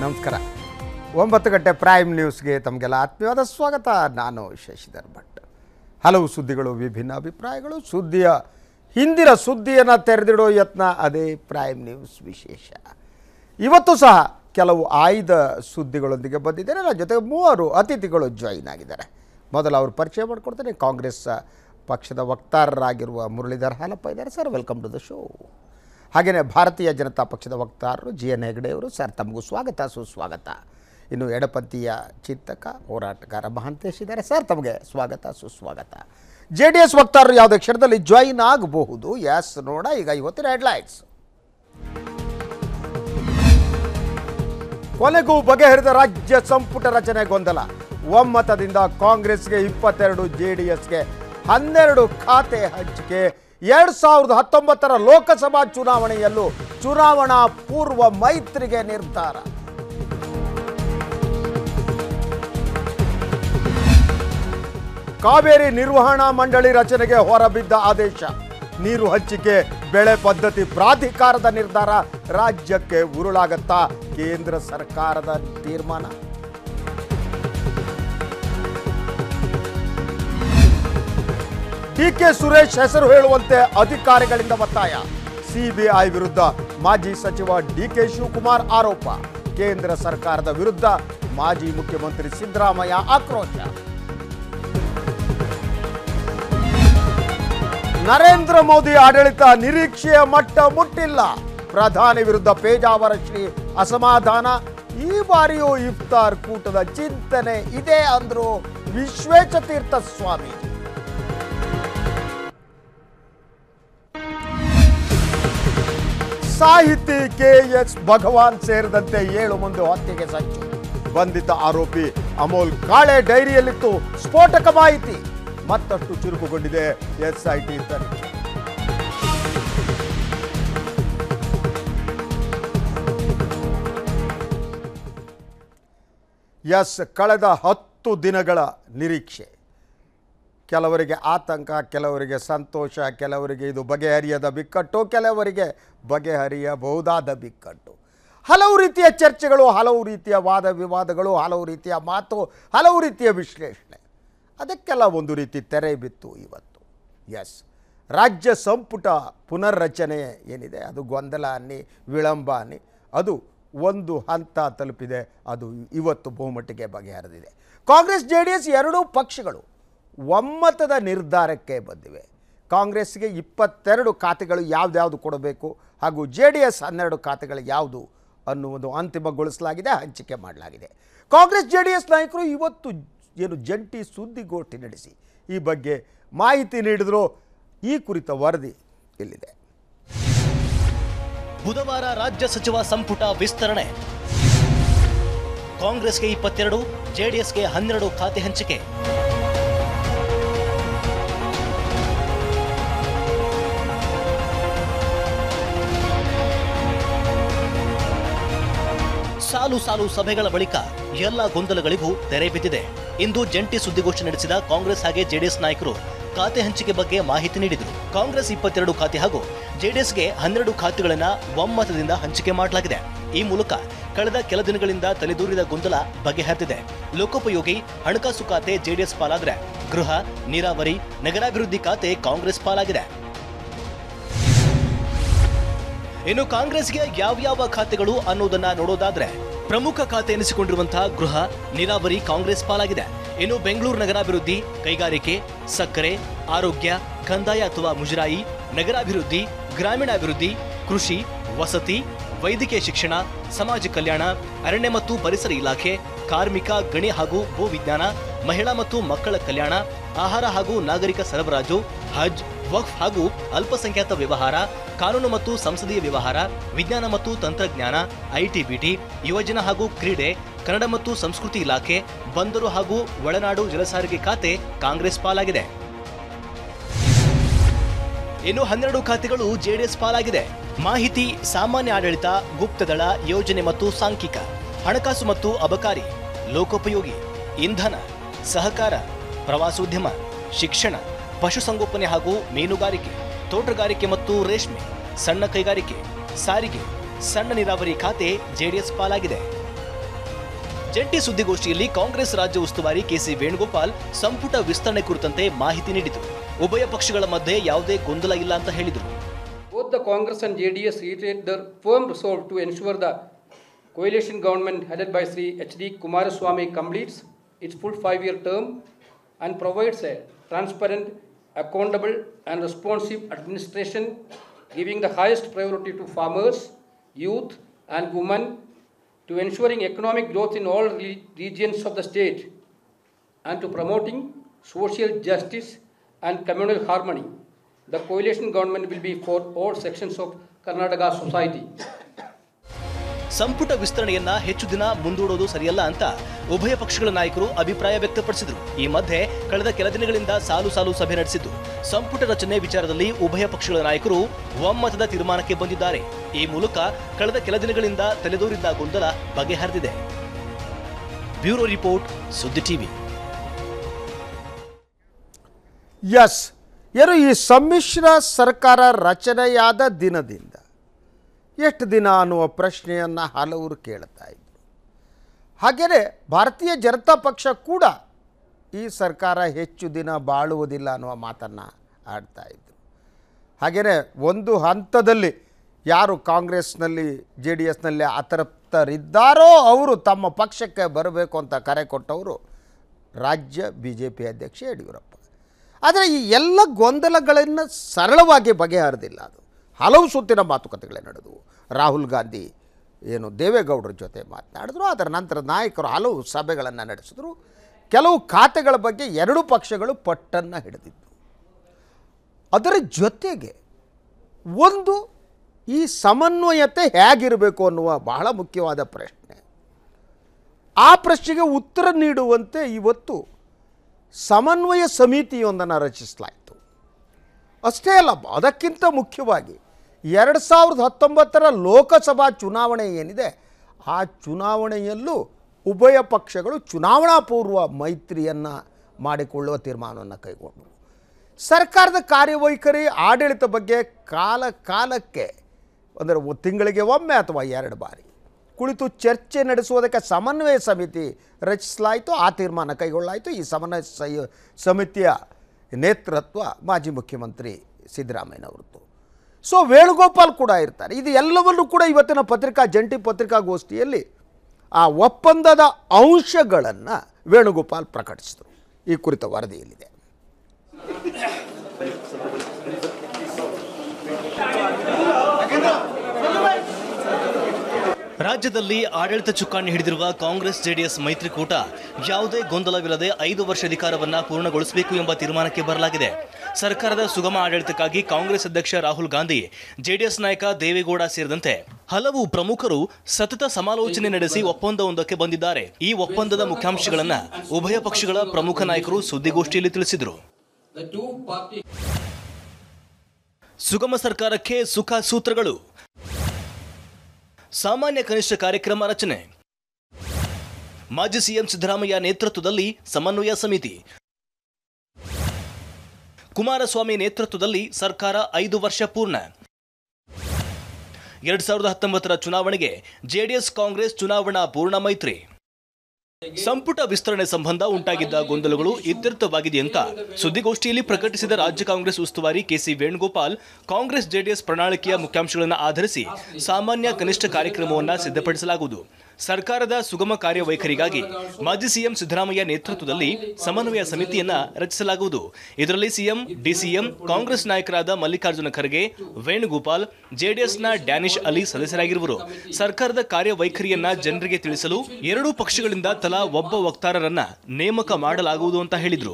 ನಮಸ್ಕಾರ ಒಂಬತ್ತು ಗಂಟೆ ಪ್ರೈಮ್ ನ್ಯೂಸ್ಗೆ ತಮಗೆಲ್ಲ ಆತ್ಮೀಯವಾದ ಸ್ವಾಗತ ನಾನು ಶಶಿಧರ್ ಭಟ್ ಹಲವು ಸುದ್ದಿಗಳು ವಿಭಿನ್ನ ಅಭಿಪ್ರಾಯಗಳು ಸುದ್ದಿಯ ಹಿಂದಿನ ಸುದ್ದಿಯನ್ನು ತೆರೆದಿಡೋ ಯತ್ನ ಅದೇ ಪ್ರೈಮ್ ನ್ಯೂಸ್ ವಿಶೇಷ ಇವತ್ತು ಸಹ ಕೆಲವು ಆಯ್ದ ಸುದ್ದಿಗಳೊಂದಿಗೆ ಬಂದಿದ್ದಾರೆ ನನ್ನ ಜೊತೆಗೆ ಮೂವರು ಅತಿಥಿಗಳು ಜಾಯಿನ್ ಆಗಿದ್ದಾರೆ ಮೊದಲು ಅವರು ಪರಿಚಯ ಮಾಡಿಕೊಡ್ತೇನೆ ಕಾಂಗ್ರೆಸ್ ಪಕ್ಷದ ವಕ್ತಾರರಾಗಿರುವ ಮುರಳೀಧರ್ ಹಾಲಪ್ಪ ಇದ್ದಾರೆ sir welcome to the show ಹಾಗೆಯೇ ಭಾರತೀಯ ಜನತಾ ಪಕ್ಷದ ವಕ್ತಾರರು ಜಿ ಎನ್ ಹೆಗಡೆ ಅವರು ಸರ್ ತಮಗೂ ಸ್ವಾಗತ ಸುಸ್ವಾಗತ ಇನ್ನು ಎಡಪಂಥೀಯ ಚಿಂತಕ ಹೋರಾಟಗಾರ ಮಹಾಂತೇಶ್ ಇದ್ದಾರೆ ಸರ್ ತಮಗೆ ಸ್ವಾಗತ ಸುಸ್ವಾಗತ ಜೆ ಡಿ ಎಸ್ ವಕ್ತಾರರು ಯಾವುದೇ ಕ್ಷಣದಲ್ಲಿ ಜಾಯಿನ್ ಆಗಬಹುದು ಎಸ್ ನೋಡ ಈಗ ಇವತ್ತಿನ ಹೆಡ್ಲೈನ್ಸ್ ಕೊನೆಗೂ ಬಗೆಹರಿದ ರಾಜ್ಯ ಸಂಪುಟ ರಚನೆ ಗೊಂದಲ ಒಮ್ಮತದಿಂದ ಕಾಂಗ್ರೆಸ್ಗೆ ಇಪ್ಪತ್ತೆರಡು ಜೆ ಡಿ ಎಸ್ಗೆ ಹನ್ನೆರಡು ಖಾತೆ ಹಂಚಿಕೆ ಎರಡ್ ಸಾವಿರದ ಹತ್ತೊಂಬತ್ತರ ಲೋಕಸಭಾ ಚುನಾವಣೆಯಲ್ಲೂ ಚುನಾವಣಾ ಪೂರ್ವ ಮೈತ್ರಿಗೆ ನಿರ್ಧಾರ ಕಾವೇರಿ ನಿರ್ವಹಣಾ ಮಂಡಳಿ ರಚನೆಗೆ ಹೊರಬಿದ್ದ ಆದೇಶ ನೀರು ಹಂಚಿಕೆ ಬೆಳೆ ಪದ್ಧತಿ ಪ್ರಾಧಿಕಾರದ ನಿರ್ಧಾರ ರಾಜ್ಯಕ್ಕೆ ಉರುಳಾಗತ್ತಾ ಕೇಂದ್ರ ಸರ್ಕಾರದ ತೀರ್ಮಾನ ಡಿಕೆ ಸುರೇಶ್ ಹೆಸರು ಹೇಳುವಂತೆ ಅಧಿಕಾರಿಗಳಿಂದ ಒತ್ತಾಯ ಸಿಬಿಐ ವಿರುದ್ಧ ಮಾಜಿ ಸಚಿವ ಡಿಕೆ ಶಿವಕುಮಾರ್ ಆರೋಪ ಕೇಂದ್ರ ಸರ್ಕಾರದ ವಿರುದ್ಧ ಮಾಜಿ ಮುಖ್ಯಮಂತ್ರಿ ಸಿದ್ದರಾಮಯ್ಯ ಆಕ್ರೋಶ ನರೇಂದ್ರ ಮೋದಿ ಆಡಳಿತ ನಿರೀಕ್ಷೆಯ ಮಟ್ಟ ಮುಟ್ಟಿಲ್ಲ ಪ್ರಧಾನಿ ವಿರುದ್ಧ ಪೇಜಾವರ ಶ್ರೀ ಅಸಮಾಧಾನ ಈ ಬಾರಿಯೂ ಇಫ್ತಾರ್ ಕೂಟದ ಚಿಂತನೆ ಇದೆ ಅಂದ್ರು ವಿಶ್ವೇಶತೀರ್ಥ ಸ್ವಾಮಿ ಸಾಹಿತಿ ಕೆ ಎಸ್ ಭಗವಾನ್ ಸೇರಿದಂತೆ ಏಳು ಮಂದಿ ಹತ್ಯೆಗೆ ಸಂಚು ಬಂಧಿತ ಆರೋಪಿ ಅಮೋಲ್ ಕಾಳೆ ಡೈರಿಯಲ್ಲಿತ್ತು ಸ್ಫೋಟಕ ಮಾಹಿತಿ ಮತ್ತಷ್ಟು ಚುರುಕುಗೊಂಡಿದೆ ಎಸ್ಐಟಿ ತನಿಖೆ ಎಸ್ ಕಳೆದ ಹತ್ತು ದಿನಗಳ ನಿರೀಕ್ಷೆ ಕೆಲವರಿಗೆ ಆತಂಕ ಕೆಲವರಿಗೆ ಸಂತೋಷ ಕೆಲವರಿಗೆ ಇದು ಬಗೆಹರಿಯದ ಬಿಕ್ಕಟ್ಟು ಕೆಲವರಿಗೆ ಬಗೆಹರಿಯಬಹುದಾದ ಬಿಕ್ಕಟ್ಟು ಹಲವು ರೀತಿಯ ಚರ್ಚೆಗಳು ಹಲವು ರೀತಿಯ ವಾದ ವಿವಾದಗಳು ಹಲವು ರೀತಿಯ ಮಾತು ಹಲವು ರೀತಿಯ ವಿಶ್ಲೇಷಣೆ ಅದಕ್ಕೆಲ್ಲ ಒಂದು ರೀತಿ ತೆರೆ ಬಿತ್ತು ಇವತ್ತು ಎಸ್ ರಾಜ್ಯ ಸಂಪುಟ ಪುನರ್ರಚನೆ ಏನಿದೆ ಅದು ಗೊಂದಲ ಅನ್ನಿ ವಿಳಂಬ ಅನ್ನಿ ಅದು ಒಂದು ಹಂತ ತಲುಪಿದೆ ಅದು ಇವತ್ತು ಬಹುಮಟ್ಟಿಗೆ ಬಗೆಹರಿದಿದೆ ಕಾಂಗ್ರೆಸ್ ಜೆ ಡಿ ಎಸ್ ಎರಡೂ ಪಕ್ಷಗಳು ಒಮ್ಮತದ ನಿರ್ಧಾರಕ್ಕೆ ಬಂದಿವೆ ಕಾಂಗ್ರೆಸ್ಗೆ ಇಪ್ಪತ್ತೆರಡು ಖಾತೆಗಳು ಯಾವ್ದ್ಯಾವುದು ಕೊಡಬೇಕು ಹಾಗೂ ಜೆ ಡಿ ಎಸ್ ಹನ್ನೆರಡು ಖಾತೆಗಳು ಯಾವುದು ಅನ್ನುವುದು ಅಂತಿಮಗೊಳಿಸಲಾಗಿದೆ ಹಂಚಿಕೆ ಮಾಡಲಾಗಿದೆ ಕಾಂಗ್ರೆಸ್ ಜೆ ಡಿ ಎಸ್ ನಾಯಕರು ಇವತ್ತು ಏನು ಜಂಟಿ ಸುದ್ದಿಗೋಷ್ಠಿ ನಡೆಸಿ ಈ ಬಗ್ಗೆ ಮಾಹಿತಿ ನೀಡಿದ್ರು ಈ ಕುರಿತ ವರದಿ ಇಲ್ಲಿದೆ ಬುಧವಾರ ರಾಜ್ಯ ಸಚಿವ ಸಂಪುಟ ವಿಸ್ತರಣೆ ಕಾಂಗ್ರೆಸ್ಗೆ ಇಪ್ಪತ್ತೆರಡು ಜೆಡಿಎಸ್ಗೆ ಹನ್ನೆರಡು ಖಾತೆ ಹಂಚಿಕೆ ಸಾಲು ಸಾಲು ಸಭೆಗಳ ಬಳಿಕ ಎಲ್ಲ ಗೊಂದಲಗಳಿಗೂ ತೆರೆ ಬಿದ್ದಿದೆ ಇಂದು ಜಂಟಿ ಸುದ್ದಿಗೋಷ್ಠಿ ನಡೆಸಿದ ಕಾಂಗ್ರೆಸ್ ಹಾಗೆ ಜೆಡಿಎಸ್ ನಾಯಕರು ಖಾತೆ ಹಂಚಿಕೆ ಬಗ್ಗೆ ಮಾಹಿತಿ ನೀಡಿದರು ಕಾಂಗ್ರೆಸ್ ಇಪ್ಪತ್ತೆರಡು ಖಾತೆ ಹಾಗೂ ಜೆಡಿಎಸ್ಗೆ ಹನ್ನೆರಡು ಖಾತೆಗಳನ್ನ ಒಮ್ಮತದಿಂದ ಹಂಚಿಕೆ ಮಾಡಲಾಗಿದೆ ಈ ಮೂಲಕ ಕಳೆದ ಕೆಲ ದಿನಗಳಿಂದ ತಲೆದೂರಿದ ಗೊಂದಲ ಬಗೆಹರಿದಿದೆ ಲೋಕೋಪಯೋಗಿ ಹಣಕಾಸು ಖಾತೆ ಜೆಡಿಎಸ್ ಪಾಲಾದ್ರೆ ಗೃಹ ನೀರಾವರಿ ನಗರಾಭಿವೃದ್ಧಿ ಖಾತೆ ಕಾಂಗ್ರೆಸ್ ಪಾಲಾಗಿದೆ ಇನ್ನು ಕಾಂಗ್ರೆಸ್ಗೆ ಯಾವ್ಯಾವ ಖಾತೆಗಳು ಅನ್ನೋದನ್ನ ನೋಡೋದಾದ್ರೆ ಪ್ರಮುಖ ಖಾತೆ ಎನಿಸಿಕೊಂಡಿರುವಂತಹ ಗೃಹ ನೀರಾವರಿ ಕಾಂಗ್ರೆಸ್ ಪಾಲಾಗಿದೆ ಇನ್ನು ಬೆಂಗಳೂರು ನಗರಾಭಿವೃದ್ಧಿ ಕೈಗಾರಿಕೆ ಸಕ್ಕರೆ ಆರೋಗ್ಯ ಕಂದಾಯ ಅಥವಾ ಮುಜರಾಯಿ ನಗರಾಭಿವೃದ್ಧಿ ಗ್ರಾಮೀಣಾಭಿವೃದ್ಧಿ ಕೃಷಿ ವಸತಿ ವೈದ್ಯಕೀಯ ಶಿಕ್ಷಣ ಸಮಾಜ ಕಲ್ಯಾಣ ಅರಣ್ಯ ಮತ್ತು ಪರಿಸರ ಇಲಾಖೆ ಕಾರ್ಮಿಕ ಗಣಿ ಹಾಗೂ ಭೂ ವಿಜ್ಞಾನ ಮಹಿಳಾ ಮತ್ತು ಮಕ್ಕಳ ಕಲ್ಯಾಣ ಆಹಾರ ಹಾಗೂ ನಾಗರಿಕ ಸರಬರಾಜು ಹಜ್ ವಕ್ಫ್ ಹಾಗೂ ಅಲ್ಪಸಂಖ್ಯಾತ ವ್ಯವಹಾರ ಕಾನೂನು ಮತ್ತು ಸಂಸದೀಯ ವ್ಯವಹಾರ ವಿಜ್ಞಾನ ಮತ್ತು ತಂತ್ರಜ್ಞಾನ ಐಟಿ ಬಿಟಿ ಯುವಜನ ಹಾಗೂ ಕ್ರೀಡೆ ಕನ್ನಡ ಮತ್ತು ಸಂಸ್ಕೃತಿ ಇಲಾಖೆ ಬಂದರು ಹಾಗೂ ಒಳನಾಡು ಜಲಸಾರಿಗೆ ಖಾತೆ ಕಾಂಗ್ರೆಸ್ ಪಾಲಾಗಿದೆ ಇನ್ನು ಹನ್ನೆರಡು ಖಾತೆಗಳು ಜೆಡಿಎಸ್ ಪಾಲಾಗಿದೆ ಮಾಹಿತಿ ಸಾಮಾನ್ಯ ಆಡಳಿತ ಗುಪ್ತದಳ ಯೋಜನೆ ಮತ್ತು ಸಾಂಖ್ಯಿಕ ಹಣಕಾಸು ಮತ್ತು ಅಬಕಾರಿ ಲೋಕೋಪಯೋಗಿ ಇಂಧನ ಸಹಕಾರ ಪ್ರವಾಸೋದ್ಯಮ ಶಿಕ್ಷಣ ಪಶುಸಂಗೋಪನೆ ಹಾಗೂ ಮೀನುಗಾರಿಕೆ ತೋಟಗಾರಿಕೆ ಮತ್ತು ರೇಷ್ಮೆ ಸಣ್ಣ ಕೈಗಾರಿಕೆ ಸಾರಿಗೆ ಸಣ್ಣ ನೀರಾವರಿ ಖಾತೆ ಜೆಡಿಎಸ್ ಪಾಲಾಗಿದೆ ಜಂಟಿ ಸುದ್ದಿಗೋಷ್ಠಿಯಲ್ಲಿ ಕಾಂಗ್ರೆಸ್ ರಾಜ್ಯ ಉಸ್ತುವಾರಿ ಕೆಸಿ ವೇಣುಗೋಪಾಲ್ ಸಂಪುಟ ವಿಸ್ತರಣೆ ಕುರಿತಂತೆ ಮಾಹಿತಿ ನೀಡಿದರು ಉಭಯ ಪಕ್ಷಗಳ ಮಧ್ಯೆ ಯಾವುದೇ ಗೊಂದಲ ಇಲ್ಲ ಅಂತ ಹೇಳಿದರು Both the Congress and JDS reiterate their firm resolve to ensure the coalition government headed by Sri H.D. Kumaraswamy completes its full five-year term and provides a transparent, accountable and responsive administration giving the highest priority to farmers, youth and women to ensuring economic growth in all re- regions of the state and to promoting social justice and communal harmony. The coalition government will be for all sections of Karnataka society. ಸಂಪುಟ ವಿಸ್ತರಣೆಯನ್ನ ಹೆಚ್ಚು ದಿನ ಮುಂದೂಡೋದು ಸರಿಯಲ್ಲ ಅಂತ ಉಭಯ ಪಕ್ಷಗಳ ನಾಯಕರು ಅಭಿಪ್ರಾಯ ವ್ಯಕ್ತಪಡಿಸಿದರು ಈ ಮಧ್ಯೆ ಕಳೆದ ಕೆಲ ದಿನಗಳಿಂದ ಸಾಲು ಸಾಲು ಸಭೆ ನಡೆಸಿದ್ದು ಸಂಪುಟ ರಚನೆ ವಿಚಾರದಲ್ಲಿ ಉಭಯ ಪಕ್ಷಗಳ ನಾಯಕರು ಒಮ್ಮತದ ತೀರ್ಮಾನಕ್ಕೆ ಬಂದಿದ್ದಾರೆ ಈ ಮೂಲಕ ಕಳೆದ ಕೆಲ ದಿನಗಳಿಂದ ತಲೆದೋರಿದ್ದ ಗೊಂದಲ ಬಗೆಹರಿದಿದೆ ಬ್ಯೂರೋ ರಿಪೋರ್ಟ್ ಸುದ್ದಿ ಟಿವಿ ಎಸ್ ಏನು ಈ ಸಮ್ಮಿಶ್ರ ಸರ್ಕಾರ ರಚನೆಯಾದ ದಿನದಿಂದ ಎಷ್ಟು ದಿನ ಅನ್ನುವ ಪ್ರಶ್ನೆಯನ್ನು ಹಲವರು ಕೇಳ್ತಾ ಇದ್ರು ಹಾಗೆಯೇ ಭಾರತೀಯ ಜನತಾ ಪಕ್ಷ ಕೂಡ ಈ ಸರ್ಕಾರ ಹೆಚ್ಚು ದಿನ ಬಾಳುವುದಿಲ್ಲ ಅನ್ನುವ ಮಾತನ್ನು ಆಡ್ತಾ ಇದ್ರು ಹಾಗೆಯೇ ಒಂದು ಹಂತದಲ್ಲಿ ಯಾರು ಕಾಂಗ್ರೆಸ್ನಲ್ಲಿ ಜೆ ಡಿ ಎಸ್ನಲ್ಲಿ ಅತೃಪ್ತರಿದ್ದಾರೋ ಅವರು ತಮ್ಮ ಪಕ್ಷಕ್ಕೆ ಬರಬೇಕು ಅಂತ ಕರೆ ಕೊಟ್ಟವರು ರಾಜ್ಯ ಬಿ ಜೆ ಪಿ ಅಧ್ಯಕ್ಷ ಯಡಿಯೂರಪ್ಪ ಆದರೆ ಈ ಎಲ್ಲ ಗೊಂದಲಗಳನ್ನು ಸರಳವಾಗಿ ಬಗೆಹರಿದಿಲ್ಲ ಅದು ಹಲವು ಸುತ್ತಿನ ಮಾತುಕತೆಗಳೇ ನಡೆದವು ರಾಹುಲ್ ಗಾಂಧಿ ಏನು ದೇವೇಗೌಡರ ಜೊತೆ ಮಾತನಾಡಿದ್ರು ಅದರ ನಂತರ ನಾಯಕರು ಹಲವು ಸಭೆಗಳನ್ನು ನಡೆಸಿದ್ರು ಕೆಲವು ಖಾತೆಗಳ ಬಗ್ಗೆ ಎರಡೂ ಪಕ್ಷಗಳು ಪಟ್ಟನ್ನು ಹಿಡಿದಿದ್ದು ಅದರ ಜೊತೆಗೆ ಒಂದು ಈ ಸಮನ್ವಯತೆ ಹೇಗಿರಬೇಕು ಅನ್ನುವ ಬಹಳ ಮುಖ್ಯವಾದ ಪ್ರಶ್ನೆ ಆ ಪ್ರಶ್ನೆಗೆ ಉತ್ತರ ನೀಡುವಂತೆ ಇವತ್ತು ಸಮನ್ವಯ ಸಮಿತಿಯೊಂದನ್ನು ರಚಿಸಲಾಯಿತು ಅಷ್ಟೇ ಅಲ್ಲ ಅದಕ್ಕಿಂತ ಮುಖ್ಯವಾಗಿ ಎರಡು ಸಾವಿರದ ಹತ್ತೊಂಬತ್ತರ ಲೋಕಸಭಾ ಚುನಾವಣೆ ಏನಿದೆ ಆ ಚುನಾವಣೆಯಲ್ಲೂ ಉಭಯ ಪಕ್ಷಗಳು ಚುನಾವಣಾ ಪೂರ್ವ ಮೈತ್ರಿಯನ್ನು ಮಾಡಿಕೊಳ್ಳುವ ತೀರ್ಮಾನವನ್ನು ಕೈಗೊಂಡವು ಸರ್ಕಾರದ ಕಾರ್ಯವೈಖರಿ ಆಡಳಿತ ಬಗ್ಗೆ ಕಾಲ ಕಾಲಕ್ಕೆ ಅಂದರೆ ಒ- ತಿಂಗಳಿಗೆ ಒಮ್ಮೆ ಅಥವಾ ಎರಡು ಬಾರಿ ಕುಳಿತು ಚರ್ಚೆ ನಡೆಸುವುದಕ್ಕೆ ಸಮನ್ವಯ ಸಮಿತಿ ರಚಿಸಲಾಯಿತು ಆ ತೀರ್ಮಾನ ಕೈಗೊಳ್ಳಾಯಿತು ಈ ಸಮನ್ವಯ ಸೈ- ಸಮಿತಿಯ ನೇತೃತ್ವ ಮಾಜಿ ಮುಖ್ಯಮಂತ್ರಿ ಸಿದ್ದರಾಮಯ್ಯನವರದ್ದು ಸೊ ವೇಣುಗೋಪಾಲ್ ಕೂಡ ಇರ್ತಾರೆ ಇದು ಎಲ್ಲವನ್ನೂ ಕೂಡ ಇವತ್ತಿನ ಪತ್ರಿಕಾ ಜಂಟಿ ಪತ್ರಿಕಾಗೋಷ್ಠಿಯಲ್ಲಿ ಆ ಒಪ್ಪಂದದ ಅಂಶಗಳನ್ನು ವೇಣುಗೋಪಾಲ್ ಪ್ರಕಟಿಸಿದರು ಈ ಕುರಿತ ವರದಿಯಲ್ಲಿದೆ ರಾಜ್ಯದಲ್ಲಿ ಆಡಳಿತ ಚುಕ್ಕಾಣಿ ಹಿಡಿದಿರುವ ಕಾಂಗ್ರೆಸ್ ಜೆಡಿಎಸ್ ಮೈತ್ರಿಕೂಟ ಯಾವುದೇ ಗೊಂದಲವಿಲ್ಲದೆ ಐದು ವರ್ಷ ಅಧಿಕಾರವನ್ನ ಪೂರ್ಣಗೊಳಿಸಬೇಕು ಎಂಬ ತೀರ್ಮಾನಕ್ಕೆ ಬರಲಾಗಿದೆ ಸರ್ಕಾರದ ಸುಗಮ ಆಡಳಿತಕ್ಕಾಗಿ ಕಾಂಗ್ರೆಸ್ ಅಧ್ಯಕ್ಷ ರಾಹುಲ್ ಗಾಂಧಿ ಜೆಡಿಎಸ್ ನಾಯಕ ದೇವೇಗೌಡ ಸೇರಿದಂತೆ ಹಲವು ಪ್ರಮುಖರು ಸತತ ಸಮಾಲೋಚನೆ ನಡೆಸಿ ಒಪ್ಪಂದವೊಂದಕ್ಕೆ ಬಂದಿದ್ದಾರೆ ಈ ಒಪ್ಪಂದದ ಮುಖ್ಯಾಂಶಗಳನ್ನ ಉಭಯ ಪಕ್ಷಗಳ ಪ್ರಮುಖ ನಾಯಕರು ಸುದ್ದಿಗೋಷ್ಠಿಯಲ್ಲಿ ತಿಳಿಸಿದರು The two parties ಸುಗಮ ಸರ್ಕಾರಕ್ಕೆ ಸುಖ ಸೂತ್ರಗಳು ಸಾಮಾನ್ಯ ಕನಿಷ್ಠ ಕಾರ್ಯಕ್ರಮ ರಚನೆ ಮಾಜಿ ಸಿಎಂ ಸಿದ್ದರಾಮಯ್ಯ ನೇತೃತ್ವದಲ್ಲಿ ಸಮನ್ವಯ ಸಮಿತಿ ಕುಮಾರಸ್ವಾಮಿ ನೇತೃತ್ವದಲ್ಲಿ ಸರ್ಕಾರ ಐದು ವರ್ಷ ಪೂರ್ಣ ಎರಡ್ ಸಾವಿರದ ಹತ್ತೊಂಬತ್ತರ ಚುನಾವಣೆಗೆ ಜೆಡಿಎಸ್ ಕಾಂಗ್ರೆಸ್ ಚುನಾವಣಾ ಪೂರ್ಣ ಮೈತ್ರಿ ಸಂಪುಟ ವಿಸ್ತರಣೆ ಸಂಬಂಧ ಉಂಟಾಗಿದ್ದ ಗೊಂದಲಗಳು ಇತ್ಯರ್ಥವಾಗಿದೆ ಅಂತ ಸುದ್ದಿಗೋಷ್ಠಿಯಲ್ಲಿ ಪ್ರಕಟಿಸಿದ ರಾಜ್ಯ ಕಾಂಗ್ರೆಸ್ ಉಸ್ತುವಾರಿ ಕೆಸಿ ವೇಣುಗೋಪಾಲ್ ಕಾಂಗ್ರೆಸ್ ಜೆಡಿಎಸ್ ಪ್ರಣಾಳಿಕೆಯ ಮುಖ್ಯಾಂಶಗಳನ್ನು ಆಧರಿಸಿ ಸಾಮಾನ್ಯ ಕನಿಷ್ಠ ಕಾರ್ಯಕ್ರಮವನ್ನು ಸಿದ್ಧಪಡಿಸಲಾಗುವುದು ಸರ್ಕಾರದ ಸುಗಮ ಕಾರ್ಯವೈಖರಿಗಾಗಿ ಮಾಜಿ ಸಿಎಂ ಸಿದ್ದರಾಮಯ್ಯ ನೇತೃತ್ವದಲ್ಲಿ ಸಮನ್ವಯ ಸಮಿತಿಯನ್ನ ರಚಿಸಲಾಗುವುದು ಇದರಲ್ಲಿ ಸಿಎಂ ಡಿಸಿಎಂ ಕಾಂಗ್ರೆಸ್ ನಾಯಕರಾದ ಮಲ್ಲಿಕಾರ್ಜುನ ಖರ್ಗೆ ವೇಣುಗೋಪಾಲ್ ಜೆಡಿಎಸ್ನ ಡ್ಯಾನಿಶ್ ಅಲಿ ಸದಸ್ಯರಾಗಿರುವರು ಸರ್ಕಾರದ ಕಾರ್ಯವೈಖರಿಯನ್ನ ಜನರಿಗೆ ತಿಳಿಸಲು ಎರಡೂ ಪಕ್ಷಗಳಿಂದ ತಲಾ ಒಬ್ಬ ವಕ್ತಾರರನ್ನ ನೇಮಕ ಮಾಡಲಾಗುವುದು ಅಂತ ಹೇಳಿದ್ರು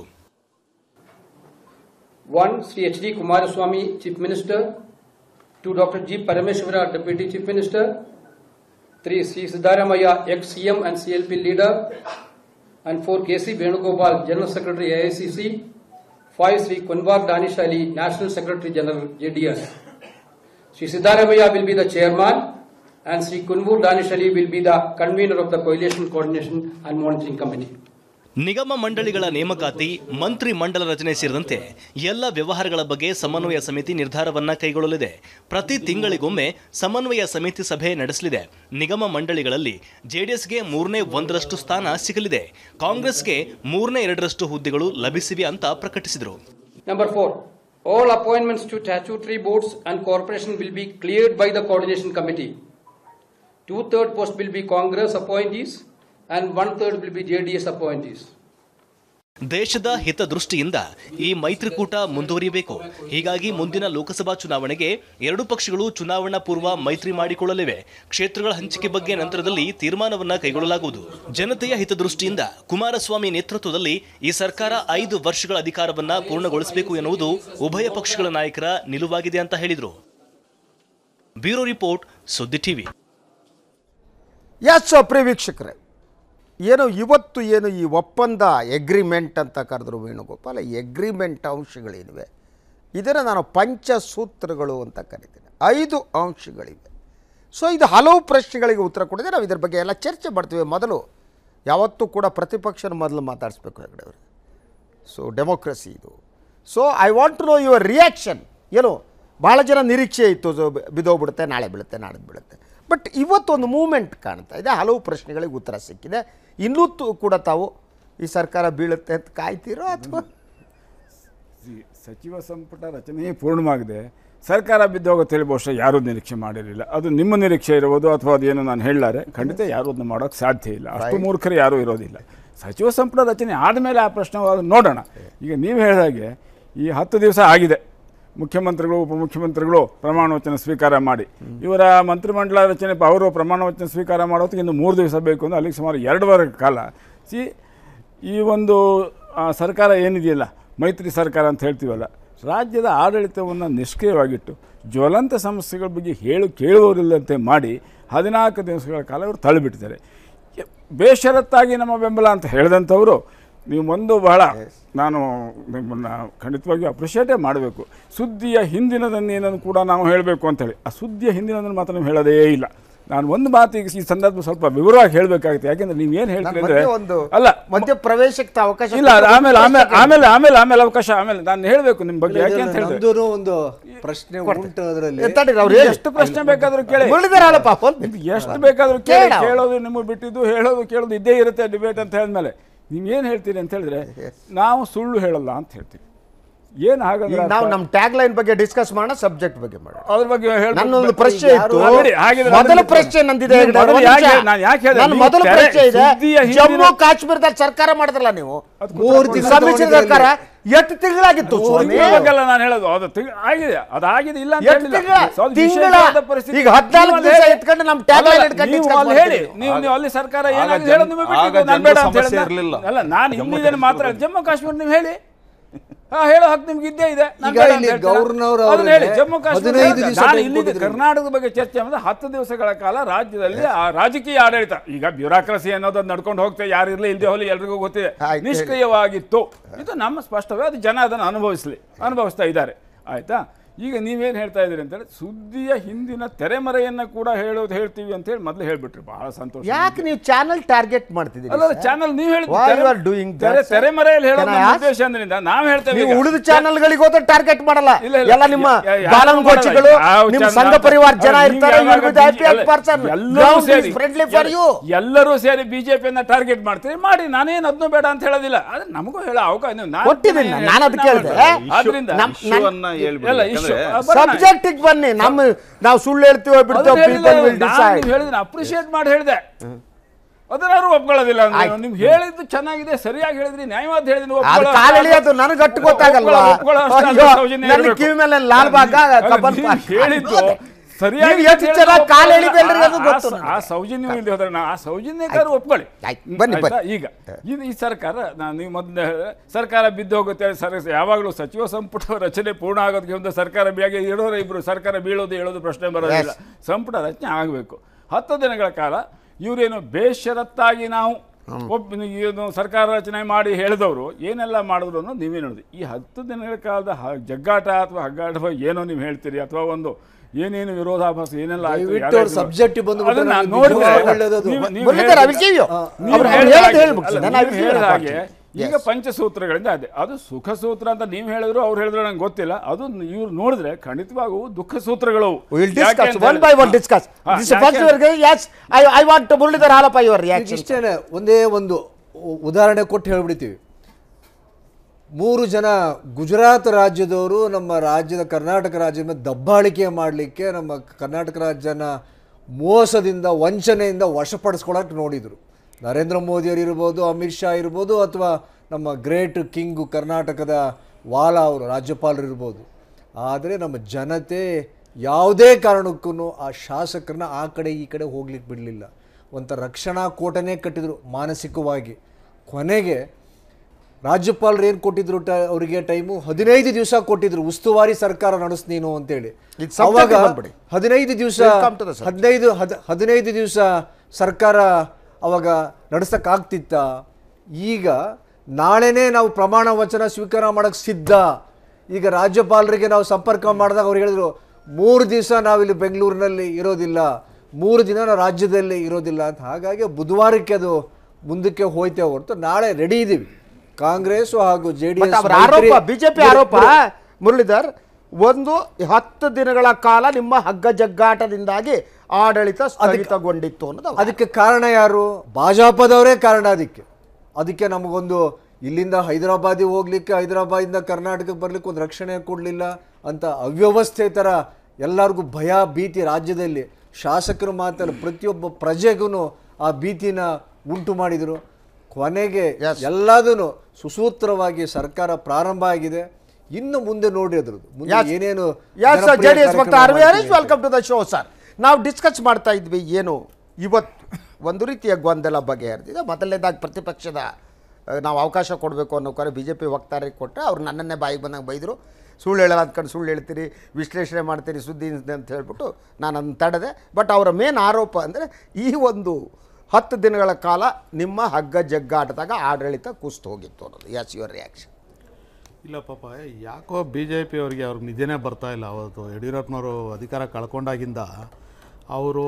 one, Sri H.D. Kumaraswamy, Chief Minister, two, Dr. G. Parameshwara, Deputy Chief Minister, three, Sri Siddharamaya, ex-CM and CLP leader, and four, K.C. Venugopal, General Secretary, AICC, five, Sri Kunwar Danish Ali, National Secretary General, JDS. Sri Siddharamaya will be the chairman, and Sri Kunwur Danish Ali will be the convener of the Coalition Coordination and Monitoring Committee. ನಿಗಮ ಮಂಡಳಿಗಳ ನೇಮಕಾತಿ ಮಂತ್ರಿ ಮಂಡಲ ರಚನೆ ಸೇರಿದಂತೆ ಎಲ್ಲ ವ್ಯವಹಾರಗಳ ಬಗ್ಗೆ ಸಮನ್ವಯ ಸಮಿತಿ ನಿರ್ಧಾರವನ್ನ ಕೈಗೊಳ್ಳಲಿದೆ ಪ್ರತಿ ತಿಂಗಳಿಗೊಮ್ಮೆ ಸಮನ್ವಯ ಸಮಿತಿ ಸಭೆ ನಡೆಸಲಿದೆ ನಿಗಮ ಮಂಡಳಿಗಳಲ್ಲಿ ಜೆಡಿಎಸ್ಗೆ ಮೂರನೇ ಒಂದರಷ್ಟು ಸ್ಥಾನ ಸಿಗಲಿದೆ ಕಾಂಗ್ರೆಸ್ಗೆ ಮೂರನೇ ಎರಡರಷ್ಟು ಹುದ್ದೆಗಳು ಲಭಿಸಿವೆ ಅಂತ ಪ್ರಕಟಿಸಿದರು Number four, all appointments to statutory boards and corporation will be cleared by the coordination committee. Two-third post will be Congress appointees and one-third will be JDS appointees. ದೇಶದ ಹಿತದೃಷ್ಟಿಯಿಂದ ಈ ಮೈತ್ರಿಕೂಟ ಮುಂದುವರಿಯಬೇಕು ಹೀಗಾಗಿ ಮುಂದಿನ ಲೋಕಸಭಾ ಚುನಾವಣೆಗೆ ಎರಡು ಪಕ್ಷಗಳು ಚುನಾವಣಾ ಪೂರ್ವ ಮೈತ್ರಿ ಮಾಡಿಕೊಳ್ಳಲಿವೆ ಕ್ಷೇತ್ರಗಳ ಹಂಚಿಕೆ ಬಗ್ಗೆ ನಂತರದಲ್ಲಿ ತೀರ್ಮಾನವನ್ನ ಕೈಗೊಳ್ಳಲಾಗುವುದು ಜನತೆಯ ಹಿತದೃಷ್ಟಿಯಿಂದ ಕುಮಾರಸ್ವಾಮಿ ನೇತೃತ್ವದಲ್ಲಿ ಈ ಸರ್ಕಾರ ಐದು ವರ್ಷಗಳ ಅಧಿಕಾರವನ್ನ ಪೂರ್ಣಗೊಳಿಸಬೇಕು ಎನ್ನುವುದು ಉಭಯ ಪಕ್ಷಗಳ ನಾಯಕರ ನಿಲುವಾಗಿದೆ ಅಂತ ಹೇಳಿದರು bureau report Suddi TV S ಪ್ರಿಯ ವೀಕ್ಷಕರೇ ಏನು ಇವತ್ತು ಏನು ಈ ಒಪ್ಪಂದ ಎಗ್ರಿಮೆಂಟ್ ಅಂತ ಕರೆದ್ರು ವೇಣುಗೋಪಾಲ ಎಗ್ರಿಮೆಂಟ್ ಅಂಶಗಳೇನಿವೆ ಇದನ್ನು ನಾನು ಪಂಚಸೂತ್ರಗಳು ಅಂತ ಕರಿತೀನಿ ಐದು ಅಂಶಗಳಿವೆ ಸೊ ಇದು ಹಲವು ಪ್ರಶ್ನೆಗಳಿಗೆ ಉತ್ತರ ಕೊಡಿದೆ ನಾವು ಇದ್ರ ಬಗ್ಗೆ ಎಲ್ಲ ಚರ್ಚೆ ಮಾಡ್ತೀವಿ ಮೊದಲು ಯಾವತ್ತೂ ಕೂಡ ಪ್ರತಿಪಕ್ಷನ ಮೊದಲು ಮಾತಾಡಿಸ್ಬೇಕು ಹೆಗಡೆ ಅವರು ಸೊ ಡೆಮೋಕ್ರಸಿ ಇದು so I want to know your reaction ಏನು ಭಾಳ ಜನ ನಿರೀಕ್ಷೆ ಇತ್ತು ಸೊ ಬಿ- ಬಿದ್ದೋಗ್ಬಿಡುತ್ತೆ ನಾಳೆ ಬೀಳುತ್ತೆ ನಾಳೆ ಬೀಳುತ್ತೆ ಬಟ್ ಇವತ್ತೊಂದು ಮೂಮೆಂಟ್ ಕಾಣ್ತಾ ಇದೆ ಹಲವು ಪ್ರಶ್ನೆಗಳಿಗೆ ಉತ್ತರ ಸಿಕ್ಕಿದೆ ಇನ್ನೂ ತು- ಕೂಡ ತಾವು ಈ ಸರ್ಕಾರ ಬೀಳುತ್ತೆ ಅಂತ ಕಾಯ್ತೀರೋ ಅಥವಾ ಸಿ- ಸಚಿವ ಸಂಪುಟ ರಚನೆ ಪೂರ್ಣವಾಗಿದೆ ಸರ್ಕಾರ ಬಿದ್ದೋಗುತ್ತೆ ಹೇಳಿ ಬಹುಶಃ ಯಾರೂ ನಿರೀಕ್ಷೆ ಮಾಡಿರಲಿಲ್ಲ ಅದು ನಿಮ್ಮ ನಿರೀಕ್ಷೆ ಇರ್ಬೋದು ಅಥವಾ ಅದೇನು ನಾನು ಹೇಳಲಾರೆ ಖಂಡಿತ ಯಾರೂ ಅದನ್ನು ಮಾಡೋಕ್ಕೆ ಸಾಧ್ಯ ಇಲ್ಲ ಅಷ್ಟು ಮೂರ್ಖರು ಯಾರೂ ಇರೋದಿಲ್ಲ ಸಚಿವ ಸಂಪುಟ ರಚನೆ ಆದಮೇಲೆ ಆ ಪ್ರಶ್ನೆ ಅದು ನೋಡೋಣ ಈಗ ನೀವು ಹೇಳಿದಾಗೆ ಈ ಹತ್ತು ದಿವಸ ಆಗಿದೆ ಮುಖ್ಯಮಂತ್ರಿಗಳು ಉಪಮುಖ್ಯಮಂತ್ರಿಗಳು ಪ್ರಮಾಣ ವಚನ ಸ್ವೀಕಾರ ಮಾಡಿ ಇವರ ಮಂತ್ರಿಮಂಡಲ ರಚನೆ ಪ- ಅವರು ಪ್ರಮಾಣ ವಚನ ಸ್ವೀಕಾರ ಮಾಡೋದಕ್ಕೆ ಇನ್ನು ಮೂರು ದಿವಸ ಬೇಕು ಅಂದ್ರೆ ಅಲ್ಲಿಗೆ ಸುಮಾರು ಎರಡು ವಾರ ಕಾಲ ಸಿ ಈ ಒಂದು ಆ, ಸರ್ಕಾರ ಏನಿದೆಯಲ್ಲ ಮೈತ್ರಿ ಸರ್ಕಾರ ಅಂತ ಹೇಳ್ತೀವಲ್ಲ ರಾಜ್ಯದ ಆಡಳಿತವನ್ನು ನಿಷ್ಕ್ರಿಯವಾಗಿಟ್ಟು ಜ್ವಲಂತ ಸಮಸ್ಯೆಗಳ ಬಗ್ಗೆ ಹೇಳು ಕೇಳುವವರಿಲ್ಲಂತೆ ಮಾಡಿ ಹದಿನಾಲ್ಕು ದಿವಸಗಳ ಕಾಲ ಅವರು ತಳ್ಳಿಬಿಟ್ಟಿದ್ದಾರೆ ಯ- ಬೇಷರತ್ತಾಗಿ ನಮ್ಮ ಬೆಂಬಲ ಅಂತ ಹೇಳಿದಂಥವರು ನೀವು ಒಂದು ಬಹಳ ನಾನು ನಿಮ್ಮನ್ನು ಖಂಡಿತವಾಗಿಯೂ ಅಪ್ರಿಷಿಯೇಟೇ ಮಾಡಬೇಕು ಸುದ್ದಿಯ ಹಿಂದಿನದನ್ನೇನನ್ನು ಕೂಡ ನಾವು ಹೇಳಬೇಕು ಅಂತೇಳಿ ಆ ಸುದ್ದಿಯ ಹಿಂದಿನದನ್ನು ಮಾತ್ರ ನೀವು ಹೇಳೋದೇ ಇಲ್ಲ ನಾನು ಒಂದು ಮಾತು ಈಗ ಈ ಸಂದರ್ಭ ಸ್ವಲ್ಪ ವಿವರವಾಗಿ ಹೇಳಬೇಕಾಗುತ್ತೆ ಯಾಕೆಂದ್ರೆ ನೀವು ಏನು ಹೇಳ್ತೀರಿ ಅಂದರೆ ಮಧ್ಯೆ ಒಂದು ಅಲ್ಲ ಮಧ್ಯ ಪ್ರವೇಶಕ್ಕೆ ತಾವು ಅವಕಾಶ ಇಲ್ಲ ಅದು ಆಮೇಲೆ ಆಮೇಲೆ ಆಮೇಲೆ ಆಮೇಲೆ ಆಮೇಲೆ ಅವಕಾಶ ಆಮೇಲೆ ನಾನು ಹೇಳಬೇಕು ನಿಮ್ಮ ಬಗ್ಗೆ ಯಾಕೆ ಅಂತ ಹೇಳಿದ್ರೆ ನಮ್ದು ಒಂದು ಪ್ರಶ್ನೆ ಉಂಟು ಅದರಲ್ಲಿ ತಡೀರಿ, ಅವ್ರು ಹೇಳಿ ಎಷ್ಟು ಪ್ರಶ್ನೆ ಬೇಕಾದ್ರೂ ಕೇಳಿ ಮುಳಿದಾರಲ್ಲ ಪಾಪ ಒಂದು ನಿಮ್ಗೆ ಎಷ್ಟು ಬೇಕಾದ್ರೂ ಕೇಳಿ ಕೇಳು. ಕೇಳೋದು ನಿಮಗೆ ಬಿಟ್ಟಿದ್ದು ಹೇಳೋದು ಕೇಳೋದು ಇದ್ದೇ ಇರುತ್ತೆ ಡಿಬೇಟ್ ಅಂತ ಹೇಳಿದ್ಮೇಲೆ ನೀವು ಏನು ಹೇಳ್ತೀರಿ ಅಂತ ಹೇಳಿದ್ರೆ ನಾವು ಸುಳ್ಳು ಹೇಳಲ್ಲ ಅಂತ ಹೇಳ್ತೀವಿ ಏನು ಹಾಗಾದ್ರೆ ಈಗ ನಾವು ನಮ್ಮ ಟ್ಯಾಗ್ ಲೈನ್ ಬಗ್ಗೆ ಡಿಸ್ಕಸ್ ಮಾಡೋಣ ಸಬ್ಜೆಕ್ಟ್ ಬಗ್ಗೆ ಮಾಡೋಣ ಅದ್ರ ಬಗ್ಗೆ ಹೇಳ್ಬೇಕು. ನನ್ನೊಂದು ಪ್ರಶ್ನೆ ಯಾರು- ಇತ್ತು ಆ, ಬಿಡಿ, ಹಾಗಿದ್ರೆ ಮೊದಲ ಅದನ್ನ- ಪ್ರಶ್ನೆ ನಂದಿದೆ ನೀವು ಹೆಗ್ಡೆ, ಮೊದಲು ಒಂದು ಯಾಕೆ- ನಿಮಿಷ. ನಾನು ಯಾಕೆ ಹೇಳಿದೆ? ನನ್ನ ನೀವು ಮೊದಲ ತೆರೆ- ಪ್ರಶ್ನೆ ಇದೆ ಸುದ್ದಿಯ ಹಿಂದಿನ- ಜಮ್ಮು ಕಾಶ್ಮೀರದಲ್ಲಿ ಸರ್ಕಾರ ಮಾಡಿದ್ರಲ್ಲ ನೀವು ಮೂರು ತಿಂಗಳು ಸಮ್ಮಿಶ್ರ ಸರ್ಕಾರ ಎಷ್ಟು ತಿಂಗಳಾಗಿತ್ತು ಸ್ವಾಮಿ ತಿಂಗಳ ಬಗ್ಗೆಲ್ಲ ನಾನು ಹೇಳೋದು ಅದು ತಿಂಗ್- ಆಗಿದೆ ಅದಾಗಿದೆ ಇಲ್ಲ ಅಂತ ಎಷ್ಟು ಹೇಳಿಲ್ಲ. ತಿಂಗಳ? ಸ್ವಲ್ಪ ತಿಂಗಳ? ವಿಶೇಷವಾದ ಪರಿಸ್ಥಿತಿ. ಈಗ ಹದಿನಾಲ್ಕು ನೀವು ಅಲ್ಲಿ ದಿವಸ ಹೇಳಿ. ಎತ್ಕೊಂಡು ನಮ್ಮ tag ಅಲ್ಲ, line ಇಟ್ಕೊಂಡು ನೀವು discuss ಅಲ್ಲಿ ಹೇಳಿ ಮಾಡ್ತೀವಿ. ನೀವು ನೀವು ಅಲ್ಲಿ ಸರ್ಕಾರ ಆಗ ಏನಾಗಿದೆ ಜನ- ಹೇಳೋದು ನಿಮಗೆ ಆಗ ಬಿಟ್ಟಿದ್ದು, ನಾನು ಜನರ ಬೇಡ ಅಂತ ಸಮಸ್ಯೆ ಹೇಳಿದ್ನ. ಇರ್ಲಿಲ್ಲ. ಅಲ್ಲ ನಾನು ಜಮ್ಮು ಇಲ್ಲಿದ್ದೇನೆ ಮಾತ್ರ ಕಾಶ್ಮೀರದಲ್ಲಿ. ಜಮ್ಮು ಕಾಶ್ಮೀರ ನೀವು ಹೇಳಿ ಹಾ ಹೇಳೋ ಹಕ್ಕು ನಿಮ್ಗೆ ಇದ್ದೇ ಇದೆ ನಾನು ಈಗ ಬೇಡ ಅಂತ ಇಲ್ಲಿ ಹೇಳ್ತೀರಾ? ಗವರ್ನರ್ ಅದನ್ನ ಹೇಳಿ ಅವರಿಗೆ ಜಮ್ಮು ಕಾಶ್ಮೀರ ಹದಿನೈದು ದಿವಸ ನಾನು time ಇಲ್ಲಿ ಕೊಟ್ಟಿದ್ರು. ಕರ್ನಾಟಕದ ಬಗ್ಗೆ ಚರ್ಚೆ ಮಾಡಿದ್ರೆ ಹತ್ತು ದಿವಸಗಳ ಕಾಲ ರಾಜ್ಯದಲ್ಲಿ ಆ ರಾಜಕೀಯ ಆಡಳಿತ ಈಗ ಬ್ಯೂರಾಕ್ರಸಿ ಅನ್ನೋದು ನಡ್ಕೊಂಡು ಹೋಗ್ತೇವೆ ಯಾರು ಇರಲಿ ಇಲ್ಲದೆ ಹೋಗಲಿ ಎಲ್ರಿಗೂ ಗೊತ್ತಿದೆ ಆಯ್ತು, ಹೇಳಿ. ನಿಷ್ಕ್ರಿಯವಾಗಿತ್ತು ಇದು ನಮ್ಮ ಸ್ಪಷ್ಟವೇ ಅದು ಜನ ಅದನ್ನು ಅನುಭವಿಸಲಿ ಅನುಭವಿಸ್ತಾ ಇದ್ದಾರೆ ಆಯ್ತಾ ಈಗ ನೀವೇನು ಹೇಳ್ತಾ ಇದ್ದೀರಿ ಅಂತೇಳಿ ಸುದ್ದಿಯ ಹಿಂದಿನ ತೆರೆಮರೆಯನ್ನು ಕೂಡ ಹೇಳೋದು ಹೇಳ್ತೀವಿ ಅಂತ ಹೇಳಿ ಮೊದಲು ಹೇಳ್ಬಿಟ್ರಿ ಬಹಳ ಸಂತೋಷ ಯಾಕೆ ನೀವು ಚಾನಲ್ ಟಾರ್ಗೆಟ್ ಮಾಡ್ತಿದ್ದೀರಿ ಅಲ್ಲ sir? ಚಾನಲ್ ನೀವು ಹೇಳಿದ್ದು Why ತೆರೆ- you are doing that, ತೆರೆ- sir? ತೆರೆಮರೆಯಲ್ಲಿ ಹೇಳೋದು Can I ನಮ್ಮ ask? ಉದ್ದೇಶ ಅಂದ್ರಿಂದ ನಾವು ಹೇಳ್ತೇವೆ ನೀವು ಈಗ. ಉಳಿದ ಚಾನಲ್ಗಳಿಗೆ ಹೋದ್ರೆ ಟಾರ್ಗೆಟ್ ಮಾಡಲ್ಲ ಇಲ್ಲ, ಇಲ್ಲ. ಎಲ್ಲ ನಿಮ್ಮ ಯಾ- ಯಾ- ಬಾಲಂಗೋಚಿಗಳು ಯಾರು ಮಾಡಲ್ಲ. ನಿಮ್ಮ ಯಾವ ಸಂಘ ಚಾನಲ್ ಪರಿವಾರ ಜನ ಅಲ್ಲ, ಇರ್ತಾರೆ ನೀವು ಯಾವಾಗ ಐ ಪಿ ಎಲ್ ಎಲ್ಲ- ಪರ್ಸನ್ ಎಲ್ಲರೂ ಸೇರಿ ಫ್ರೆಂಡ್ಲಿ ಫಾರ್ ಯು ಎಲ್ಲರೂ ಸೇರಿ ಬಿಜೆಪಿಯನ್ನ ಟಾರ್ಗೆಟ್ ಮಾಡ್ತೀರಿ ಮಾಡಿ ನಾನೇನು ಅದನ್ನು ಬೇಡ ಅಂತ ಹೇಳೋದಿಲ್ಲ ಆದ್ರೆ ನಮಗೂ ಹೇಳೋ ಅವಕಾಶ ನೀವು ನಾನು ಕೊಟ್ಟಿದ್ದೀನಿ ನಾನು, ನಾನು ಅದಕ್ಕೆ ಹೇಳ್ದೆ. ಆದ್ರಿಂದ ನಮ್- issue ಅನ್ನ ಹೇಳ್ಬಿಡಿ. ಎಲ್ಲ issue. ಯಾಕಂದ್ರೆ ಆ, ಬರೋಣ. ಸಬ್ಜೆಕ್ಟ್ ಬನ್ನಿ ನಮ್ಮ ನಾವು ಸುಳ್ಳು ಹೇಳ್ತೀವೋ ಬಿಡ್ತೀವೋ ಅದನ್ನ ಹೇಳಿಲ್ಲ, ಪೀಪಲ್ ವಿಲ್ ನಾನು ಡಿಸೈಡ್ ನೀವು ಹೇಳಿದ್ರೆ ಅಪ್ರಿಷಿಯೇಟ್ ಮಾಡಿ ಹೇಳಿದೆ ಅದನ್ನಾರು ಒಪ್ಕೊಳ್ಳೋದಿಲ್ಲ ಆಯ್ತು. ನಿಮ್ಗೆ ಹೇಳಿದ್ದು ಚೆನ್ನಾಗಿದೆ ಸರಿಯಾಗಿ ಹೇಳಿದ್ರಿ ನ್ಯಾಯವಾದ ಹೇಳಿದ್ರಿ ಅದು ಒಪ್ಕೊಳ್ಳೋ- ಕಾಲ್ ಎಳಿಯೋದು ನನಗೆ ಗಟ್ಟು ಗೊತ್ತಾಗಲ್ವಾ ಒಪ್ಕೊಳ್ಳೋ- ಒಪ್ಕೊಳ್ಳೋ ಅಷ್ಟು ಅಯ್ಯೋ, ಅಲ್ಲ, ಸೌಜನ್ಯ ನನ್ನ ಇರ್ಬೇಕು. ಕಿವಿ ಮೇಲೆ ಲಾಲ್ ಬಾಗ ಅಲ್ಲ, ಕಬ್ಬನ್ ನೀವು ಪಾರ್ಕ್. ಹೇಳಿದ್ದು ಅದೇ. ಸರಿಯಾಗಿ ನೀವು ಎಷ್ಟು ಹೇಳಿದ್ದು ಚೆನ್ನಾಗಿ ಕಾಲ್ ಒಪ್ಕೊಳ್ಳೋ- ಎಳಿಬೇಡ್ರಿ ಅದು ಆ- ಗೊತ್ತು ಆ- ನನಗೆ. ಆ ಸೌಜನ್ಯ ಇಲ್ಲದೆ ಹೋದ್ರೆ ನಾ ಆ ಸೌಜನ್ಯಕ್ಕಾದ್ರೂ ಒಪ್ಕೊಳ್ಳಿ ಆಯ್ತು, ಬನ್ನಿ, ಆಯ್ತಾ? ಬನ್ನಿ. ಈಗ ಇದು ಈ ಸರ್ಕಾರ ನಾನು ನೀವು ಮೊದಲು ಸರ್ಕಾರ ಬಿದ್ದು ಹೋಗುತ್ತೆ ಸರ್ ಯಾವಾಗಲೂ ಸಚಿವ ಸಂಪುಟ ರಚನೆ ಪೂರ್ಣ ಆಗೋದಕ್ಕೆ ಒಂದು ಸರ್ಕಾರ ಬೇಗ ಇರೋರು ಇಬ್ರು ಸರ್ಕಾರ ಬೀಳೋದು ಹೇಳೋದು ಪ್ರಶ್ನೆ ಬರೋದಿಲ್ಲ ಸಂಪುಟ ರಚನೆ ಆಗಬೇಕು ಹತ್ತು ದಿನಗಳ ಕಾಲ ಇವರೇನು ಬೇಷರತ್ತಾಗಿ ನಾವು ಒಬ್ಬ ಏನು ಸರ್ಕಾರ ರಚನೆ ಮಾಡಿ ಹೇಳಿದವರು ಏನೆಲ್ಲ ಮಾಡಿದ್ರು ಅನ್ನೋದು ನೀವೇ ನೋಡಿದ್ರಿ ಈ ಹತ್ತು ದಿನಗಳ ಕಾಲದ ಹ- ಜಗ್ಗಾಟ ಅಥವಾ ಹಗ್ಗಾಟ ಏನೋ ನೀವು ಹೇಳ್ತೀರಿ ಅಥವಾ ಒಂದು ಏನೇನು ವಿರೋಧಾಭಾಸ ಏನೆಲ್ಲ ಆಯ್ತು, ದಯವಿಟ್ಟು ಯಾರ್ಯಾರು- ಅವ್ರ subjective ಬಂದ್ಬಿಟ್ರೆ ಅದನ್ನ ನಮ್ಗೆ ನೋಡಿದ್ರೆ ನಿಜವಾಗ್ಲೂ ಒಳ್ಳೆದದು. ನೀವು- ನೀವು Muralidhar, I will give you. ಹೇಳಿದ- ನೀವು ಅವ್ರು ಹೇಳಿದ ಹೇಳೋದು ಹಾಗೆ- ಹೇಳ್ಬಿಡ್ತೀನಿ. ಅಲ್ಲ, ನಾನು I will ನೀವು give you ಹೇಳಿದ an ಹಾಗೆ opportunity. ಈಗ Yes. ಪಂಚಸೂತ್ರಗಳಿಂದ ಅದೇ ಅದು ಸುಖ ಸೂತ್ರ ಅಂತ ನೀವು ಹೇಳಿದ್ರು ಅವ್ರು ಹೇಳಿದ್ರು ನಂಗೆ ಗೊತ್ತಿಲ್ಲ ಅದು ಇವ್ರು ನೋಡಿದ್ರೆ ಖಂಡಿತವಾಗೂ ದುಃಖ ಸೂತ್ರಗಳು ಅವು. We'll ಯಾಕೆ discuss ಅಂತ one by one ಹೇಳಿದ್ರೆ- discuss. ಹಾ, This ಯಾಕೆ first ಅಂತ- word, yes, I, I want to Muralidhar Halappa your ಈಗ reaction. ಇಷ್ಟೇನೆ ಒಂದೇ ಒಂದು ಉ- ಉದಾಹರಣೆ ಕೊಟ್ಟು ಹೇಳ್ಬಿಡ್ತೀವಿ ಮೂರು ಜನ ಗುಜರಾತ್ ರಾಜ್ಯದವರು ನಮ್ಮ ರಾಜ್ಯದ ಕರ್ನಾಟಕ ರಾಜ್ಯದ ಮೇಲೆ ದಬ್ಬಾಳಿಕೆ ಮಾಡಲಿಕ್ಕೆ ನಮ್ಮ ಕರ್ನಾಟಕ ರಾಜ್ಯನ ಮೋಸದಿಂದ ವಂಚನೆಯಿಂದ ವಶಪಡಿಸ್ಕೊಳಕ್ಕೆ ನೋಡಿದರು ನರೇಂದ್ರ ಮೋದಿಯವರು ಇರ್ಬೋದು ಅಮಿತ್ ಶಾ ಇರ್ಬೋದು ಅಥವಾ ನಮ್ಮ ಗ್ರೇಟ್ ಕಿಂಗು ಕರ್ನಾಟಕದ ವಾಲಾ ಅವರು ರಾಜ್ಯಪಾಲರು ಇರ್ಬೋದು ಆದರೆ ನಮ್ಮ ಜನತೆ ಯಾವುದೇ ಕಾರಣಕ್ಕೂ ಆ ಶಾಸಕರನ್ನ ಆ ಕಡೆ ಈ ಕಡೆ ಹೋಗ್ಲಿಕ್ಕೆ ಬಿಡಲಿಲ್ಲ ಒಂಥರ ರಕ್ಷಣಾ ಕೋಟನೇ ಕಟ್ಟಿದ್ರು ಮಾನಸಿಕವಾಗಿ ಕೊನೆಗೆ ರಾಜ್ಯಪಾಲರು ಏನು ಕೊಟ್ಟಿದ್ರು ಟ ಅವರಿಗೆ ಟೈಮು ಹದಿನೈದು ದಿವಸ ಕೊಟ್ಟಿದ್ರು ಉಸ್ತುವಾರಿ ಸರ್ಕಾರ ನಡೆಸ್ ನೀನು ಅಂತೇಳಿ ಇದು subject ಅವಾಗ ಬಂದ್ಬಿಡಿ. ಹದಿನೈದು ದಿವಸ We'll come to the subject. ಹದಿನೈದು ಹದ್ ಹದಿನೈದು ದಿವಸ ಸರ್ಕಾರ ಅವಾಗ ನಡೆಸೋಕ್ಕಾಗ್ತಿತ್ತ ಈಗ ನಾಳೆನೇ ನಾವು ಪ್ರಮಾಣ ವಚನ ಸ್ವೀಕಾರ ಮಾಡೋಕ್ಕೆ ಸಿದ್ಧ ಈಗ ರಾಜ್ಯಪಾಲರಿಗೆ ನಾವು ಸಂಪರ್ಕ ಮಾಡಿದಾಗ ಅವ್ರು ಹೇಳಿದ್ರು ಮೂರು ದಿವಸ ನಾವಿಲ್ಲಿ ಬೆಂಗಳೂರಿನಲ್ಲಿ ಇರೋದಿಲ್ಲ ಮೂರು ದಿನ ನಾವು ರಾಜ್ಯದಲ್ಲಿ ಇರೋದಿಲ್ಲ ಅಂತ ಹಾಗಾಗಿ ಬುಧವಾರಕ್ಕೆ ಅದು ಮುಂದಕ್ಕೆ ಹೋಯ್ತೇ ಹೊರತು ನಾಳೆ ರೆಡಿ ಇದ್ದೀವಿ ಕಾಂಗ್ರೆಸ್ ಹಾಗೂ ಜೆ ಡಿ ಬಟ್ ಅವರ ಆರೋಪ ಬಿಜೆಪಿ ಆರೋಪ ಮುರಳೀಧರ್ ಒಂದು ಹತ್ತು ದಿನಗಳ ಕಾಲ ನಿಮ್ಮ ಹಗ್ಗ ಜಗ್ಗಾಟದಿಂದಾಗಿ ಆಡಳಿತ ಸ್ಥಗಿತಗೊಂಡಿತ್ತು ಅನ್ನೋದು ಅವ್ರ ಅದಕ್ಕೆ ಕಾರಣ ಯಾರು ಭಾಜಪದವರೇ ಕಾರಣ ಅದಕ್ಕೆ ಅದಕ್ಕೆ ನಮಗೊಂದು ಇಲ್ಲಿಂದ ಹೈದರಾಬಾದಿಗೆ ಹೋಗ್ಲಿಕ್ಕೆ ಹೈದರಾಬಾದಿಂದ ಕರ್ನಾಟಕಕ್ಕೆ ಬರ್ಲಿಕ್ಕೆ ಒಂದು ರಕ್ಷಣೆ ಕೊಡಲಿಲ್ಲ ಅಂತ ಅವ್ಯವಸ್ಥೆ ಥರ ಎಲ್ಲರಿಗೂ ಭಯ ಭೀತಿ ರಾಜ್ಯದಲ್ಲಿ ಶಾಸಕರು ಮಾತಲ್ಲ ಪ್ರತಿಯೊಬ್ಬ ಪ್ರಜೆಗೂ ಆ ಭೀತಿನ ಉಂಟು ಮಾಡಿದರು ಕೊನೆಗೆ ಎಲ್ಲದೂ ಸುಸೂತ್ರವಾಗಿ ಸರ್ಕಾರ ಪ್ರಾರಂಭ ಆಗಿದೆ ಇನ್ನು ಮುಂದೆ ನೋಡಿ ಅದ್ರದ್ದು ಮುಂದೆ Yes. ಏನೇನು Yes, sir. ಜನಪ್ರಿಯ JDS ವಕ್ತ ಕಾರ್ಯಕ್ರಮ ಆರ್ ವಿ ಹರೀಶ್ ಮಾಡ್ತೀವಿ ಅಂತ. Welcome to the show sir ನಾವು ಡಿಸ್ಕಸ್ ಮಾಡ್ತಾ ಇದ್ವಿ ಏನು ಇವತ್ತು ಒಂದು ರೀತಿಯ ಗೊಂದಲ ಬಗೆಹರಿದಿದೆ ಮೊದಲನೇದಾಗಿ ಪ್ರತಿಪಕ್ಷದ ಆ, ನಾವು ಅವಕಾಶ ಕೊಡಬೇಕು ಅನ್ನೋ ಕರೆ ಬಿ ಜೆ ಪಿ ವಕ್ತಾರರಿಗೆ ಕೊಟ್ಟರೆ ಅವ್ರು ನನ್ನನ್ನೇ ಬಾಯಿಗೆ ಬಂದಂಗೆ ಬೈದರು ಸುಳ್ಳು ಹೇಳಲ್ಲ ಅಂದ್ಕೊಂಡು ಸುಳ್ಳು ಹೇಳ್ತೀರಿ ವಿಶ್ಲೇಷಣೆ ಮಾಡ್ತೀರಿ ಸುದ್ದಿ ಇದೆ ಅಂತ ಹೇಳ್ಬಿಟ್ಟು ನಾನು ಅದನ್ನು ತಡೆದೆ ಬಟ್ ಅವರ ಮೇನ್ ಆರೋಪ ಅಂದರೆ ಈ ಒಂದು ಹತ್ತು ದಿನಗಳ ಕಾಲ ನಿಮ್ಮ ಹಗ್ಗ ಜಗ್ಗಾಟದಾಗ ಆಡಳಿತ ಕುಸ್ತು ಹೋಗಿತ್ತು ಅನ್ನೋದು ಯಾಸ್ ಯುವರ್ ರಿಯಾಕ್ಷನ್ ಇಲ್ಲ ಪಾಪ ಯಾಕೋ ಬಿ ಜೆ ಪಿ ಅವ್ರಿಗೆ ಅವ್ರಿಗೆ ನಿದ್ದೆನೇ ಬರ್ತಾ ಇಲ್ಲ ಅವತ್ತು ಯಡಿಯೂರಪ್ಪನವರು ಅಧಿಕಾರ ಕಳ್ಕೊಂಡಾಗಿಂದ ಅವರು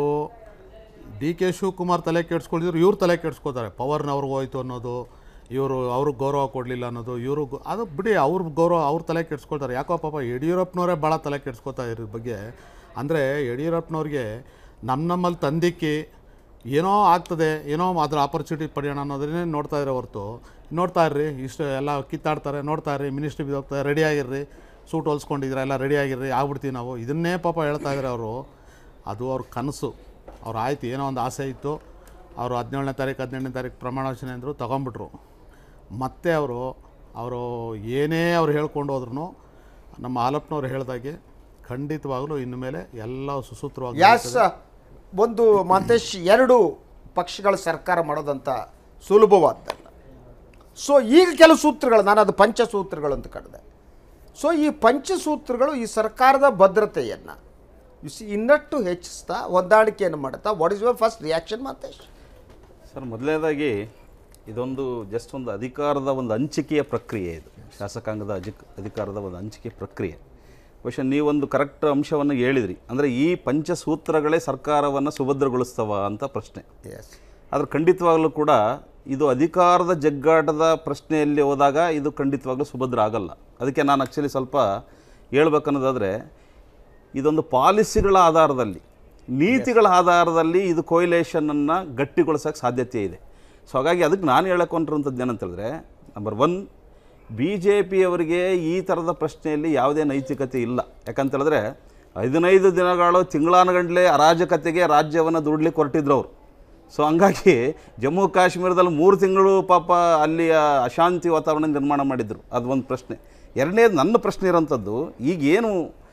ಡಿ ಕೆ ಶಿವಕುಮಾರ್ ತಲೆ ಕೆಡ್ಸ್ಕೊಳಿದ್ರು ಇವ್ರು ತಲೆ ಕೆಡ್ಸ್ಕೊತಾರೆ ಪವರ್ನವ್ರಿಗೆ ಹೋಯ್ತು ಅನ್ನೋದು ಇವರು ಅವ್ರಿಗೆ ಗೌರವ ಕೊಡಲಿಲ್ಲ ಅನ್ನೋದು ಇವರು ಅದು ಬಿಡಿ ಅವ್ರ ಗೌರವ ಅವ್ರ ತಲೆ ಕೆಡ್ಸ್ಕೊಳ್ತಾರೆ ಯಾಕೋ ಪಾಪ ಯಡಿಯೂರಪ್ಪನವರೇ ಭಾಳ ತಲೆ ಕೆಡ್ಸ್ಕೊತಾ ಇದ್ರ ಬಗ್ಗೆ ಅಂದರೆ ಯಡಿಯೂರಪ್ಪನವ್ರಿಗೆ ನಮ್ಮ ನಮ್ಮಲ್ಲಿ ತಂದಿಕ್ಕಿ ಏನೋ ಆಗ್ತದೆ ಏನೋ ಅದ್ರ ಆಪರ್ಚುನಿಟಿ ಪಡೆಯೋಣ ಅನ್ನೋದನ್ನೇ ನೋಡ್ತಾ ಇರೋ ಹೊರತು ನೋಡ್ತಾ ಇರ್ರಿ ಇಷ್ಟು ಎಲ್ಲ ಕಿತ್ತಾಡ್ತಾರೆ ನೋಡ್ತಾ ಇರ್ರಿ ಮಿನಿಸ್ಟ್ರಿ ಬಿದ್ದೋಗ್ತಾರೆ ರೆಡಿ ಆಗಿರ್ರಿ ಸೂಟ್ ಹೊಲ್ಸ್ಕೊಂಡಿದ್ದೀರಾ ಎಲ್ಲ ರೆಡಿ ಆಗಿರ್ರಿ ಆಗ್ಬಿಡ್ತೀವಿ ನಾವು ಇದನ್ನೇ ಪಾಪ ಹೇಳ್ತಾ ಇದ್ದಾರೆ ಅವರು ಅದು ಅವ್ರ ಕನಸು ಅವ್ರು ಆಯ್ತು ಏನೋ ಒಂದು ಆಸೆ ಇತ್ತು ಅವರು ಹದಿನೇಳನೇ ತಾರೀಕು ಹದಿನೆಂಟನೇ ತಾರೀಕು ಪ್ರಮಾಣ ವಚನ ಅಂದರು ತೊಗೊಂಬಿಟ್ರು ಮತ್ತೆ ಅವರು ಅವರು ಏನೇ ಅವ್ರು ಹೇಳ್ಕೊಂಡು ಹೋದ್ರೂ ನಮ್ಮ ಆಲಪ್ಪನವ್ರು ಹೇಳ್ದಾಗೆ ಖಂಡಿತವಾಗಲೂ ಇನ್ನು ಮೇಲೆ ಎಲ್ಲ ಸುಸೂತ್ರವಾಗಿ ಯಾಸ್ ಒಂದು ಮಹಂತೇಶ್ ಎರಡು ಪಕ್ಷಗಳ ಸರ್ಕಾರ ಮಾಡೋದಂತ ಸುಲಭವಾದ್ದಲ್ಲ ಸೊ ಈಗ ಕೆಲವು ಸೂತ್ರಗಳು ನಾನು ಅದು ಪಂಚಸೂತ್ರಗಳು ಅಂತ ಕರೆದೆ ಸೊ ಈ ಪಂಚಸೂತ್ರಗಳು ಈ ಸರ್ಕಾರದ ಭದ್ರತೆಯನ್ನು ಇನ್ನಷ್ಟು ಹೆಚ್ಚಿಸ್ತಾ ಹೊಂದಾಣಿಕೆಯನ್ನು ಮಾಡುತ್ತಾ what is your first reaction Mahantesh sir ಮೊದಲನೇದಾಗಿ ಇದೊಂದು ಜಸ್ಟ್ ಒಂದು ಅಧಿಕಾರದ ಒಂದು ಹಂಚಿಕೆಯ ಪ್ರಕ್ರಿಯೆ ಇದು ಶಾಸಕಾಂಗದ ಅಧಿಕ ಅಧಿಕಾರದ ಒಂದು ಹಂಚಿಕೆ ಪ್ರಕ್ರಿಯೆ ಬಹುಶಃ ನೀವೊಂದು ಕರೆಕ್ಟ್ ಅಂಶವನ್ನು ಹೇಳಿದ್ರಿ ಅಂದರೆ ಈ ಪಂಚಸೂತ್ರಗಳೇ ಸರ್ಕಾರವನ್ನು ಸುಭದ್ರಗೊಳಿಸ್ತವ ಅಂತ ಪ್ರಶ್ನೆ ಎಸ್ ಆದರೆ ಖಂಡಿತವಾಗಲೂ ಕೂಡ ಇದು ಅಧಿಕಾರದ ಜಗ್ಗಾಟದ ಪ್ರಶ್ನೆಯಲ್ಲಿ ಹೋದಾಗ ಇದು ಖಂಡಿತವಾಗ್ಲೂ ಸುಭದ್ರ ಆಗಲ್ಲ ಅದಕ್ಕೆ ನಾನು ಆ್ಯಕ್ಚುಲಿ ಸ್ವಲ್ಪ ಹೇಳ್ಬೇಕನ್ನೋದಾದರೆ ಇದೊಂದು ಪಾಲಿಸಿಗಳ ಆಧಾರದಲ್ಲಿ ನೀತಿಗಳ ಆಧಾರದಲ್ಲಿ ಇದು ಕೊಯ್ಲೇಷನನ್ನು ಗಟ್ಟಿಗೊಳಿಸೋಕ್ಕೆ ಸಾಧ್ಯತೆ ಇದೆ ಸೊ ಹಾಗಾಗಿ ಅದಕ್ಕೆ ನಾನು ಹೇಳಕ್ಕೊಂಡ್ರಂಥದ್ದು ಏನಂತ ಹೇಳಿದ್ರೆ ನಂಬರ್ ಒನ್ ಬಿ ಜೆ ಪಿಯವರಿಗೆ ಈ ಥರದ ಪ್ರಶ್ನೆಯಲ್ಲಿ ಯಾವುದೇ ನೈತಿಕತೆ ಇಲ್ಲ ಯಾಕಂತ ಹೇಳಿದ್ರೆ ಹದಿನೈದು ದಿನಗಳು ತಿಂಗಳಾನುಗಂಟ್ಲೆ ಅರಾಜಕತೆಗೆ ರಾಜ್ಯವನ್ನು ದುಡ್ಲಿಕ್ಕೆ ಹೊರಟಿದ್ರು ಅವರು ಸೊ ಹಂಗಾಗಿ ಜಮ್ಮು ಕಾಶ್ಮೀರದಲ್ಲಿ ಮೂರು ತಿಂಗಳು ಪಾಪ ಅಲ್ಲಿಯ ಅಶಾಂತಿ ವಾತಾವರಣ ನಿರ್ಮಾಣ ಮಾಡಿದರು ಅದು ಒಂದು ಪ್ರಶ್ನೆ ಎರಡನೇದು ನನ್ನ ಪ್ರಶ್ನೆ ಇರೋಂಥದ್ದು ಈಗೇನು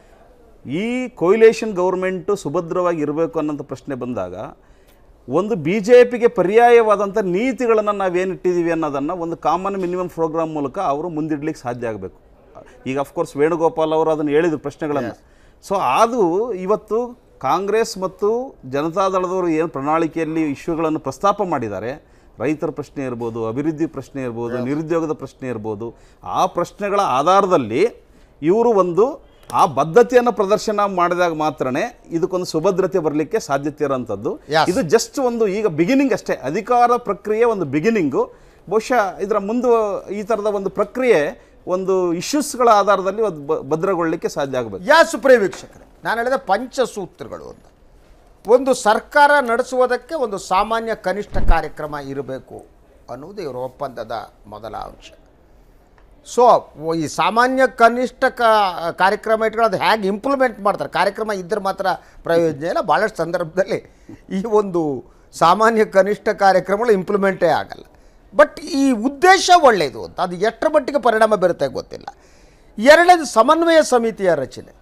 ಈ ಕೊಯ್ಲೇಷನ್ ಗೌರ್ಮೆಂಟು ಸುಭದ್ರವಾಗಿ ಇರಬೇಕು ಅನ್ನೋಂಥ ಪ್ರಶ್ನೆ ಬಂದಾಗ ಒಂದು ಬಿ ಜೆ ಪಿಗೆ ಪರ್ಯಾಯವಾದಂಥ ನೀತಿಗಳನ್ನು ನಾವೇನಿಟ್ಟಿದ್ದೀವಿ ಅನ್ನೋದನ್ನು ಒಂದು ಕಾಮನ್ ಮಿನಿಮಮ್ ಪ್ರೋಗ್ರಾಮ್ ಮೂಲಕ ಅವರು ಮುಂದಿಡ್ಲಿಕ್ಕೆ ಸಾಧ್ಯ ಆಗಬೇಕು ಈಗ ಅಫ್ಕೋರ್ಸ್ ವೇಣುಗೋಪಾಲ್ ಅವರು ಅದನ್ನು ಹೇಳಿದರು ಪ್ರಶ್ನೆಗಳನ್ನು ಸೊ ಅದು ಇವತ್ತು ಕಾಂಗ್ರೆಸ್ ಮತ್ತು ಜನತಾದಳದವರು ಏನು ಪ್ರಣಾಳಿಕೆಯಲ್ಲಿ ಇಶ್ಯೂಗಳನ್ನು ಪ್ರಸ್ತಾಪ ಮಾಡಿದ್ದಾರೆ ರೈತರ ಪ್ರಶ್ನೆ ಇರ್ಬೋದು ಅಭಿವೃದ್ಧಿ ಪ್ರಶ್ನೆ ಇರ್ಬೋದು ನಿರುದ್ಯೋಗದ ಪ್ರಶ್ನೆ ಇರ್ಬೋದು ಆ ಪ್ರಶ್ನೆಗಳ ಆಧಾರದಲ್ಲಿ ಇವರು ಒಂದು ಆ ಬದ್ಧತೆಯನ್ನು ಪ್ರದರ್ಶನ ಮಾಡಿದಾಗ ಮಾತ್ರನೇ ಇದಕ್ಕೊಂದು ಸುಭದ್ರತೆ ಬರಲಿಕ್ಕೆ ಸಾಧ್ಯತೆ ಇರೋಂಥದ್ದು Yes. ಇದು ಜಸ್ಟ್ ಒಂದು ಈಗ ಬಿಗಿನಿಂಗ್ ಅಷ್ಟೇ ಅಧಿಕಾರ ಪ್ರಕ್ರಿಯೆ ಒಂದು ಬಿಗಿನಿಂಗು ಬಹುಶಃ ಇದರ ಮುಂದೆ ಈ ಥರದ ಒಂದು ಪ್ರಕ್ರಿಯೆ ಒಂದು ಇಶ್ಯೂಸ್ಗಳ ಆಧಾರದಲ್ಲಿ ಅದು ಬ- ಭದ್ರಗೊಳ್ಳಲಿಕ್ಕೆ ಸಾಧ್ಯ ಆಗಬೇಕು ಯಾ ಸುಪ್ರಿಯ ವೀಕ್ಷಕರೇ ನಾನು ಹೇಳಿದ ಪಂಚಸೂತ್ರಗಳು ಅಂತ ಒಂದು ಸರ್ಕಾರ ನಡೆಸುವುದಕ್ಕೆ ಒಂದು ಸಾಮಾನ್ಯ ಕನಿಷ್ಠ ಕಾರ್ಯಕ್ರಮ ಇರಬೇಕು ಅನ್ನುವುದು ಇವರ ಒಪ್ಪಂದದ ಮೊದಲ ಅಂಶ ಸೊ ಈ ಸಾಮಾನ್ಯ ಕನಿಷ್ಠ ಕ ಕಾರ್ಯಕ್ರಮ ಇಟ್ಕೊಂಡು ಅದು ಹೇಗೆ ಇಂಪ್ಲಿಮೆಂಟ್ ಮಾಡ್ತಾರೆ ಕಾರ್ಯಕ್ರಮ ಇದ್ದರೆ ಮಾತ್ರ ಪ್ರಯೋಜನ ಇಲ್ಲ ಭಾಳಷ್ಟು ಸಂದರ್ಭದಲ್ಲಿ ಈ ಒಂದು ಸಾಮಾನ್ಯ ಕನಿಷ್ಠ ಕಾರ್ಯಕ್ರಮಗಳು ಇಂಪ್ಲಿಮೆಂಟೇ ಆಗಲ್ಲ ಬಟ್ ಈ ಉದ್ದೇಶ ಒಳ್ಳೆಯದು ಅಂತ ಅದು ಎಷ್ಟರ ಮಟ್ಟಿಗೆ ಪರಿಣಾಮ ಬೀರುತ್ತೆ ಗೊತ್ತಿಲ್ಲ ಎರಡನೇದು ಸಮನ್ವಯ ಸಮಿತಿಯ ರಚನೆ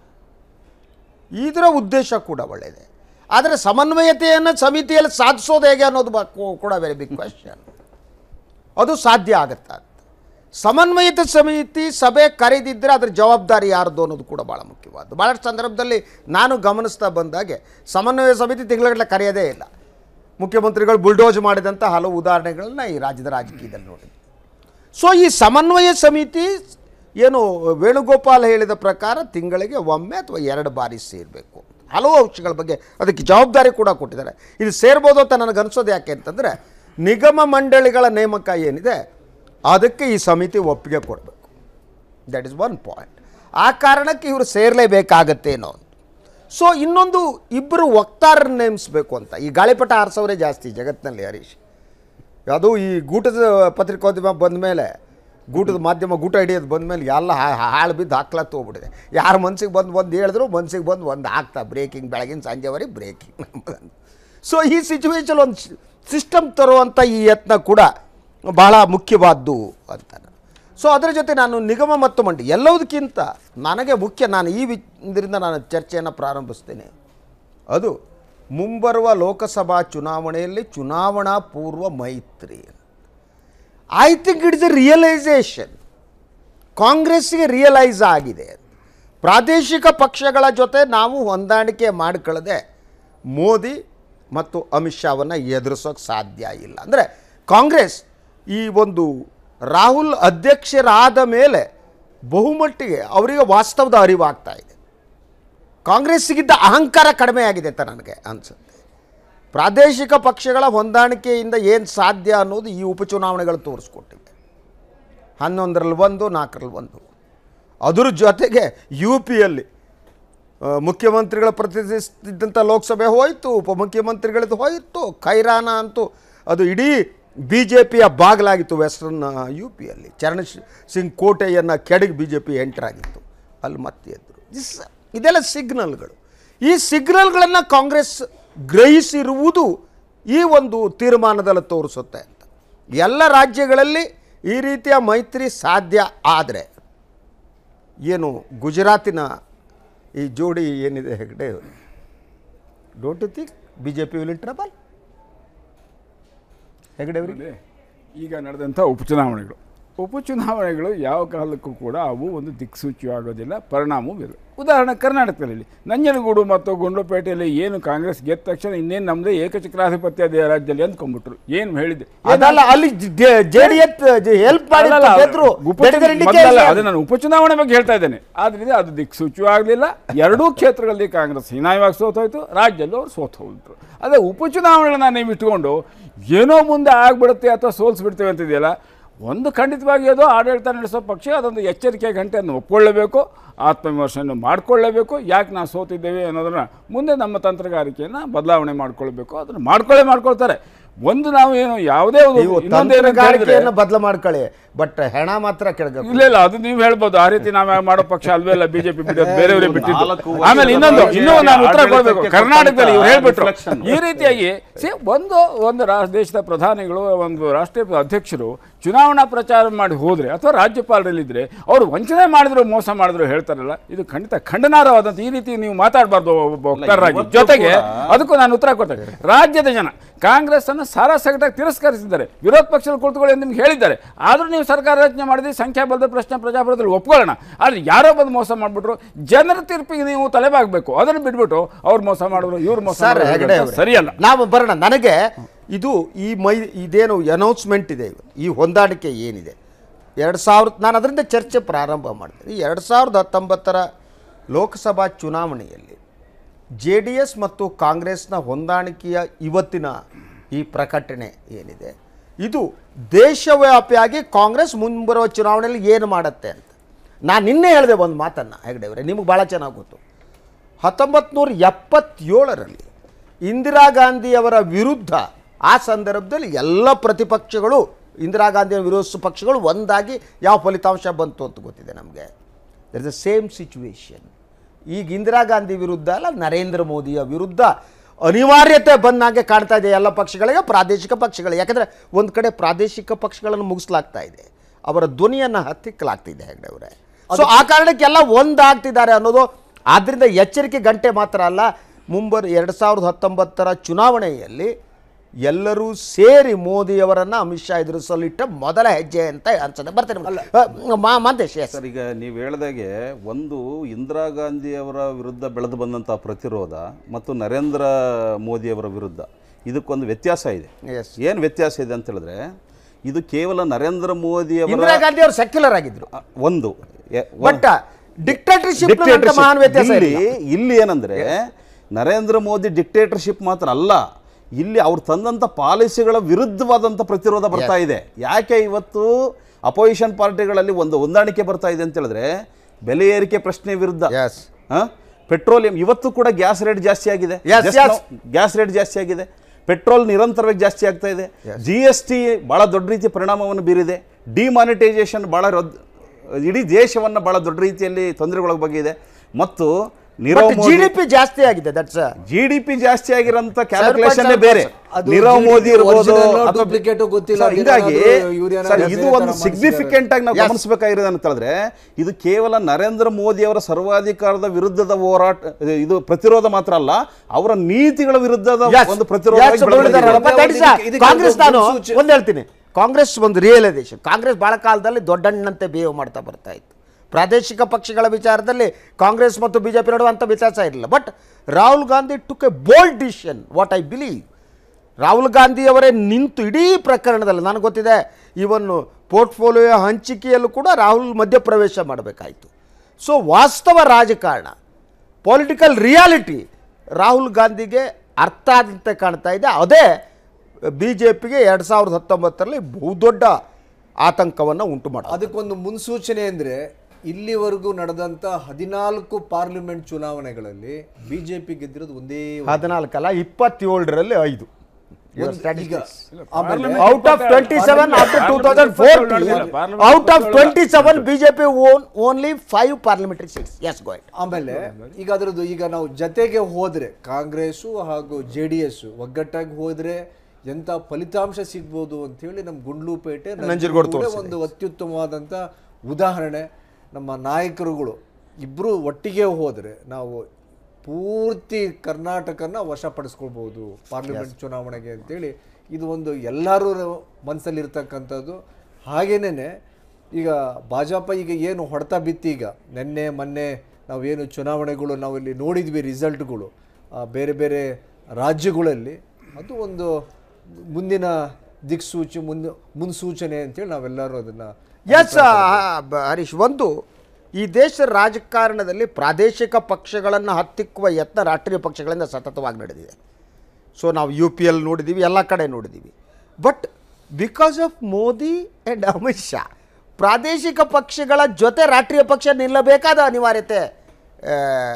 ಇದರ ಉದ್ದೇಶ ಕೂಡ ಒಳ್ಳೆಯದೇ ಆದರೆ ಸಮನ್ವಯತೆಯನ್ನು ಸಮಿತಿಯಲ್ಲಿ ಸಾಧಿಸೋದು ಹೇಗೆ ಅನ್ನೋದು ಬ- ಕೂ- ಕೂಡ ವೆರಿ ಬಿಗ್ ಕ್ವೆಶನ್ ಅದು ಸಾಧ್ಯ ಆಗುತ್ತಾ ಅಂತ ಸಮನ್ವಯಿತ ಸಮಿತಿ ಸಭೆ ಕರೆದಿದ್ದರೆ ಅದರ ಜವಾಬ್ದಾರಿ ಯಾರ್ದು ಅನ್ನೋದು ಕೂಡ ಭಾಳ ಮುಖ್ಯವಾದ್ದು ಭಾಳಷ್ಟು ಸಂದರ್ಭದಲ್ಲಿ ನಾನು ಗಮನಿಸ್ತಾ ಬಂದಾಗೆ ಸಮನ್ವಯ ಸಮಿತಿ ತಿಂಗಳಗಟ್ಟಲೆ ಕರೆಯೋದೇ ಇಲ್ಲ ಮುಖ್ಯಮಂತ್ರಿಗಳು ಬುಲ್ಡೋಜ್ ಮಾಡಿದಂಥ ಹಲವು ಉದಾಹರಣೆಗಳನ್ನ ಈ ರಾಜ್ಯದ ರಾಜಕೀಯದಲ್ಲಿ ನೋಡಿದ್ವಿ ಸೊ ಈ ಸಮನ್ವಯ ಸಮಿತಿ ಏನು ವೇಣುಗೋಪಾಲ್ ಹೇಳಿದ ಪ್ರಕಾರ ತಿಂಗಳಿಗೆ ಒಮ್ಮೆ ಅಥವಾ ಎರಡು ಬಾರಿ ಸೇರಬೇಕು ಹಲವು ಅಂಶಗಳ ಬಗ್ಗೆ ಅದಕ್ಕೆ ಜವಾಬ್ದಾರಿ ಕೂಡ ಕೊಟ್ಟಿದ್ದಾರೆ ಇದು ಸೇರ್ಬೋದು ಅಂತ ನನಗೆ ಅನಿಸೋದು ಯಾಕೆ ಅಂತಂದರೆ ನಿಗಮ ಮಂಡಳಿಗಳ ನೇಮಕ ಏನಿದೆ ಅದಕ್ಕೆ ಈ ಸಮಿತಿ ಒಪ್ಪಿಗೆ ಕೊಡಬೇಕು ದಟ್ ಇಸ್ ಒನ್ ಪಾಯಿಂಟ್ ಆ ಕಾರಣಕ್ಕೆ ಇವರು ಸೇರಲೇಬೇಕಾಗತ್ತೇನೋ ಅಂತ ಸೊ ಇನ್ನೊಂದು ಇಬ್ಬರು ವಕ್ತಾರರು ನೇಮಿಸಬೇಕು ಅಂತ ಈ ಗಾಳಿಪಟ ಆರಿಸೋರೇ ಜಾಸ್ತಿ ಜಗತ್ತಿನಲ್ಲಿ ಹರೀಶ್ ಅದು ಈ ಗೂಟದ ಪತ್ರಿಕೋದ್ಯಮ ಬಂದ ಮೇಲೆ ಗೂಟದ ಮಾಧ್ಯಮ ಗೂಟ ಹಿಡಿಯೋದು ಬಂದ ಮೇಲೆ ಎಲ್ಲ ಹಾಳು ಬಿದ್ದು ಹಾಕ್ಲತ್ತು ಹೋಗ್ಬಿಟ್ಟಿದೆ ಯಾರು ಮನ್ಸಿಗೆ ಬಂದು ಒಂದು ಹೇಳಿದ್ರು ಮನ್ಸಿಗೆ ಬಂದು ಒಂದು ಹಾಕ್ತಾ ಬ್ರೇಕಿಂಗ್ ಬೆಳಗಿನ ಸಂಜೆವರೆಗೆ ಬ್ರೇಕಿಂಗ್ ಸೊ ಈ ಸಿಚುವೇಶನ್ ಒಂದು ಸಿಸ್ಟಮ್ ತರುವಂಥ ಈ ಯತ್ನ ಕೂಡ ಬಹಳ ಮುಖ್ಯವಾದ್ದು ಅಂತ ಸೊ ಅದರ ಜೊತೆ ನಾನು ನಿಗಮ ಮತ್ತು ಮಂಡಿ ಎಲ್ಲದಕ್ಕಿಂತ ನನಗೆ ಮುಖ್ಯ ನಾನು ಈ ವಿ ಇದರಿಂದ ನಾನು ಚರ್ಚೆಯನ್ನು ಪ್ರಾರಂಭಿಸ್ತೇನೆ ಅದು ಮುಂಬರುವ ಲೋಕಸಭಾ ಚುನಾವಣೆಯಲ್ಲಿ ಚುನಾವಣಾ ಪೂರ್ವ ಮೈತ್ರಿ I think it is a realisation ಕಾಂಗ್ರೆಸ್ಸಿಗೆ ರಿಯಲೈಸ್ ಆಗಿದೆ ಪ್ರಾದೇಶಿಕ ಪಕ್ಷಗಳ ಜೊತೆ ನಾವು ಹೊಂದಾಣಿಕೆ ಮಾಡಿಕೊಳ್ಳದೆ ಮೋದಿ ಮತ್ತು ಅಮಿತ್ ಶಾವನ್ನು ಎದುರಿಸೋಕೆ ಸಾಧ್ಯ ಇಲ್ಲ ಅಂದರೆ ಕಾಂಗ್ರೆಸ್ ಈ ಒಂದು ರಾಹುಲ್ ಅಧ್ಯಕ್ಷರಾದ ಮೇಲೆ ಬಹುಮಟ್ಟಿಗೆ ಅವರಿಗೆ ವಾಸ್ತವದ ಅರಿವಾಗ್ತಾ ಇದೆ ಕಾಂಗ್ರೆಸ್ಸಿಗಿದ್ದ ಅಹಂಕಾರ ಕಡಿಮೆ ಆಗಿದೆ ಅಂತ ನನಗೆ ಅನಿಸುತ್ತೆ ಪ್ರಾದೇಶಿಕ ಪಕ್ಷಗಳ ಹೊಂದಾಣಿಕೆಯಿಂದ ಏನು ಸಾಧ್ಯ ಅನ್ನೋದು ಈ ಉಪಚುನಾವಣೆಗಳು ತೋರಿಸ್ಕೊಟ್ಟಿವೆ ಹನ್ನೊಂದರಲ್ಲಿ ಒಂದು ನಾಲ್ಕರಲ್ಲಿ ಒಂದು ಅದರ ಜೊತೆಗೆ ಯು ಪಿಯಲ್ಲಿ ಮುಖ್ಯಮಂತ್ರಿಗಳ ಪ್ರತಿನಿಧಿಸ್ತಿದ್ದಂಥ ಲೋಕಸಭೆ ಹೋಯಿತು ಉಪಮುಖ್ಯಮಂತ್ರಿಗಳದ್ದು ಹೋಯಿತು ಖೈರಾನ ಅಂತೂ ಅದು ಇಡೀ ಬಿ ಜೆ ಪಿಯ ಬಾಗಿಲಾಗಿತ್ತು ವೆಸ್ಟರ್ನ್ ಯು ಪಿಯಲ್ಲಿ ಚರಣ್ ಶ್- ಸಿಂಗ್ ಕೋಟೆಯನ್ನು ಕೆಡಗಿ ಬಿ ಜೆ ಪಿ ಎಂಟ್ರಾಗಿತ್ತು ಅಲ್ಲಿ ಮತ್ತೆ ಎದ್ರು ದಿಸ್ ಇದೆಲ್ಲ ಸಿಗ್ನಲ್ಗಳು ಈ ಸಿಗ್ನಲ್ಗಳನ್ನು ಕಾಂಗ್ರೆಸ್ ಗ್ರಹಿಸಿರುವುದು ಈ ಒಂದು ತೀರ್ಮಾನದಲ್ಲಿ ತೋರಿಸುತ್ತೆ ಅಂತ ಎಲ್ಲ ರಾಜ್ಯಗಳಲ್ಲಿ ಈ ರೀತಿಯ ಮೈತ್ರಿ ಸಾಧ್ಯ ಆದರೆ ಏನು ಗುಜರಾತಿನ ಈ ಜೋಡಿ ಏನಿದೆ Hegde don't you think B J P will in trouble Hegde ಅವರಿಗೆ ಆಮೇಲೆ ಈಗ ನಡೆದಂಥ ಉಪಚುನಾವಣೆಗಳು ಉಪಚುನಾವಣೆಗಳು ಯಾವ ಕಾಲಕ್ಕೂ ಕೂಡ ಅವು ಒಂದು ದಿಕ್ಸೂಚಿ ಆಗೋದಿಲ್ಲ ಪರಿಣಾಮವೂ ಇಲ್ಲ ಉದಾಹರಣೆ ಕರ್ನಾಟಕದಲ್ಲಿ ನಂಜನಗೂಡು ಮತ್ತು ಗುಂಡ್ಲುಪೇಟೆಯಲ್ಲಿ ಏನು ಕಾಂಗ್ರೆಸ್ ಗೆದ್ದ ತಕ್ಷಣ ಇನ್ನೇನು ನಮ್ಮದೇ ಏಕಚಕ್ರಾಧಿಪತ್ಯ ಅದೇ ರಾಜ್ಯದಲ್ಲಿ ಅಂದ್ಕೊಂಡ್ಬಿಟ್ರು ಏನು ಹೇಳಿದೆ ಅದಲ್ಲ ಅಲ್ಲಿ ಜೆ ಡಿ ಎಸ್ ಹೆಲ್ಪ್ ಮಾಡಿ ಅಲ್ಲಲ್ಲ, ಗೆದ್ರು ಉಪ- ಮೊದಲಲ್ಲ, ಅದು ನಾನು ಉಪಚುನಾವಣೆ ಬಗ್ಗೆ ಹೇಳ್ತಾ ಇದ್ದೇನೆ ಆದ್ರಿಂದ ಅದು ದಿಕ್ಸೂಚು ಆಗಲಿಲ್ಲ ಎರಡೂ ಕ್ಷೇತ್ರಗಳಲ್ಲಿ ಕಾಂಗ್ರೆಸ್ ಹೀನಾಯವಾಗಿ ಸೋತೋಯ್ತು ರಾಜ್ಯದಲ್ಲೂ ಅವ್ರು ಸೋತು ಹೋಗ್ಬಿಟ್ರು ಅದೇ ಉಪಚುನಾವಣೆಗಳನ್ನ ನೀವು ಇಟ್ಕೊಂಡು ಏನೋ ಮುಂದೆ ಆಗ್ಬಿಡುತ್ತೆ ಅಥವಾ ಸೋಲ್ಸ್ಬಿಡ್ತೇವೆ ಅಂತಿದೆಯಲ್ಲ ಒಂದು ಖಂಡಿತವಾಗಿ ಅದು ಆಡಳಿತ ನಡೆಸೋ ಪಕ್ಷ ಅದೊಂದು ಎಚ್ಚರಿಕೆ ಗಂಟೆಯನ್ನು ಒಪ್ಕೊಳ್ಳೇಬೇಕು ಆತ್ಮವಿಮರ್ಶೆಯನ್ನು ಮಾಡಿಕೊಳ್ಳೇಬೇಕು ಯಾಕೆ ನಾವು ಸೋತಿದ್ದೇವೆ ಅನ್ನೋದನ್ನ ಮುಂದೆ ನಮ್ಮ ತಂತ್ರಗಾರಿಕೆಯನ್ನು ಬದಲಾವಣೆ ಮಾಡ್ಕೊಳ್ಬೇಕು ಅದನ್ನು ಮಾಡ್ಕೊಳ್ಳೇ ಮಾಡ್ಕೊಳ್ತಾರೆ ಒಂದು ನಾವು ಏನು ಯಾವುದೇ ಒಂದು ನೀವು ಇನ್ನೊಂದು ಏನು ಅಂತ ಹೇಳಿದ್ರೆ- ತಂತ್ರಗಾರಿಕೆಯನ್ನು ಬದಲು ಮಾಡ್ಕೊಳ್ಳಿ ಬಟ್ ಹೆಣ ಮಾತ್ರ ಕೆಳಗೆ ಇಲ್ಲ ಇಲ್ಲ ಅದು ನೀವು ಹೇಳ್ಬೋದು ಆ ರೀತಿ ನಾವು ಮಾಡೋ ಪಕ್ಷ ಅಲ್ವೇ ಇಲ್ಲ ಬಿಜೆಪಿ ಬಿಡೋದು ಬೇರೆಯವರೇ ಬಿಟ್ಟಿದ್ದು ನಾಲ್ಕು ವರ್ಷದ ಆಮೇಲೆ ಇನ್ನೊಂದು ರಾಜ್ಯ ಇನ್ನೂ ನಾನು ಉತ್ತರ ಆಡಳಿತಕ್ಕೆ ಕೊಡಬೇಕು ಕರ್ನಾಟಕದಲ್ಲಿ ಇವ್ರು ಹೇಳ್ಬಿಟ್ರು reflection. ಈ ರೀತಿಯಾಗಿ ಸಿ ಒಂದು ಒಂದು ರಾ ದೇಶದ ಪ್ರಧಾನಿಗಳು ಒಂದು ರಾಷ್ಟ್ರೀಯ ಅಧ್ಯಕ್ಷರು ಚುನಾವಣಾ ಪ್ರಚಾರ ಮಾಡಿ ಹೋದ್ರೆ ಅಥವಾ ರಾಜ್ಯಪಾಲರಲ್ಲಿದ್ರೆ ಅವರು ವಂಚನೆ ಮಾಡಿದ್ರು ಮೋಸ ಮಾಡಿದ್ರು ಹೇಳ್ತಾರಲ್ಲ ಇದು ಖಂಡಿತ ಖಂಡನಾರ್ಹವಾದಂತ ಈ ರೀತಿ ನೀವು ಮಾತಾಡಬಾರ್ದು ಒಬ್ಬ ವಕ್ತಾರರಾಗಿ ಇವತ್ತು ಜೊತೆಗೆ ಕೂಡ- ಅದಕ್ಕೂ ನಾನು ಉತ್ತರ ಕೊಡ್ತೇನೆ ರಾಜ್ಯದ ಜನ ಕಾಂಗ್ರೆಸ್ ಅನ್ನು ಸಾರಾಸಗಟಾಗಿ ತಿರಸ್ಕರಿಸಿದ್ದಾರೆ ವಿರೋಧ ಪಕ್ಷದ ಕುಳಿತುಕೊಳ್ಳಿ ಅಂತ ನಿಮ್ಗೆ ಹೇಳಿದ್ದಾರೆ ಆದರೂ ನೀವು ಸರ್ಕಾರ ರಚನೆ ಮಾಡಿದ್ರೆ ಸಂಖ್ಯಾಬಲದ ಪ್ರಶ್ನೆ ಪ್ರಜಾಪ್ರಭುತ್ವದಲ್ಲಿ ಒಪ್ಕೊಳ್ಳೋಣ ಆದರೆ ಯಾರೋ ಬಂದು ಮೋಸ ಮಾಡಿಬಿಟ್ರು ಜನರ ತೀರ್ಪಿಗೆ ನೀವು ತಲೆಬಾಗಬೇಕು ಅದನ್ನು ಬಿಟ್ಬಿಟ್ಟು ಅವ್ರು ಮೋಸ ಮಾಡಿದ್ರು ಇವ್ರು ಮೋಸ ಸರ್ ಮಾಡಿದ್ರು ಹೆಗಡೆ ಅಂತ ಅವರೇ, ಸರಿಯಲ್ಲ ನಾವು ಬರೋಣ ನನಗೆ ಇದು ಈ ಮೈ ಇದೇನು ಅನೌನ್ಸ್ಮೆಂಟ್ ಇದೆ ಇವ- ಈ ಹೊಂದಾಣಿಕೆ ಏನಿದೆ ಎರಡು ಸಾವಿರದ ನಾನು ಅದರಿಂದ ಚರ್ಚೆ ಪ್ರಾರಂಭ ಮಾಡ್ತೀನಿ ಎರಡು ಸಾವಿರದ ಹತ್ತೊಂಬತ್ತರ ಲೋಕಸಭಾ ಚುನಾವಣೆಯಲ್ಲಿ ಜೆ ಡಿ ಎಸ್ ಮತ್ತು ಕಾಂಗ್ರೆಸ್ನ ಹೊಂದಾಣಿಕೆಯ ಇವತ್ತಿನ ಈ ಪ್ರಕಟಣೆ ಏನಿದೆ ಇದು ದೇಶವ್ಯಾಪಿಯಾಗಿ ಕಾಂಗ್ರೆಸ್ ಮುಂಬರುವ ಚುನಾವಣೆಯಲ್ಲಿ ಏನು ಮಾಡುತ್ತೆ ಅಂತ ನಾನು ನಿನ್ನೆ ಹೇಳಿದೆ ಒಂದು ಮಾತನ್ನು ಹೆಗಡೆಯವರೇ ನಿಮಗೆ ಭಾಳ ಚೆನ್ನಾಗಿ ಗೊತ್ತು ಹತ್ತೊಂಬತ್ತು ನೂರ ಎಪ್ಪತ್ತೇಳರಲ್ಲಿ ಇಂದಿರಾ ಗಾಂಧಿಯವರ ವಿರುದ್ಧ ಆ ಸಂದರ್ಭದಲ್ಲಿ ಎಲ್ಲ ಪ್ರತಿಪಕ್ಷಗಳು ಇಂದಿರಾ ಗಾಂಧಿಯ ವಿರೋಧ ಪಕ್ಷಗಳು ಒಂದಾಗಿ ಯಾವ ಫಲಿತಾಂಶ ಬಂತು ಅಂತ ಗೊತ್ತಿದೆ ನಮಗೆ there is the same situation ಈಗ ಇಂದಿರಾ ಗಾಂಧಿ ವಿರುದ್ಧ ಅಲ್ಲ ನರೇಂದ್ರ ಮೋದಿಯ ವಿರುದ್ಧ ಅನಿವಾರ್ಯತೆ ಬಂದಾಗೆ ಕಾಣ್ತಾ ಇದೆ ಎಲ್ಲ ಪಕ್ಷಗಳಿಗೆ ಪ್ರಾದೇಶಿಕ ಪಕ್ಷಗಳು ಯಾಕಂದರೆ ಒಂದು ಕಡೆ ಪ್ರಾದೇಶಿಕ ಪಕ್ಷಗಳನ್ನು ಮುಗಿಸ್ಲಾಗ್ತಾ ಇದೆ ಅವರ ಧ್ವನಿಯನ್ನು ಹತ್ತಿಕ್ಕಲಾಗ್ತಿದೆ ಹೆಗ್ಡೆ ಅವರೇ ಸೊ ಆ ಕಾರಣಕ್ಕೆಲ್ಲ ಒಂದಾಗ್ತಿದ್ದಾರೆ ಅನ್ನೋದು ಆದ್ದರಿಂದ ಎಚ್ಚರಿಕೆ ಗಂಟೆ ಮಾತ್ರ ಅಲ್ಲ ಮುಂಬರು ಎರಡು ಸಾವಿರದ ಹತ್ತೊಂಬತ್ತರ ಚುನಾವಣೆಯಲ್ಲಿ ಎಲ್ಲರೂ ಸೇರಿ ಮೋದಿಯವರನ್ನು ಅಮಿತ್ ಶಾ ಎದುರಿಸಲಿಟ್ಟ ಮೊದಲ ಹೆಜ್ಜೆ ಅಂತ ಅನ್ಸುತ್ತೆ ಬರ್ತೀನಿ ಮಾ ಮಂತೇಶ್ ಎಸ್ ಸರ್ ಈಗ ನೀವು ಹೇಳ್ದಾಗೆ ಒಂದು ಇಂದಿರಾ ಗಾಂಧಿಯವರ ವಿರುದ್ಧ ಬೆಳೆದು ಬಂದಂಥ ಪ್ರತಿರೋಧ ಮತ್ತು ನರೇಂದ್ರ ಮೋದಿಯವರ ವಿರುದ್ಧ ಇದಕ್ಕೊಂದು ವ್ಯತ್ಯಾಸ ಇದೆ Yes. ಏನು ವ್ಯತ್ಯಾಸ ಇದೆ ಅಂತ ಹೇಳಿದ್ರೆ ಇದು ಕೇವಲ ನರೇಂದ್ರ ಮೋದಿಯವರ ಇಂದಿರಾ ಗಾಂಧಿ ಅವರು ಸೆಕ್ಯುಲರ್ ಆಗಿದ್ರು ಅ, ಒಂದು ಎ- ಒ- ಬಟ್ ಡಿಕ್ಟೇಟರ್ಶಿಪ್ Dictatorship. ಮಹಾನ್ ವ್ಯತ್ಯಾಸ ಇಲ್ಲಿ ಇಲ್ಲ ಇಲ್ಲಿ ಏನಂದ್ರೆ ನರೇಂದ್ರ ಮೋದಿ ಡಿಕ್ಟೇಟರ್ಶಿಪ್ ಮಾತ್ರ ಅಲ್ಲ ಇಲ್ಲಿ ಅವ್ರು ತಂದಂತ ಪಾಲಿಸಿಗಳ ವಿರುದ್ಧವಾದಂಥ ಪ್ರತಿರೋಧ ಬರ್ತಾ ಇದೆ ಯಾಕೆ ಇವತ್ತು ಅಪೋಸಿಷನ್ ಪಾರ್ಟಿಗಳಲ್ಲಿ ಒಂದು ಹೊಂದಾಣಿಕೆ ಬರ್ತಾ ಇದೆ ಅಂತ ಹೇಳಿದ್ರೆ ಬೆಲೆ ಏರಿಕೆ ಪ್ರಶ್ನೆ ವಿರುದ್ಧ Yes. ಪೆಟ್ರೋಲಿಯಂ ಇವತ್ತು ಕೂಡ ಗ್ಯಾಸ್ ರೇಟ್ ಜಾಸ್ತಿ ಆಗಿದೆ Yes, yes. ಗ್ಯಾಸ್ ರೇಟ್ ಜಾಸ್ತಿ ಆಗಿದೆ ಪೆಟ್ರೋಲ್ ನಿರಂತರವಾಗಿ ಜಾಸ್ತಿ ಆಗ್ತಾ ಇದೆ ಜಿ ಎಸ್ ಟಿ ಬಹಳ ದೊಡ್ಡ ರೀತಿಯ ಪರಿಣಾಮವನ್ನು ಬೀರಿದೆ ಡಿಮಾನಿಟೈಸೇಷನ್ ಬಹಳ ರೊದ್- ಇಡೀ ದೇಶವನ್ನು ಬಹಳ ದೊಡ್ಡ ರೀತಿಯಲ್ಲಿ ತೊಂದರೆಗೊಳಗೆ ಬಗ್ಗಿದೆ ಮತ್ತು ನೀರವ್ ಜಿ ಮೋದಿ ಡಿ ಪಿ ಜಾಸ್ತಿ ಆಗಿದೆ ದಟ್ಸ್ ಜಿ ಡಿ ಪಿ ಜಾಸ್ತಿ ಆಗಿರೋಂಥ ಕ್ಯಾಲ್ಕುಲೇಷನ್ ಸ್ವಲ್ಪ ಬೇರೆ ಅದು ನೀರವ್ GDP ಮೋದಿ ಇರ್ಬೋದು original ಅಥವಾ- duplicate ಗೊತ್ತಿಲ್ಲ, ಸರ್, ಹಿಂಗಾಗಿ ಅದೇನಾದ್ರೂ ಯೂರಿಯಾನ ಸರ್, ಬೇರೆ ಇದು ತರ ಒಂದು ಮಾಡಿಸಿದ್ದಾರೆ. ಸಿಗ್ನಿಫಿಕೆಂಟ್ ಆಗಿ ನಾವು Yes. ಗಮನಿಸಬೇಕಾಗಿರೋದು ಅಂತ ಹೇಳಿದ್ರೆ ಇದು ಕೇವಲ ನರೇಂದ್ರ ಮೋದಿ ಅವರ ಸರ್ವಾಧಿಕಾರದ ವಿರುದ್ಧದ ಹೋರಾಟ ಇದು ಪ್ರತಿರೋಧ ಮಾತ್ರ ಅಲ್ಲ ಅವರ ನೀತಿಗಳ ವಿರುದ್ಧದ ಒಂದು ಪ್ರತಿರೋಧ Yes, ಮುರಳೀಧರಪ್ಪ, that is a- ಇದಕ್ಕೆ ಕಾಂಗ್ರೆಸ್ ಒಂದು ನಾನು ಮುನ್ಸೂಚನೆ- ಒಂದು ಹೇಳ್ತೀನಿ ಕಾಂಗ್ರೆಸ್ ಒಂದು ರಿಯಲೈಸೇಷನ್ ಕಾಂಗ್ರೆಸ್ ಬಹಳ ಕಾಲದಲ್ಲಿ ದೊಡ್ಡಣ್ಣಂತೆ ಬಿಹೇವ್ ಮಾಡ್ತಾ ಬರ್ತಾ ಇತ್ತು ಪ್ರಾದೇಶಿಕ ಪಕ್ಷಗಳ ವಿಚಾರದಲ್ಲಿ ಕಾಂಗ್ರೆಸ್ ಮತ್ತು ಬಿಜೆಪಿ ನಡುವೆ ಅಂಥ ವ್ಯತ್ಯಾಸ ಇರಲಿಲ್ಲ but Rahul Gandhi took a bold decision what I believe Rahul ಗಾಂಧಿಯವರೇ ನಿಂತು ಇಡೀ ಪ್ರಕರಣದಲ್ಲಿ ನನಗೆ ಗೊತ್ತಿದೆ ಇವನ್ನು ಪೋರ್ಟ್ಫೋಲಿಯೋ ಹಂಚಿಕೆಯಲ್ಲೂ ಕೂಡ ರಾಹುಲ್ ಮಧ್ಯಪ್ರವೇಶ ಮಾಡಬೇಕಾಯಿತು ಸೊ ವಾಸ್ತವ ರಾಜಕಾರಣ ಪೊಲಿಟಿಕಲ್ ರಿಯಾಲಿಟಿ ರಾಹುಲ್ ಗಾಂಧಿಗೆ ಅರ್ಥ ಆದಂತೆ ಕಾಣ್ತಾ ಇದೆ ಅದೇ ಬಿ ಜೆ ಪಿಗೆ ಎರಡು ಸಾವಿರದ ಹತ್ತೊಂಬತ್ತರಲ್ಲಿ ಬಹುದೊಡ್ಡ ಆತಂಕವನ್ನು ಉಂಟು ಮಾಡಿದೆ ಅದಕ್ಕೊಂದು ಮುನ್ಸೂಚನೆ ಅಂದ್ರೆ ಇಲ್ಲಿವರೆಗೂ ನಡೆದಂತ ಹದಿನಾಲ್ಕು ಪಾರ್ಲಿಮೆಂಟ್ ಚುನಾವಣೆಗಳಲ್ಲಿ ಬಿಜೆಪಿ ಗೆದ್ದಿರೋದು ಒಂದೇ ಒಂದು. ಹದಿನಾಲ್ಕಲ್ಲ ಇಪ್ಪತ್ತೇಳರಲ್ಲಿ ಐದು ಈಗ ಆಮೇಲೆ out of twenty seven after two thousand fourteen out of twenty seven BJP won only five parliamentary seats ಎಸ್ ಗೋಯ್ಟ್ ಆಮೇಲೆ ಈಗ ಅದರದ್ದು ಈಗ ನಾವು ಜತೆಗೆ ಹೋದ್ರೆ ಕಾಂಗ್ರೆಸ್ಸು ಹಾಗೂ ಜೆ ಡಿ ಎಸ್ ಒಗ್ಗಟ್ಟಾಗಿ ಹೋದ್ರೆ ಎಂತ ಫಲಿತಾಂಶ ಸಿಗ್ಬೋದು ಅಂತ ಹೇಳಿ ನಮ್ಮ ಗುಂಡ್ಲುಪೇಟೆ ನಂಜನಗೂಡು ಕೂಡ ತೋರ್ಸಿದೆ. ಒಂದು ಅತ್ಯುತ್ತಮವಾದಂಥ ಉದಾಹರಣೆ ನಮ್ಮ ನಾಯಕರುಗಳು ಇಬ್ಬರು ಒಟ್ಟಿಗೆ ಹೋದ್ರೆ ನಾವು ಪೂರ್ತಿ ಕರ್ನಾಟಕನ ವಶಪಡಿಸ್ಕೊಳ್ಬೋದು ಪಾರ್ಲಿಮೆಂಟ್ ಚುನಾವಣೆಗೆ ಅಂತೇಳಿ ಇದು ಒಂದು ಎಲ್ಲರೂ ಮನಸ್ಸಲ್ಲಿರ್ತಕ್ಕಂಥದ್ದು ಹಾಗೇನೇ ಈಗ ಭಾಜಪ ಈಗ ಏನು ಹೊಡೆತ ಬಿತ್ತಿ ಈಗ ನಿನ್ನೆ ಮೊನ್ನೆ ನಾವೇನು ಚುನಾವಣೆಗಳು ನಾವಿಲ್ಲಿ ನೋಡಿದ್ವಿ ರಿಸಲ್ಟ್ಗಳು ಆ, ಬೇರೆ ಬೇರೆ ರಾಜ್ಯಗಳಲ್ಲಿ ಅದು ಒಂದು ಮುಂದಿನ ದಿಕ್ಸೂಚಿ ಮುನ್ ಮುನ್ಸೂಚನೆ ಅಂತೇಳಿ ನಾವೆಲ್ಲರೂ ಅದನ್ನು ಎಸ್ ಹರೀಶ್ ಒಂದು ಈ ದೇಶದ ರಾಜಕಾರಣದಲ್ಲಿ ಪ್ರಾದೇಶಿಕ ಪಕ್ಷಗಳನ್ನು ಹತ್ತಿಕ್ಕುವ ಯತ್ನ ರಾಷ್ಟ್ರೀಯ ಪಕ್ಷಗಳಿಂದ ಸತತವಾಗಿ ನಡೆದಿದೆ ಸೊ ನಾವು ಯು ಪಿ ಎಲ್ ನೋಡಿದ್ದೀವಿ ಎಲ್ಲ ಕಡೆ ನೋಡಿದ್ದೀವಿ but because of Modi and Amit Shah ಪ್ರಾದೇಶಿಕ ಪಕ್ಷಗಳ ಜೊತೆ ರಾಷ್ಟ್ರೀಯ ಪಕ್ಷ ನಿಲ್ಲಬೇಕಾದ ಅನಿವಾರ್ಯತೆ ಆ,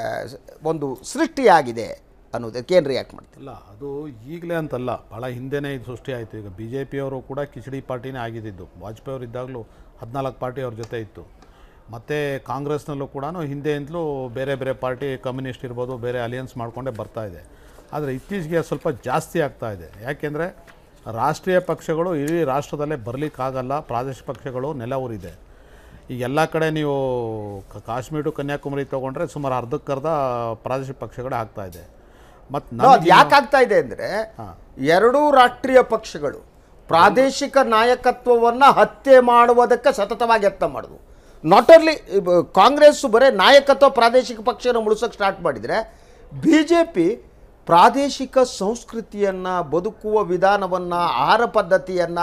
ಒಂದು ಸೃಷ್ಟಿಯಾಗಿದೆ ಅನ್ನೋದಕ್ಕೆ ಏನು ರಿಯಾಕ್ಟ್ ಮಾಡ್ತೀವಿ ಇಲ್ಲ ಅದು ಈಗಲೇ ಅಂತಲ್ಲ ಭಾಳ ಹಿಂದೆನೇ ಇದು ಸೃಷ್ಟಿ ಆಯಿತು ಈಗ ಬಿ ಜೆ ಪಿಯವರು ಕೂಡ ಕಿಚಡಿ ಪಾರ್ಟಿನೇ ಆಗಿದ್ದಿದ್ದು ವಾಜಪೇಯಿ ಅವರು ಇದ್ದಾಗಲೂ ಹದಿನಾಲ್ಕು ಪಾರ್ಟಿ ಅವ್ರ ಜೊತೆ ಇತ್ತು ಮತ್ತು ಕಾಂಗ್ರೆಸ್ನಲ್ಲೂ ಕೂಡ ಹಿಂದೆಯಿಂದಲೂ ಬೇರೆ ಬೇರೆ ಪಾರ್ಟಿ ಕಮ್ಯುನಿಸ್ಟ್ ಇರ್ಬೋದು ಬೇರೆ ಅಲಿಯನ್ಸ್ ಮಾಡಿಕೊಂಡೇ ಬರ್ತಾ ಇದೆ ಆದರೆ ಇತ್ತೀಚೆಗೆ ಸ್ವಲ್ಪ ಜಾಸ್ತಿ ಆಗ್ತಾ ಇದೆ ಯಾಕೆಂದರೆ ರಾಷ್ಟ್ರೀಯ ಪಕ್ಷಗಳು ಇಡೀ ರಾಷ್ಟ್ರದಲ್ಲೇ ಬರಲಿಕ್ಕಾಗಲ್ಲ ಪ್ರಾದೇಶಿಕ ಪಕ್ಷಗಳು ನೆಲವೂರಿದೆ ಈಗ ಎಲ್ಲ ಕಡೆ ನೀವು ಕ- ಕಾಶ್ಮೀರ ಟು ಕನ್ಯಾಕುಮಾರಿ ತೊಗೊಂಡ್ರೆ ಸುಮಾರು ಅರ್ಧಕ್ಕರ್ಧ ಪ್ರಾದೇಶಿಕ ಪಕ್ಷಗಳೇ ಆಗ್ತಾ ಇದೆ ಮತ್ತು ಅದು ಯಾಕಾಗ್ತಾ ಇದೆ ಅಂದರೆ ಎರಡೂ ರಾಷ್ಟ್ರೀಯ ಪಕ್ಷಗಳು ಪ್ರಾದೇಶಿಕ ನಾಯಕತ್ವವನ್ನು ಹತ್ಯೆ ಮಾಡುವುದಕ್ಕೆ ಸತತವಾಗಿ ಯತ್ನ ಮಾಡಿದ್ವು ನಾಟ್ ಓನ್ಲಿ ಕಾಂಗ್ರೆಸ್ ಬರೀ ನಾಯಕತ್ವ ಪ್ರಾದೇಶಿಕ ಪಕ್ಷನ ಮುಳಿಸೋಕೆ ಸ್ಟಾರ್ಟ್ ಮಾಡಿದರೆ ಬಿ ಜೆ ಪಿ ಪ್ರಾದೇಶಿಕ ಸಂಸ್ಕೃತಿಯನ್ನು ಬದುಕುವ ವಿಧಾನವನ್ನು ಆಹಾರ ಪದ್ಧತಿಯನ್ನು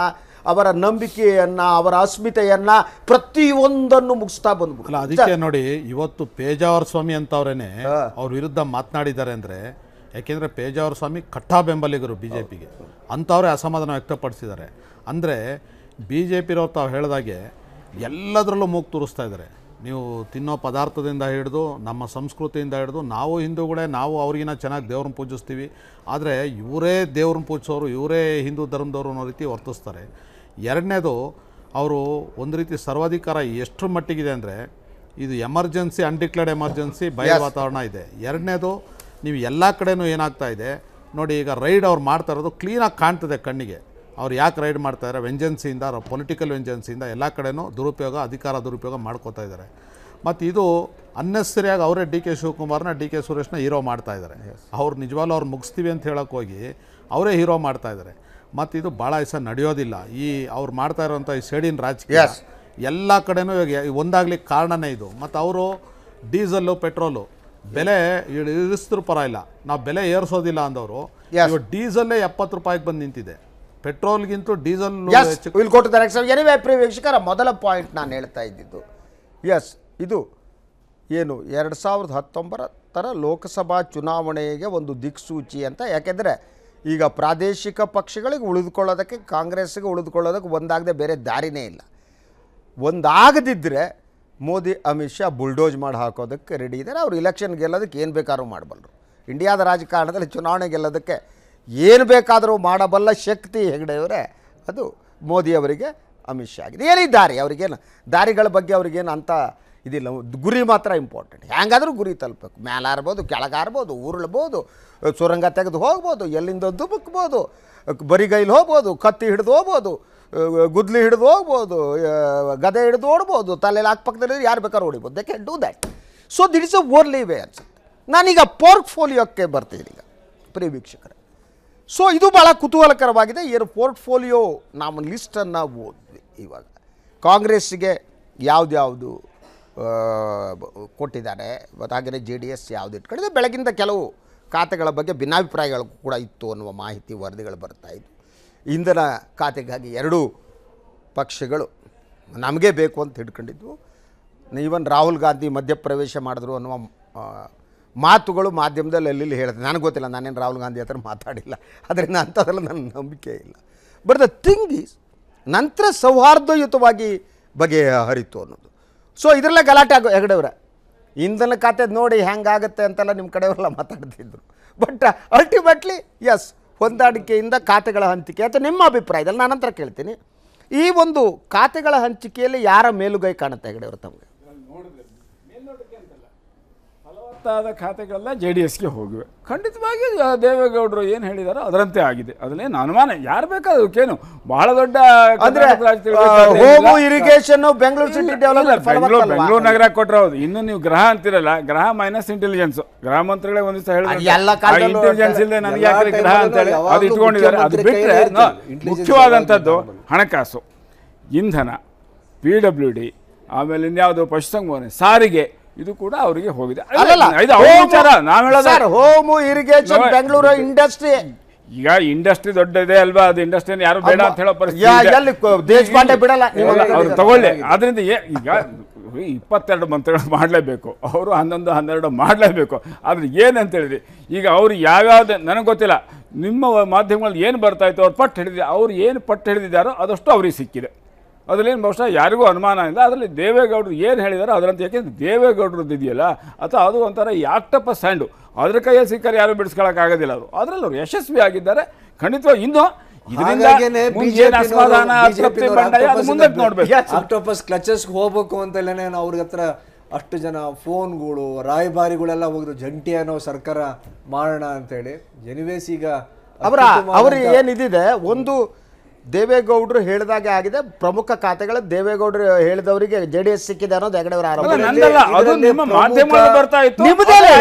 ಅವರ ನಂಬಿಕೆಯನ್ನು ಅವರ ಅಸ್ಮಿತೆಯನ್ನು ಪ್ರತಿಯೊಂದನ್ನು ಮುಗಿಸ್ತಾ ಅಲ್ಲ ಬಂದ್ಬಿಟ್ಟು ಅದಕ್ಕೆ ನೋಡಿ ಇವತ್ತು ಪೇಜಾವರ ಸ್ವಾಮಿ ಅಂತವ್ರೇನೆ ಅವ್ರ ವಿರುದ್ಧ ಮಾತನಾಡಿದ್ದಾರೆ ಅಂದ್ರೆ ಯಾಕೆಂದ್ರೆ ಪೇಜಾವರ ಸ್ವಾಮಿ ಕಟ್ಟಾ ಬೆಂಬಲಿಗರು ಬಿ ಜೆ ಪಿಗೆ ಅಂಥವ್ರೆ ಅಸಮಾಧಾನ ವ್ಯಕ್ತಪಡಿಸಿದ್ದಾರೆ ಅಂದರೆ ಬಿ ಜೆ ಪಿರವ್ರು ತಾವು ಹೇಳಿದಾಗೆ ಎಲ್ಲದರಲ್ಲೂ ಮೂಗು ತೂರಿಸ್ತಾ ಇದ್ದಾರೆ ನೀವು ತಿನ್ನೋ ಪದಾರ್ಥದಿಂದ ಹಿಡಿದು ನಮ್ಮ ಸಂಸ್ಕೃತಿಯಿಂದ ಹಿಡಿದು ನಾವು ಹಿಂದೂಗಳೇ ನಾವು ಅವ್ರಿಗಿನ್ನ ಚೆನ್ನಾಗಿ ದೇವ್ರನ್ನ ಪೂಜಿಸ್ತೀವಿ ಆದರೆ ಇವರೇ ದೇವ್ರನ್ನ ಪೂಜಿಸೋರು ಇವರೇ ಹಿಂದೂ ಧರ್ಮದವರು ಅನ್ನೋ ರೀತಿ ವರ್ತಿಸ್ತಾರೆ ಎರಡನೇದು ಅವರು ಒಂದು ರೀತಿ ಸರ್ವಾಧಿಕಾರ ಎಷ್ಟರ ಮಟ್ಟಿಗಿದೆ ಅಂದರೆ ಇದು ಎಮರ್ಜೆನ್ಸಿ ಅನ್ಡಿಕ್ಲೇರ್ಡ್ ಎಮರ್ಜೆನ್ಸಿ ಬಯಲು ವಾತಾವರಣ ಇದೆ ಎರಡನೇದು ನೀವು ಎಲ್ಲ ಕಡೆನೂ ಏನಾಗ್ತಾ ಇದೆ ನೋಡಿ ಈಗ ರೈಡ್ ಅವ್ರು ಮಾಡ್ತಾ ಇರೋದು ಕ್ಲೀನಾಗಿ ಕಾಣ್ತದೆ ಕಣ್ಣಿಗೆ ಅವ್ರು ಯಾಕೆ ರೈಡ್ ಮಾಡ್ತಾ ಇದ್ದಾರೆ ವೆಂಜನ್ಸಿಯಿಂದ ಪೊಲಿಟಿಕಲ್ ವೆಂಜನ್ಸಿಯಿಂದ ಎಲ್ಲ ಕಡೆನೂ ದುರುಪಯೋಗ ಅಧಿಕಾರ ದುರುಪಯೋಗ ಮಾಡ್ಕೋತಾ ಇದ್ದಾರೆ ಮತ್ತು ಇದು ಅನ್ನೆಸರಿಯಾಗಿ ಅವರೇ ಡಿ ಕೆ ಶಿವಕುಮಾರ್ನ ಡಿ ಕೆ ಸುರೇಶ್ನ ಹೀರೋ ಮಾಡ್ತಾ ಇದ್ದಾರೆ ಅವ್ರು ನಿಜವಾಗ್ಲೂ ಅವ್ರು ಮುಗಿಸ್ತೀವಿ ಅಂತ ಹೇಳೋಕೆ ಹೋಗಿ ಅವರೇ ಹೀರೋ ಮಾಡ್ತಾ ಇದ್ದಾರೆ ಮತ್ತು ಇದು ಭಾಳ ದಿವಸ ನಡೆಯೋದಿಲ್ಲ ಈ ಅವ್ರು ಮಾಡ್ತಾ ಇರೋಂಥ ಈ ಸೇಡಿನ ರಾಜಕೀಯ Yes. ಎಲ್ಲ ಕಡೆನೂ ಇವಾಗ ಒಂದಾಗ್ಲಿಕ್ಕೆ ಕಾರಣನೇ ಇದು ಮತ್ತು ಅವರು ಡೀಸೆಲ್ಲು ಪೆಟ್ರೋಲು ಬೆಲೆ ಇಳ್- ಇಳಿಸಿದ್ರು ಪರವಾಗಿಲ್ಲ ನಾವು ಬೆಲೆ ಏರಿಸೋದಿಲ್ಲ ಅಂದವರು Yes. ಇವಾಗ ಡೀಸೆಲ್ಲೇ ಎಪ್ಪತ್ತು ರೂಪಾಯಿಗೆ ಬಂದು ನಿಂತಿದೆ ಪೆಟ್ರೋಲ್ಗಿಂತೂ diesel yes will go to the next anyway ಪ್ರಿಯ ವೀಕ್ಷಕರ ಮೊದಲ ಪಾಯಿಂಟ್ ನಾನು ಹೇಳ್ತಾ ಇದ್ದಿದ್ದು ಎಸ್ ಇದು ಏನು ಎರಡು ಸಾವಿರದ ಹತ್ತೊಂಬತ್ತರ ಲೋಕಸಭಾ ಚುನಾವಣೆಗೆ ಒಂದು ದಿಕ್ಸೂಚಿ ಅಂತ ಯಾಕೆಂದರೆ ಈಗ ಪ್ರಾದೇಶಿಕ ಪಕ್ಷಗಳಿಗೆ ಉಳಿದುಕೊಳ್ಳೋದಕ್ಕೆ ಕಾಂಗ್ರೆಸ್ಗೆ ಉಳಿದುಕೊಳ್ಳೋದಕ್ಕೆ ಒಂದಾಗದೆ ಬೇರೆ ದಾರಿನೇ ಇಲ್ಲ ಒಂದಾಗದಿದ್ದರೆ ಮೋದಿ ಅಮಿತ್ ಶಾ ಬುಲ್ಡೋಜ್ ಮಾಡಿ ಹಾಕೋದಕ್ಕೆ ರೆಡಿ ಇದ್ದಾರೆ ಅವ್ರು ಇಲೆಕ್ಷನ್ ಗೆಲ್ಲೋದಕ್ಕೆ ಏನು ಬೇಕಾದ್ರೂ ಮಾಡಬಲ್ಲರು ಇಂಡಿಯಾದ ರಾಜಕಾರಣದಲ್ಲಿ ಚುನಾವಣೆ ಗೆಲ್ಲೋದಕ್ಕೆ ಏನು ಬೇಕಾದರೂ ಮಾಡಬಲ್ಲ ಶಕ್ತಿ ಹೆಗಡೆಯವರೇ ಅದು ಮೋದಿಯವರಿಗೆ ಅಮಿತ್ ಶಾ ಆಗಿದೆ ಏನೇ ದಾರಿ ಅವ್ರಿಗೇನು ದಾರಿಗಳ ಬಗ್ಗೆ ಅವ್ರಿಗೇನು ಅಂತ ಇದಿಲ್ಲ ಗುರಿ ಮಾತ್ರ ಇಂಪಾರ್ಟೆಂಟ್ ಹೆಂಗಾದ್ರೂ ಗುರಿ ತಲುಪಬೇಕು ಮೇಲಾರ್ಬೋದು ಕೆಳಗಾರ್ಬೋದು ಉರುಳ್ಬೋದು ಸುರಂಗ ತೆಗೆದು ಹೋಗ್ಬೋದು ಎಲ್ಲಿಂದ ದುಬುಕ್ಬೋದು ಬರಿಗೈಲಿ ಹೋಗ್ಬೋದು ಕತ್ತಿ ಹಿಡಿದು ಹೋಗ್ಬೋದು ಅಹ್, ಗುದ್ಲಿ ಹಿಡಿದು ಹೋಗ್ಬೋದು ಅಹ್, ಗದೆ ಹಿಡಿದು ಓಡ್ಬೋದು ತಲೆಯಲ್ಲಿ ಅಕ್ಕಪಕ್ಕದಲ್ಲಿ ಯಾರು ಬೇಕಾದ್ರೂ ಹೊಡಿಬೋದು they can do that so that is a only way ಅನ್ಸುತ್ತೆ ನಾನೀಗ ಪೋರ್ಟ್ಫೋಲಿಯೋಕ್ಕೆ ಬರ್ತೀನಿ ಈಗ ಪ್ರಿಯ ವೀಕ್ಷಕರೇ ಸೊ ಇದು ಭಾಳ ಕುತೂಹಲಕರವಾಗಿದೆ ಏನು ಪೋರ್ಟ್ಫೋಲಿಯೋ ನಾವು ಲಿಸ್ಟನ್ನು ಓದ್ವಿ ಇವಾಗ ಕಾಂಗ್ರೆಸ್ಸಿಗೆ ಯಾವ್ದ್ಯಾವುದು ಆ, ಬ- ಕೊಟ್ಟಿದ್ದಾರೆ ಮತ್ತು ಹಾಗೆಯೇ ಜೆ ಡಿ ಎಸ್ ಯಾವ್ದು ಇಟ್ಕೊಂಡಿದೆ ಬೆಳಗಿಂದ ಕೆಲವು ಖಾತೆಗಳ ಬಗ್ಗೆ ಭಿನ್ನಾಭಿಪ್ರಾಯಗಳು ಕೂಡ ಇತ್ತು ಅನ್ನುವ ಮಾಹಿತಿ ವರದಿಗಳು ಬರ್ತಾ ಇತ್ತು ಇಂಧನ ಖಾತೆಗಾಗಿ ಎರಡೂ ಪಕ್ಷಗಳು ನಮಗೆ ಬೇಕು ಅಂತ ಹಿಡ್ಕೊಂಡಿದ್ವು ಈವನ್ ರಾಹುಲ್ ಗಾಂಧಿ ಮಧ್ಯಪ್ರವೇಶ ಮಾಡಿದ್ರು ಅನ್ನುವ ಆ, ಮಾತುಗಳು ಮಾಧ್ಯಮದಲ್ಲಿ ಅಲ್ಲಿ ಹೇಳ್ತಾರೆ ನನಗೆ ಗೊತ್ತಿಲ್ಲ ನಾನೇನು ರಾಹುಲ್ ಗಾಂಧಿ ಹತ್ರ ಮಾತಾಡಿಲ್ಲ ಅದರಿಂದ ಅಂಥದ್ದೆಲ್ಲ ನನ್ನ ನಂಬಿಕೆ ಇಲ್ಲ ಬಟ್ ದ ಥಿಂಗ್ ಈಸ್ ನಂತರ ಸೌಹಾರ್ದಯುತವಾಗಿ ಬಗೆಹರಿತು ಅನ್ನೋದು ಸೊ ಇದರಲ್ಲೇ ಗಲಾಟೆ ಆಗೋ ಹೆಗಡೆವ್ರೆ ಇಂಧನ ಖಾತೆ ನೋಡಿ ಹೆಂಗಾಗುತ್ತೆ ಅಂತೆಲ್ಲ ನಿಮ್ಮ ಕಡೆಯವರೆಲ್ಲ ಮಾತಾಡ್ತಿದ್ರು ಬಟ್ ಅಲ್ಟಿಮೇಟ್ಲಿ ಎಸ್ ಹೊಂದಾಣಿಕೆಯಿಂದ ಖಾತೆಗಳ ಹಂಚಿಕೆ ಅಂತ ನಿಮ್ಮ ಅಭಿಪ್ರಾಯದಲ್ಲಿ ನಾನು ನಂತರ ಕೇಳ್ತೀನಿ ಈ ಒಂದು ಖಾತೆಗಳ ಹಂಚಿಕೆಯಲ್ಲಿ ಯಾರ ಮೇಲುಗೈ ಕಾಣುತ್ತೆ ಹೆಗಡೆಯವರು ತಮಗೆ ಫಲವತ್ತಾದ ಖಾತೆಗಳೆಲ್ಲ ಜೆ ಡಿ ಎಸ್ಗೆ ಹೋಗಿವೆ ಖಂಡಿತವಾಗಿ ಆ, ದೇವೇಗೌಡರು ಏನು ಹೇಳಿದಾರೋ ಅದರಂತೆ ಆಗಿದೆ ಅದನ್ನೇನು ಅನುಮಾನ ಯಾರು ಬೇಕಾದಕ್ಕೇನು ಬಹಳ ದೊಡ್ಡ ಅಂದ್ರೆ ಕರ್ನಾಟಕ ರಾಜ್ಯ ತಿಳ್ಬೇಕಾದ್ರೆ ಹೋಮು ಏನಿಲ್ಲ. ಇರಿಗೇಷನ್ ಬೆಂಗಳೂರು ಸಿಟಿ ಇಲ್ಲ, ಡೆವಲಪ್ಮೆಂಟ್ ಬೆಂಗಳೂರು ಬೆಂಗಳೂರು ನಗರ ಕೊಟ್ಟರೆ ಹೌದು ಇನ್ನು ನೀವು ಗ್ರಹ ಅಂತಿರಲ್ಲ ಗ್ರಹ ಮೈನಸ್ ಇಂಟೆಲಿಜೆನ್ಸ್ ಗೃಹ ಮಂತ್ರಿಗಳೇ ಒಂದ್ ದಿವಸ ಅದು ಎಲ್ಲ ಕಾಲದಲ್ಲೂ ಇಂಟೆಲಿಜೆನ್ಸ್ ಇಲ್ಲದೆ ನನಗೆ ಎಲ್ಲ ಯಾಕೆ ಗ್ರಹ ಅಂತ ಹೇಳಿ ಯಾವಾಗ್ಲೂ ಅದು ಇಟ್ಕೊಂಡಿದ್ದಾರೆ ಅದು ಮುಖ್ಯಮಂತ್ರಿ ಬಿಟ್ಟರೆ ಕೈಯಲ್ಲಿ ಇರ್ತದೆ. Intelligence ಮುಖ್ಯವಾದಂಥದ್ದು ಯಾವಾಗ್ಲೂ ಹಣಕಾಸು ಇಂಧನ ಪಿ ಡಬ್ಲ್ಯೂ ಡಿ ಆಮೇಲೆ ಇನ್ಯಾವುದು ಪಶುಸಂಗೋಪನೆ ಸಾರಿಗೆ ಇದು ಕೂಡ ಅವರಿಗೆ ಹೋಗಿದೆ ಅಲ್ಲಲ್ಲ ಇದು ಅವ್ರ ವಿಚಾರ ನಾವ್ ಹೇಳೋದು ಸರ್ ಹೋಮು ಇರಿಗೇಷನ್ ನಾವೇ- ಬೆಂಗಳೂರು ಇಂಡಸ್ಟ್ರಿ ಈಗ ಇಂಡಸ್ಟ್ರಿ ದೊಡ್ಡದಿದೆ ಅಲ್ವಾ ಅದು ಇಂಡಸ್ಟ್ರಿ ಯಾರು ಬೇಡ ಅಂತ ಹೇಳೋ ಪರಿಸ್ಥಿತಿ ಯಾ- ಇದೆ. ಎಲ್ಲಿ ಕ- ದೇಶಪಾಂಡೆ ಬಿಡಲ್ಲ ನೀವು ಅಲ್ಲ, ಹೇಳಿದ್ದೀರ. ಅವ್ರು ತಗೊಳ್ಳಿ ಅದರಿಂದ ಏ- ಈಗ ಇಪ್ಪತ್ತೆರಡು ಮಂತ್ರಿಗಳು ಮಾಡಲೇಬೇಕು ಅವರು ಹನ್ನೊಂದು ಹನ್ನೆರಡು ಮಾಡಲೇಬೇಕು ಆದ್ರೆ ಏನಂತ ಹೇಳಿದ್ರಿ ಈಗ ಅವ್ರು ಯಾವ್ಯಾವ್ದು ನನಗೆ ಗೊತ್ತಿಲ್ಲ ನಿಮ್ಮ ಮಾಧ್ಯಮಗಳಲ್ಲಿ ಏನು ಬರ್ತಾ ಇತ್ತು ಅವ್ರು ಪಟ್ಟು ಹಿಡಿದ ಅವ್ರು ಏನು ಪಟ್ಟು ಹಿಡಿದಿದ್ದಾರೋ ಅದಷ್ಟು ಅವ್ರಿಗೆ ಸಿಕ್ಕಿದೆ ಅದರಲ್ಲೇನು ಬಹುಶಃ ಯಾರಿಗೂ ಅನುಮಾನ ಇಲ್ಲ ಅದರಲ್ಲಿ ದೇವೇಗೌಡರು ಏನು ಹೇಳಿದಾರೋ ಅದರಂತೆ ಯಾಕೆಂದ್ರೆ ದೇವೇಗೌಡರದ್ದು ಇದೆಯಲ್ಲ ಅಥವಾ ಅದು ಒಂಥರ ಯಾಕ್ಟಪ್ಪ ಸ್ಟ್ಯಾಂಡು ಅದ್ರ ಕೈಯಲ್ಲಿ ಸಿಕ್ಕರೆ ಯಾರು ಬಿಡಿಸ್ಕೊಳಕ್ಕಾಗೋದಿಲ್ಲ ಅವರು ಅದರಲ್ಲಿ ಅವರು ಯಶಸ್ವಿ ಆಗಿದ್ದಾರೆ ಖಂಡಿತವಾಗಿ ಇನ್ನು ಇದರಿಂದ ಹಾಗಾಗಿನೇ ಮುಂದೆ ಏನು ಅಸಮಾಧಾನ ಅತೃಪ್ತಿ ಬಂಡಾಯ ಅದು ಮುಂದೆ ನೋಡ್ಬೇಕು ಆಕ್ಟೋಪಸ್ ಕ್ಲಚಸ್ ಹೋಗ್ಬೇಕು ಅಂತಲೇ ಅವ್ರ ಹತ್ರ ಅಷ್ಟು ಜನ ಫೋನ್ಗಳು ರಾಯಭಾರಿಗಳೆಲ್ಲ ಹೋದ್ರು ಜಂಟಿ ಅನ್ನೋ ಸರ್ಕಾರ ಮಾಡೋಣ ಅಂತೇಳಿ ಎನಿವೇಸ್ ಈಗ ಅವರ ಅತ್ಯುತ್ತಮವಾದಂಥ- ಅವರು ಏನಿದೆ ಒಂದು ದೇವೇಗೌಡರು ಹೇಳಿದಾಗೆ ಆಗಿದೆ ಪ್ರಮುಖ ಖಾತೆಗಳು ದೇವೇಗೌಡರು ಹೇಳಿದವರಿಗೆ ಜೆ ಡಿ ಎಸ್ ಸಿಕ್ಕಿದೆ ಅನ್ನೋದು ಹೆಗಡೆಯವರ ಆರೋಪ ಅಲ್ಲ, ನಂದಲ್ಲ ಅದು ಇದರಲ್ಲಿ ನಿಮ್ಮ ಪ್ರಮುಖ- ಮಾಧ್ಯಮದಲ್ಲಿ ಬರ್ತಾ ಇತ್ತು ನಿಮ್ಮದೇ ಅದೇ ಹೇಳಿ. ಆಗಿದೆ.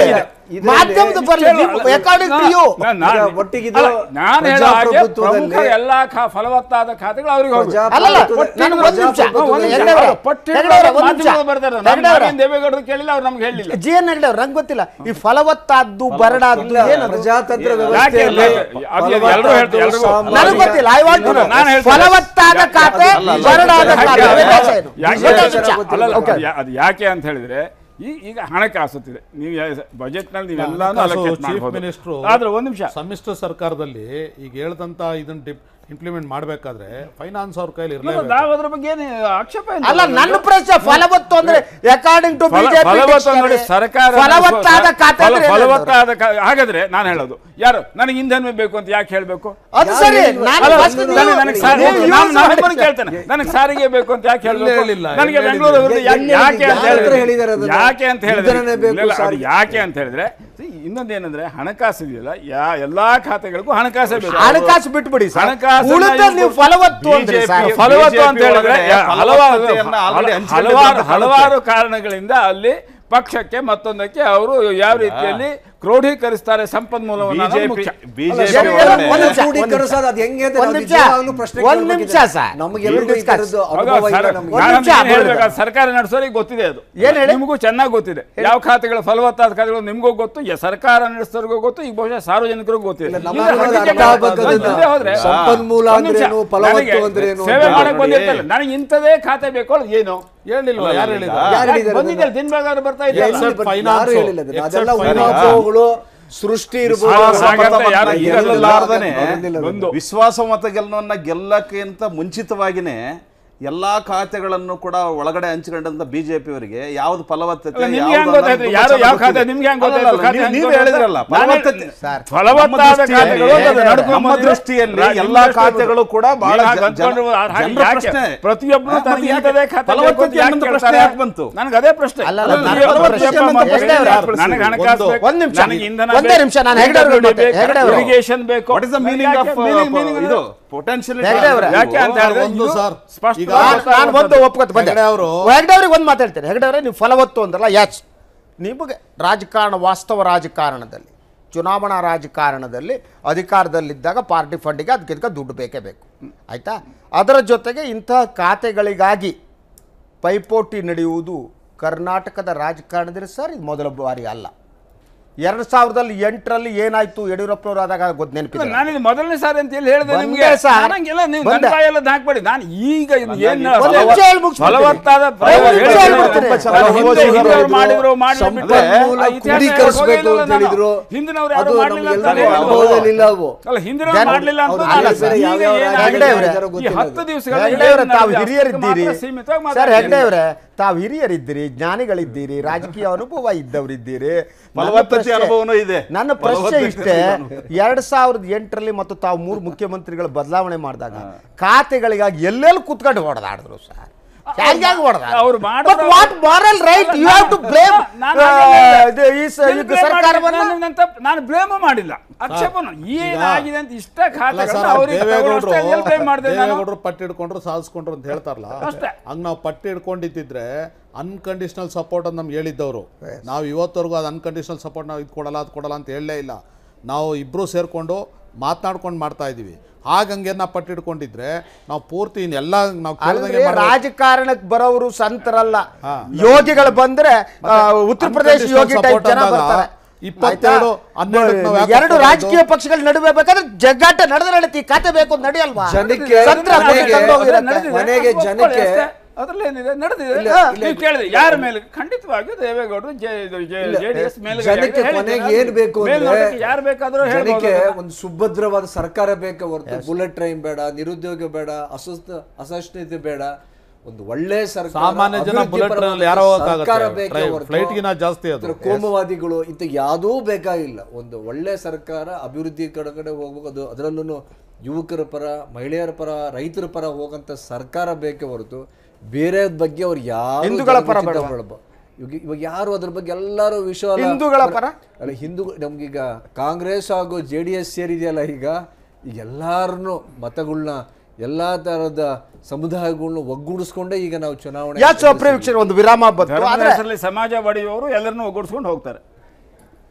ಇದರಲ್ಲಿ ಮಾಧ್ಯಮದ ಬರಲಿ ಅಕಾರ್ಡಿಂಗ್ ಟು ಯು ನಾ- ನಾ- ಈಗ ಒಟ್ಟಿಗೆ ಇದು ಅಲ್ಲ, ನಾನು ಹೇಳೋ ಹಾಗೆ ಪ್ರಜಾಪ್ರಭುತ್ವದಲ್ಲಿ- ಪ್ರಮುಖ ಎಲ್ಲಾ ಖಾ- ಫಲವತ್ತಾದ ಖಾತೆಗಳು ಅವ್ರಿಗೆ ಹೋಗ್ಬೇಕು. ಪ್ರಜಾ- ಅಲ್ಲಲ್ಲ ಪ್ರಜಾಪ್ರಭುತ್ವ- ನನಗೆ ಒಂದು ನಿಮಿಷ ಪ್ರಜಾಪ್ರಭುತ್ವ- ಒಂದು ನಿಮಿಷ. ಹೆಗ್ಡೆ ಅವರೇ, ಅವ್ರು ಪಟ್ಟಿರೋ ಹೆಗ್ಡೆ ಅವರೇ, ಒಂದು ನಿಮಿಷ. ಮಾಧ್ಯಮಗಳು ಬರ್ತಾರೆ. ನಮ್ಮ ಹೆಗ್ಡೆ ಅವರೇ, ನಾಗೇಂದ್ರ ದೇವೇಗೌಡರು ಕೇಳಿಲ್ಲ ಅವ್ರು ನಮ್ಗೆ ಹೇಳಿಲ್ಲ ಜಿ ಎನ್ ಹೆಗ್ಡೆ ಅವ್ರು ನಂಗೆ ಗೊತ್ತಿಲ್ಲ ಈ ಫಲವತ್ತಾದ್ದು ಬರಡಾದ್ದು ಇಲ್ಲ, ಏನದು ಪ್ರಜಾತಂತ್ರ ಯಾಕೆ ವ್ಯವಸ್ಥೆಯಲ್ಲಿ ಅದು ಎಲ್ರೂ ಹೇಳ್ತಾರೆ, ಎಲ್ರಿಗೂ. ಸಾಮಾಜಿಕ- ನನಗೆ ಗೊತ್ತಿಲ್ಲ ಐ ವಾಂಟ್ ಟು ನಾನು ಹೇಳ್ತೇನೆ. ಫಲವತ್ತಾದ ಖಾತೆ ಅಲ್ಲ, ಅಲ್ಲ. ಬರಡಾದ ಖಾತೆ ಯಾಕೆ- ವ್ಯತ್ಯಾಸ ಏನು? ಯಾಕೆ- ವ್ಯತ್ಯಾಸ ನಿಮಿಷ. ಅಲ್ಲಲ್ಲ, Okay. ಅದು ಯಾ- ಅದು ಯಾಕೆ ಅಂತ ಹೇಳಿದ್ರೆ ಈ ಈಗ ಹಣಕಾಸುತ್ತಿದೆ ನೀವು ಬಜೆಟ್ ನಲ್ಲಿ ನೀವೆಲ್ಲಾನು ಹಣಕಾಸು allocate allocate ಚೀಫ್ ಮಾಡ್ಬೋದು. ಮಿನಿಸ್ಟ್ರು ಆದ್ರೆ ಒಂದ್ ನಿಮಿಷ ಸಮ್ಮಿಶ್ರ ಸರ್ಕಾರದಲ್ಲಿ ಈಗ ಹೇಳ್ದಂತ ಇದನ್ನ ಇಂಪ್ಲಿಮೆಂಟ್ ಮಾಡಬೇಕಾದ್ರೆ ಫೈನಾನ್ಸ್ ಅವ್ರ ಕೈಲಿ ಇಲ್ಲ, ಇರಲೇಬೇಕು ನಾವು ಅದ್ರ ಬಗ್ಗೆ ಏನು ಆಕ್ಷೇಪ ಇಲ್ಲ. ಅಲ್ಲ ನನ್ನ ಪ್ರಶ್ನೆ ಫಲವತ್ತು ಅಂದ್ರೆ ಅಕಾರ್ಡಿಂಗ್ ಟು ಫಲ- ಬಿಜೆಪಿ ಫಲವತ್ತು ನೋಡಿ ಸರ್ಕಾರ ಫಲವತ್ತಾದ ಖಾತೆ ಫಲ- ಅಂದ್ರೆ ಏನಂತ? ಫಲವತ್ತಾದ ಖಾ- ಹಾಗಾದ್ರೆ ನಾನು ಹೇಳೋದು ಯಾರು ನನಗೆ ಇಂಧನ ಬೇಕು ಅಂತ ಯಾಕೆ ಹೇಳ್ಬೇಕು ಅದು ಸರಿ ನಾನು ಅಲ್ಲ, first ನನಗೆ- ನೀವು- ನನಗೆ ಸಾರಿಗೆ- ನೀವು ನಾನು- use ನಾನು ಮಾಡಿ. ನಿಮ್ಮನ್ನ ಕೇಳ್ತೇನೆ ನನಗೆ ಸಾರಿಗೆ ಬೇಕು ಅಂತ ಯಾಕೆ ಹೇಳ್ಬೇಕು ಹೇಳಿಲ್ಲ, ನನಗೆ ಎಲ್ಲಿ ಬೆಂಗಳೂರು ಹೇಳಿಲ್ಲ. ಅಭಿವೃದ್ಧಿ ಯಾಕೆ- ಎಲ್ಲಿ ಯಾಕೆ ಅಂತ ಯಾರ ಹತ್ರ ಹೇಳಿದ್ರೆ ಹೇಳಿದ್ದಾರೆ ಅದನ್ನ? ಯಾಕೆ ಅಂತ ಹೇಳಿದ್ರೆ ಇಂಧನನೇ ಬೇಕು, ಇಲ್ಲ, ಇಲ್ಲ, ಅದು ಸಾರಿಗೆ. ಯಾಕೆ ಅಂತ ಹೇಳಿದ್ರೆ see, ಇನ್ನೊಂದೇನಂದ್ರೆ ಹಣಕಾಸು ಇದೆಯಲ್ಲ ಯಾ ಎಲ್ಲಾ ಖಾತೆಗಳಿಗೂ ಹಣಕಾಸೇ ಬೇಕು ಹಣಕಾಸು ಬಿಟ್ಬಿಡಿ ಸರ್ ಹಣಕಾಸನ್ನ ಉಳಿದ ಇವ್ರು- ನೀವು ಫಲವತ್ತು ಅಂದ್ರೆ ಸರ್ BJP ಫಲವತ್ತು ಅಂತ ಹೇಳಿದ್ರೆ ಒಳಗಡೆ ಹಲವಾರು ಫಲವತ್ತತೆಯನ್ನ already ಹಂಚ್ಕೊಂಡಿದ್ದಾರೆ ಹಲವಾರು ಅಂತ ಹಲವಾರು ಕಾರಣಗಳಿಂದ ಅಲ್ಲಿ ಪಕ್ಷಕ್ಕೆ ಮತ್ತೊಂದಕ್ಕೆ ಅವರು ಯಾವ ರೀತಿಯಲ್ಲಿ ಕ್ರೋಢೀಕರಿಸ್ತಾರೆ ಸಂಪನ್ಮೂಲವನ್ನು ಅನ್ನೋದು ಬಿಜೆಪಿ ಮುಖ್ಯ ಬಿಜೆಪಿ ಎಲ್ಲ ಒಳಗಡೆ ಒಂದು ನಿಮಿಷ, ಕ್ರೋಢೀಕರಿಸೋದು ಅದು ಹೆಂಗೆ ಅಂತ ಒಂದ್ ನಾವು ನಿಮಿಷ, ನಿಜವಾಗ್ಲೂ ಪ್ರಶ್ನೆ ಒಂದ್ ಕೇಳ್ಬೇಕಿದೆ. ನಿಮಿಷ ಸರ್. ನಮಗೆಲ್ಲರಿಗೂ ಈ ಥರದ್ದು ಆಗ ಅನುಭವ ಇಲ್ಲ ಸರ್- ನಮ್ಗೆ. ಒಂದ್ ನಾನು ನಿಮಿಷ ಏನ್ ಆಗ್ಬಿಡುತ್ತೆ. ಹೇಳ್ಬೇಕಾದ್ರೆ ಸರ್ಕಾರ ನಡೆಸೋರಿಗೆ ಗೊತ್ತಿದೆ ಅದು ಏನ್ ಹೇಳಿ? ನಿಮಗೂ ಚೆನ್ನಾಗಿ ಗೊತ್ತಿದೆ ಯಾವ ಖಾತೆಗಳು ಫಲವತ್ತಾದ ಖಾತೆಗಳು ನಿಮಗೂ ಗೊತ್ತು ಯ- ಸರ್ಕಾರ ನಡೆಸೋರಿಗೂ ಗೊತ್ತು ಈಗ ಬಹುಶಃ ಸಾರ್ವಜನಿಕರಿಗೂ ಗೊತ್ತಿದೆ ಇಲ್ಲ, ಈಗ ನಮಗೆ ಅದು ಹಂಗೆ ಅರ್ಥ ಆಗ್ಬೇಕು ಮುಂದೆ ಅದನ್ನ. ಹೋದ್ರೆ ಸಂಪನ್ಮೂಲ ಒಂದ್ ನಿಮಿಷ, ಅಂದ್ರೇನು, ಫಲವತ್ತು ನನಗೆ ಅಂದ್ರೇನು ಸೇವೆ ಅಂತ ಮಾಡಕ್ ನೋಡಿ. ಬಂದಿರ್ತಲ್ಲ ನನಗೆ ಇಂಥದೇ ಖಾತೆ ಬೇಕು ಅನ್ನೋದು ಏನು ಹೇಳಿಲ್ವಾ ಯಾರು ಹೇಳಿದ್ರು ಯಾರು ಯಾಕೆ ಹೇಳಿದ್ದಾರೆ ಬಂದಿದ್ದಲ್ಲ ದಿನ ಬೆಳಗಾದ್ರೆ ಬರ್ತಾ ಎಲ್ಲಿ ಇದೆಯಲ್ಲ Except ಬಟ್ finance, ಯಾರು ಹೇಳಿಲ್ಲ ಅದನ್ನ. except ಅದೆಲ್ಲ finance. ಊಹಾಪೋಹಗಳು ಸೃಷ್ಟಿ ಇರ್ಬೋದು ಹಾಗಂತ ಸಮರ್ಥ ಯಾರು ಮತ ಈಗ ಗೆಲ್ಲಲ್ಲ, ಗೆಲ್ಲಲಾರ್ದನೆ ಗೆಲ್ಲಲ್ಲ ಅದನ್ನ. ಒಂದು ವಿಶ್ವಾಸ ಮತ ಗೆಲ್ಲುವನ್ನ ಗೆಲ್ಲಕ್ಕಿಂತ ಮುಂಚಿತವಾಗಿನೇ ಎಲ್ಲಾ ಖಾತೆಗಳನ್ನು ಕೂಡ ಒಳಗಡೆ ಹಂಚಿಕೊಂಡಂತ ಬಿಜೆಪಿ ಅವರಿಗೆ ಯಾವ್ದು ಫಲವತ್ತತೆ ಅಲ್ಲ, ನಿಮ್ಗೆ ಯಾವ್ದು ಹೆಂಗ್ ಗೊತ್ತಾಯ್ತು? ಅನ್ನೋದು ಯಾರು ತುಂಬಾ ಯಾವ ಚೆನ್ನಾಗಿ ಖಾತೆ ಗೊತ್ತಿದೆ. ನಿಮ್ಗೆ ಹೆಂಗ್ ಅಲ್ಲ, ಗೊತ್ತಾಯ್ತು? ಅಲ್ಲ, ಖಾತೆ ನೀವು- ಹೆಂಗ್ ನೀವು ಗೊತ್ತಾಯ್ತು? ಹೇಳಿದ್ರಲ್ಲ ನಾನು ಫಲವತ್ತತೆ ಸರ್, ಫಲವತ್ತಾದ ನಮ್ಮ ಖಾತೆಗಳು ದೃಷ್ಟಿಯಲ್ಲಿ- ಅದು ನಡ್ಕೊಂಡ್ ನಮ್ಮ ಬಂದಿದೆ. ದೃಷ್ಟಿಯಲ್ಲಿ ರಾ- ನಿಮ್ಮ ಎಲ್ಲಾ ದೃಷ್ಟಿಯಲ್ಲಿ ಖಾತೆಗಳು ಕೂಡ ಬಹಳ ನೀವು ಹಾಗೆ ಜನ- ಅಂದ್ಕೊಂಡು ಹಾಗೆ ಜನರ ಯಾಕೆ? ಪ್ರಶ್ನೆ. ಪ್ರತಿಯೊಬ್ಬರು ಮತ್ತೆ ತನಗೆ ಯಾಕೆ? ಇಂಥದೇ ಖಾತೆ ಬೇಕು ಅಂತ ಫಲವತ್ತತೆ ಯಾಕೆ ಅನ್ನೋ ಕೇಳ್ತಾರೆ? ಪ್ರಶ್ನೆ ಯಾಕೆ ಬಂತು? ನನಗೆ ಅದೇ ಪ್ರಶ್ನೆ ಅಲ್ಲ, ಅಲ್ಲ, ಅಲ್ಲ, ನಾನು ನೀವು ಫಲವತ್ತತೆ ಪ್ರತಿಯೊಬ್ಬ ಅನ್ನೋ ಮನುಷ್ಯ ಹೆಗ್ಡೆ ಅವರೇ, ನನಗೆ ಹಣಕಾಸು ಒಂದು- ಬೇಕು, ಒಂದು ನಿಮಿಷ. ನನಗೆ ಇಂಧನ ಒಂದೇ ಬೇಕು, ನಿಮಿಷ, ನಾನು ಹೆಗ್ಡೆ ಅವ್ರಿಗೆ ಬೇಕು, ಮತ್ತೆ- ಹೆಗ್ಡೆ ಅವರು. irrigation ಬೇಕು ವಾಟ್ ಇಸ್ ದ ಮೀನಿಂಗ್ ಯಾಕೆ? ಆಫ್ meaning- meaning ಇದು ಅಂದ್ರೆ- ಪೊಟೆನ್ಷಿಯಲ್ ಹೆಗ್ಡೆ ಅವರೇ. ಯಾಕೆ ಅಂತ ಹೇಳಿದ್ರೆ ಒಂದು ಇದು ಸರ್, ಸ್ಪಷ್ಟ ಈಗ ನಾನು ನಾನು ಒಂದು ಒಪ್ಕೊತ ಬಂದೆ ಹೆಗ್ಡೆ ಅವರು- ಹೆಗ್ಡೆ ಅವ್ರಿಗೆ ಒಂದು ಮಾತಾಡ್ತೇನೆ ಹೆಗ್ಡೆ ಅವರೇ ನೀವು ಫಲವತ್ತು ಅಂದ್ರಲ್ಲ ಯಾಚ್ ನಿಮಗೆ ರಾಜಕಾರಣ ವಾಸ್ತವ ರಾಜಕಾರಣದಲ್ಲಿ ಚುನಾವಣಾ ರಾಜಕಾರಣದಲ್ಲಿ ಅಧಿಕಾರದಲ್ಲಿದ್ದಾಗ ಪಾರ್ಟಿ ಫಂಡಿಗೆ ಅದಕ್ಕಿಂತ ದುಡ್ಡು ಬೇಕೇ ಬೇಕು ಆಯಿತಾ ಅದರ ಜೊತೆಗೆ ಇಂತಹ ಖಾತೆಗಳಿಗಾಗಿ ಪೈಪೋಟಿ ನಡೆಯುವುದು ಕರ್ನಾಟಕದ ರಾಜಕಾರಣದಲ್ಲಿ ಸರ್ ಇದು ಮೊದಲ ಬಾರಿ ಅಲ್ಲ ಎರಡು ಸಾವಿರದಲ್ಲಿ ಎಂಟರಲ್ಲಿ ಏನಾಯ್ತು ಯಡಿಯೂರಪ್ಪನವರು ಆದಾಗ ಗೊತ್ತು ನೆನಪಿದೆ ನಾನು ಇದು ಮೊದಲನೇ ಸಾರಿ ಅಂತ ಹೇಳಿ ಹೇಳಿದೆ ಬಂದೆ ನಿಮ್ಗೆ ಸರ್. ನನಗೆಲ್ಲ ನೀವು ಬಂದೆ. ನನ್ನ ಬಾಯೆಲ್ಲ ಹಾಕ್ಬೇಡಿ ನಾನು ಈಗ ಇದು ಏನು ಒಂದು ನಿಮಿಷ ಹೇಳಿ ಮುಗಿಸ್ಬಿಡ್ತೀನಿ. ಫಲವತ್ತಾದ ಒಂದು ನಿಮಿಷ ಹೇಳ್ತೀನಿ. ಹೇಳ್ಬಿಡ್ತೀನಿ. ನಾನು ಹಿಂದೆ ಹಿಂದೆಯವ್ರು ಮಾಡಿದ್ರು ಮಾಡಲಿಲ್ಲ ಸಂಪನ್ಮೂಲ ಕ್ರೋಢೀಕರಿಸಬೇಕು ಅಂತ ಹೇಳಿದ್ರು ಹಿಂದಿನವ್ರು ಯಾರು ಅದು ಮಾಡಲಿಲ್ಲ ಅಂತ ನಮ್ಗೆಲ್ಲರಿಗೂ ಹೇಳಿದ್ರು. ಅನುಭವದಲ್ಲಿ ಇಲ್ಲ ಅವು ಅಲ್ಲ ಹಿಂದಿನವ್ರು ಜನ- ಮಾಡಲಿಲ್ಲ ಅಂತ ಅವ್ರು ಅಲ್ಲ ಬೇರೆ ಸರ್. ಯಾವ ಈಗ ಯಾವ ಏನಾಗಿದೆ? ಹೆಗ್ಡೆ ಅವರೇ, ಈ ಹತ್ತು ದಿವಸಗಳ ಹೆಗ್ಡೆ ಅವರೇ ತಾವು ಹಿರಿಯರಿದ್ದೀರಿ ಸರ್ ಹೆಗ್ಡೆ ಅವರೇ ತಾವು ಹಿರಿಯರಿದ್ದೀರಿ ಜ್ಞಾನಿಗಳಿದ್ದೀರಿ ರಾಜಕೀಯ ಅನುಭವ ಇದ್ದವರಿದ್ದೀರಿ ನನ್ನ ಫಲವತ್ತತೆ ಪ್ರಶ್ನೆ- ಅನುಭವನೂ ಇದೆ. ನನ್ನ ಪ್ರಶ್ನೆ ಫಲವತ್ತತೆ ಇಷ್ಟೇ ಎರಡ್ ಸಾವಿರದ ಎಂಟರಲ್ಲಿ ಮತ್ತು ತಾವು ಮೂರು ಮುಖ್ಯಮಂತ್ರಿಗಳು ಬದಲಾವಣೆ ಮಾಡಿದಾಗ ಖಾತೆಗಳಿಗಾಗಿ ಎಲ್ಲೆಲ್ಲಿ ಕುತ್ಕೊಂಡು ಹೊಡೆದಾಡಿದ್ರು ಸರ್ ಹೇಗೆ ಹೊಡೆದ ಅವ್ರು ಮಾಡಿದ್ರು- what moral right you have to blame ನಾನು ಹಾಗೆ ಈ ಸ- ಎಲ್ಲಿ ಈಗ blame ಸರ್ಕಾರವನ್ನ ಮಾಡಿಲ್ಲ? ನಾನು ತಪ್ಪು- ನಾನು ಬ್ಲೇಮ್ ಮಾಡಿಲ್ಲ ಆಕ್ಷೇಪನ ಏನಾಗಿದೆ ಅಂತ ಇಷ್ಟ ಅಲ್ಲ ಖಾತೆಗಳನ್ನ ಸರ್ ಅವ್ರಿಗೆ ದೇವೇಗೌಡರು ತಗೊಳ್ಳೋಷ್ಟೇ ಎಲ್ಲಿ blame ಮಾಡಿದೆ ನಾನು ದೇವೇಗೌಡರು ಪಟ್ಟಿ ಹಿಡ್ಕೊಂಡ್ರು ಸಾಧಿಸ್ಕೊಂಡ್ರು ಅಂತ ಹೇಳ್ತಾರಲ್ಲ ಅಷ್ಟೇ. ಹಂಗ್ ನಾವು ಪಟ್ಟಿ ಹಿಡ್ಕೊಂಡಿದ್ದಿದ್ರೆ ಅನ್ಕಂಡೀಷನಲ್ ಸಪೋರ್ಟ್ ಅಂತ ನಮ್ಗೆ ಹೇಳಿದ್ದವರು ನಾವು ಇವತ್ತವರೆಗೂ ಅದು ಅನ್ಕಂಡೀಷನಲ್ ಸಪೋರ್ಟ್ ನಾವು ಇದು ಕೊಡಲ್ಲ ಅದು ಕೊಡಲ್ಲ ಅಂತ ಹೇಳಲೇ ಇಲ್ಲ ನಾವು ಇಬ್ಬರು ಸೇರ್ಕೊಂಡು ಮಾತನಾಡ್ಕೊಂಡು ಮಾಡ್ತಾ ಇದೀವಿ ಹಾಗಂಗೆ ನಾವು ಪಟ್ಟಿ ಹಿಡ್ಕೊಂಡಿದ್ರೆ ನಾವು ಪೂರ್ತಿ ಇನ್ನೆಲ್ಲ ನಾವು ಕೇಳ್ದಂಗೆ ಅಂದ್ರೆ ಮಾಡ್ಬೇಕು. ರಾಜಕಾರಣಕ್ಕೆ ಬರೋರು ಸಂತರಲ್ಲ ಯೋಗಿಗಳು ಬಂದ್ರೆ ಆ, ಉತ್ತರ ಪ್ರದೇಶ Unconditional ಯೋಗಿ ಟೈಪ್ support ಜನ ಅಂದಾಗ ಬರ್ತಾರೆ ಇಪ್ಪತ್ತೆರಡು, ಆಯ್ತಾ? ಹನ್ನೆರಡಕ್ಕೆ ನಾವು ಯಾಕೆ ಎರಡು ಹೋಗ್ತಾ ರಾಜಕೀಯ ಇರೋದು? ಪಕ್ಷಗಳ ನಡುವೆ ಬೇಕಾದ್ರೆ ಜಗ್ಗಾಟ ನಡೆದ ನಡೀತಿ ಖಾತೆ ಬೇಕು ಅಂತ ನಡೆಯಲ್ವಾ ಜನಕ್ಕೆ ಸಂತರ ಮನೆಗೆ- ಮನೆಗೆ ತಂದು ಹೋಗಿರತ್ತೆ. ನಡೆದಿದೆ. ಮನೆಗೆ ಒಪ್ಕೊಳ್ಳಿ ಜನಕ್ಕೆ- ಅಷ್ಟೇ. ಅದ್ರಲ್ಲಿ ಏನಿದೆ ನಡೆದಿದೆ ಇಲ್ಲ, ಹಾ, ಇಲ್ಲ. ನೀವು ಕೇಳಿದ್ರೆ ಯಾರ ಮೇಲೆ ಖಂಡಿತವಾಗಿಯೂ ದೇವೇಗೌಡರು ಜೆಡಿಎಸ್ ಮೇಲೆ ಜನಕ್ಕೆ ಕೊನೆಗೆ ಏನ್ ಬೇಕು ಅಂದ್ರೆ ಯಾರು ಬೇಕಾದ್ರೂ ಜನಕ್ಕೆ ಹೇಳ್ಬೋದು ಒಂದು ಸುಭದ್ರವಾದ ಸರ್ಕಾರ ಬೇಕೆ ಹೊರತು ಬುಲೆಟ್ ಟ್ರೈನ್ ಬೇಡ ನಿರುದ್ಯೋಗ ಬೇಡ ಅಸ್ವಸ್ಥ ಅಸಹಿಷ್ಣುತೆ ಬೇಡ ಒಂದು ಒಳ್ಳೆ ಸರ್ಕಾರ ಸಾಮಾನ್ಯ ಜನ ಅಭಿವೃದ್ಧಿ ಬುಲೆಟ್ ಪರವಾದ ಟ್ರೈನಲ್ಲಿ ಯಾರೋ ಸರ್ಕಾರ ಹೋಗಕ್ಕಾಗತ್ತೆ. ಬೇಕೇ ಟ್ರೈ- ಹೊರತು ಫ್ಲೈಟ್ಗಿನ ಜಾಸ್ತಿ ಅದು. ಇತರ ಕೋಮುವಾದಿಗಳು ಇಂಥ ಯಾವುದೂ ಬೇಕಾಗಿಲ್ಲ ಒಂದು ಒಳ್ಳೆ ಸರ್ಕಾರ ಅಭಿವೃದ್ಧಿ ಕಡೆ ಕಡೆ ಹೋಗ್ಬೇಕು ಅದು ಅದರಲ್ಲೂ ಯುವಕರ ಪರ ಮಹಿಳೆಯರ ಪರ ರೈತರ ಪರ ಹೋಗಂತ ಸರ್ಕಾರ ಬೇಕೇ ಹೊರತು ಬೇರೆ ಬಗ್ಗೆ ಅವ್ರು ಯಾರು ಹಿಂದೂಗಳ ಪರ ಜನರಿಗೆ ಬೇಡವಾ? ಚಿಂತೆ ಮಾಡಬ- ಇವಾಗ ಇವಾಗ ಯಾರು ಅದ್ರ ಬಗ್ಗೆ ಎಲ್ಲರೂ ವಿಶ್ವ ಅಲ್ಲ- ಹಿಂದೂಗಳ ಪರ? ಅಲ್ಲ ಹಿಂದೂ ನಮ್ಗೀಗ ಕಾಂಗ್ರೆಸ್ ಹಾಗೂ ಜೆ ಡಿ ಎಸ್ ಸೇರಿದೆಯಲ್ಲ ಈಗ ಈಗ ಎಲ್ಲಾರನ್ನು ಮತಗಳನ್ನ ಎಲ್ಲಾ ತರದ ಸಮುದಾಯಗಳನ್ನ ಒಗ್ಗೂಡಿಸ್ಕೊಂಡೇ ಈಗ ನಾವು ಚುನಾವಣೆ ಯಾಚು ಅಪ್ರೇ ವೀಕ್ಷಕರು ಒಂದು ವಿರಾಮ ಬಂತು ಆದ್ರೆ ಹೆಸರಲ್ಲಿ ಸಮಾಜ ಒಡೆಯುವವರು ಎಲ್ಲರನ್ನೂ ಒಗ್ಗೂಡಿಸ್ಕೊಂಡು ಹೋಗ್ತಾರೆ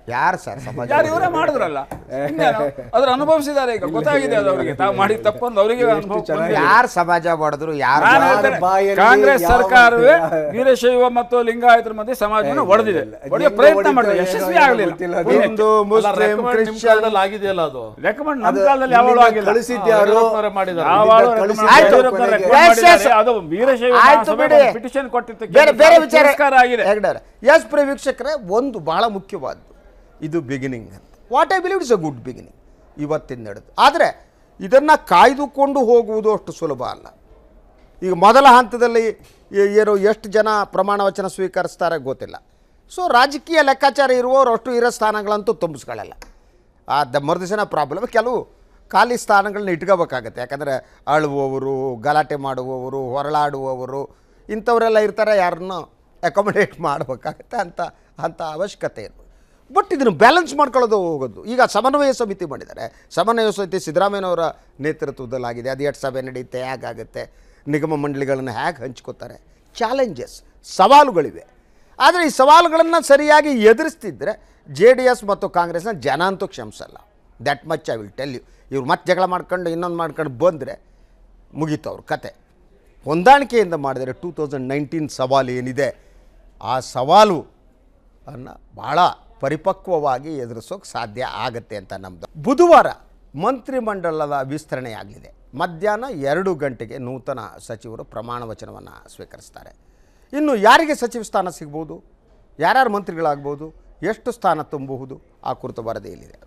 ಯಾರು ಸರ್ ಸಮಾಜ ಯಾರು ಇವರೇ ಮಾಡಿದ್ರಲ್ಲ ಇನ್ನೇನು? ಅದ್ರ ಅನುಭವಿಸಿದ್ದಾರೆ ಈಗ ಗೊತ್ತಾಗಿದೆ ಅದು ಅವರಿಗೆ ತಾವು ಮಾಡಿದ ತಪ್ಪೊಂದು ಅವರಿಗೆ ಅನುಭವ ಬಂದಿದೆ. ಯಾರು ಸಮಾಜ ಮಾಡಿದ್ರು ಯಾರು ನಾನು ಮಾಡಿದ್ರು? ಹೇಳ್ತೇನೆ, ಬಾಯಲ್ಲಿ ಕಾಂಗ್ರೆಸ್ ಯಾವ ಸರ್ಕಾರವೇ ಯಾವ- ವೀರಶೈವ ಮತ್ತು ಲಿಂಗಾಯತರ ಮಧ್ಯೆ ಸಮಾಜವನ್ನು ಒಡೆದಿದೆ ಒಡೆಯ ಹೆಂಗೆ ಪ್ರಯತ್ನ ಹೊಡಿತೋ ಮಾಡಿದೆ ಏನೋ ಯಶಸ್ವಿ ಏನೋ ಆಗಲಿಲ್ಲ ಗೊತ್ತಿಲ್ಲ ಅದು. ಹಿಂದೂ ಅಲ್ಲ, ಮುಸ್ಲಿಂ recommend ನಿಮ್ ಕ್ರಿಶ್ಚಿಯನ್ ಕಾಲದಲ್ಲಿ ಆಗಿದೆಯಲ್ಲ ಅದು ರೆಕಮೆಂಡ್ ನಮ್ಮ ಅದು ಕಾಲದಲ್ಲಿ ಯಾವಾಗಲೂ ಇಲ್ಲಿಂದ ಆಗಿಲ್ಲ ಕಳಿಸಿದ್ದು ಯಾರು? ಯಡಿಯೂರಪ್ಪನವರೇ ಮಾಡಿದ್ದಾರೆ. ಯಾವಾಗಲೂ ಇಲ್ಲಿಂದ recommend ಕಳಿಸಿದ್ದು ಆಯ್ತು. ಯಡಿಯೂರಪ್ಪನವರೇ ಕೊನೆಗೆ. recommend Yes, yes. ಮಾಡಿದ್ದಾರೆ. ಅದು ವೀರಶೈವ ಆಯ್ತು ಮಹಾಸಭೆ ಬಿಡಿ. ಪಿಟಿಷನ್ ಕೊಟ್ಟಿದ್ದಕ್ಕೆ ಬೇರೆ ಬೇರೆ ವಿಚಾರ ತಿರಸ್ಕಾರ ಆಗಿದೆ ಹೆಗ್ಡರ್ ಎಸ್ ಪ್ರಿಯ ವೀಕ್ಷಕರೇ ಒಂದು ಬಹಳ ಮುಖ್ಯವಾದ್ದು ಇದು ಬಿಗಿನಿಂಗ್ ಅಂತ what I believe it's a good beginning ಇವತ್ತಿನ ನಡೆದು ಆದರೆ ಇದನ್ನು ಕಾಯ್ದುಕೊಂಡು ಹೋಗುವುದು ಅಷ್ಟು ಸುಲಭ ಅಲ್ಲ ಈಗ ಮೊದಲ ಹಂತದಲ್ಲಿ ಏ- ಏನು ಎಷ್ಟು ಜನ ಪ್ರಮಾಣ ವಚನ ಸ್ವೀಕರಿಸ್ತಾರೆ ಗೊತ್ತಿಲ್ಲ ಸೊ ರಾಜಕೀಯ ಲೆಕ್ಕಾಚಾರ ಇರುವವರು ಅಷ್ಟು ಇರೋ ಸ್ಥಾನಗಳಂತೂ ತುಂಬಿಸ್ಕೊಳ್ಳಲ್ಲ ಆ ದ ಮರುದಿನ ಪ್ರಾಬ್ಲಮ್ ಕೆಲವು ಖಾಲಿ ಸ್ಥಾನಗಳನ್ನ ಇಟ್ಕೋಬೇಕಾಗತ್ತೆ ಯಾಕಂದರೆ ಅಳುವವರು ಗಲಾಟೆ ಮಾಡುವವರು ಹೊರಳಾಡುವವರು ಇಂಥವರೆಲ್ಲ ಇರ್ತಾರೆ ಯಾರನ್ನು ಅಕೊಮಡೇಟ್ ಮಾಡಬೇಕಾಗತ್ತೆ ಅಂತ ಅಂಥ ಅವಶ್ಯಕತೆ ಇರ್ಬೋದು ಬಟ್ ಇದನ್ನು ಬ್ಯಾಲೆನ್ಸ್ ಮಾಡ್ಕೊಳ್ಳೋದು ಹೋಗೋದು ಈಗ ಸಮನ್ವಯ ಸಮಿತಿ ಮಾಡಿದ್ದಾರೆ ಸಮನ್ವಯ ಸಮಿತಿ ಸಿದ್ದರಾಮಯ್ಯನವರ ನೇತೃತ್ವದಲ್ಲಾಗಿದೆ ಅದು ಎಷ್ಟು ಸಭೆ ನಡೆಯುತ್ತೆ ಹೇಗಾಗುತ್ತೆ ನಿಗಮ ಮಂಡಳಿಗಳನ್ನು ಹೇಗೆ ಹಂಚ್ಕೋತಾರೆ ಚಾಲೆಂಜಸ್ ಸವಾಲುಗಳಿವೆ ಆದರೆ ಈ ಸವಾಲುಗಳನ್ನು ಸರಿಯಾಗಿ ಎದುರಿಸ್ತಿದ್ರೆ ಜೆ ಡಿ ಎಸ್ ಮತ್ತು ಕಾಂಗ್ರೆಸ್ನ ಜನ ಅಂತೂ ಕ್ಷಮಿಸಲ್ಲ that much I will tell you ಇವ್ರು ಮತ್ತೆ ಜಗಳ ಮಾಡ್ಕೊಂಡು ಇನ್ನೊಂದು ಮಾಡ್ಕೊಂಡು ಬಂದರೆ ಮುಗೀತು ಅವ್ರ ಕತೆ ಹೊಂದಾಣಿಕೆಯಿಂದ ಮಾಡಿದರೆ ಟೂ ತೌಸಂಡ್ ನೈನ್ಟೀನ್ ಸವಾಲು ಏನಿದೆ ಆ ಸವಾಲು ಅನ್ನು ಭಾಳ ಪರಿಪಕ್ವವಾಗಿ ಎದುರಿಸೋಕೆ ಸಾಧ್ಯ ಆಗತ್ತೆ ಅಂತ ನಮ್ಮದು ಬುಧವಾರ ಮಂತ್ರಿಮಂಡಲದ ವಿಸ್ತರಣೆ ಆಗಲಿದೆ ಮಧ್ಯಾಹ್ನ ಎರಡು ಗಂಟೆಗೆ ನೂತನ ಸಚಿವರು ಪ್ರಮಾಣ ವಚನವನ್ನು ಸ್ವೀಕರಿಸ್ತಾರೆ ಇನ್ನು ಯಾರಿಗೆ ಸಚಿವ ಸ್ಥಾನ ಸಿಗ್ಬೋದು ಯಾರ್ಯಾರು ಮಂತ್ರಿಗಳಾಗ್ಬೋದು ಎಷ್ಟು ಸ್ಥಾನ ತುಂಬಬಹುದು ಆ ಕುರಿತು ವರದಿಯಲ್ಲಿದೆ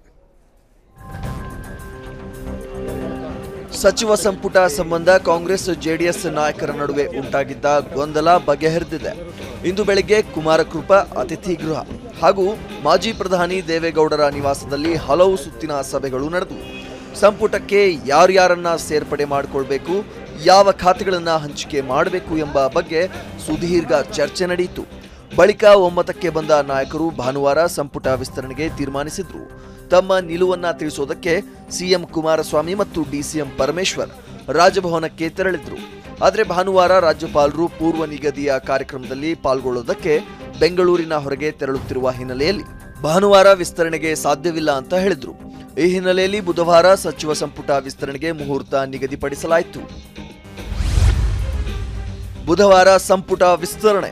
ಸಚಿವ ಸಂಪುಟ ಸಂಬಂಧ ಕಾಂಗ್ರೆಸ್ ಜೆಡಿಎಸ್ ನಾಯಕರ ನಡುವೆ ಉಂಟಾಗಿದ್ದ ಗೊಂದಲ ಬಗೆಹರಿದಿದೆ ಇಂದು ಬೆಳಗ್ಗೆ ಕುಮಾರಕೃಪ ಅತಿಥಿ ಗೃಹ ಹಾಗೂ ಮಾಜಿ ಪ್ರಧಾನಿ ದೇವೇಗೌಡರ ನಿವಾಸದಲ್ಲಿ ಹಲವು ಸುತ್ತಿನ ಸಭೆಗಳು ನಡೆದವು ಸಂಪುಟಕ್ಕೆ ಯಾರ್ಯಾರನ್ನ ಸೇರ್ಪಡೆ ಮಾಡಿಕೊಳ್ಬೇಕು ಯಾವ ಖಾತೆಗಳನ್ನ ಹಂಚಿಕೆ ಮಾಡಬೇಕು ಎಂಬ ಬಗ್ಗೆ ಸುದೀರ್ಘ ಚರ್ಚೆ ನಡೆಯಿತು ಬಳಿಕ ಒಮ್ಮತಕ್ಕೆ ಬಂದ ನಾಯಕರು ಭಾನುವಾರ ಸಂಪುಟ ವಿಸ್ತರಣೆಗೆ ತೀರ್ಮಾನಿಸಿದ್ರು ತಮ್ಮ ನಿಲುವನ್ನ ತಿಳಿಸೋದಕ್ಕೆ ಸಿಎಂ ಕುಮಾರಸ್ವಾಮಿ ಮತ್ತು ಡಿಸಿಎಂ ಪರಮೇಶ್ವರ್ ರಾಜಭವನಕ್ಕೆ ತೆರಳಿದ್ರು ಆದರೆ ಭಾನುವಾರ ರಾಜ್ಯಪಾಲರು ಪೂರ್ವ ನಿಗದಿಯ ಕಾರ್ಯಕ್ರಮದಲ್ಲಿ ಪಾಲ್ಗೊಳ್ಳೋದಕ್ಕೆ ಬೆಂಗಳೂರಿನ ಹೊರಗೆ ತೆರಳುತ್ತಿರುವ ಹಿನ್ನೆಲೆಯಲ್ಲಿ ಭಾನುವಾರ ವಿಸ್ತರಣೆಗೆ ಸಾಧ್ಯವಿಲ್ಲ ಅಂತ ಹೇಳಿದ್ರು ಈ ಹಿನ್ನೆಲೆಯಲ್ಲಿ ಬುಧವಾರ ಸಚಿವ ಸಂಪುಟ ವಿಸ್ತರಣೆಗೆ ಮುಹೂರ್ತ ನಿಗದಿಪಡಿಸಲಾಯಿತು ಬುಧವಾರ ಸಂಪುಟ ವಿಸ್ತರಣೆ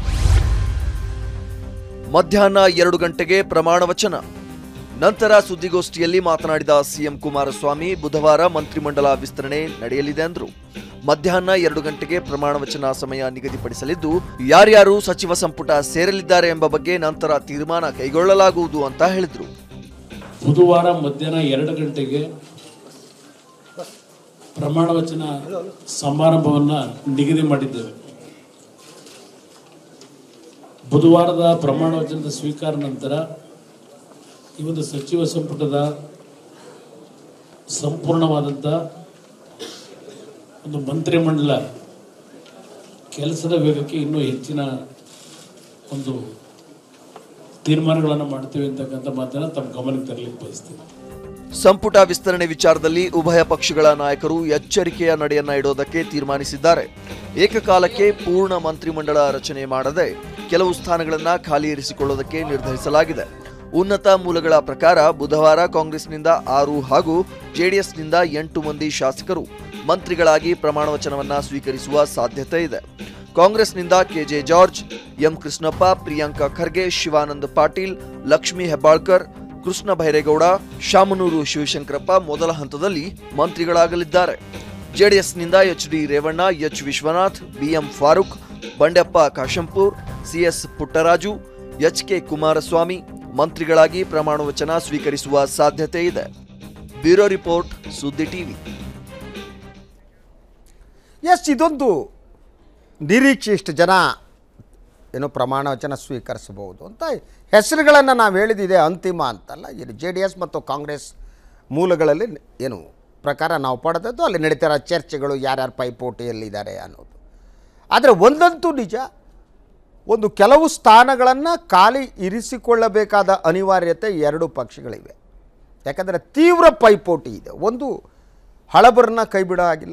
ಮಧ್ಯಾಹ್ನ ಎರಡು ಗಂಟೆಗೆ ಪ್ರಮಾಣ ವಚನ ನಂತರ ಸುದ್ದಿಗೋಷ್ಠಿಯಲ್ಲಿ ಮಾತನಾಡಿದ ಸಿಎಂ ಕುಮಾರಸ್ವಾಮಿ ಬುಧವಾರ ಮಂತ್ರಿಮಂಡಲ ವಿಸ್ತರಣೆ ನಡೆಯಲಿದೆ ಎಂದರು ಮಧ್ಯಾಹ್ನ ಎರಡು ಗಂಟೆಗೆ ಪ್ರಮಾಣ ವಚನ ಸಮಯ ನಿಗದಿಪಡಿಸಲಿದ್ದು ಯಾರ್ಯಾರು ಸಚಿವ ಸಂಪುಟ ಸೇರಲಿದ್ದಾರೆ ಎಂಬ ಬಗ್ಗೆ ನಂತರ ತೀರ್ಮಾನ ಕೈಗೊಳ್ಳಲಾಗುವುದು ಅಂತ ಹೇಳಿದರು ಬುಧವಾರ ಮಧ್ಯಾಹ್ನ ಎರಡು ಗಂಟೆಗೆ ಪ್ರಮಾಣ ವಚನ ಸಮಾರಂಭವನ್ನು ನಿಗದಿ ಮಾಡಿದ್ದೇವೆ ಬುಧವಾರದ ಪ್ರಮಾಣ ವಚನದ ಸ್ವೀಕಾರ ನಂತರ ಈ ಒಂದು ಸಚಿವ ಸಂಪುಟದ ಸಂಪೂರ್ಣವಾದಂಥ ಒಂದು ಮಂತ್ರಿಮಂಡಲ ಕೆಲಸದ ವೇಗಕ್ಕೆ ಇನ್ನೂ ಹೆಚ್ಚಿನ ಒಂದು ತೀರ್ಮಾನಗಳನ್ನು ಮಾಡ್ತೀವಿ ಅಂತಕ್ಕಂಥ ಮಾತನ್ನು ತಮ್ಮ ಗಮನಕ್ಕೆ ತರಲಿಕ್ಕೆ ಬಯಸ್ತೀನಿ ಸಂಪುಟ ವಿಸ್ತರಣೆ ವಿಚಾರದಲ್ಲಿ ಉಭಯ ಪಕ್ಷಗಳ ನಾಯಕರು ಎಚ್ಚರಿಕೆಯ ನಡೆಯನ್ನ ಇಡೋದಕ್ಕೆ ತೀರ್ಮಾನಿಸಿದ್ದಾರೆ ಏಕಕಾಲಕ್ಕೆ ಪೂರ್ಣ ಮಂತ್ರಿಮಂಡಲ ರಚನೆ ಮಾಡದೆ ಕೆಲವು ಸ್ಥಾನಗಳನ್ನ ಖಾಲಿ ಇರಿಸಿಕೊಳ್ಳೋದಕ್ಕೆ ನಿರ್ಧರಿಸಲಾಗಿದೆ ಉನ್ನತ ಮೂಲಗಳ ಪ್ರಕಾರ ಬುಧವಾರ ಕಾಂಗ್ರೆಸ್ನಿಂದ ಆರು ಹಾಗೂ ಜೆಡಿಎಸ್ನಿಂದ ಎಂಟು ಮಂದಿ ಶಾಸಕರು ಮಂತ್ರಿಗಳಾಗಿ ಪ್ರಮಾಣ ವಚನವನ್ನ ಸ್ವೀಕರಿಸುವ ಸಾಧ್ಯತೆ ಇದೆ ಕಾಂಗ್ರೆಸ್ನಿಂದ ಕೆಜೆ ಜಾರ್ಜ್ ಎಂ ಕೃಷ್ಣಪ್ಪ ಪ್ರಿಯಾಂಕಾ ಖರ್ಗೆ ಶಿವಾನಂದ ಪಾಟೀಲ್ ಲಕ್ಷ್ಮೀ ಹೆಬ್ಬಾಳ್ಕರ್ ಕೃಷ್ಣ ಭೈರೇಗೌಡ ಶಾಮನೂರು ಶಿವಶಂಕರಪ್ಪ ಮೊದಲ ಹಂತದಲ್ಲಿ ಮಂತ್ರಿಗಳಾಗಲಿದ್ದಾರೆ ಜೆಡಿಎಸ್ನಿಂದ H D Revanna H Vishwanath BM Farooq Bandeppa Kashempur CS Puttaraju H K Kumaraswamy ಮಂತ್ರಿಗಳಾಗಿ ಪ್ರಮಾಣ ವಚನ ಸ್ವೀಕರಿಸುವ ಸಾಧ್ಯತೆ ಇದೆ bureau report Suddi TV yes ಇದೊಂದು ನಿರೀಕ್ಷೆ ಇಷ್ಟು ಜನ ಏನು ಪ್ರಮಾಣ ವಚನ ಸ್ವೀಕರಿಸಬಹುದು ಅಂತ ಹೆಸರುಗಳನ್ನು ನಾವು ಹೇಳಿದಿದೆ ಅಂತಿಮ ಅಂತಲ್ಲ ಇದು ಜೆ ಡಿ ಎಸ್ ಮತ್ತು ಕಾಂಗ್ರೆಸ್ ಮೂಲಗಳಲ್ಲಿ ಏನು ಪ್ರಕಾರ ನಾವು ಪಡೆದದ್ದು ಅಲ್ಲಿ ನಡೀತಿರೋ ಚರ್ಚೆಗಳು ಯಾರ್ಯಾರು ಪೈಪೋಟಿಯಲ್ಲಿದ್ದಾರೆ ಅನ್ನೋದು ಆದರೆ ಒಂದಂತೂ ನಿಜ ಒಂದು ಕೆಲವು ಸ್ಥಾನಗಳನ್ನು ಖಾಲಿ ಇರಿಸಿಕೊಳ್ಳಬೇಕಾದ ಅನಿವಾರ್ಯತೆ ಎರಡು ಪಕ್ಷಗಳಿವೆ ಯಾಕಂದರೆ ತೀವ್ರ ಪೈಪೋಟಿ ಇದೆ ಒಂದು ಹಳಬರನ್ನ ಕೈ ಬಿಡೋ ಆಗಿಲ್ಲ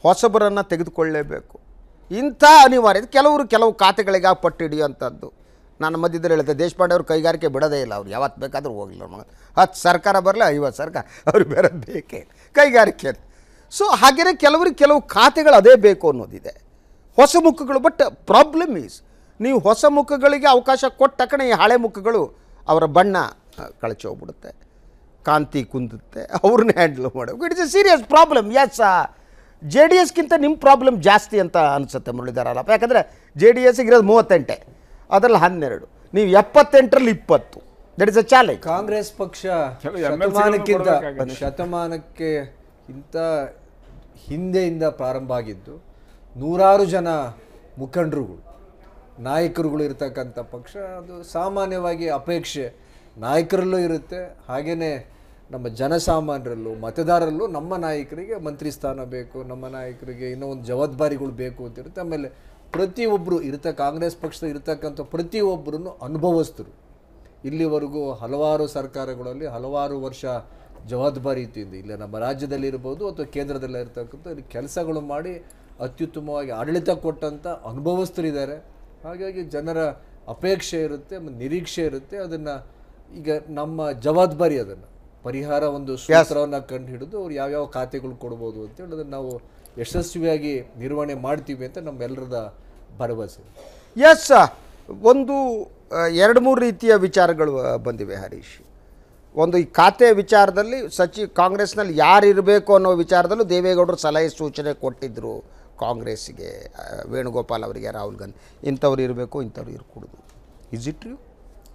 ಹೊಸಬರನ್ನು ತೆಗೆದುಕೊಳ್ಳಲೇಬೇಕು ಇಂಥ ಅನಿವಾರ್ಯತೆ ಕೆಲವರು ಕೆಲವು ಖಾತೆಗಳಿಗೆ ಪಟ್ಟು ಹಿಡಿಯುವಂಥದ್ದು ನಾನು ಮಧ್ಯದಲ್ಲಿ ಹೇಳ್ತೆ ದೇಶಪಾಂಡೆ ಅವ್ರು ಕೈಗಾರಿಕೆ ಬಿಡೋದೇ ಇಲ್ಲ ಅವ್ರು ಯಾವತ್ತು ಬೇಕಾದರೂ ಹೋಗಿಲ್ಲ ಮಗ ಹತ್ತು ಸರ್ಕಾರ ಬರಲ್ಲ ಐವತ್ತು ಸರ್ಕಾರ ಅವ್ರಿಗೆ ಬೇರೆ ಬೇಕೇ ಕೈಗಾರಿಕೆ ಅಂತ ಸೊ ಹಾಗೆಯೇ ಕೆಲವರಿಗೆ ಕೆಲವು ಖಾತೆಗಳು ಅದೇ ಬೇಕು ಅನ್ನೋದಿದೆ ಹೊಸ ಮುಖಗಳು ಬಟ್ ಪ್ರಾಬ್ಲಮ್ ಈಸ್ ನೀವು ಹೊಸ ಮುಖಗಳಿಗೆ ಅವಕಾಶ ಕೊಟ್ಟ ತಕ್ಷಣ ಈ ಹಳೆ ಮುಖಗಳು ಅವರ ಬಣ್ಣ ಆ, ಕಳಚಿ ಹೋಗ್ಬಿಡುತ್ತೆ ಕಾಂತಿ ಕುಂದುತ್ತೆ ಅವ್ರನ್ನ ಹ್ಯಾಂಡಲ್ ಮಾಡಬೇಕು it's a serious problem yes J D ಎಸ್ಗಿಂತ ನಿಮ್ಮ ಪ್ರಾಬ್ಲಮ್ ಜಾಸ್ತಿ ಅಂತ ಅನಿಸುತ್ತೆ ಮುರಳೀಧರಲ್ಲಪ್ಪ ಯಾಕಂದರೆ ಜೆ ಡಿ ಎಸ್ಗೆ ಇರೋದು ಮೂವತ್ತೆಂಟೆ ಅದರಲ್ಲಿ ಹನ್ನೆರಡು ನೀವು ಎಪ್ಪತ್ತೆಂಟರಲ್ಲಿ ಇಪ್ಪತ್ತು that is a challenge Congress ಪಕ್ಷ ಕೆಲವು MLC ಗಳನ್ನು ಶತಮಾನಕ್ಕಿಂತ ಕೊಡ್ಬೇಕಾಗಿದೆ. ಶತಮಾನಕ್ಕೆ ಇಂಥ ಹಿಂದೆಯಿಂದ ಪ್ರಾರಂಭ ಆಗಿದ್ದು ನೂರಾರು ಜನ ಮುಖಂಡರುಗಳು ನಾಯಕರುಗಳು ಇರ್ತಕ್ಕಂಥ ಪಕ್ಷ ಅದು ಸಾಮಾನ್ಯವಾಗಿ ಅಪೇಕ್ಷೆ ನಾಯಕರಲ್ಲೂ ಇರುತ್ತೆ ಹಾಗೆಯೇ ನಮ್ಮ ಜನಸಾಮಾನ್ಯರಲ್ಲೂ ಮತದಾರರಲ್ಲೂ ನಮ್ಮ ನಾಯಕರಿಗೆ ಮಂತ್ರಿ ಸ್ಥಾನ ಬೇಕು ನಮ್ಮ ನಾಯಕರಿಗೆ ಇನ್ನೂ ಒಂದು ಜವಾಬ್ದಾರಿಗಳು ಬೇಕು ಅಂತ ಇರುತ್ತೆ ಆಮೇಲೆ ಪ್ರತಿಯೊಬ್ಬರು ಇರತ ಕಾಂಗ್ರೆಸ್ ಪಕ್ಷದ ಇರ್ತಕ್ಕಂಥ ಪ್ರತಿಯೊಬ್ಬರನ್ನು ಅನುಭವಸ್ಥರು ಇಲ್ಲಿವರೆಗೂ ಹಲವಾರು ಸರ್ಕಾರಗಳಲ್ಲಿ ಹಲವಾರು ವರ್ಷ ಜವಾಬ್ದಾರಿಯುತಿಯಿಂದ ಇಲ್ಲ ನಮ್ಮ ರಾಜ್ಯದಲ್ಲಿ ಇರ್ಬೋದು ಅಥವಾ ಕೇಂದ್ರದಲ್ಲಿ ಇರ್ತಕ್ಕಂಥ ಇಲ್ಲಿ ಕೆಲಸಗಳು ಮಾಡಿ ಅತ್ಯುತ್ತಮವಾಗಿ ಆಡಳಿತ ಕೊಟ್ಟಂಥ ಅನುಭವಸ್ಥರಿದ್ದಾರೆ ಹಾಗಾಗಿ ಜನರ ಅಪೇಕ್ಷೆ ಇರುತ್ತೆ ಮತ್ತು ನಿರೀಕ್ಷೆ ಇರುತ್ತೆ ಅದನ್ನು ಈಗ ನಮ್ಮ ಜವಾಬ್ದಾರಿ ಅದನ್ನು ಪರಿಹಾರ ಒಂದು ಸೂತ್ರವನ್ನು ಕಂಡು ಹಿಡಿದು ಅವ್ರು ಯಾವ್ಯಾವ ಖಾತೆಗಳು ಕೊಡ್ಬೋದು ಅಂತೇಳಿ ಅದನ್ನು ನಾವು ಯಶಸ್ವಿಯಾಗಿ ನಿರ್ವಹಣೆ ಮಾಡ್ತೀವಿ ಅಂತ ನಮ್ಮೆಲ್ಲರದ ಭರವಸೆ ಎಸ್ ಒಂದು ಆ, ಎರಡು ಮೂರು ರೀತಿಯ ವಿಚಾರಗಳು ಆ, ಬಂದಿವೆ ಹರೀಶ್ ಒಂದು ಈ ಖಾತೆ ವಿಚಾರದಲ್ಲಿ ಸಚಿ ಕಾಂಗ್ರೆಸ್ನಲ್ಲಿ ಯಾರು ಇರಬೇಕು ಅನ್ನೋ ವಿಚಾರದಲ್ಲೂ ದೇವೇಗೌಡರು ಸಲಹೆ ಸೂಚನೆ ಕೊಟ್ಟಿದ್ದರು ಕಾಂಗ್ರೆಸ್ಸಿಗೆ ಆ, ವೇಣುಗೋಪಾಲ್ ಅವರಿಗೆ ರಾಹುಲ್ ಗಾಂಧಿ ಇಂಥವ್ರು ಇರಬೇಕು ಇಂಥವ್ರು ಇರ್ಕೂಡುದು ಇಸ್ ಇಟ್ ಯು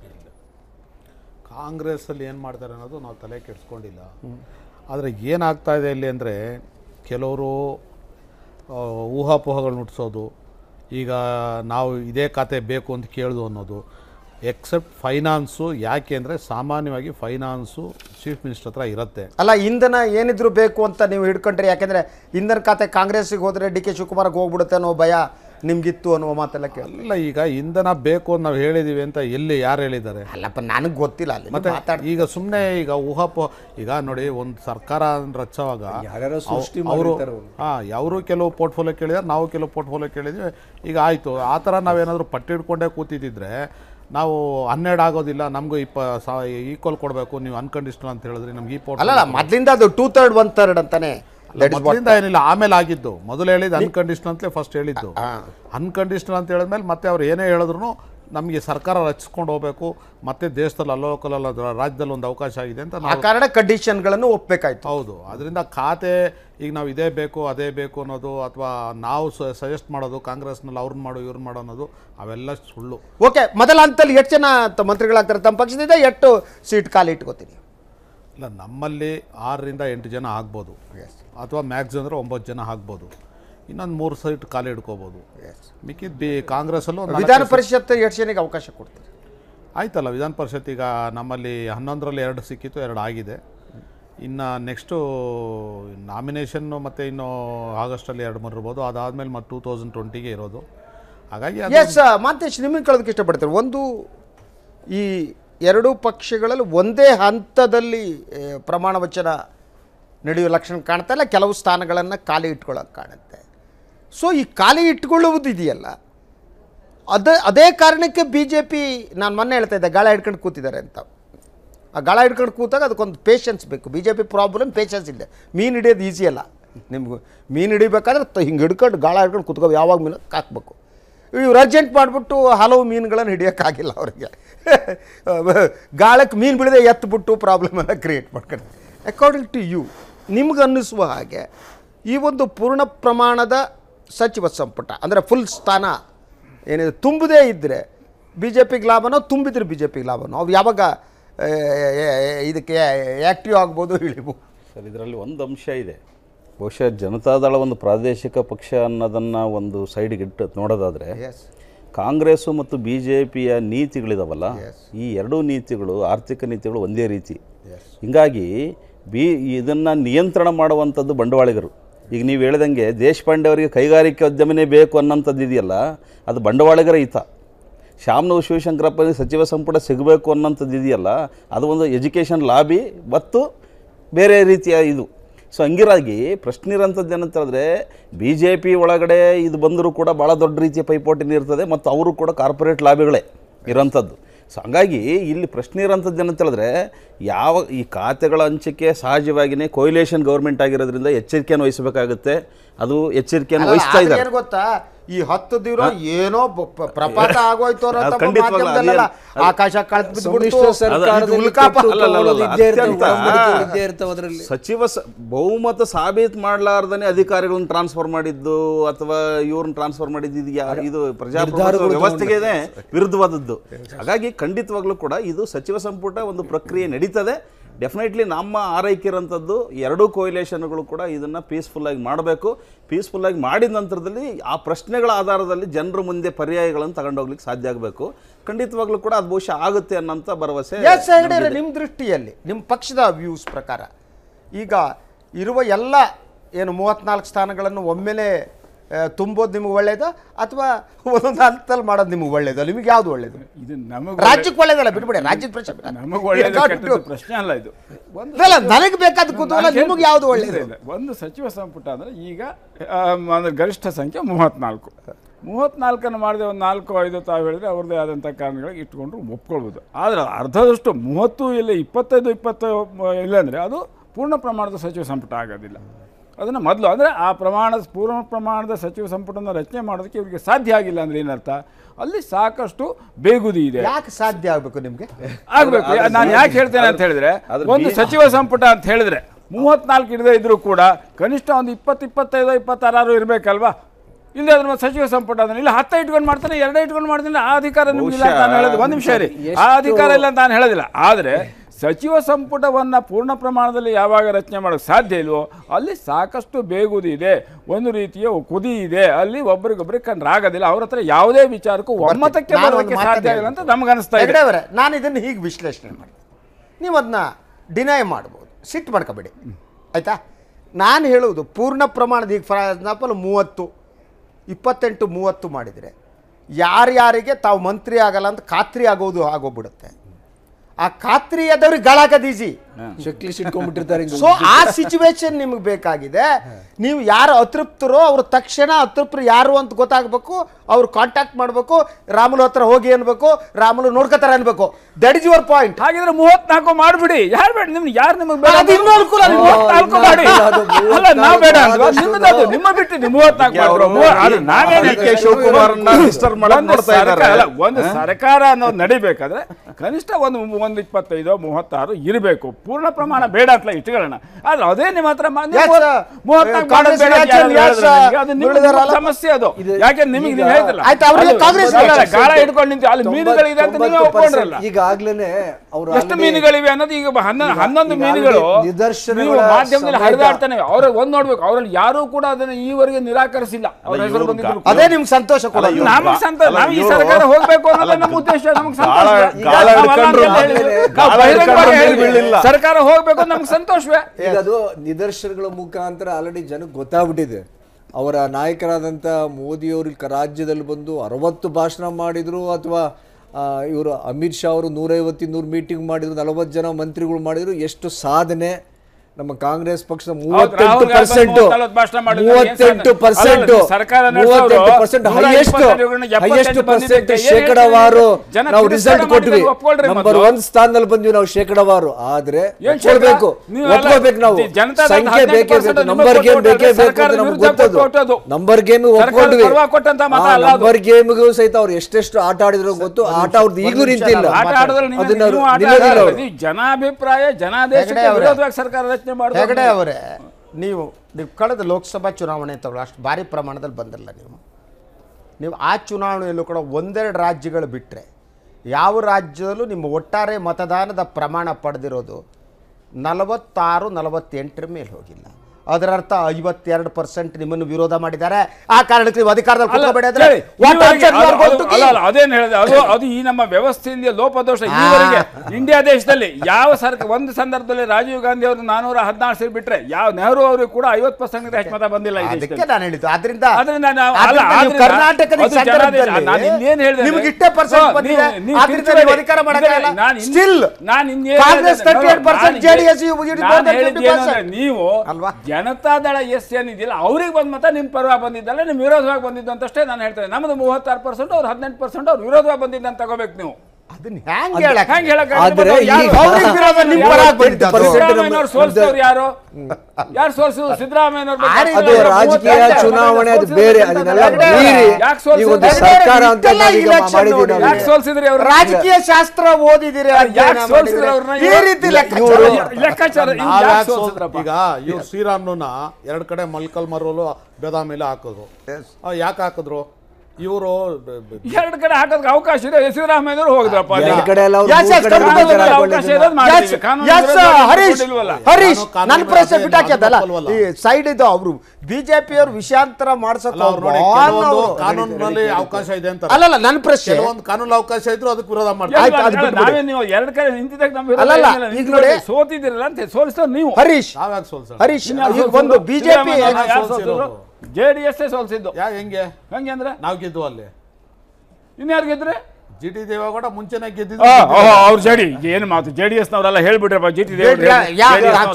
ಕಾಂಗ್ರೆಸ್ಸಲ್ಲಿ ಏನು ಮಾಡ್ತಾರೆ ಅನ್ನೋದು ನಾವು ತಲೆ ಕೆಡಿಸ್ಕೊಂಡಿಲ್ಲ ಆದರೆ ಏನಾಗ್ತಾ ಇದೆ ಇಲ್ಲಿ ಅಂದರೆ ಕೆಲವರು ಆ, ಊಹಾಪೋಹಗಳು ನುಟ್ಸೋದು ಈಗ ನಾವು ಇದೇ ಖಾತೆ ಬೇಕು ಅಂತ ಕೇಳೋದು ಅನ್ನೋದು ಎಕ್ಸೆಪ್ಟ್ ಫೈನಾನ್ಸು ಯಾಕೆ ಅಂದರೆ ಸಾಮಾನ್ಯವಾಗಿ ಫೈನಾನ್ಸು ಚೀಫ್ ಮಿನಿಸ್ಟರ್ ಹತ್ರ ಇರುತ್ತೆ ಅಲ್ಲ ಇಂಧನ ಏನಿದ್ರು ಬೇಕು ಅಂತ ನೀವು ಹಿಡ್ಕೊಂಡ್ರಿ ಯಾಕೆಂದರೆ ಇಂಧನ ಖಾತೆ ಕಾಂಗ್ರೆಸ್ಸಿಗೆ ಹೋದರೆ ಡಿ ಕೆ ಶಿವಕುಮಾರ್ಗೆ ಹೋಗ್ಬಿಡುತ್ತೆ ಅನ್ನೋ ಭಯ ನಿಮಗಿತ್ತು ಅನ್ನುವ ಮಾತೆಲ್ಲ ಕೇಳಿ ಅಲ್ಲ ಈಗ ಇಂಧನ ಬೇಕು ಅಂತ ನಾವು ಹೇಳಿದ್ದೀವಿ ಅಂತ ಎಲ್ಲಿ ಯಾರು ಹೇಳಿದ್ದಾರೆ ಅಲ್ಲಪ್ಪ ನನಗೆ ಗೊತ್ತಿಲ್ಲ ಅಲ್ಲಿ ಮತ್ತೆ ಮಾತಾಡ್ ಈಗ ಸುಮ್ಮನೆ ಈಗ ಊಹಾಪೋ ಈಗ ನೋಡಿ ಒಂದು ಸರ್ಕಾರ ರಚವಾಗ ಯಾರ್ಯಾರೋ ಸೃಷ್ಟಿ ಅವರು ಮಾಡಿರ್ತಾರೆ ಅವ್ರು. ಹಾಂ ಅವರು ಕೆಲವು ಪೋರ್ಟ್ಫೋಲಿಯೋ ಕೇಳಿದಾರೆ ನಾವು ಕೆಲವು ಪೋರ್ಟ್ಫೋಲಿಯೋ ಕೇಳಿದ್ವಿ ಈಗ ಆಯಿತು ಆ ಥರ ನಾವೇನಾದರೂ ಪಟ್ಟಿ ಹಿಡ್ಕೊಂಡೇ ಕೂತಿದ್ದಿದ್ರೆ ನಾವು ಹನ್ನೆರಡು ಆಗೋದಿಲ್ಲ ನಮಗೂ ಇಪ್ಪ ಈಕ್ವಲ್ ಕೊಡಬೇಕು ನೀವು ಅನ್ಕಂಡೀಷನಲ್ ಅಂತ ಹೇಳಿದ್ರಿ ನಮ್ಗೆ ಈ ಪೋರ್ಟ್ ಅಲ್ಲಲ್ಲ ಮೊದಲಿಂದ ಅದು ಟೂ ತರ್ಡ್ ಒನ್ ತರ್ಡ್ ಅಂತಾನೆ ದಟ್ ಇಸ್ ಮೊದಲಿಂದ ಏನಿಲ್ಲ ಆಮೇಲೆ ಆಗಿದ್ದು ಮೊದಲು ಹೇಳಿದ್ದು ಅನ್ಕಂಡೀಷನಲ್ ಅಂತಲೇ ಫಸ್ಟ್ ಹೇಳಿದ್ದು ಅನ್ಕಂಡೀಷನಲ್ ಅಂತ ಹೇಳಿದ್ಮೇಲೆ ಮತ್ತೆ ಅವ್ರು ಏನೇ ಹೇಳಿದ್ರು ನಮಗೆ ಸರ್ಕಾರ ರಚಿಸ್ಕೊಂಡು ಹೋಗಬೇಕು ಮತ್ತೆ ದೇಶದಲ್ಲಿ ಅಲ್ಲೋಕಲಲ್ಲ ರಾಜ್ಯದಲ್ಲಿ ಒಂದು ಅವಕಾಶ ಆಗಿದೆ ಅಂತ ಆ ನಾವು ಕಾರಣ ಕಂಡೀಷನ್ಗಳನ್ನು ಒಪ್ಪಬೇಕಾಯ್ತು ಹೌದು ಅದರಿಂದ ಖಾತೆ ಈಗ ನಾವು ಇದೇ ಬೇಕು ಅದೇ ಬೇಕು ಅನ್ನೋದು ಅಥವಾ ನಾವು ಸಜೆಸ್ಟ್ ಮಾಡೋದು ಕಾಂಗ್ರೆಸ್ನಲ್ಲಿ ಅವ್ರನ್ನ ಮಾಡು ಇವ್ರನ್ನ ಮಾಡೋ ಅನ್ನೋದು ಅವೆಲ್ಲ ಸುಳ್ಳು ಓಕೆ ಮೊದಲ ಹಂತದಲ್ಲಿ ಎಷ್ಟು ಜನ ತ- ಮಂತ್ರಿಗಳಾಗ್ತಾರೆ ತಮ್ಮ ಪಕ್ಷದಿಂದ ಎಷ್ಟು ಸೀಟ್ ಖಾಲಿ ಇಟ್ಕೋತೀನಿ ಇಲ್ಲ ನಮ್ಮಲ್ಲಿ ಆರರಿಂದ ಎಂಟು ಜನ ಆಗ್ಬೋದು ಅಥವಾ ಮ್ಯಾಕ್ಸ್ ಅಂದರೆ ಒಂಬತ್ತು ಜನ ಆಗ್ಬೋದು ಇನ್ನೊಂದು ಮೂರು ಸೀಟ್ ಖಾಲಿ ಇಟ್ಕೋಬೋದು ಮಿಕ್ಕಿದ ಬಿ ಕಾಂಗ್ರೆಸ್ಸಲ್ಲೂ ಒಂದು ವಿಧಾನ ಪರಿಷತ್ ಎಷ್ಟು ಜನಕ್ಕೆ ಅವಕಾಶ ಕೊಡ್ತೀರಿ ಆಯ್ತಲ್ಲ ವಿಧಾನ ಪರಿಷತ್ ಈಗ ನಮ್ಮಲ್ಲಿ ಹನ್ನೊಂದರಲ್ಲಿ ಎರಡು ಸಿಕ್ಕಿತ್ತು ಎರಡು ಆಗಿದೆ ಇನ್ನು ನೆಕ್ಸ್ಟು ನಾಮಿನೇಷನ್ನು ಮತ್ತು ಇನ್ನು ಆಗಸ್ಟಲ್ಲಿ ಎರಡು ಮೂರು ಇರ್ಬೋದು ಅದಾದಮೇಲೆ ಮತ್ತು ಟೂ ತೌಸಂಡ್ ಟ್ವೆಂಟಿಗೆ ಇರೋದು ಹಾಗಾಗಿ ಅದು ಎಸ್ ಮಾತೇಶ್ ನಿಮಗೆ ಕೇಳೋದಕ್ಕೆ ಇಷ್ಟಪಡ್ತಾರೆ ಒಂದು ಈ ಎರಡೂ ಪಕ್ಷಗಳಲ್ಲಿ ಒಂದೇ ಹಂತದಲ್ಲಿ ಆ, ಪ್ರಮಾಣ ವಚನ ನಡೆಯುವ ಲಕ್ಷಣ ಕಾಣ್ತಾ ಇಲ್ಲ ಕೆಲವು ಸ್ಥಾನಗಳನ್ನು ಖಾಲಿ ಇಟ್ಕೊಳ್ಳೋಕೆ ಕಾಣುತ್ತೆ ಸೊ ಈ ಖಾಲಿ ಇಟ್ಕೊಳ್ಳುವುದು ಇದೆಯಲ್ಲ ಅದೇ ಅದೇ ಕಾರಣಕ್ಕೆ ಬಿ ಜೆ ಪಿ ನಾನು ಮೊನ್ನೆ ಹೇಳ್ತಾ ಇದ್ದೆ ಗಾಳ ಹಿಡ್ಕೊಂಡು ಕೂತಿದ್ದಾರೆ ಅಂತ ಆ ಗಾಳ ಹಿಡ್ಕೊಂಡು ಕೂತಾಗ ಅದಕ್ಕೊಂದು ಪೇಷನ್ಸ್ ಬೇಕು B J P problem patience ಇಲ್ಲ ಮೀನು ಹಿಡಿಯೋದು ಈಸಿ ಅಲ್ಲ ನಿಮ್ಗೆ ಮೀನು ಹಿಡಿಬೇಕಾದ್ರೆ ಹಿಂಗೆ ಹಿಡ್ಕೊಂಡು ಗಾಳ ಹಿಡ್ಕೊಂಡು ಕೂತ್ಕೋ ಯಾವಾಗ ಮೀನು ಹಾಕ್ಬೇಕು ಇವ್ರು ಅರ್ಜೆಂಟ್ ಮಾಡಿಬಿಟ್ಟು ಹಲವು ಮೀನುಗಳನ್ನು ಹಿಡಿಯೋಕ್ಕಾಗಿಲ್ಲ ಅವರಿಗೆ ಗಾಳಕ್ಕೆ ಮೀನು ಬಿಡದೆ ಎತ್ಬಿಟ್ಟು ಪ್ರಾಬ್ಲಮ್ ಎಲ್ಲ ಕ್ರಿಯೇಟ್ ಮಾಡ್ಕೊಂಡು ಅಕಾರ್ಡಿಂಗ್ ಟು ಯು ನಿಮ್ಗೆ ಅನ್ನಿಸುವ ಹಾಗೆ ಈ ಒಂದು ಪೂರ್ಣ ಪ್ರಮಾಣದ ಸಚಿವ ಸಂಪುಟ ಅಂದರೆ ಫುಲ್ ಸ್ಥಾನ ಏನಿದೆ ತುಂಬದೇ ಇದ್ದರೆ ಬಿ ಜೆ ಪಿಗೆ ಲಾಭನೋ ತುಂಬಿದ್ರೆ ಬಿ ಜೆ ಪಿಗೆ ಲಾಭನೋ ಅವು ಯಾವಾಗ ಆ, ಇದಕ್ಕೆ ಆ್ಯಕ್ಟಿವ್ ಆಗ್ಬೋದು ಇಳಿಬೋದು ಸರ್ ಇದರಲ್ಲಿ ಒಂದು ಅಂಶ ಇದೆ ಬಹುಶಃ ಜನತಾದಳ ಒಂದು ಪ್ರಾದೇಶಿಕ ಪಕ್ಷ ಅನ್ನೋದನ್ನು ಒಂದು ಸೈಡ್ಗೆ ಇಟ್ಟು ನೋಡೋದಾದರೆ ಎಸ್ ಕಾಂಗ್ರೆಸ್ಸು ಮತ್ತು ಬಿ ಜೆ ಪಿಯ ನೀತಿಗಳಿದಾವಲ್ಲ ಈ ಎರಡೂ ನೀತಿಗಳು ಆರ್ಥಿಕ ನೀತಿಗಳು ಒಂದೇ ರೀತಿ ಹೀಗಾಗಿ ಬಿ ಇದನ್ನು ನಿಯಂತ್ರಣ ಮಾಡುವಂಥದ್ದು ಬಂಡವಾಳಿಗರು ಈಗ ನೀವು ಹೇಳ್ದಂಗೆ ದೇಶಪಾಂಡೆ ಅವರಿಗೆ ಕೈಗಾರಿಕೆ ಉದ್ಯಮನೇ ಬೇಕು ಅನ್ನೋಂಥದ್ದು ಇದೆಯಲ್ಲ ಅದು ಬಂಡವಾಳಿಗರ ಹಿತ ಶಾಮನೂರು ಶಿವಶಂಕರಪ್ಪನಿಗೆ ಸಚಿವ ಸಂಪುಟ ಸಿಗಬೇಕು ಅನ್ನೋಂಥದ್ದು ಇದೆಯಲ್ಲ ಅದು ಒಂದು ಎಜುಕೇಷನ್ ಲಾಬಿ ಮತ್ತು ಬೇರೆ ರೀತಿಯ ಇದು ಸೊ ಹಂಗಿರಾಗಿ ಪ್ರಶ್ನೆ ಇರೋಂಥದ್ದು ಏನಂತ ಹೇಳಿದ್ರೆ ಬಿ ಜೆ ಪಿ ಒಳಗಡೆ ಇದು ಬಂದರೂ ಕೂಡ ಭಾಳ ದೊಡ್ಡ ರೀತಿಯ ಪೈಪೋಟಿನ ಇರ್ತದೆ ಮತ್ತು ಅವರು ಕೂಡ ಕಾರ್ಪೊರೇಟ್ ಲಾಬಿಗಳೇ ಇರೋಂಥದ್ದು ಸೊ ಹಂಗಾಗಿ ಇಲ್ಲಿ ಪ್ರಶ್ನೆ ಇರೋಂಥದ್ದು ಏನಂತ ಹೇಳಿದ್ರೆ ಯಾವ ಈ ಖಾತೆಗಳ ಹಂಚಿಕೆ ಸಹಜವಾಗಿಯೇ ಕೊಯ್ಲೇಷನ್ ಗೌರ್ಮೆಂಟ್ ಆಗಿರೋದ್ರಿಂದ ಎಚ್ಚರಿಕೆಯನ್ನು ವಹಿಸಬೇಕಾಗುತ್ತೆ ಅದು ಎಚ್ಚರಿಕೆಯನ್ನು ಅಲ್ಲ, ವಹಿಸ್ತಾ ಆದ್ರೆ ಇದ್ದಾರೆ ಏನ್ ಗೊತ್ತಾ ಈ ಹತ್ತು ದಿನ ಏನೋ ಬ- ಪ- ಪ್ರಪಾತ ಆಗೋಯ್ತು ಅನ್ನೋ ಅದು ತಮ್ಮ ಖಂಡಿತವಾಗ್ಲೂ ಮಾಧ್ಯಮದಲ್ಲೆಲ್ಲ ಅದೇನು- ಆಕಾಶ ಕಳೆದು ಬಿದ್ದುಬಿಡ್ತು. ಸಮ್ಮಿಶ್ರ ಸರ್ಕಾರದಲ್ಲಿ ಇದು ಉಲ್ಕಾಪ ಕೆಟ್ಟು ಅಲ್ಲ, ಅಲ್ಲ, ಅಲ್ಲ, ತಗೊಳ್ಳೋದು ಇದ್ದೇ ಇರ್ತವೆ, ಅತ್ಯಂತ- ಒಡಂಬಡಿಕೆಗಳು ಇದ್ದೇ ಇರ್ತವೆ ಅದರಲ್ಲಿ ಸಚಿವ ಸ- ಬಹುಮತ ಸಾಬೀತು ಮಾಡಲಾರ್ದನೆ ಅಧಿಕಾರಿಗಳನ್ನ ಟ್ರಾನ್ಸ್ಫರ್ ಮಾಡಿದ್ದು ಅಥವಾ ಇವ್ರನ್ನ ಟ್ರಾನ್ಸ್ಫರ್ ಮಾಡಿದ್ದು ಇದು ಯಾ- ಇದು ಪ್ರಜಾಪ್ರಭುತ್ವ ನಿರ್ಧಾರಗಳು ವ್ಯವಸ್ಥೆಗೆ ವಿರುದ್ಧವಾದದ್ದು ಹಾಗಾಗಿ ಖಂಡಿತವಾಗ್ಲೂ ಕೂಡ ಇದು ಸಚಿವ ಸಂಪುಟ ಒಂದು ಪ್ರಕ್ರಿಯೆ ನಡೀತದೆ ಡೆಫಿನೆಟ್ಲಿ ನಮ್ಮ ಆರೈಕೆ ಇರೋಂಥದ್ದು ಎರಡೂ ಕೊಯ್ಲೇಷನ್ಗಳು ಕೂಡ ಇದನ್ನು ಪೀಸ್ಫುಲ್ಲಾಗಿ ಮಾಡಬೇಕು ಪೀಸ್ಫುಲ್ಲಾಗಿ ಮಾಡಿದ ನಂತರದಲ್ಲಿ ಆ ಪ್ರಶ್ನೆಗಳ ಆಧಾರದಲ್ಲಿ ಜನರ ಮುಂದೆ ಪರ್ಯಾಯಗಳನ್ನು ತಗೊಂಡೋಗ್ಲಿಕ್ಕೆ ಸಾಧ್ಯ ಆಗಬೇಕು ಖಂಡಿತವಾಗ್ಲೂ ಕೂಡ ಅದು ಬಹುಶಃ ಆಗುತ್ತೆ ಅನ್ನೋಂಥ ಭರವಸೆ ಎಸ್ ಹೆಗಡೆ ನಿಮ್ಮ ದೃಷ್ಟಿಯಲ್ಲಿ ನಿಮ್ಮ ಪಕ್ಷದ ವ್ಯೂಸ್ ಪ್ರಕಾರ ಈಗ ಇರುವ ಎಲ್ಲ ಏನು ಮೂವತ್ನಾಲ್ಕು ಸ್ಥಾನಗಳನ್ನು ಒಮ್ಮೆಲೆ ಆ, ತುಂಬೋದು ನಿಮ್ಗೆ ಒಳ್ಳೇದು ಅಥವಾ ಒಂದೊಂದು ಹಂತದಲ್ಲಿ ಮಾಡೋದು ನಿಮ್ಗೆ ಒಳ್ಳೇದು ನಿಮಗೆ ಯಾವ್ದು ಒಳ್ಳೇದು ಇದು ನಮಗೆ ರಾಜ್ಯಕ್ಕೆ ಒಳ್ಳೇದಲ್ಲ ಬಿಟ್ಬಿಡಿ ರಾಜ್ಯದ ಪ್ರಶ್ನೆ ನಮಗೆ ಒಳ್ಳೆಯದು ಕೆಟ್ಟದ್ದು ಪ್ರಶ್ನೆ ಅಲ್ಲ ಇದು ಒಂದು ಅಲ್ಲ ನನಗೆ ಬೇಕಾದ ಕುತೂಹಲ ನಾನು ನಿಮಗೆ ಯಾವ್ದು ಇಲ್ಲ, ಒಳ್ಳೇದು ಇಲ್ಲ. ಒಂದು ಸಚಿವ ಸಂಪುಟ ಅಂದರೆ ಈಗ ಆಮ್, ಅಂದ್ರೆ ಗರಿಷ್ಠ ಸಂಖ್ಯೆ ಮೂವತ್ನಾಲ್ಕು ಮೂವತ್ನಾಲ್ಕನ್ನು ಮಾಡಿದೆ ಒಂದು ನಾಲ್ಕು ಐದು ತಾವು ಹೇಳಿದ್ರೆ ಅವ್ರದ್ದೇ ಆದಂಥ ಕಾರಣಗಳಿಗೆ ಇಟ್ಕೊಂಡ್ರು ಒಪ್ಕೊಳ್ಬೋದು ಆದರೆ ಅರ್ಧದಷ್ಟು ಮೂವತ್ತು ಇಲ್ಲ ಇಪ್ಪತ್ತೈದು ಇಪ್ಪತ್ತು ಇಲ್ಲ ಅಂದರೆ ಅದು ಪೂರ್ಣ ಪ್ರಮಾಣದ ಸಚಿವ ಸಂಪುಟ ಆಗೋದಿಲ್ಲ ಅದನ್ನು ಮೊದಲು ಅಂದರೆ ಆ ಪ್ರಮಾಣದ ಪೂರ್ಣ ಪ್ರಮಾಣದ ಸಚಿವ ಸಂಪುಟನ ರಚನೆ ಮಾಡೋದಕ್ಕೆ ಇವರಿಗೆ ಸಾಧ್ಯ ಆಗಿಲ್ಲ ಅಂದರೆ ಏನರ್ಥ ಅಲ್ಲಿ ಸಾಕಷ್ಟು ಬೇಗುದಿ ಇದೆ ಯಾಕೆ ಸಾಧ್ಯ ಆಗಬೇಕು ನಿಮಗೆ ಆಗ್ಬೇಕು ನಾನು ಯಾಕೆ ಹೇಳ್ತೇನೆ ಅಂತ ಹೇಳಿದ್ರೆ ಅದ್ರ ಒಂದು ಬಿ- ಸಚಿವ ಸಂಪುಟ ಅಂತ ಹೇಳಿದ್ರೆ ಮೂವತ್ನಾಲ್ಕು ಇಡದೇ ಇದ್ರೂ ಕೂಡ ಕನಿಷ್ಠ ಒಂದು ಇಪ್ಪತ್ತು ಇಪ್ಪತ್ತೈದು ಇಪ್ಪತ್ತಾರು ಇರಬೇಕಲ್ವಾ ಇಲ್ಲ ಅದ್ರ ಮತ್ತೆ ಸಚಿವ ಸಂಪುಟ ಅಂದ್ರೆ ಇಲ್ಲ ಹತ್ತ ಇಟ್ಕೊಂಡು ಮಾಡ್ತಾನೆ ಎರಡೇ ಇಟ್ಕೊಂಡು ಮಾಡ್ತಾನೆ ಆ ಅಧಿಕಾರ ನಿಮ್ಗೆ ಇಲ್ಲ ಅಂತ ನಾನು ಹೇಳೋದು ಒಂದು ನಿಮಿಷ ರೀ ಆ ಅಧಿಕಾರ ಇಲ್ಲ ಅಂತ ನಾನು ಹೇಳೋದಿಲ್ಲ ಆದರೆ ಸಚಿವ ಸಂಪುಟವನ್ನ ಪೂರ್ಣ ಪ್ರಮಾಣದಲ್ಲಿ ಯಾವಾಗ ರಚನೆ ಮಾಡೋಕ್ಕೆ ಸಾಧ್ಯ ಇಲ್ವೋ ಅಲ್ಲಿ ಸಾಕಷ್ಟು ಬೇಗುದಿ ಇದೆ ಒಂದು ರೀತಿಯ ಕುದಿ ಇದೆ ಅಲ್ಲಿ ಒಬ್ರಿಗೊಬ್ರಿಗೆ ಕಂಡ್ರಾಗೋದಿಲ್ಲ ಅವ್ರ ಹತ್ರ ಯಾವುದೇ ವಿಚಾರಕ್ಕೂ ಒಮ್ಮತಕ್ಕೆ ನಾನು ಒಂದು ಬರೋದಕ್ಕೆ ಮಾತನ್ನ ಸಾಧ್ಯ ಆಗಿಲ್ಲ ಅಂತ ನಮ್ಗೆ ಅನಿಸ್ತಾ ಇದೆ ಹೆಗಡೆ ಅವರೇ ನಾನು ಇದನ್ನು ಹೀಗೆ ವಿಶ್ಲೇಷಣೆ ಮಾಡಿ ನೀವು ಅದನ್ನ ಡಿನೈ ಮಾಡ್ಬೋದು ಸಿಟ್ಟು ಮಾಡ್ಕೋಬೇಡಿ ಆಯಿತಾ ನಾನು ಹೇಳುವುದು ಪೂರ್ಣ ಪ್ರಮಾಣದ ಈಗ ಫಾರ್ ಎಕ್ಸಾಂಪಲ್ ಮೂವತ್ತು ಇಪ್ಪತ್ತೆಂಟು ಮೂವತ್ತು ಮಾಡಿದರೆ ಯಾರ್ಯಾರಿಗೆ ತಾವು ಮಂತ್ರಿ ಆಗಲ್ಲ ಅಂತ ಖಾತ್ರಿ ಆಗೋದು ಆಗೋಗ್ಬಿಡುತ್ತೆ ಆ ಖಾತ್ರಿ ಆದವ್ರಿಗೆ ಗಳಾಗೋದು ಈಸಿ ಚೆಕ್ ಲಿಸ್ಟ್ ಇಟ್ಕೊಂಡ್ಬಿಟ್ಟಿರ್ತಾರೆ ಹಿಂಗೆ. ಸೊ ಆ ಸಿಚುವೇಶನ್ ನಿಮಗೆ ಬೇಕಾಗಿದೆ ನೀವು ಯಾರು ಅತೃಪ್ತರೋ ಅವ್ರು ತಕ್ಷಣ ಅತೃಪ್ತರು ಯಾರು ಅಂತ ಗೊತ್ತಾಗಬೇಕು ಅವ್ರು ಕಾಂಟ್ಯಾಕ್ಟ್ ಮಾಡಬೇಕು ರಾಮುಲು ಹತ್ರ ಹೋಗಿ ಅನ್ಬೇಕು ರಾಮುಲು ನೋಡ್ಕೋತಾರೆ ಅನ್ಬೇಕು ದಟ್ ಇಸ್ ಯುವರ್ ಪಾಯಿಂಟ್ ಹಾಗಿದ್ರೆ ಮೂವತ್ನಾಲ್ಕು ಮಾಡ್ಬಿಡಿ ಯಾರು ಬೇಡ ನಿಮ್ಗೆ ಯಾರು ನಿಮಗೆ ಬೇಡ ಅದು ಇನ್ನೂ ಅನುಕೂಲ ನಿಮ್ಗೆ. ಮೂವತ್ನಾಲ್ಕು ಮಾಡಿ ಅದು ಅಲ್ಲ ನಾವು ಬೇಡ ಅಂದ್ವಾ? ಆದಷ್ಟು ನಿಮ್ಮದು ಅದು, ನಿಮ್ಮ ಬಿಟ್ಟು ನೀವು ಮೂವತ್ನಾಲ್ಕು ಮಾಡ್ರು. ಮೂವ- ಅದು ನಾವೇನ್ ಡಿ ಕೆ ಶಿವಕುಮಾರ್ನ ಡಿಸ್ಟರ್ಬ್ ಮಾಡಕ್ ಒಂದು ನೋಡ್ತಾ ಇದ್ದಾರೆ ಸರ್ಕಾರ- ಅಲ್ಲ, ಒಂದು ಸರ್ಕಾರ ಅನ್ನೋದು ನಡಿಬೇಕಾದ್ರೆ ಕನಿಷ್ಠ ಒಂದು ಒಂದು ಇಪ್ಪತ್ತೈದು ಮೂವತ್ತಾರು ಇರಬೇಕು ಪೂರ್ಣ ಪ್ರಮಾಣ ಬೇಡ ಅಂತ ಇಟ್ಕೊಳ್ಳೋಣ ಆದ್ರೆ ಅದೇ ನಿಮ್ಮ ಹತ್ರ ಮಾ- ನೀವು Yes, ಮೂವತ್- sir. ಮೂವತ್ನಾಲ್ಕು ಕಾಂಗ್ರೆಸ್ ಮಾಡೋದು ಬೇಡ ಅಂತ reaction, ಯಾರು yes, ಹೇಳಿದ್ರು ನಿಮ್ಗೆ? ಅದು ನಿಮ್ಮ ಮುರಳೀಧರ್ ಸಮಸ್ಯೆ ಅದು ಯಾಕೆ ನಿಮಗೆ ನೀವು ಹೇಳ್ತಿಲ್ಲ ಆಯ್ತು, ಅವ್ರಿಗೆ ಅದು- ಕಾಂಗ್ರೆಸ್ ಅಲ್ಲ, reaction. ಗಾಳ ಹಿಡ್ಕೊಂಡು ನಿಂತು ಅಲ್ಲಿ ಮೀನುಗಳಿದೆ ಅಂತ ನೀವೇ ತೊಂಬತ್ತು ಒಪ್ಕೊಂಡ್ರಲ್ಲ percent ಈಗಾಗ್ಲೇನೆ ಅವರು ಎಷ್ಟು ಮೀನುಗಳಿವೆ ಅನ್ನೋದು ಈಗ ಹನ್ನೊಂದು ಹನ್ನೊಂದು ಈಗ ಮೀನುಗಳು already ನಿದರ್ಶನಗಳ ನೀವು ಮಾಧ್ಯಮದಲ್ಲಿ ಸಮೇತ- ಹರಿದಾಡ್ತಾನೆ ಅವ್ರ ಒಂದ್ ನೋಡ್ಬೇಕು ಅವ್ರಲ್ಲಿ ಯಾರೂ ಕೂಡ ಅದನ್ನ ಈವರೆಗೆ ನಿರಾಕರಿಸಿಲ್ಲ ಅವ್ರ ಹೆಸರು ಇವ್ರು ಬಂದಿದ್ರು ಅದೇ ನಿಮ್ಗೆ ಸಂತೋಷ ಕೂಡ ಅಲ್ಲ, ಇವ್ರು- ನಮಗೆ ಸಂತ ಅಲ್ಲ, ನಾವು ಈ ಇವ್ರು- ಸರ್ಕಾರ ಹೋಗ್ಬೇಕು ಅನ್ನೋದೇ ಅಲ್ಲ, ನಮ್ಮ ಉದ್ದೇಶ ನಮ್ಗೆ ಸಂತೋಷ ಗಾಳ- ಈಗ ಗಾಳ ನಾವು ಅಲ್ಲ ಹಿಡ್ಕೊಂಡ್ರು ಅಂತ ಹೇಳಿದ್ರೆ ಗಾಳ ನಾವು ಬಹಿರಂಗವಾಗಿ ಹಿಡ್ಕೊಂಡ್ರು ಹೇಳಿದ್ವಿ. ಬೀಳಿಲ್ಲ. ಸರ್ಕಾರ ಹೋಗ್ಬೇಕು ಅಂತ ನಮ್ಗೆ ಸಂತೋಷವೇ ಈಗ ಅದು ನಿದರ್ಶನಗಳ ಮುಖಾಂತರ ಆಲ್ರೆಡಿ ಜನಕ್ಕೆ ಗೊತ್ತಾಗ್ಬಿಟ್ಟಿದೆ ಅವರ ನಾಯಕರಾದಂಥ ಮೋದಿಯವರು ಇಲ್ಲಿ ಕ- ರಾಜ್ಯದಲ್ಲಿ ಬಂದು ಅರವತ್ತು ಭಾಷಣ ಮಾಡಿದ್ರು ಅಥವಾ ಇವರು ಅಮಿತ್ ಶಾ ಅವರು ನೂರೈವತ್ತು ನೂರು ಮೀಟಿಂಗ್ ಮಾಡಿದ್ರು ನಲವತ್ತು ಜನ ಮಂತ್ರಿಗಳು ಮಾಡಿದ್ರು ಎಷ್ಟು ಸಾಧನೆ ನಮ್ಮ ಕಾಂಗ್ರೆಸ್ ಪಕ್ಷದ ಮೂವತ್ತೆಂಟು ರಾಹುಲ್ ಗಾಂಧಿ ಪರ್ಸೆಂಟ್ ಮೂವತ್ನಾಲ್ಕು ಭಾಷಣ ಮಾಡಿದ್ರು. ಮೂವತ್ತೆಂಟು ಏನ್ ಪರ್ಸೆಂಟ್ ಅಲ್ಲ, ಸರ್ಕಾರ ನಡೆಸೋರು ಮೂವತ್ತೆಂಟು ಪರ್ಸೆಂಟ್ ನೂರ ಹೈಯೆಸ್ಟ್ ಇಪ್ಪತ್ತೆರಡು ಇವ್ರನ್ನ ಎಪ್ಪತ್ತೆಂಟು ಹೈಯೆಸ್ಟ್ ಪರ್ಸೆಂಟ್ ಬಂದಿದೆ. ಏನ್ ಶೇಕಡವಾರು ಹೇಳ್ತೀರಿ? ಜನ ನಾವು ತಿರಸ್ಕಾರ ರಿಸಲ್ಟ್ ಕೊಟ್ವಿ ಮಾಡಿದ್ದನ್ನು ಒಪ್ಕೊಳ್ರಿ ನಂಬರ್ ಮೊದ್ಲು. ಒನ್ ಸ್ಥಾನದಲ್ಲಿ ಬಂದ್ವಿ ನಾವು ಶೇಕಡವಾರು ಆದ್ರೆ ಏನ್ ಒಪ್ಕೊಳ್ಬೇಕು ಶೇಕಡ? ನೀವು ಅಲ್ಲ, ಒಪ್ಕೋಬೇಕು ನಾವು ಜನತಾ ದಳ ಸಂಖ್ಯೆ 18% ಬೇಕೇ ಬೇಕು ನಿಮಗೆ ನಂಬರ್ ಗೇಮ್ ಕೊಟ್ಟು ಬೇಕೇ ಬೇಕು ಸರ್ಕಾರದ ನಮ್ಗೆ ವಿರುದ್ಧ ಗೊತ್ತದು ಕೊಟ್ಟದ್ದು. ನಂಬರ್ ಗೇಮ್ ಸರ್ಕಾರದ ಒಪ್ಕೊಂಡ್ವಿ ಪರವಾಗಿ ಕೊಟ್ಟಂತ ಮತ ಅಲ್ಲ ಅದು. ನಂಬರ್ ಗೇಮ್ಗೂ ಸಹಿತ ಅವ್ರು ಎಷ್ಟೆಷ್ಟು ಆಟ ಆಡಿದ್ರು ಗೊತ್ತು ಆಟ ಅವ್ರದ್ದು ಈಗಲೂ ಒಂದು ನಿಮಿಷ ನಿಂತಿಲ್ಲ ನಾವು ಆಟ ಆಡೋದ್ರಲ್ಲಿ ನೀವು- ಅದನ್ನ ನೀವು ಆಟ ನಿಲ್ಲೋದಿಲ್ಲ ಆಡೋದು. ಅವ್ರು. ನೀವು ಜನಾಭಿಪ್ರಾಯ ಜನಾದೇಶಕ್ಕೆ ಹೆಗಡೆ ಅವರೇ. ವಿರೋಧವಾಗಿ ಸರ್ಕಾರ ರಚನೆ ಮಾಡೋದು ಹೆಗಡೆ ಅವರೇ ನೀವು ನೀವು ಕಳೆದ ಲೋಕಸಭಾ ಚುನಾವಣೆ ತಗೊಳ್ಳಿ ಅಷ್ಟು ಭಾರಿ ಪ್ರಮಾಣದಲ್ಲಿ ಬಂದಿರಲ್ಲ ನೀವು ನೀವು ಆ ಚುನಾವಣೆಯಲ್ಲೂ ಕೂಡ ಒಂದೆರಡು ರಾಜ್ಯಗಳು ಬಿಟ್ಟರೆ ಯಾವ ರಾಜ್ಯದಲ್ಲೂ ನಿಮ್ಮ ಒಟ್ಟಾರೆ ಮತದಾನದ ಪ್ರಮಾಣ ಪಡೆದಿರೋದು ನಲವತ್ತಾರು ನಲವತ್ತೆಂಟರ ಮೇಲೆ ಹೋಗಿಲ್ಲ ಅದರ ಅರ್ಥ ಐವತ್ತೆರಡು ಪರ್ಸೆಂಟ್ ನಿಮ್ಮನ್ನು ವಿರೋಧ ಮಾಡಿದ್ದಾರೆ ಆ ಕಾರಣಕ್ಕೆ ನೀವು ಅಧಿಕಾರದಲ್ಲಿ ಅಲ್ಲ, ಕೂತ್ಕೋಬೇಡಿ ಅಂದ್ರೆ ಕೇಳಿ, what ಈವರೆಗೆ answer you are ಅದು- going to ಅದು- ಅಲ್ಲ, give? ಅಲ್ಲ, ಅದೇನ್ ಹೇಳಿದೆ ಅದು ಅದು ಈ ನಮ್ಮ ವ್ಯವಸ್ಥೆಯಲ್ಲಿ ಲೋಪದೋಷ ಈವರೆಗೆ ಇಂಡಿಯಾ ದೇಶದಲ್ಲಿ ಯಾವ ಸರ್ಕಾರ ಒಂದು ಸಂದರ್ಭದಲ್ಲಿ ರಾಜೀವ್ ಗಾಂಧಿ ಅವರು ನಾನೂರ ಹದಿನಾರು ಸೇರಿ ಬಿಟ್ರೆ ಯಾವ ನೆಹರು ಅವರಿಗೆ ಕೂಡ ಐವತ್ತು ಪರ್ಸೆಂಟ್ ಹೆಚ್ಚು ಮತ ಬಂದಿಲ್ಲ ಈ ಅದಕ್ಕೆ ದೇಶದಲ್ಲಿ ನಾನು ಹೇಳಿದ್ದು ಅದರಿಂದ ಆದ್ರಿಂದ ನಾವು- ಅಲ್ಲ, ಆದ್ರಿಂದ ನೀವು ಆದ್ರಿಂದ ಕರ್ನಾಟಕದ ಅದು ಜನಾದೇಶ. ನಾನು ಇನ್ನೇನ್ ಹೇಳಿದೆ ಅಂದ್ರೆ- ನಿಮ್ಗೆ ಇಷ್ಟೇ ಪರ್ಸೆಂಟ್ ನೀವು- ಬಂದಿದೆ ನೀವು ಆದ್ರಿಂದ ತಿರ್ಚಬೇಡಿ. ನೀವು ಅಧಿಕಾರ ಮಾಡಕ್ಕಾಗಲ್ಲ ನಾನು ಇನ್- ಸ್ಟಿಲ್ ನಾನು ಇನ್ನೇನ್ ಕಾಂಗ್ರೆಸ್ ಹೇಳಿದೆ? ತರ್ಟಿ ಏಟ್ ಪರ್ಸೆಂಟ್ ನಾನು ಜೆ ಡಿ ಎಸ್ ನಾನು ಹೇಳಿದ್ದು ಏನು ಅಂದ್ರೆ ನೀವು ಅಲ್ವಾ? ಜನತಾದಳ ಎಸ್ ಏನಿದೆಯಲ್ಲ ಅವ್ರಿಗೆ ಬಂದ ಮತ ನಿಮ್ಮ ಪರವಾಗಿ ಬಂದಿದ್ದಲ್ಲ ನಿಮ್ಮ ವಿರೋಧವಾಗಿ ಬಂದಿದ್ದು ಅಂತಷ್ಟೇ ನಾನು ಹೇಳ್ತೇನೆ ನಮ್ಮದು ಮೂವತ್ತಾರು ಪರ್ಸೆಂಟ್ ಅವ್ರು ಹದಿನೆಂಟು ಪರ್ಸೆಂಟ್ ಅವ್ರು ವಿರೋಧವಾಗಿ ಬಂದಿದ್ದಂತ ತಗೋಬೇಕು ನೀವು ಅದನ್ನ ಹ್ಯಾಂಗ್ ಹೇಳಕ್ ಹೆಂಗ್ ಹೇಳಕ್ ಆದ್ರೆ ಈಗ ಅವ್ರಿಗೆ ವಿರೋಧ ನಿಮ್ಮ ಪರವಾಗಿ ಬಂದಿದ್ದು ಅದು. ಸಿದ್ದರಾಮಯ್ಯನವ್ರು ಸೋಲ್ಸಿದವ್ರು ಯಾರು ಯಾರು ಸೋಲ್ಸಿದ್ರು ಸಿದ್ದರಾಮಯ್ಯನವ್ರು ಆರಿ- ಅದು ರಾಜಕೀಯ ಚುನಾವಣೆ ಅದು ಬೇರೆ ಅದನ್ನೆಲ್ಲ ಮೀರಿ ಯಾಕೆ ಸೋಲ್ಸಿದ್ರು? ಈ ಒಂದು ಬೇರೆ ಸರ್ಕಾರ ಅಂತ ಇಷ್ಟೆಲ್ಲ ನಾವೀಗ election ಮಾಡಿದ್ದೀವಿ ನೋಡಿ. ನಾವು. ಯಾಕೆ ಸೋಲ್ಸಿದ್ರಿ ಅವ್ರು ರಾಜಕೀಯ ಶಾಸ್ತ್ರ ಓದಿದಿರಿ ಯಾಕೆ ಸೋಲ್ಸಿದ್ರು ಅವ್ರನ್ನ? ಈ ರೀತಿ ಲೆಕ್ಕ ಇವ್ರು- ಲೆಕ್ಕಾಚಾರ ಇವ್ರು ನಾವ್ಯಾಕ್ ಯಾಕೆ ಸೋಲ್- ಸೋಲ್ಸಿದ್ರಪ್ಪ? ಈಗ ಇವ್ರು ಶ್ರೀರಾಮ್ನ ಎರಡ್ ಕಡೆ ಮಲ್ಕಲ್ ಮರೋಲು ಬೇದಾಮಿಲ ಹಾಕಿದ್ರು ಯಾಕೆ ಹಾಕಿದ್ರು ಇವರು ಎರಡು ಕಡೆ ಹಾಕೋದಕ್ಕೆ ಅವಕಾಶ ಇದೆ ಸಿದ್ದರಾಮಯ್ಯನವರು ಹೋಗಿದ್ರಪ್ಪ ಎರಡು ಅಲ್ಲಿ. ಕಡೆ ಎಲ್ಲ ಅವ್ರು Yes, ಮೂರು yes, ಕಡೆ ಖಂಡಿತ ಮಾತ್ರ ಖಂಡಿತ ಹಾಕೊಂಡಿದ್ದು ಅವಕಾಶ ಇರೋದು ನಾವು. ಮಾಡಿದ್ದೀವಿ. Yes, ಕಾನೂನು yes, ವಿರೋಧ ಹರೀಶ್ ಕೊಟ್ಟಿಲ್ವಲ್ಲ. ಹರೀಶ್ ಕಾನೂನು ನನ್ನ ಪ್ರಶ್ನೆ ವಿರೋಧ ಬಿಟ್ಟಾಕ್ಯದಲ್ಲ ಏನು ಈ ಸೈಡ್ ಇದು ಅವರು ಬಿಜೆಪಿ ಅವರು ವಿಷಯಾಂತರ ಮಾಡ್ಸಕ್ ಅಲ್ಲ ಅವ್ರು ನೋಡಿ ಹೋಗ್ಬಾರ್ದು ಕೆಲವೊಂದು ಅವ್ರು. ಕಾನೂನಲ್ಲಿ ಅವಕಾಶ ಇದೆ ಅಂತ ಅಲ್ಲಲ್ಲ ನನ್ನ ಪ್ರಶ್ನೆ ಕೆಲವೊಂದು ಕಾನೂನು ಅವಕಾಶ ಇದ್ರು ಅದಕ್ಕೆ ವಿರೋಧ ಎಲ್ಲ ಮಾಡ್ತಾರೆ ಆಯ್ತು, ಅದು ಅಲ್ಲ, ಬಿಟ್ಬಿಡಿ. ನಾವೇ ನೀವು ಎರಡು ಕಡೆ ನಿಂತಿದ್ದಾಗ ನಮ್ಮ ವಿರೋಧ ಅಲ್ಲಲ್ಲ, ಏನಿಲ್ಲ. ಈಗ ನಿಂತ್ಕೊಳ್ಳಿ, ನೋಡಿ. ಸೋತಿದ್ದೀರಲ್ಲ ಅಂತ ಸೋಲಿಸೋದು ನೀವು ಹರೀಶ್ ನಾವ್ಯಾಕೆ ಸೋಲ್ಸ ಹರೀಶ್ ಇನ್ಯಾರು ಈಗ ಸೋಲ್ಸಿದ್ರು? ಒಂದು ಬಿಜೆಪಿ ಸಿದ್ದರಾಮಯ್ಯ ಯಾರು ಸೋಲ್ಸಿರೋದು? ಸೋಲ್ಸಿದ್ರು? JDS ಏ ಸೋಲ್ಸಿದ್ದು ಯಾ ಹೆಂಗೆ ಹೆಂಗೆ ಅಂದ್ರೆ ನಾವು ಗೆದ್ದು ಅಲ್ಲಿ ಇನ್ಯಾರು ಗೆದ್ರೆ ಜಿ ಟಿ ದೇವೇಗೌಡ ಮುಂಚೆನೆ ಆ, ಗೆದ್ದಿದ್ದು ಓ, ಅವ್ರು ಜಡಿ ಏನು ಮಾತು ಜೆ ಡಿ ಎಸ್ ನವರೆಲ್ಲ ಹೇಳ್ಬಿಟ್ರಪ್ಪ ಜಿ ಟಿ ಯಾ- ಯಾ-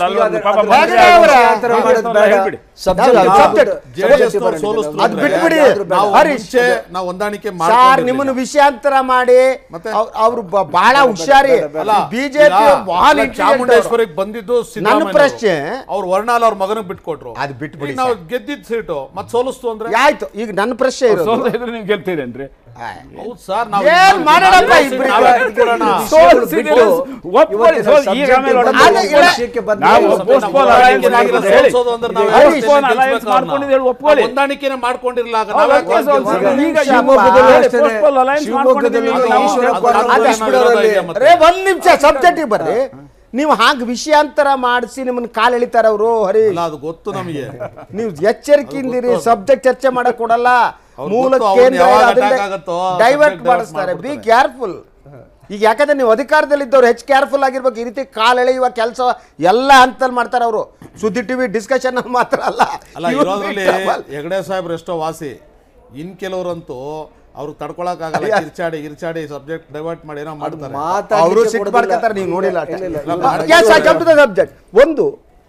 ಬೇರೆ ಅವರ ಆತರ ಮಾಡೋದು ಬೇಡ. ಹೇಳ್ಬಿಡಿ Subject ಯಾವ್ದು? ಯಾವ್ದು? Subject. ಜೆಡಿಎಸ್ ಬರೋದಿಲ್ಲ. ಸೋಲಿಸ್ರು ಅದ್ ಬಿಟ್ಬಿಡಿ. ನಾವು ಹರೀಶ್. ಮುಂಚೆ ನಾವು ಹೊಂದಾಣಿಕೆ ಸಾರ್ ಮಾಡ್ಕೊಂಡಿರ್ಲಿಲ್ಲ. ನಿಮ್ಮನ್ನು ವಿಷಯಾಂತರ ಮಾಡಿ ಮತ್ತೆ? ಅವರು ಬಹಳ ಹುಷಾರಿ ಅಲ್ಲ, ಬಿಜೆಪಿ ಈಗ ಬಹಳ ಅಲ್ಲ, ಚಾಮುಂಡೇಶ್ವರಿಗೆ ಬಂದಿದ್ದು ಸಿದ್ದರಾಮಯ್ಯ ಪ್ರಶ್ನೆ- ಅವ್ರು ವರ್ಣಾಲ ಅವ್ರ ಮಗನಿಗೆ ಬಿಟ್ಕೊಟ್ರು ಅದು ಬಿಟ್ಬಿಡಿ ಈಗ ನಾವು ಗೆದ್ದಿದ್ ಸೀಟು ಮತ್ತೆ ಸೋಲಿಸ್ತು ಅಂದ್ರೆ ಆಯ್ತು ಈಗ ನನ್ನ ಪ್ರಶ್ನೆ ಇರೋದು ಸೋಲ್ದ ಇದ್ರೆ ನೀವು ಗೆಲ್ತೀರೇನ್ರಿ ಹೌದು ಸರ್ ನಾವು ಏನ್ ಮಾಡೋಣಪ್ಪ ಇಬ್ರಿಗೆ? ಸೋಲ್ಸಿದ್ದೀರಿ, ಒಪ್ಕೊಳ್ಳಿ, ಸೋಲ್- ಈಗ ಆಮೇಲೆ ಅಲ್ಲ, ಒಡಂಬಡಿಕೆ ಇಲ್ಲ. ವಿಷಯಕ್ಕೆ ಬಂದ್ರೆ ನಾವು ಸ್ವಲ್ಪ postpone ನಾವು alliance ನಾವು ಮಾಡಿರೋದು ಹೇಳಿ. ಸೋಲ್ಸೋದು ಅಂದ್ರೆ ನಾವು ಹರೀಶ್ ಯಾವತ್ತೂ postpone alliance ಗೆಲ್ಸ್ಬೇಕು ಅವ್ರನ್ನ. ಮಾಡ್ಕೊಂಡಿದ್ದು ಹೇಳಿ ಒಪ್ಕೊಳ್ಳಿ. ನಾವು ಹೊಂದಾಣಿಕೆನೆ ಮಾಡ್ಕೊಂಡಿರ್ಲಿಲ್ಲ ಆಗ ಅವ್ರು ನಾವ್ ಯಾಕೆ ಯಾಕೆ ಸೋಲ್ಸಿದ್ರು? ಗೆಲ್ಸ್ಬೇಕು? ಈಗ ಶಿವಮೊಗ್ಗದಲ್ಲೂ ಹೇಳಿ, ಅಷ್ಟೇನೆ. postpone alliance ಶಿವಮೊಗ್ಗದಲ್ಲಿ ಮಾಡ್ಕೊಂಡಿದ್ದೀವಿ ನಾವು. ಈಶ್ವರ ಅದು ಕೊರೋನಾ ಅದು ಬಿಸ್ಬಿಡೋರಲ್ಲಿ ಇದೆ ಮತ್ತೆ. ರೇ ಒಂದ್ ನಿಮಿಷ ಸಬ್ಜೆಕ್ಟಿಗೆ ಬರ್ರಿ ನೀವು ಹಾಗೆ ವಿಷಯಾಂತರ ಮಾಡಿಸಿ ನಿಮ್ಮನ್ನ ಕಾಲ್ ಎಳಿತಾರ ಅವರು ಹರಿ ಅಲ್ಲ ಅದು ಗೊತ್ತು ನಮಗೆ ನೀವು ಎಚ್ಚರಿಕೆಯಿಂದಿರಿ ಅದು ಗೊತ್ತು ಅದು. ಸಬ್ಜೆಕ್ಟ್ ಚರ್ಚೆ ಮಾಡಕ್ ಕೊಡಲ್ಲ ಅವ್ರು ಮೂಲ ಗೊತ್ತು, ಅವ್ರನ್ನ ಕೇಂದ್ರ ಯಾವಾಗ ಅದನ್ನ attack ಆಗುತ್ತೋ, ಡೈವರ್ಟ್ subject divert ಮಾಡಿಸ್ತಾರೆ ಬಿ ಮಾಡ್ಬಿಡ್ತಾರೆ. ಕೇರ್ಫುಲ್ ಈಗ ಯಾಕಂದ್ರೆ ನೀವು ಅಧಿಕಾರದಲ್ಲಿದ್ದವ್ರು ಹೆಚ್ಚು ಕೇರ್ಫುಲ್ ಆಗಿರ್ಬೇಕು ಈ ರೀತಿ ಕಾಲ್ ಎಳೆಯುವ ಕೆಲಸ ಎಲ್ಲ ಹಂತಲ್ಲಿ ಮಾಡ್ತಾರೆ ಅವರು ಸುದ್ದಿ ಟಿವಿ ಡಿಸ್ಕಷನ್ ಮಾತ್ರ ಅಲ್ಲ ಅಲ್ಲ ಇವ್ರು ಇರೋದ್ರಲ್ಲಿ ಬಿಟ್ಟವಲ್ಲ. ಹೆಗಡೆ ಸಾಹೇಬ್ರು ಎಷ್ಟೋ ವಾಸಿ ಇನ್ ಕೆಲವರಂತೂ ಅವ್ರು ತಡ್ಕೊಳಕ್ಕಾಗಲ್ಲ ಅಯ್ಯ. ಕಿರ್ಚಾಡಿ ಗಿರ್ಚಾಡಿ ಸಬ್ಜೆಕ್ಟ್ ಡೈವರ್ಟ್ ಮಾಡಿ ಏನೋ ಮಾಡ್ತಾರೆ ಮಾತಾಡ್ಲಿಕ್ಕೆ ಅವರು ಸಿಟ್ಟು ಕೊಡೋದಿಲ್ಲ. ಮಾಡ್ಕೊತಾರೆ ನೀವು ನೋಡಿಲ್ಲ ಇಲ್ಲ, ಇಲ್ಲ, ಇಲ್ಲ, ಇಲ್ಲ. ಮಾಡ್ತಾರೆ. ಸಬ್ಜೆಕ್ಟ್ ಒಂದು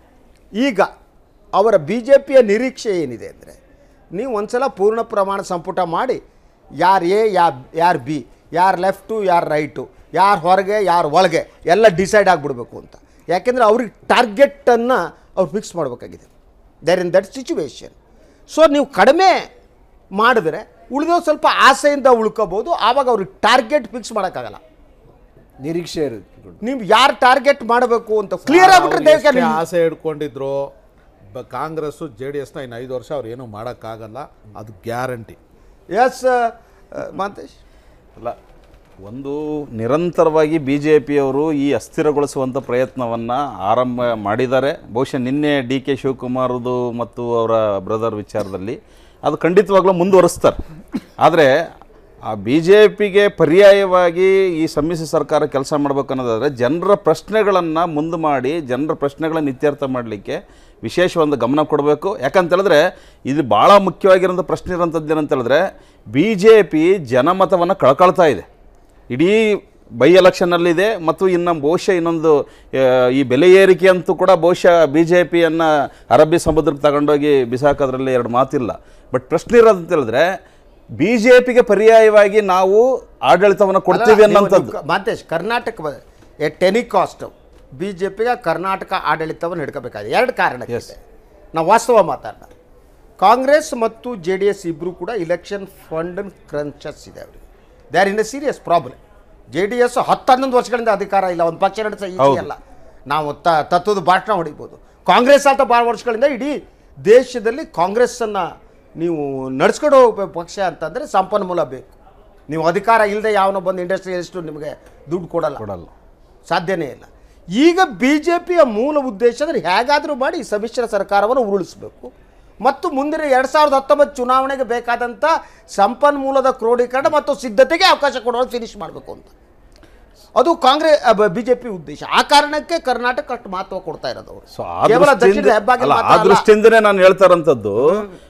ಈಗ ಅವರ ಬಿ ಜೆ ಪಿಯ ನಿರೀಕ್ಷೆ ಏನಿದೆ ಅಂದರೆ ನೀವು ಒಂದ್ಸಲ ಪೂರ್ಣ ಪ್ರಮಾಣ ಸಂಪುಟ ಮಾಡಿ ಯಾರು ಎ ಯಾರು ಯಾರು ಬಿ ಯಾರು ಲೆಫ್ಟು ಯಾರು ರೈಟು ಯಾರು ಹೊರಗೆ ಯಾರು ಒಳಗೆ ಎಲ್ಲ ಡಿಸೈಡ್ ಆಗಿಬಿಡ್ಬೇಕು ಅಂತ ಯಾಕೆಂದರೆ ಅವ್ರಿಗೆ ಟಾರ್ಗೆಟನ್ನು ಅವ್ರು ಫಿಕ್ಸ್ ಮಾಡಬೇಕಾಗಿದೆ there in that situation so ನೀವು ಕಡಿಮೆ ಮಾಡಿದ್ರೆ ಉಳಿದೋ ಸ್ವಲ್ಪ ಆಸೆಯಿಂದ ಉಳ್ಕೋಬೋದು ಆವಾಗ ಅವ್ರಿಗೆ ಟಾರ್ಗೆಟ್ ಫಿಕ್ಸ್ ಮಾಡೋಕ್ಕಾಗಲ್ಲ ನಿರೀಕ್ಷೆ ಇರುತ್ತೆ ನೀವು ಯಾರು ಟಾರ್ಗೆಟ್ ಮಾಡಬೇಕು ಅಂತ ಕ್ಲಿಯರ್ ಆಗ್ಬಿಟ್ರೆ ಅವ್ರು ಎಷ್ಟೇ ದೇಶಕ್ಕೆ ಆಸೆ ಇಟ್ಕೊಂಡಿದ್ರು ಬ- ಕಾಂಗ್ರೆಸ್ ಜೆ ಡಿ ಎಸ್ನ ಇನ್ನು ಐದು ವರ್ಷ ಅವ್ರು ಏನೂ ಮಾಡೋಕ್ಕಾಗಲ್ಲ ಅದು ಗ್ಯಾರಂಟಿ ಎಸ್ ಮಾತೇಶ್ ಅಲ್ಲ ಒಂದು ನಿರಂತರವಾಗಿ ಬಿ ಜೆ ಪಿಯವರು ಈ ಅಸ್ಥಿರಗೊಳಿಸುವಂಥ ಪ್ರಯತ್ನವನ್ನು ಆರಂಭ ಮಾಡಿದ್ದಾರೆ ಬಹುಶಃ ನಿನ್ನೆ ಡಿ ಕೆ ಶಿವಕುಮಾರ್ದು ಮತ್ತು ಅವರ ಬ್ರದರ್ ವಿಚಾರದಲ್ಲಿ ಅದು ಖಂಡಿತವಾಗ್ಲೂ ಮುಂದುವರಿಸ್ತಾರೆ ಆದರೆ ಆ ಬಿ ಜೆ ಪಿಗೆ ಪರ್ಯಾಯವಾಗಿ ಈ ಸಮ್ಮಿಶ್ರ ಸರ್ಕಾರ ಕೆಲಸ ಮಾಡಬೇಕು ಅನ್ನೋದಾದರೆ ಜನರ ಪ್ರಶ್ನೆಗಳನ್ನು ಮುಂದೆ ಮಾಡಿ ಜನರ ಪ್ರಶ್ನೆಗಳನ್ನು ಇತ್ಯರ್ಥ ಮಾಡಲಿಕ್ಕೆ ವಿಶೇಷ ಒಂದು ಗಮನ ಕೊಡಬೇಕು ಯಾಕಂತ ಹೇಳಿದ್ರೆ ಇದು ಭಾಳ ಮುಖ್ಯವಾಗಿರೋಂಥ ಪ್ರಶ್ನೆ ಇರೋಂಥದ್ದು ಏನಂತ ಹೇಳಿದ್ರೆ ಬಿ ಜೆ ಪಿ ಜನಮತವನ್ನು ಕಳ್ಕೊಳ್ತಾ ಇದೆ ಇಡೀ ಬೈ ಎಲೆಕ್ಷನ್ನಲ್ಲಿದೆ ಮತ್ತು ಇನ್ನು ಬಹುಶಃ ಇನ್ನೊಂದು ಆ, ಈ ಬೆಲೆ ಏರಿಕೆ ಅಂತೂ ಕೂಡ ಬಹುಶಃ ಬಿ ಜೆ ಪಿಯನ್ನು ಅರಬ್ಬಿ ಸಮುದ್ರಕ್ಕೆ ತಗೊಂಡೋಗಿ ಬಿಸಾಕೋದ್ರಲ್ಲಿ ಎರಡು ಮಾತಿಲ್ಲ ಬಟ್ ಪ್ರಶ್ನೆ ಇರೋದು ಅಂತ ಹೇಳಿದ್ರೆ ಬಿ ಜೆ ಪಿಗೆ ಪರ್ಯಾಯವಾಗಿ ನಾವು ಆಡಳಿತವನ್ನು ಕೊಡ್ತೀವಿ ಅನ್ನೋಂಥದ್ದು ಮಾತೇಶ್ Karnataka at any cost B J ಪಿಗೆ ಕರ್ನಾಟಕ ಆಡಳಿತವನ್ನು ಹಿಡ್ಕೋಬೇಕಾಗಿದೆ ಎರಡು ಕಾರಣಕ್ಕೆ Yes. ನಾವು ವಾಸ್ತವ ಮಾತಾಡೋಣ ಕಾಂಗ್ರೆಸ್ ಮತ್ತು ಜೆ ಡಿ ಎಸ್ ಇಬ್ಬರು ಕೂಡ ಇಲೆಕ್ಷನ್ ಫಂಡ್ ಕ್ರಂಚಸ್ ಇದೆ ಅವರಿಗೆ they are in a serious problem J D S ಹತ್ತು ಹನ್ನೊಂದು ವರ್ಷಗಳಿಂದ ಅಧಿಕಾರ ಇಲ್ಲ ಒಂದು ಪಕ್ಷ ನಡೆಸ ಹೌದು. ಅಲ್ಲ ನಾವು ತ ತತ್ವದ ಭಾಷಣ ಹೊಡಿಬೋದು ಕಾಂಗ್ರೆಸ್ ಆತ ಭಾಳ ವರ್ಷಗಳಿಂದ ಇಡೀ ದೇಶದಲ್ಲಿ ಕಾಂಗ್ರೆಸ್ಸನ್ನು ನೀವು ನಡ್ಸ್ಕೊಂಡು ಹೋಗ್ಬೇಕು ಪಕ್ಷ ಅಂತಂದರೆ ಸಂಪನ್ಮೂಲ ಬೇಕು ನೀವು ಅಧಿಕಾರ ಇಲ್ಲದೆ ಯಾವನೋ ಬಂದು ಇಂಡಸ್ಟ್ರಿಯಲಿಸ್ಟು ನಿಮಗೆ ದುಡ್ಡು ಕೊಡಲ್ಲ ಕೊಡಲ್ಲ ಸಾಧ್ಯನೇ ಇಲ್ಲ ಈಗ ಬಿ ಜೆ ಪಿಯ ಮೂಲ ಉದ್ದೇಶ ಅಂದರೆ ಹೇಗಾದರೂ ಮಾಡಿ ಈ ಸಮ್ಮಿಶ್ರ ಸರ್ಕಾರವನ್ನು ಉರುಳಿಸಬೇಕು ಮತ್ತು ಮುಂದಿನ ಎರಡು ಸಾವಿರದ ಹತ್ತೊಂಬತ್ತು ಚುನಾವಣೆಗೆ ಬೇಕಾದಂಥ ಸಂಪನ್ಮೂಲದ ಕ್ರೋಢೀಕರಣ ಮತ್ತು ಸಿದ್ಧತೆಗೆ ಅವಕಾಶ ಕೊಡೋದು ಫಿನಿಶ್ ಮಾಡಬೇಕು ಅಂತ ಅದು ಕಾಂಗ್ರೆಸ್ ಬಿ ಜೆ ಪಿ ಉದ್ದೇಶ ಆ ಕಾರಣಕ್ಕೆ ಕರ್ನಾಟಕ ಅಷ್ಟು ಮಹತ್ವ ಕೊಡ್ತಾ ಇರೋದು ಅವರು ಸೊ ಆ ಕೇವಲ ದೃಷ್ಟಿಯಿಂದ ದಕ್ಷಿಣದ ಹೆಬ್ಬಾಗಿಲು ಅಲ್ಲ, ಮಾತ್ರ ಆ ಅಲ್ಲ. ದೃಷ್ಟಿಯಿಂದನೇ ನಾನು ಹೇಳ್ತಾ ಇರೋಂಥದ್ದು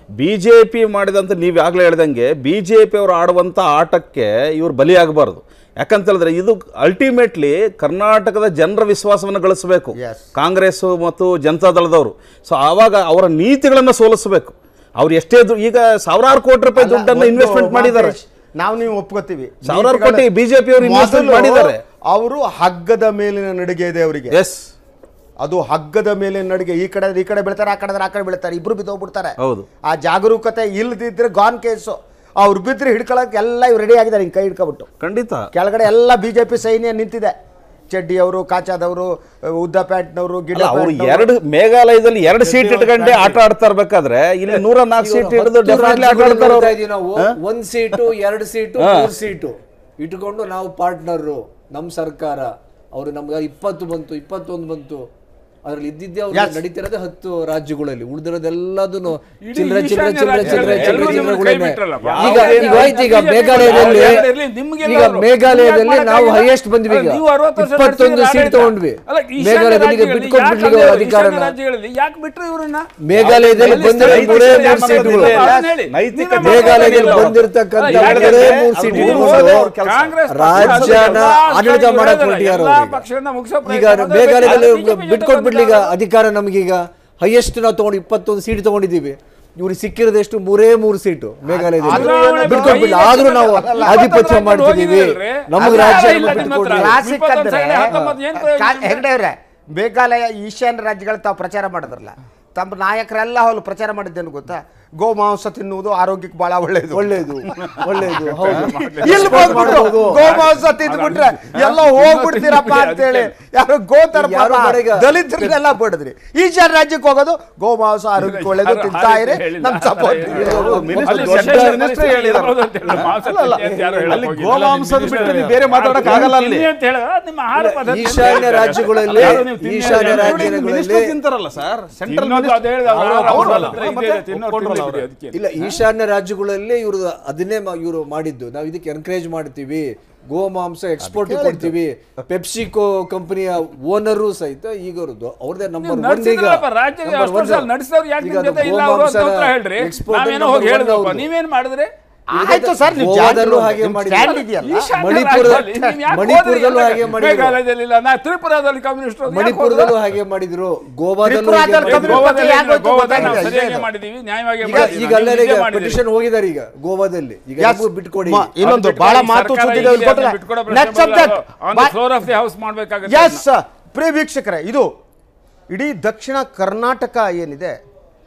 ಬಿ ಜೆ ಪಿ ಮಾಡಿದಂಥ ನೀವು ಆಗಲೇ ಹೇಳ್ದಂಗೆ ಬಿ ಜೆ ಪಿ ಅವರು ಆಡುವಂಥ ಆಟಕ್ಕೆ ಇವರು ಬಲಿಯಾಗಬಾರ್ದು ಯಾಕಂತ ಹೇಳಿದ್ರೆ ಇದು ಅಲ್ಟಿಮೇಟ್ಲಿ ಕರ್ನಾಟಕದ ಜನರ ವಿಶ್ವಾಸವನ್ನು ಗಳಿಸಬೇಕು Yes. ಕಾಂಗ್ರೆಸ್ ಮತ್ತು ಜನತಾದಳದವರು ಸೊ ಆವಾಗ ಅವರ ನೀತಿಗಳನ್ನು ಸೋಲಿಸಬೇಕು ಅವ್ರು ಎಷ್ಟೇ ದು- ಈಗ ಸಾವಿರಾರು ಕೋಟಿ ರೂಪಾಯಿ ಅಲ್ಲ, ದುಡ್ಡನ್ನು ಒಂದು ಇನ್ವೆಸ್ಟ್ಮೆಂಟ್ ಮಾಡಿದ್ದಾರೆ ಮಾತೇಶ್, ನಾವು ನೀವು ಒಪ್ಕೋತೀವಿ ಸಾವಿರಾರು ಕೋಟಿ BJP ಅವರು investment ಮಾಡಿದ್ದಾರೆ. ಅವರು ಹಗ್ಗದ ಮೇಲಿನ ನಡಿಗೆ ಇದೆ ಅವರಿಗೆ ಎಸ್ ಅದು ಹಗ್ಗದ ಮೇಲೆ ನಡಿಗೆ ಈ ಕಡೆ ಈ ಕಡೆ ಬೀಳ್ತಾರೆ ಆ ಕಡೆ ಆ ಕಡೆ ಬೀಳ್ತಾರೆ ಇಬ್ರು ಬಿದ್ದೋಗ್ಬಿಡ್ತಾರೆ ಹೌದು. ಆ ಜಾಗರೂಕತೆ ಇಲ್ದಿದ್ರೆ ಗಾನ್ ಕೇಸು ಅವ್ರು ಬಿದ್ದರೆ ಹಿಡ್ಕೊಳಕ್ಕೆ ಎಲ್ಲ ಇವ್ರು ರೆಡಿ ಆಗಿದ್ದಾರೆ ಹಿಂಗೆ ಕೈ ಹಿಡ್ಕೊಬಿಟ್ಟು ಖಂಡಿತ ಕೆಳಗಡೆ ಎಲ್ಲ ಬಿಜೆಪಿ ಸೈನ್ಯ ನಿಂತಿದೆ ಚಡ್ಡಿ ಅವರು ಕಾಚಾದವರು ಉದ್ದ ಪ್ಯಾಂಟ್ನವರು ಗಿಡ ಅಲ್ಲ ಅವರು ಪ್ಯಾಂಟ್ನವರು. ಎರಡು ಮೇಘಾಲಯದಲ್ಲಿ ಎರಡು ಸೀಟ್ ಇಟ್ಕೊಂಡೆ ಆಟ ಆಡ್ತಾ ಇರ್ಬೇಕಾದ್ರೆ ಇಲ್ಲಿ ನೂರ ನಾಲ್ಕು ಸೀಟ್ ಹಿಡಿದು ಹತ್ತು ಡೆಫಿನೆಟ್ಲಿ ಆಟ ರಾಜ್ಯಗಳು ಆಡ್ತಾರೆ ನೋಡ್ತಾ ಅವ್ರು. ಇದೀವಿ ನಾವು ಒಂದ್ ಸೀಟು ಎರಡು ಸೀಟು ಮೂರು ಸೀಟು ಇಟ್ಕೊಂಡು ನಾವು ಪಾರ್ಟ್ನರು ನಮ್ಮ ಸರ್ಕಾರ ಅವರು ನಮ್ಗೆ ಇಪ್ಪತ್ತು ಬಂತು ಇಪ್ಪತ್ತೊಂದು ಬಂತು ಅದ್ರಲ್ಲಿ ಇದ್ದಿದ್ದೆ ಅವ್ರು Yes. ನಡೀತಿರೋದೇ ಹತ್ತು ರಾಜ್ಯಗಳಲ್ಲಿ ಉಳಿದಿರೋದೆಲ್ಲದೂ ಇಡೀ ಚಿಲ್ಲರೆ ಚಿಲ್ಲರೆ ಈಶಾನ್ಯ ಚಿಲ್ಲರೆ ಚಿಲ್ಲರೆ ರಾಜ್ಯಗಳಲ್ಲಿ ಚಿಲ್ಲರೆ ಎಲ್ಲರೂ ನಿಮ್ಮನ್ನ ಚಿಲ್ಲರೆಗಳೇನೆ. ಕೈ ಬಿಟ್ರಲ್ಲಪ್ಪ. ಈಗ ಅವ್ರೇನು ಈಗ ಆಯ್ತು ಈಗ BJP ಮೇಘಾಲಯದಲ್ಲಿ ಯಾರು ಇರ್ಲಿ, ನಿಮ್ಗೆಲ್ಲ ಈಗ ಅವರು. ಮೇಘಾಲಯದಲ್ಲಿ ಯಾಕೆ ನಾವು ಮಾಡಕ್ಕಾಗಿಲ್ಲ? ಹೈಯೆಸ್ಟ್ ಬಂದ್ವಿ ಈಗ ಅಲ್ಲ, ನೀವು 60 ವರ್ಷ ಇಪ್ಪತ್ತೊಂದು ನಡೆಸಿದ್ರೆ ಸೀಟ್ ಆಡಳಿತ. ತಗೊಂಡ್ವಿ ಅಲ್ಲ, ಈಶಾನ್ಯ ಮೇಘಾಲಯದಲ್ಲಿ ಈಗ ರಾಜ್ಯಗಳಲ್ಲಿ ಬಿಟ್ಕೊಟ್ಬಿಟ್ಲಿ ಯಾಕೆ ಅಧಿಕಾರನ ಈಶಾನ್ಯ ರಾಜ್ಯಗಳಲ್ಲಿ ಯಾಕೆ ಬಿಟ್ರು ಇವ್ರನ್ನ ಮೇಘಾಲಯದಲ್ಲಿ ಎಲ್ಲಿ ಬಂದಿರೋ ಸ್ಥಳೀಯ ಮೂರೇ ಯಾಕೆ ಮೂರು ಸೀಟ್ಗಳು ಮಾಡೋದಿಲ್ಲ? ಅದನ್ನ ಹೇಳಿ. ನೈತಿಕತೆ ನೀವೇ ಮೇಘಾಲಯದಲ್ಲಿ ಮಾಡೋದಿಲ್ಲ. ಬಂದಿರತಕ್ಕಂಥ ಅಲ್ಲ, ಯಾಕೆ ಮೂರೇ ಅಂದ್ರೆ ಮೂರು ಅದು ಸೀಟ್ ಮೂರು ಇಟ್ಕೊಂಡು ಅವ್ರ ಕೆಲಸ. ಕಾಂಗ್ರೆಸ್ ಪಕ್ಷ ರಾಜ್ಯನ ಅದನ್ನ ಆಡಳಿತ ಅಷ್ಟಾಗಿ ಮಾಡಕ್ ಹೇಳೋದಿಲ್ಲ. ಹೊರಟಿದ್ದಾರೆ ಎಲ್ಲಾ ಅವ್ರು ಈಗ. ಪಕ್ಷಗಳನ್ನ ಮುಗಿಸೋ ಈಗ ಪ್ರಯತ್ನ ಮಾಡಿದ್ರೆ ಮೇಘಾಲಯದಲ್ಲಿ BJP ಜೊತೆ ಬಿಟ್ಕೊಟ್ಬಿಡ್ಲಿ ಈಗ ಬಂದಿದ್ದಾರೆ. ಅಧಿಕಾರ ನಮಗೀಗ ಹೈಯೆಸ್ಟ್ ನಾವು ತಗೊಂಡು ಇಪ್ಪತ್ತೊಂದು ಸೀಟ್ ತಗೊಂಡಿದ್ದೀವಿ ಇವ್ರಿಗೆ ಸಿಕ್ಕಿರೋದು ಎಷ್ಟು ಮೂರೇ ಮೂರು ಸೀಟು ಮೇಘಾಲಯದಲ್ಲಿ ಚುನಾವಣೆ ಬಿಟ್ಕೊಟ್ಬಿಡ್ಲಿ ಬಂದು ಆದ್ರೂ ನಾವು ಅಲ್ಲ, ಆಧಿಪತ್ಯ ಅಲ್ಲ, ಮಾಡ್ತಿದ್ದೀವಿ ಹೋಗಿದ್ದೀರಲ್ರಿ? ನಮಗೆ ಅಲ್ಲ, ರಾಜ್ಯ ಇಲ್ಲ, ನಮಗೆ ನಿಮ್ಮ ಹತ್ರ. ಬಿಟ್ಕೊಡ್ಲಿ. ಕ್ಲಾಸಿಕ್ ಇಪ್ಪತ್ತೊಂದು ಅಂದ್ರೆ ಸಾವಿರ ಹತ್ತೊಂಬತ್ತು ಏನ್ ಪ್ರಯೋಜನ? ಕಾ- ಹೆಗ್ಡೆ ಅವ್ರೆ ಮೇಘಾಲಯ ಈಶಾನ್ಯ ರಾಜ್ಯಗಳು ತಾವು ಪ್ರಚಾರ ಮಾಡಿದ್ರಲ್ಲ ತಮ್ಮ ನಾಯಕರೆಲ್ಲ ಹೋಲು ಪ್ರಚಾರ ಮಾಡಿದ್ದೇನು ಗೊತ್ತಾ ಗೋಮಾಂಸ ತಿನ್ನುವುದು ಆರೋಗ್ಯಕ್ಕೆ ಬಹಳ ಒಳ್ಳೆಯದು ಒಳ್ಳೇದು ಒಳ್ಳೇದು ಹೌದು ಇಲ್ಲಿ ಬಂದ್ಬಿಟ್ಟು ಮಾಡ್ಬೋದು. ಗೋಮಾಂಸ ತಿಂದ್ಬಿಟ್ರೆ ಎಲ್ಲ ಹೋಗ್ಬಿಡ್ತೀರಪ್ಪ ಅಂತೇಳಿ ಯಾರು ಗೋತರ ಯಾರು ಬರೀಗ ದಲಿತರಿಗೆಲ್ಲ ಬಿಡಿದ್ರಿ ಈಶಾನ್ಯ ರಾಜ್ಯಕ್ಕೆ ಹೋಗೋದು ಗೋಮಾಂಸ ಆರೋಗ್ಯಕ್ಕೆ ಒಳ್ಳೇದು ತಿಂತಾ ಇರಿ ನಮ್ ಸಪೋರ್ಟ್ ಮಿನಿಸ್ಟರ್ ಅಲ್ಲಿ ದೊಡ್ಡ ಶೆಟ್ಟರ್ ಮಿನಿಸ್ಟರ್ ಹೇಳಿದ್ದಾರೆ. ಹೌದು ಅಂತ ಹೇಳಿ, ಮಾಂಸ ಅಲ್ಲ, ಅಲ್ಲ. ತಿಂಡಿ ಅಂತ ಯಾರು ಹೇಳಕ್ ಅಲ್ಲಿ ಹೋಗಿಲ್ಲ. ಗೋಮಾಂಸದ ಅಲ್ಲಿ ಬಿಟ್ಟು ನೀವು ಮಿನಿಸ್ಟರ್ ಬೇರೆ ಮಾತಾಡಕ್ ಆಗಲ್ಲ ಅಲ್ಲಿ. ತಿನ್ನಿ ಅಂತ ಹೇಳಿದ್ರೆ ಅದು ನಿಮ್ಮ ಆಹಾರ ಪದ್ಧತಿ ಅಂತ ಈಶಾನ್ಯ ಹೇಳ್ತಾರೆ. ರಾಜ್ಯಗಳಲ್ಲಿ ಯಾರು ನೀವು ತಿನ್ನಿ ಅಂತ ಈಶಾನ್ಯ ಹೇಳಿದ್ರೆ ರಾಜ್ಯಗಳಲ್ಲಿ ಮಿನಿಸ್ಟರ್ ತಿಂತಾರಲ್ಲ ಸರ್ ಸೆಂಟ್ರಲ್ ತಿನ್ನೋದು ಅದೇ ಹೇಳಿದ ಅವ್ರ ಆಹಾರ ಅವ್ರು ಪದ್ಧತಿ ಅಲ್ಲ. ಇದೆ, ಮತ್ತೆ ಇದೆ, ತಿನ್ನೋರು ಒಪ್ಕೊಂಡ್ರಲ್ಲ ತಿನ್ಲಿ ಅವ್ರು. ಬಿಡಿ, ಅದಕ್ಕೆ. ಇಲ್ಲ ಈಶಾನ್ಯ ರಾಜ್ಯಗಳಲ್ಲಿ ಇವರು ಅದನ್ನೇ ಇವರು ಮಾಡಿದ್ದು ನಾವು ಇದಕ್ಕೆ ಎನ್ಕರೇಜ್ ಮಾಡ್ತೀವಿ ಗೋಮಾಂಸ ಎಕ್ಸ್ಪೋರ್ಟ್ ಕೊಡ್ತೀವಿ ಪೆಪ್ಸಿಕೋ ಕಂಪನಿಯ ಓನರು ಸಹಿತ ಈಗ ಅವ್ರದ್ದು ಅವ್ರದೇ ನಂಬರ್ ನೀವು ನಡ್ಸಿದ್ರಲ್ಲಪ್ಪ, ರಾಜ್ಯ ಅಷ್ಟು ವರ್ಷ ನಡೆಸಿದವ್ರು ಯಾಕೆ ನಿಮ್ ಜೊತೆ ಇಲ್ಲ ಅವರು ಅಂತ ಉತ್ತರ ಹೇಳ್ರಿ ನಾವೇನೋ ಹೋಗಿ ಹೇಳಿದ್ರಪ್ಪ ನೀವೇನ್ ಮಾಡಿದ್ರಿ ಆಯ್ತು ಸರ್ ನೀವು ಗೋವಾದಲ್ಲೂ ಹಾಗೆ ಮಾಡಿದ್ರು. ಸ್ಟ್ಯಾಂಡ್ ಇದೆಯಲ್ಲ ಈಶಾನ್ಯ ಮಣಿಪುರದ- ರಾಜ್ಯದಲ್ಲಿ ನೀವು ಯಾಕೆ ಮಣಿಪುರದಲ್ಲೂ ಹೋದ್ರಿ? ಹಾಗೆ ಮಾಡಿದ್ರು. ಮೇಘಾಲಯದಲ್ಲಿ ಇಲ್ಲ ನಾ ತ್ರಿಪುರಾದಲ್ಲಿ ಕಮ್ಯುನಿಸ್ಟ್ ಮಣಿಪುರದಲ್ಲೂ ಹಾಗೆ ಮಾಡಿದ್ರು ಗೋವಾದಲ್ಲೂ ಹಾಗೆ ತ್ರಿಪುರಾದಲ್ಲಿ ಮಾಡಿದ್ರು. ಕಮ್ಯುನಿಸ್ಟ್ ಗೋವಾದಲ್ಲಿ ಯಾಕೆ ಹೋಯ್ತು ಗೋವಾದಲ್ಲಿ ನಾವು ಗೊತ್ತಾಗಿಲ್ಲ, ಸರಿಯಾಗಿ ಇದು. ಮಾಡಿದೀವಿ ನ್ಯಾಯವಾಗಿ ಈಗ ಮಾಡಿದೀವಿ. ಈಗ ಅಲ್ಲೇ ನಾವು ಈಗ ನಿಜ ಮಾಡಿದೀವಿ. ಪೆಟಿಷನ್ ಹೋಗಿದ್ದಾರೆ ಈಗ ಗೋವಾದಲ್ಲಿ ಈಗ Yes. ನಮಗೂ ಬಿಟ್ಕೊಡಿ ಮ- ಇನ್ನೊಂದು ಅದು ಬಹಳ ಬಿಟ್ಕೊಡಿ, ಮಾತು ಸರ್ಕಾರ ಸುದ್ದಿಗೆ ಇಲ್ಲಿ ಅದನ್ನ ಬಿಟ್ಕೊಡೋ ಪ್ರಶ್ನೆ ನೆಕ್ಸ್ಟ್ ಬರಲ್ಲ. Subject On the floor of the house ಮಾಡ್ಬೇಕಾಗುತ್ತೆ ಎಸ್ ಪ್ರಿಯ ವೀಕ್ಷಕರೇ ಇದು ಇಡೀ ದಕ್ಷಿಣ ಕರ್ನಾಟಕ ಏನಿದೆ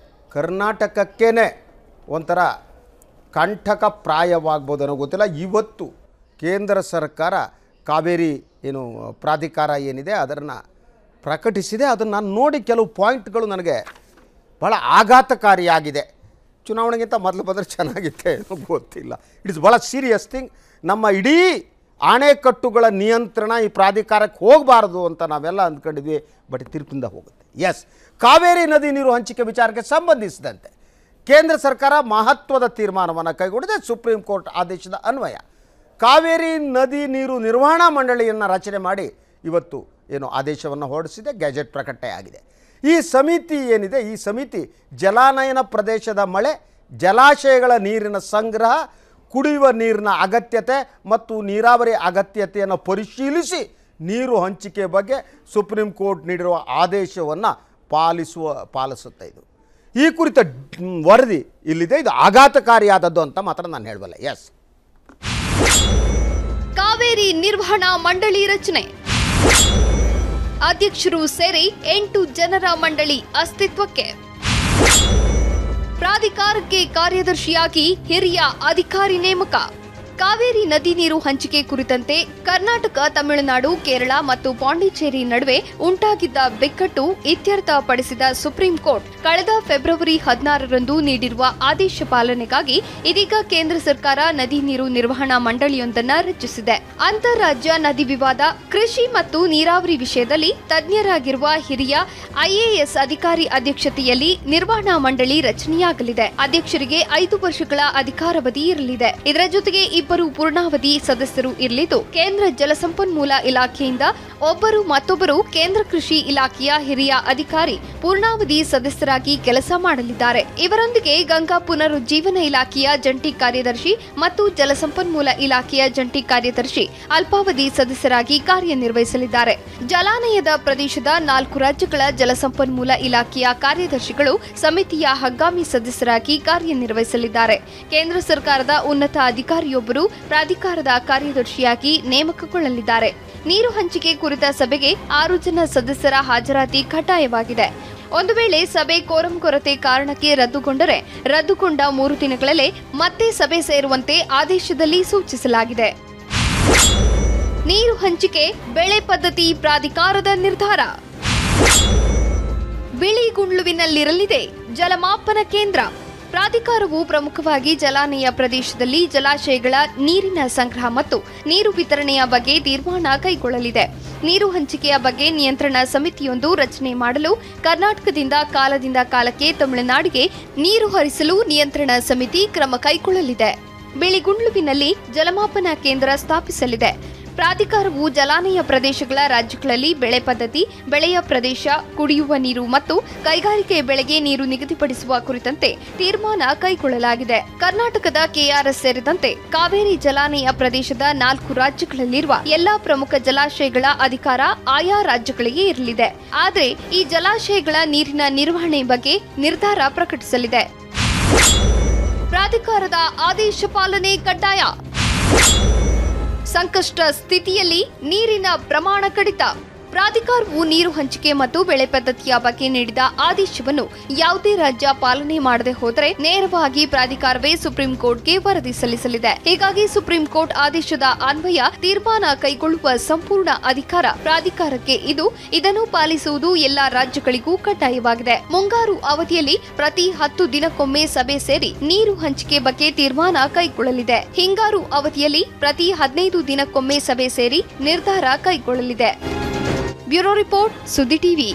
ಕರ್ನಾಟಕಕ್ಕೇನೆ ಒಂಥರ ಕಂಠಕ ಪ್ರಾಯವಾಗ್ಬೋದು ಅನ್ನೋ ಗೊತ್ತಿಲ್ಲ ಇವತ್ತು ಕೇಂದ್ರ ಸರ್ಕಾರ ಕಾವೇರಿ ಏನು ಪ್ರಾಧಿಕಾರ ಏನಿದೆ ಅದನ್ನು ಪ್ರಕಟಿಸಿದೆ ಅದನ್ನು ನೋಡಿ ಕೆಲವು ಪಾಯಿಂಟ್ಗಳು ನನಗೆ ಭಾಳ ಆಘಾತಕಾರಿಯಾಗಿದೆ ಚುನಾವಣೆಗಿಂತ ಮೊದಲು ಬಂದರೆ ಚೆನ್ನಾಗಿತ್ತೆ ಏನೋ ಗೊತ್ತಿಲ್ಲ ಇಟ್ಸ್ ಭಾಳ ಸೀರಿಯಸ್ ಥಿಂಗ್ ನಮ್ಮ ಇಡೀ ಆಣೆಕಟ್ಟುಗಳ ನಿಯಂತ್ರಣ ಈ ಪ್ರಾಧಿಕಾರಕ್ಕೆ ಹೋಗಬಾರ್ದು ಅಂತ ನಾವೆಲ್ಲ ಅಂದ್ಕೊಂಡಿದ್ವಿ ಬಟ್ ತೀರ್ಪಿಂದ ಹೋಗುತ್ತೆ ಎಸ್ ಕಾವೇರಿ ನದಿ ನೀರು ಹಂಚಿಕೆ ವಿಚಾರಕ್ಕೆ ಸಂಬಂಧಿಸಿದಂತೆ ಕೇಂದ್ರ ಸರ್ಕಾರ ಮಹತ್ವದ ತೀರ್ಮಾನವನ್ನು ಕೈಗೊಂಡಿದೆ ಸುಪ್ರೀಂ ಕೋರ್ಟ್ ಆದೇಶದ ಅನ್ವಯ ಕಾವೇರಿ ನದಿ ನೀರು ನಿರ್ವಹಣಾ ಮಂಡಳಿಯನ್ನು ರಚನೆ ಮಾಡಿ ಇವತ್ತು ಏನು ಆದೇಶವನ್ನು ಹೊರಡಿಸಿದೆ ಗ್ಯಾಜೆಟ್ ಪ್ರಕಟಣೆಯಾಗಿದೆ ಈ ಸಮಿತಿ ಏನಿದೆ ಈ ಸಮಿತಿ ಜಲಾನಯನ ಪ್ರದೇಶದ ಮಳೆ ಜಲಾಶಯಗಳ ನೀರಿನ ಸಂಗ್ರಹ ಕುಡಿಯುವ ನೀರಿನ ಅಗತ್ಯತೆ ಮತ್ತು ನೀರಾವರಿ ಅಗತ್ಯತೆಯನ್ನು ಪರಿಶೀಲಿಸಿ ನೀರು ಹಂಚಿಕೆ ಬಗ್ಗೆ ಸುಪ್ರೀಂ ಕೋರ್ಟ್ ನೀಡಿರುವ ಆದೇಶವನ್ನು ಪಾಲಿಸುವ ಪಾಲಿಸುತ್ತೆ ಇದು ಈ ಕುರಿತ ಡ್- ವರದಿ ಇಲ್ಲಿದೆ ಇದು ಆಘಾತಕಾರಿಯಾದದ್ದು ಅಂತ ಮಾತ್ರ ನಾನು ಹೇಳಬಲ್ಲ ಎಸ್ ಕಾವೇರಿ ನಿರ್ವಹಣಾ ಮಂಡಳಿ ರಚನೆ ಅಧ್ಯಕ್ಷರು ಸೇರಿ ಎಂಟು ಜನರ ಮಂಡಳಿ ಅಸ್ತಿತ್ವಕ್ಕೆ ಪ್ರಾಧಿಕಾರಕ್ಕೆ ಕಾರ್ಯದರ್ಶಿಯಾಗಿ ಹಿರಿಯ ಅಧಿಕಾರಿ ನೇಮಕ ಕಾವೇರಿ ನದಿ ನೀರು ಹಂಚಿಕೆ ಕುರಿತಂತೆ ಕರ್ನಾಟಕ ತಮಿಳುನಾಡು ಕೇರಳ ಮತ್ತು ಪಾಂಡಿಚೇರಿ ನಡುವೆ ಉಂಟಾಗಿದ್ದ ಬಿಕ್ಕಟ್ಟು ಇತ್ಯರ್ಥಪಡಿಸಿದ ಸುಪ್ರೀಂ ಕೋರ್ಟ್ ಕಳೆದ ಫೆಬ್ರವರಿ ಹದಿನಾರರಂದು ನೀಡಿರುವ ಆದೇಶ ಪಾಲನೆಗಾಗಿ ಇದೀಗ ಕೇಂದ್ರ ಸರ್ಕಾರ ನದಿ ನೀರು ನಿರ್ವಹಣಾ ಮಂಡಳಿಯೊಂದನ್ನ ರಚಿಸಿದೆ ಅಂತಾರಾಜ್ಯ ನದಿ ವಿವಾದ ಕೃಷಿ ಮತ್ತು ನೀರಾವರಿ ವಿಷಯದಲ್ಲಿ ತಜ್ಞರಾಗಿರುವ ಹಿರಿಯ ಐಎಎಸ್ ಅಧಿಕಾರಿ ಅಧ್ಯಕ್ಷತೆಯಲ್ಲಿ ನಿರ್ವಹಣಾ ಮಂಡಳಿ ರಚನೆಯಾಗಲಿದೆ ಅಧ್ಯಕ್ಷರಿಗೆ ಐದು ವರ್ಷಗಳ ಅಧಿಕಾರಾವಧಿ ಇರಲಿದೆ ಇದರ ಜೊತೆಗೆ ಇಬ್ಬರು ಪೂರ್ಣಾವಧಿ ಸದಸ್ಯರು ಇರಲಿದ್ದು ಕೇಂದ್ರ ಜಲಸಂಪನ್ಮೂಲ ಇಲಾಖೆಯಿಂದ ಒಬ್ಬರು ಮತ್ತೊಬ್ಬರು ಕೇಂದ್ರ ಕೃಷಿ ಇಲಾಖೆಯ ಹಿರಿಯ ಅಧಿಕಾರಿ ಪೂರ್ಣಾವಧಿ ಸದಸ್ಯರಾಗಿ ಕೆಲಸ ಮಾಡಲಿದ್ದಾರೆ ಇವರೊಂದಿಗೆ ಗಂಗಾ ಪುನರುಜ್ಜೀವನ ಇಲಾಖೆಯ ಜಂಟಿ ಕಾರ್ಯದರ್ಶಿ ಮತ್ತು ಜಲಸಂಪನ್ಮೂಲ ಇಲಾಖೆಯ ಜಂಟಿ ಕಾರ್ಯದರ್ಶಿ ಅಲ್ಪಾವಧಿ ಸದಸ್ಯರಾಗಿ ಕಾರ್ಯನಿರ್ವಹಿಸಲಿದ್ದಾರೆ ಜಲಾನಯದ ಪ್ರದೇಶದ ನಾಲ್ಕು ರಾಜ್ಯಗಳ ಜಲಸಂಪನ್ಮೂಲ ಇಲಾಖೆಯ ಕಾರ್ಯದರ್ಶಿಗಳು ಸಮಿತಿಯ ಹಂಗಾಮಿ ಸದಸ್ಯರಾಗಿ ಕಾರ್ಯನಿರ್ವಹಿಸಲಿದ್ದಾರೆ ಕೇಂದ್ರ ಸರ್ಕಾರದ ಉನ್ನತ ಅಧಿಕಾರಿಯೊಬ್ಬರು ಪ್ರಾಧಿಕಾರದ ಕಾರ್ಯದರ್ಶಿಯಾಗಿ ನೇಮಕಗೊಳ್ಳಲಿದ್ದಾರೆ ನೀರು ಹಂಚಿಕೆ ಕುರಿತ ಸಭೆಗೆ ಆರು ಜನ ಸದಸ್ಯರ ಹಾಜರಾತಿ ಕಡ್ಡಾಯವಾಗಿದೆ ಒಂದು ವೇಳೆ ಸಭೆ ಕೋರಂ ಕೊರತೆ ಕಾರಣಕ್ಕೆ ರದ್ದುಗೊಂಡರೆ ರದ್ದುಗೊಂಡ ಮೂರು ದಿನಗಳಲ್ಲೇ ಮತ್ತೆ ಸಭೆ ಸೇರುವಂತೆ ಆದೇಶದಲ್ಲಿ ಸೂಚಿಸಲಾಗಿದೆ ನೀರು ಹಂಚಿಕೆ ಬೆಳೆ ಪದ್ಧತಿ ಪ್ರಾಧಿಕಾರದ ನಿರ್ಧಾರ ಬಿಳಿಗುಂಡ್ಲುವಿನಲ್ಲಿರಲಿದೆ ಜಲಮಾಪನ ಕೇಂದ್ರ ಪ್ರಾಧಿಕಾರವು ಪ್ರಮುಖವಾಗಿ ಜಲಾನಯ ಪ್ರದೇಶದಲ್ಲಿ ಜಲಾಶಯಗಳ ನೀರಿನ ಸಂಗ್ರಹ ಮತ್ತು ನೀರು ವಿತರಣೆಯ ಬಗ್ಗೆ ತೀರ್ಮಾನ ಕೈಗೊಳ್ಳಲಿದೆ ನೀರು ಹಂಚಿಕೆಯ ಬಗ್ಗೆ ನಿಯಂತ್ರಣ ಸಮಿತಿಯೊಂದು ರಚನೆ ಮಾಡಲು ಕರ್ನಾಟಕದಿಂದ ಕಾಲದಿಂದ ಕಾಲಕ್ಕೆ ತಮಿಳುನಾಡಿಗೆ ನೀರು ಹರಿಸಲು ನಿಯಂತ್ರಣ ಸಮಿತಿ ಕ್ರಮ ಕೈಗೊಳ್ಳಲಿದೆ ಬಿಳಿಗುಂಡ್ಲುವಿನಲ್ಲಿ ಜಲಮಾಪನ ಕೇಂದ್ರ ಸ್ಥಾಪಿಸಲಿದೆ ಪ್ರಾಧಿಕಾರವು ಜಲಾನಯ ಪ್ರದೇಶಗಳ ರಾಜ್ಯಗಳಲ್ಲಿ ಬೆಳೆ ಪದ್ಧತಿ ಬೆಳೆಯ ಪ್ರದೇಶ ಕುಡಿಯುವ ನೀರು ಮತ್ತು ಕೈಗಾರಿಕೆ ಬೆಳೆಗೆ ನೀರು ನಿಗದಿಪಡಿಸುವ ಕುರಿತಂತೆ ತೀರ್ಮಾನ ಕೈಗೊಳ್ಳಲಾಗಿದೆ ಕರ್ನಾಟಕದ ಕೆಆರ್ಎಸ್ ಸೇರಿದಂತೆ ಕಾವೇರಿ ಜಲಾನಯ ಪ್ರದೇಶದ ನಾಲ್ಕು ರಾಜ್ಯಗಳಲ್ಲಿರುವ ಎಲ್ಲಾ ಪ್ರಮುಖ ಜಲಾಶಯಗಳ ಅಧಿಕಾರ ಆಯಾ ರಾಜ್ಯಗಳಿಗೆ ಇರಲಿದೆ ಆದರೆ ಈ ಜಲಾಶಯಗಳ ನೀರಿನ ನಿರ್ವಹಣೆ ಬಗ್ಗೆ ನಿರ್ಧಾರ ಪ್ರಕಟಿಸಲಿದೆ ಪ್ರಾಧಿಕಾರದ ಆದೇಶ ಪಾಲನೆ ಕಡ್ಡಾಯ ಸಂಕಷ್ಟ ಸ್ಥಿತಿಯಲ್ಲಿ ನೀರಿನ ಪ್ರಮಾಣ ಕಡಿತ ಪ್ರಾಧಿಕಾರವು ನೀರು ಹಂಚಿಕೆ ಮತ್ತು ಬೆಳೆ ಪದ್ಧತಿಯ ಬಗ್ಗೆ ನೀಡಿದ ಆದೇಶವನ್ನು ಯಾವುದೇ ರಾಜ್ಯ ಪಾಲನೆ ಮಾಡದೆ ಹೋದರೆ ನೇರವಾಗಿ ಪ್ರಾಧಿಕಾರವೇ ಸುಪ್ರೀಂ ಕೋರ್ಟ್ಗೆ ವರದಿ ಸಲ್ಲಿಸಲಿದೆ ಹೀಗಾಗಿ ಸುಪ್ರೀಂ ಕೋರ್ಟ್ ಆದೇಶದ ಅನ್ವಯ ತೀರ್ಮಾನ ಕೈಗೊಳ್ಳುವ ಸಂಪೂರ್ಣ ಅಧಿಕಾರ ಪ್ರಾಧಿಕಾರಕ್ಕೆ ಇದು ಇದನ್ನು ಪಾಲಿಸುವುದು ಎಲ್ಲಾ ರಾಜ್ಯಗಳಿಗೂ ಕಡ್ಡಾಯವಾಗಿದೆ ಮುಂಗಾರು ಅವಧಿಯಲ್ಲಿ ಪ್ರತಿ ಹತ್ತು ದಿನಕ್ಕೊಮ್ಮೆ ಸಭೆ ಸೇರಿ ನೀರು ಹಂಚಿಕೆ ಬಗ್ಗೆ ತೀರ್ಮಾನ ಕೈಗೊಳ್ಳಲಿದೆ ಹಿಂಗಾರು ಅವಧಿಯಲ್ಲಿ ಪ್ರತಿ ಹದಿನೈದು ದಿನಕ್ಕೊಮ್ಮೆ ಸಭೆ ಸೇರಿ ನಿರ್ಧಾರ ಕೈಗೊಳ್ಳಲಿದೆ bureau report Suddi TV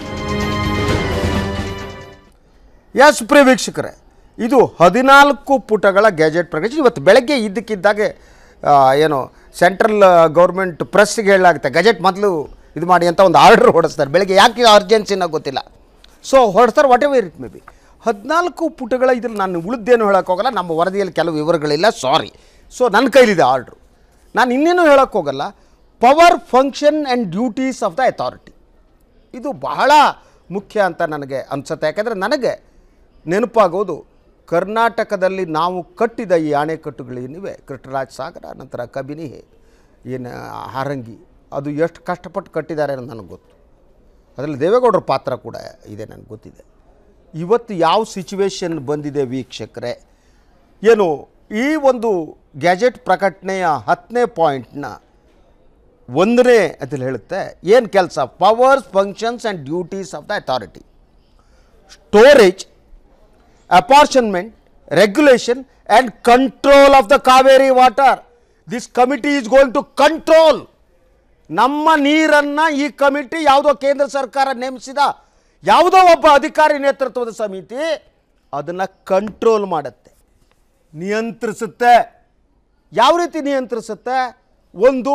S ಪ್ರಿಯ ವೀಕ್ಷಕರೇ ಇದು ಹದಿನಾಲ್ಕು ಪುಟಗಳ ಗ್ಯಾಜೆಟ್ ಪ್ರಕಟಿಸಿ ಇವತ್ತು ಬೆಳಗ್ಗೆ ಇದ್ದಕ್ಕಿದ್ದಾಗೆ ಆ, ಏನು ಸೆಂಟ್ರಲ್ ಗೌರ್ಮೆಂಟ್ ಪ್ರೆಸ್ಗೆ ಹೇಳಲಾಗುತ್ತೆ ಗೆಜೆಟ್ ಮೊದಲು ಇದು ಮಾಡಿ ಅಂತ ಒಂದು ಆರ್ಡರ್ ಹೊಡಿಸ್ತಾರೆ ಬೆಳಗ್ಗೆ ಯಾಕೆ ಅರ್ಜೆನ್ಸಿನ ಗೊತ್ತಿಲ್ಲ ಸೊ ಹೊರಡ್ತಾರೆ whatever it may be ಹದಿನಾಲ್ಕು ಪುಟಗಳ ಇದ್ರಲ್ಲಿ ನಾನು ಉಳಿದೇನು ಹೇಳೋಕ್ಕೋಗಲ್ಲ ನಮ್ಮ ವರದಿಯಲ್ಲಿ ಕೆಲವು ವಿವರಗಳಿಲ್ಲ ಸಾರಿ ಸೊ ನನ್ನ ಕೈಲಿದೆ ಆರ್ಡ್ರು ನಾನು ಇನ್ನೇನು ಹೇಳೋಕ್ಕೆ ಹೋಗಲ್ಲ power function and duties of the authority ಇದು ಬಹಳ ಮುಖ್ಯ ಅಂತ ನನಗೆ ಅನಿಸುತ್ತೆ ಯಾಕಂದರೆ ನನಗೆ ನೆನಪಾಗೋದು ಕರ್ನಾಟಕದಲ್ಲಿ ನಾವು ಕಟ್ಟಿದ ಈ ಅಣೆಕಟ್ಟುಗಳೇನಿವೆ ಕೃಷ್ಣರಾಜ ಸಾಗರ ನಂತರ ಕಬಿನಿ ಏನು ಹಾರಂಗಿ ಅದು ಎಷ್ಟು ಕಷ್ಟಪಟ್ಟು ಕಟ್ಟಿದ್ದಾರೆ ಅನ್ನೋದು ನನಗೆ ಗೊತ್ತು ಅದರಲ್ಲಿ ದೇವೇಗೌಡರ ಪಾತ್ರ ಕೂಡ ಇದೆ ನನಗೆ ಗೊತ್ತಿದೆ ಇವತ್ತು ಯಾವ ಸಿಚುವೇಶನ್ ಬಂದಿದೆ ವೀಕ್ಷಕರೇ ಏನು ಈ ಒಂದು ಗ್ಯಾಜೆಟ್ ಪ್ರಕಟಣೆಯ ಹತ್ತನೇ ಪಾಯಿಂಟ್ನ ಒಂದನೇ ಅಂತೇಳಿ ಹೇಳುತ್ತೆ ಏನು ಕೆಲಸ powers functions and duties of the authority storage apportionment regulation and control of the Cauvery water this committee is going to control ನಮ್ಮ ನೀರನ್ನು ಈ ಕಮಿಟಿ ಯಾವುದೋ ಕೇಂದ್ರ ಸರ್ಕಾರ ನೇಮಿಸಿದ ಯಾವುದೋ ಒಬ್ಬ ಅಧಿಕಾರಿ ನೇತೃತ್ವದ ಸಮಿತಿ ಅದನ್ನು ಕಂಟ್ರೋಲ್ ಮಾಡುತ್ತೆ ನಿಯಂತ್ರಿಸುತ್ತೆ ಯಾವ ರೀತಿ ನಿಯಂತ್ರಿಸುತ್ತೆ ಒಂದು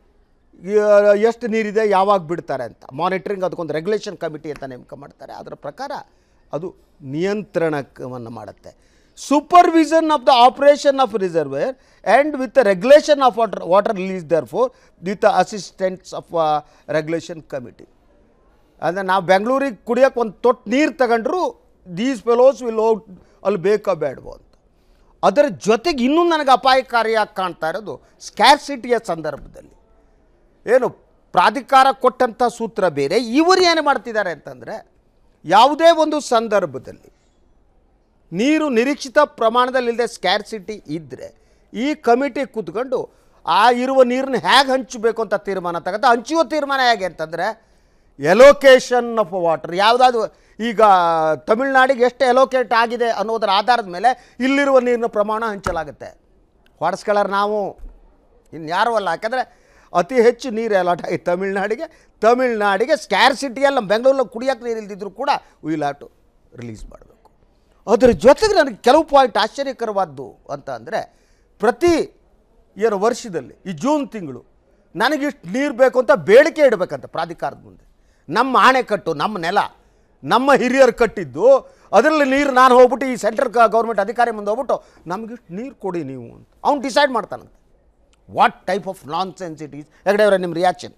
ಯ- ಎಷ್ಟು ನೀರಿದೆ ಯಾವಾಗ ಬಿಡ್ತಾರೆ ಅಂತ ಮಾನಿಟರಿಂಗ್ ಅದಕ್ಕೊಂದು ರೆಗ್ಯುಲೇಷನ್ ಕಮಿಟಿ ಅಂತ ನೇಮಕ ಮಾಡ್ತಾರೆ ಅದರ ಪ್ರಕಾರ ಅದು ನಿಯಂತ್ರಣವನ್ನು ಮಾಡುತ್ತೆ supervision of the operation of reservoir and with regulation of water water release therefore with assistants of regulation committee ಅಂದರೆ ನಾವು ಬೆಂಗಳೂರಿಗೆ ಕುಡಿಯೋಕೆ ಒಂದು ತೊಟ್ಟು ನೀರು ತಗೊಂಡ್ರು ದೀಸ್ ಫೆಲೋಸ್ ವಿಲ್ ಔಟ್ ಅಲ್ಲಿ ಬೇಕೋ ಬೇಡವೋ ಅಂತ ಅದರ ಜೊತೆಗೆ ಇನ್ನೂ ನನಗೆ ಅಪಾಯಕಾರಿಯಾಗಿ ಕಾಣ್ತಾ ಇರೋದು ಸ್ಕ್ಯಾರ್ಸಿಟಿಯ ಸಂದರ್ಭದಲ್ಲಿ ಏನು ಪ್ರಾಧಿಕಾರ ಕೊಟ್ಟಂಥ ಸೂತ್ರ ಬೇರೆ ಇವರು ಏನು ಮಾಡ್ತಿದ್ದಾರೆ ಅಂತಂದರೆ ಯಾವುದೇ ಒಂದು ಸಂದರ್ಭದಲ್ಲಿ ನೀರು ನಿರೀಕ್ಷಿತ ಪ್ರಮಾಣದಲ್ಲಿಲ್ಲದೆ ಸ್ಕ್ಯಾರ್ಸಿಟಿ ಇದ್ದರೆ ಈ ಕಮಿಟಿ ಕೂತ್ಕೊಂಡು ಆ ಇರುವ ನೀರನ್ನ ಹೇಗೆ ಹಂಚಬೇಕು ಅಂತ ತೀರ್ಮಾನ ತಗೊಂತ ಹಂಚುವ ತೀರ್ಮಾನ ಹೇಗೆ ಅಂತಂದರೆ ಎಲೋಕೇಶನ್ ಆಫ್ ವಾಟರ್ ಯಾವುದಾದ್ರು ಈಗ ತಮಿಳ್ನಾಡಿಗೆ ಎಷ್ಟು ಎಲೋಕೇಟ್ ಆಗಿದೆ ಅನ್ನೋದರ ಆಧಾರದ ಮೇಲೆ ಇಲ್ಲಿರುವ ನೀರಿನ ಪ್ರಮಾಣ ಹಂಚಲಾಗುತ್ತೆ ಹೊಡೆಸ್ಕೊಳ್ಳೋರು ನಾವು ಇನ್ಯಾರೂ ಅಲ್ಲ ಯಾಕಂದರೆ ಅತಿ ಹೆಚ್ಚು ನೀರು ಅಲಾಟ್ ಆಗಿ ತಮಿಳ್ನಾಡಿಗೆ ತಮಿಳ್ನಾಡಿಗೆ ಸ್ಕ್ಯಾರ್ಸಿಟಿಯಲ್ಲಿ ನಮ್ಮ ಬೆಂಗಳೂರಲ್ಲಿ ಕುಡಿಯೋಕೆ ನೀರು ಇಲ್ದಿದ್ರು ಕೂಡ ವಿಲ್ ಹ್ಯಾವ್ ಟು ರಿಲೀಸ್ ಮಾಡಬೇಕು ಅದರ ಜೊತೆಗೆ ನನಗೆ ಕೆಲವು ಪಾಯಿಂಟ್ ಆಶ್ಚರ್ಯಕರವಾದ್ದು ಅಂತ ಅಂದರೆ ಪ್ರತಿ ಏನು ವರ್ಷದಲ್ಲಿ ಈ ಜೂನ್ ತಿಂಗಳು ನನಗಿಷ್ಟು ನೀರು ಬೇಕು ಅಂತ ಬೇಡಿಕೆ ಇಡಬೇಕಂತ ಪ್ರಾಧಿಕಾರದ ಮುಂದೆ ನಮ್ಮ ಆಣೆಕಟ್ಟು ನಮ್ಮ ನೆಲ ನಮ್ಮ ಹಿರಿಯರು ಕಟ್ಟಿದ್ದು ಅದರಲ್ಲಿ ನೀರು ನಾನು ಹೋಗ್ಬಿಟ್ಟು ಈ ಸೆಂಟ್ರಲ್ ಗೌರ್ಮೆಂಟ್ ಅಧಿಕಾರಿ ಮುಂದೆ ಹೋಗ್ಬಿಟ್ಟು ನಮಗಿಷ್ಟು ನೀರು ಕೊಡಿ ನೀವು ಅಂತ ಅವ್ನು ಡಿಸೈಡ್ ಮಾಡ್ತಾನಂತೆ what type of nonsense it is Hegde ಅವರ ನಿಮ್ಮ ರಿಯಾಕ್ಷನ್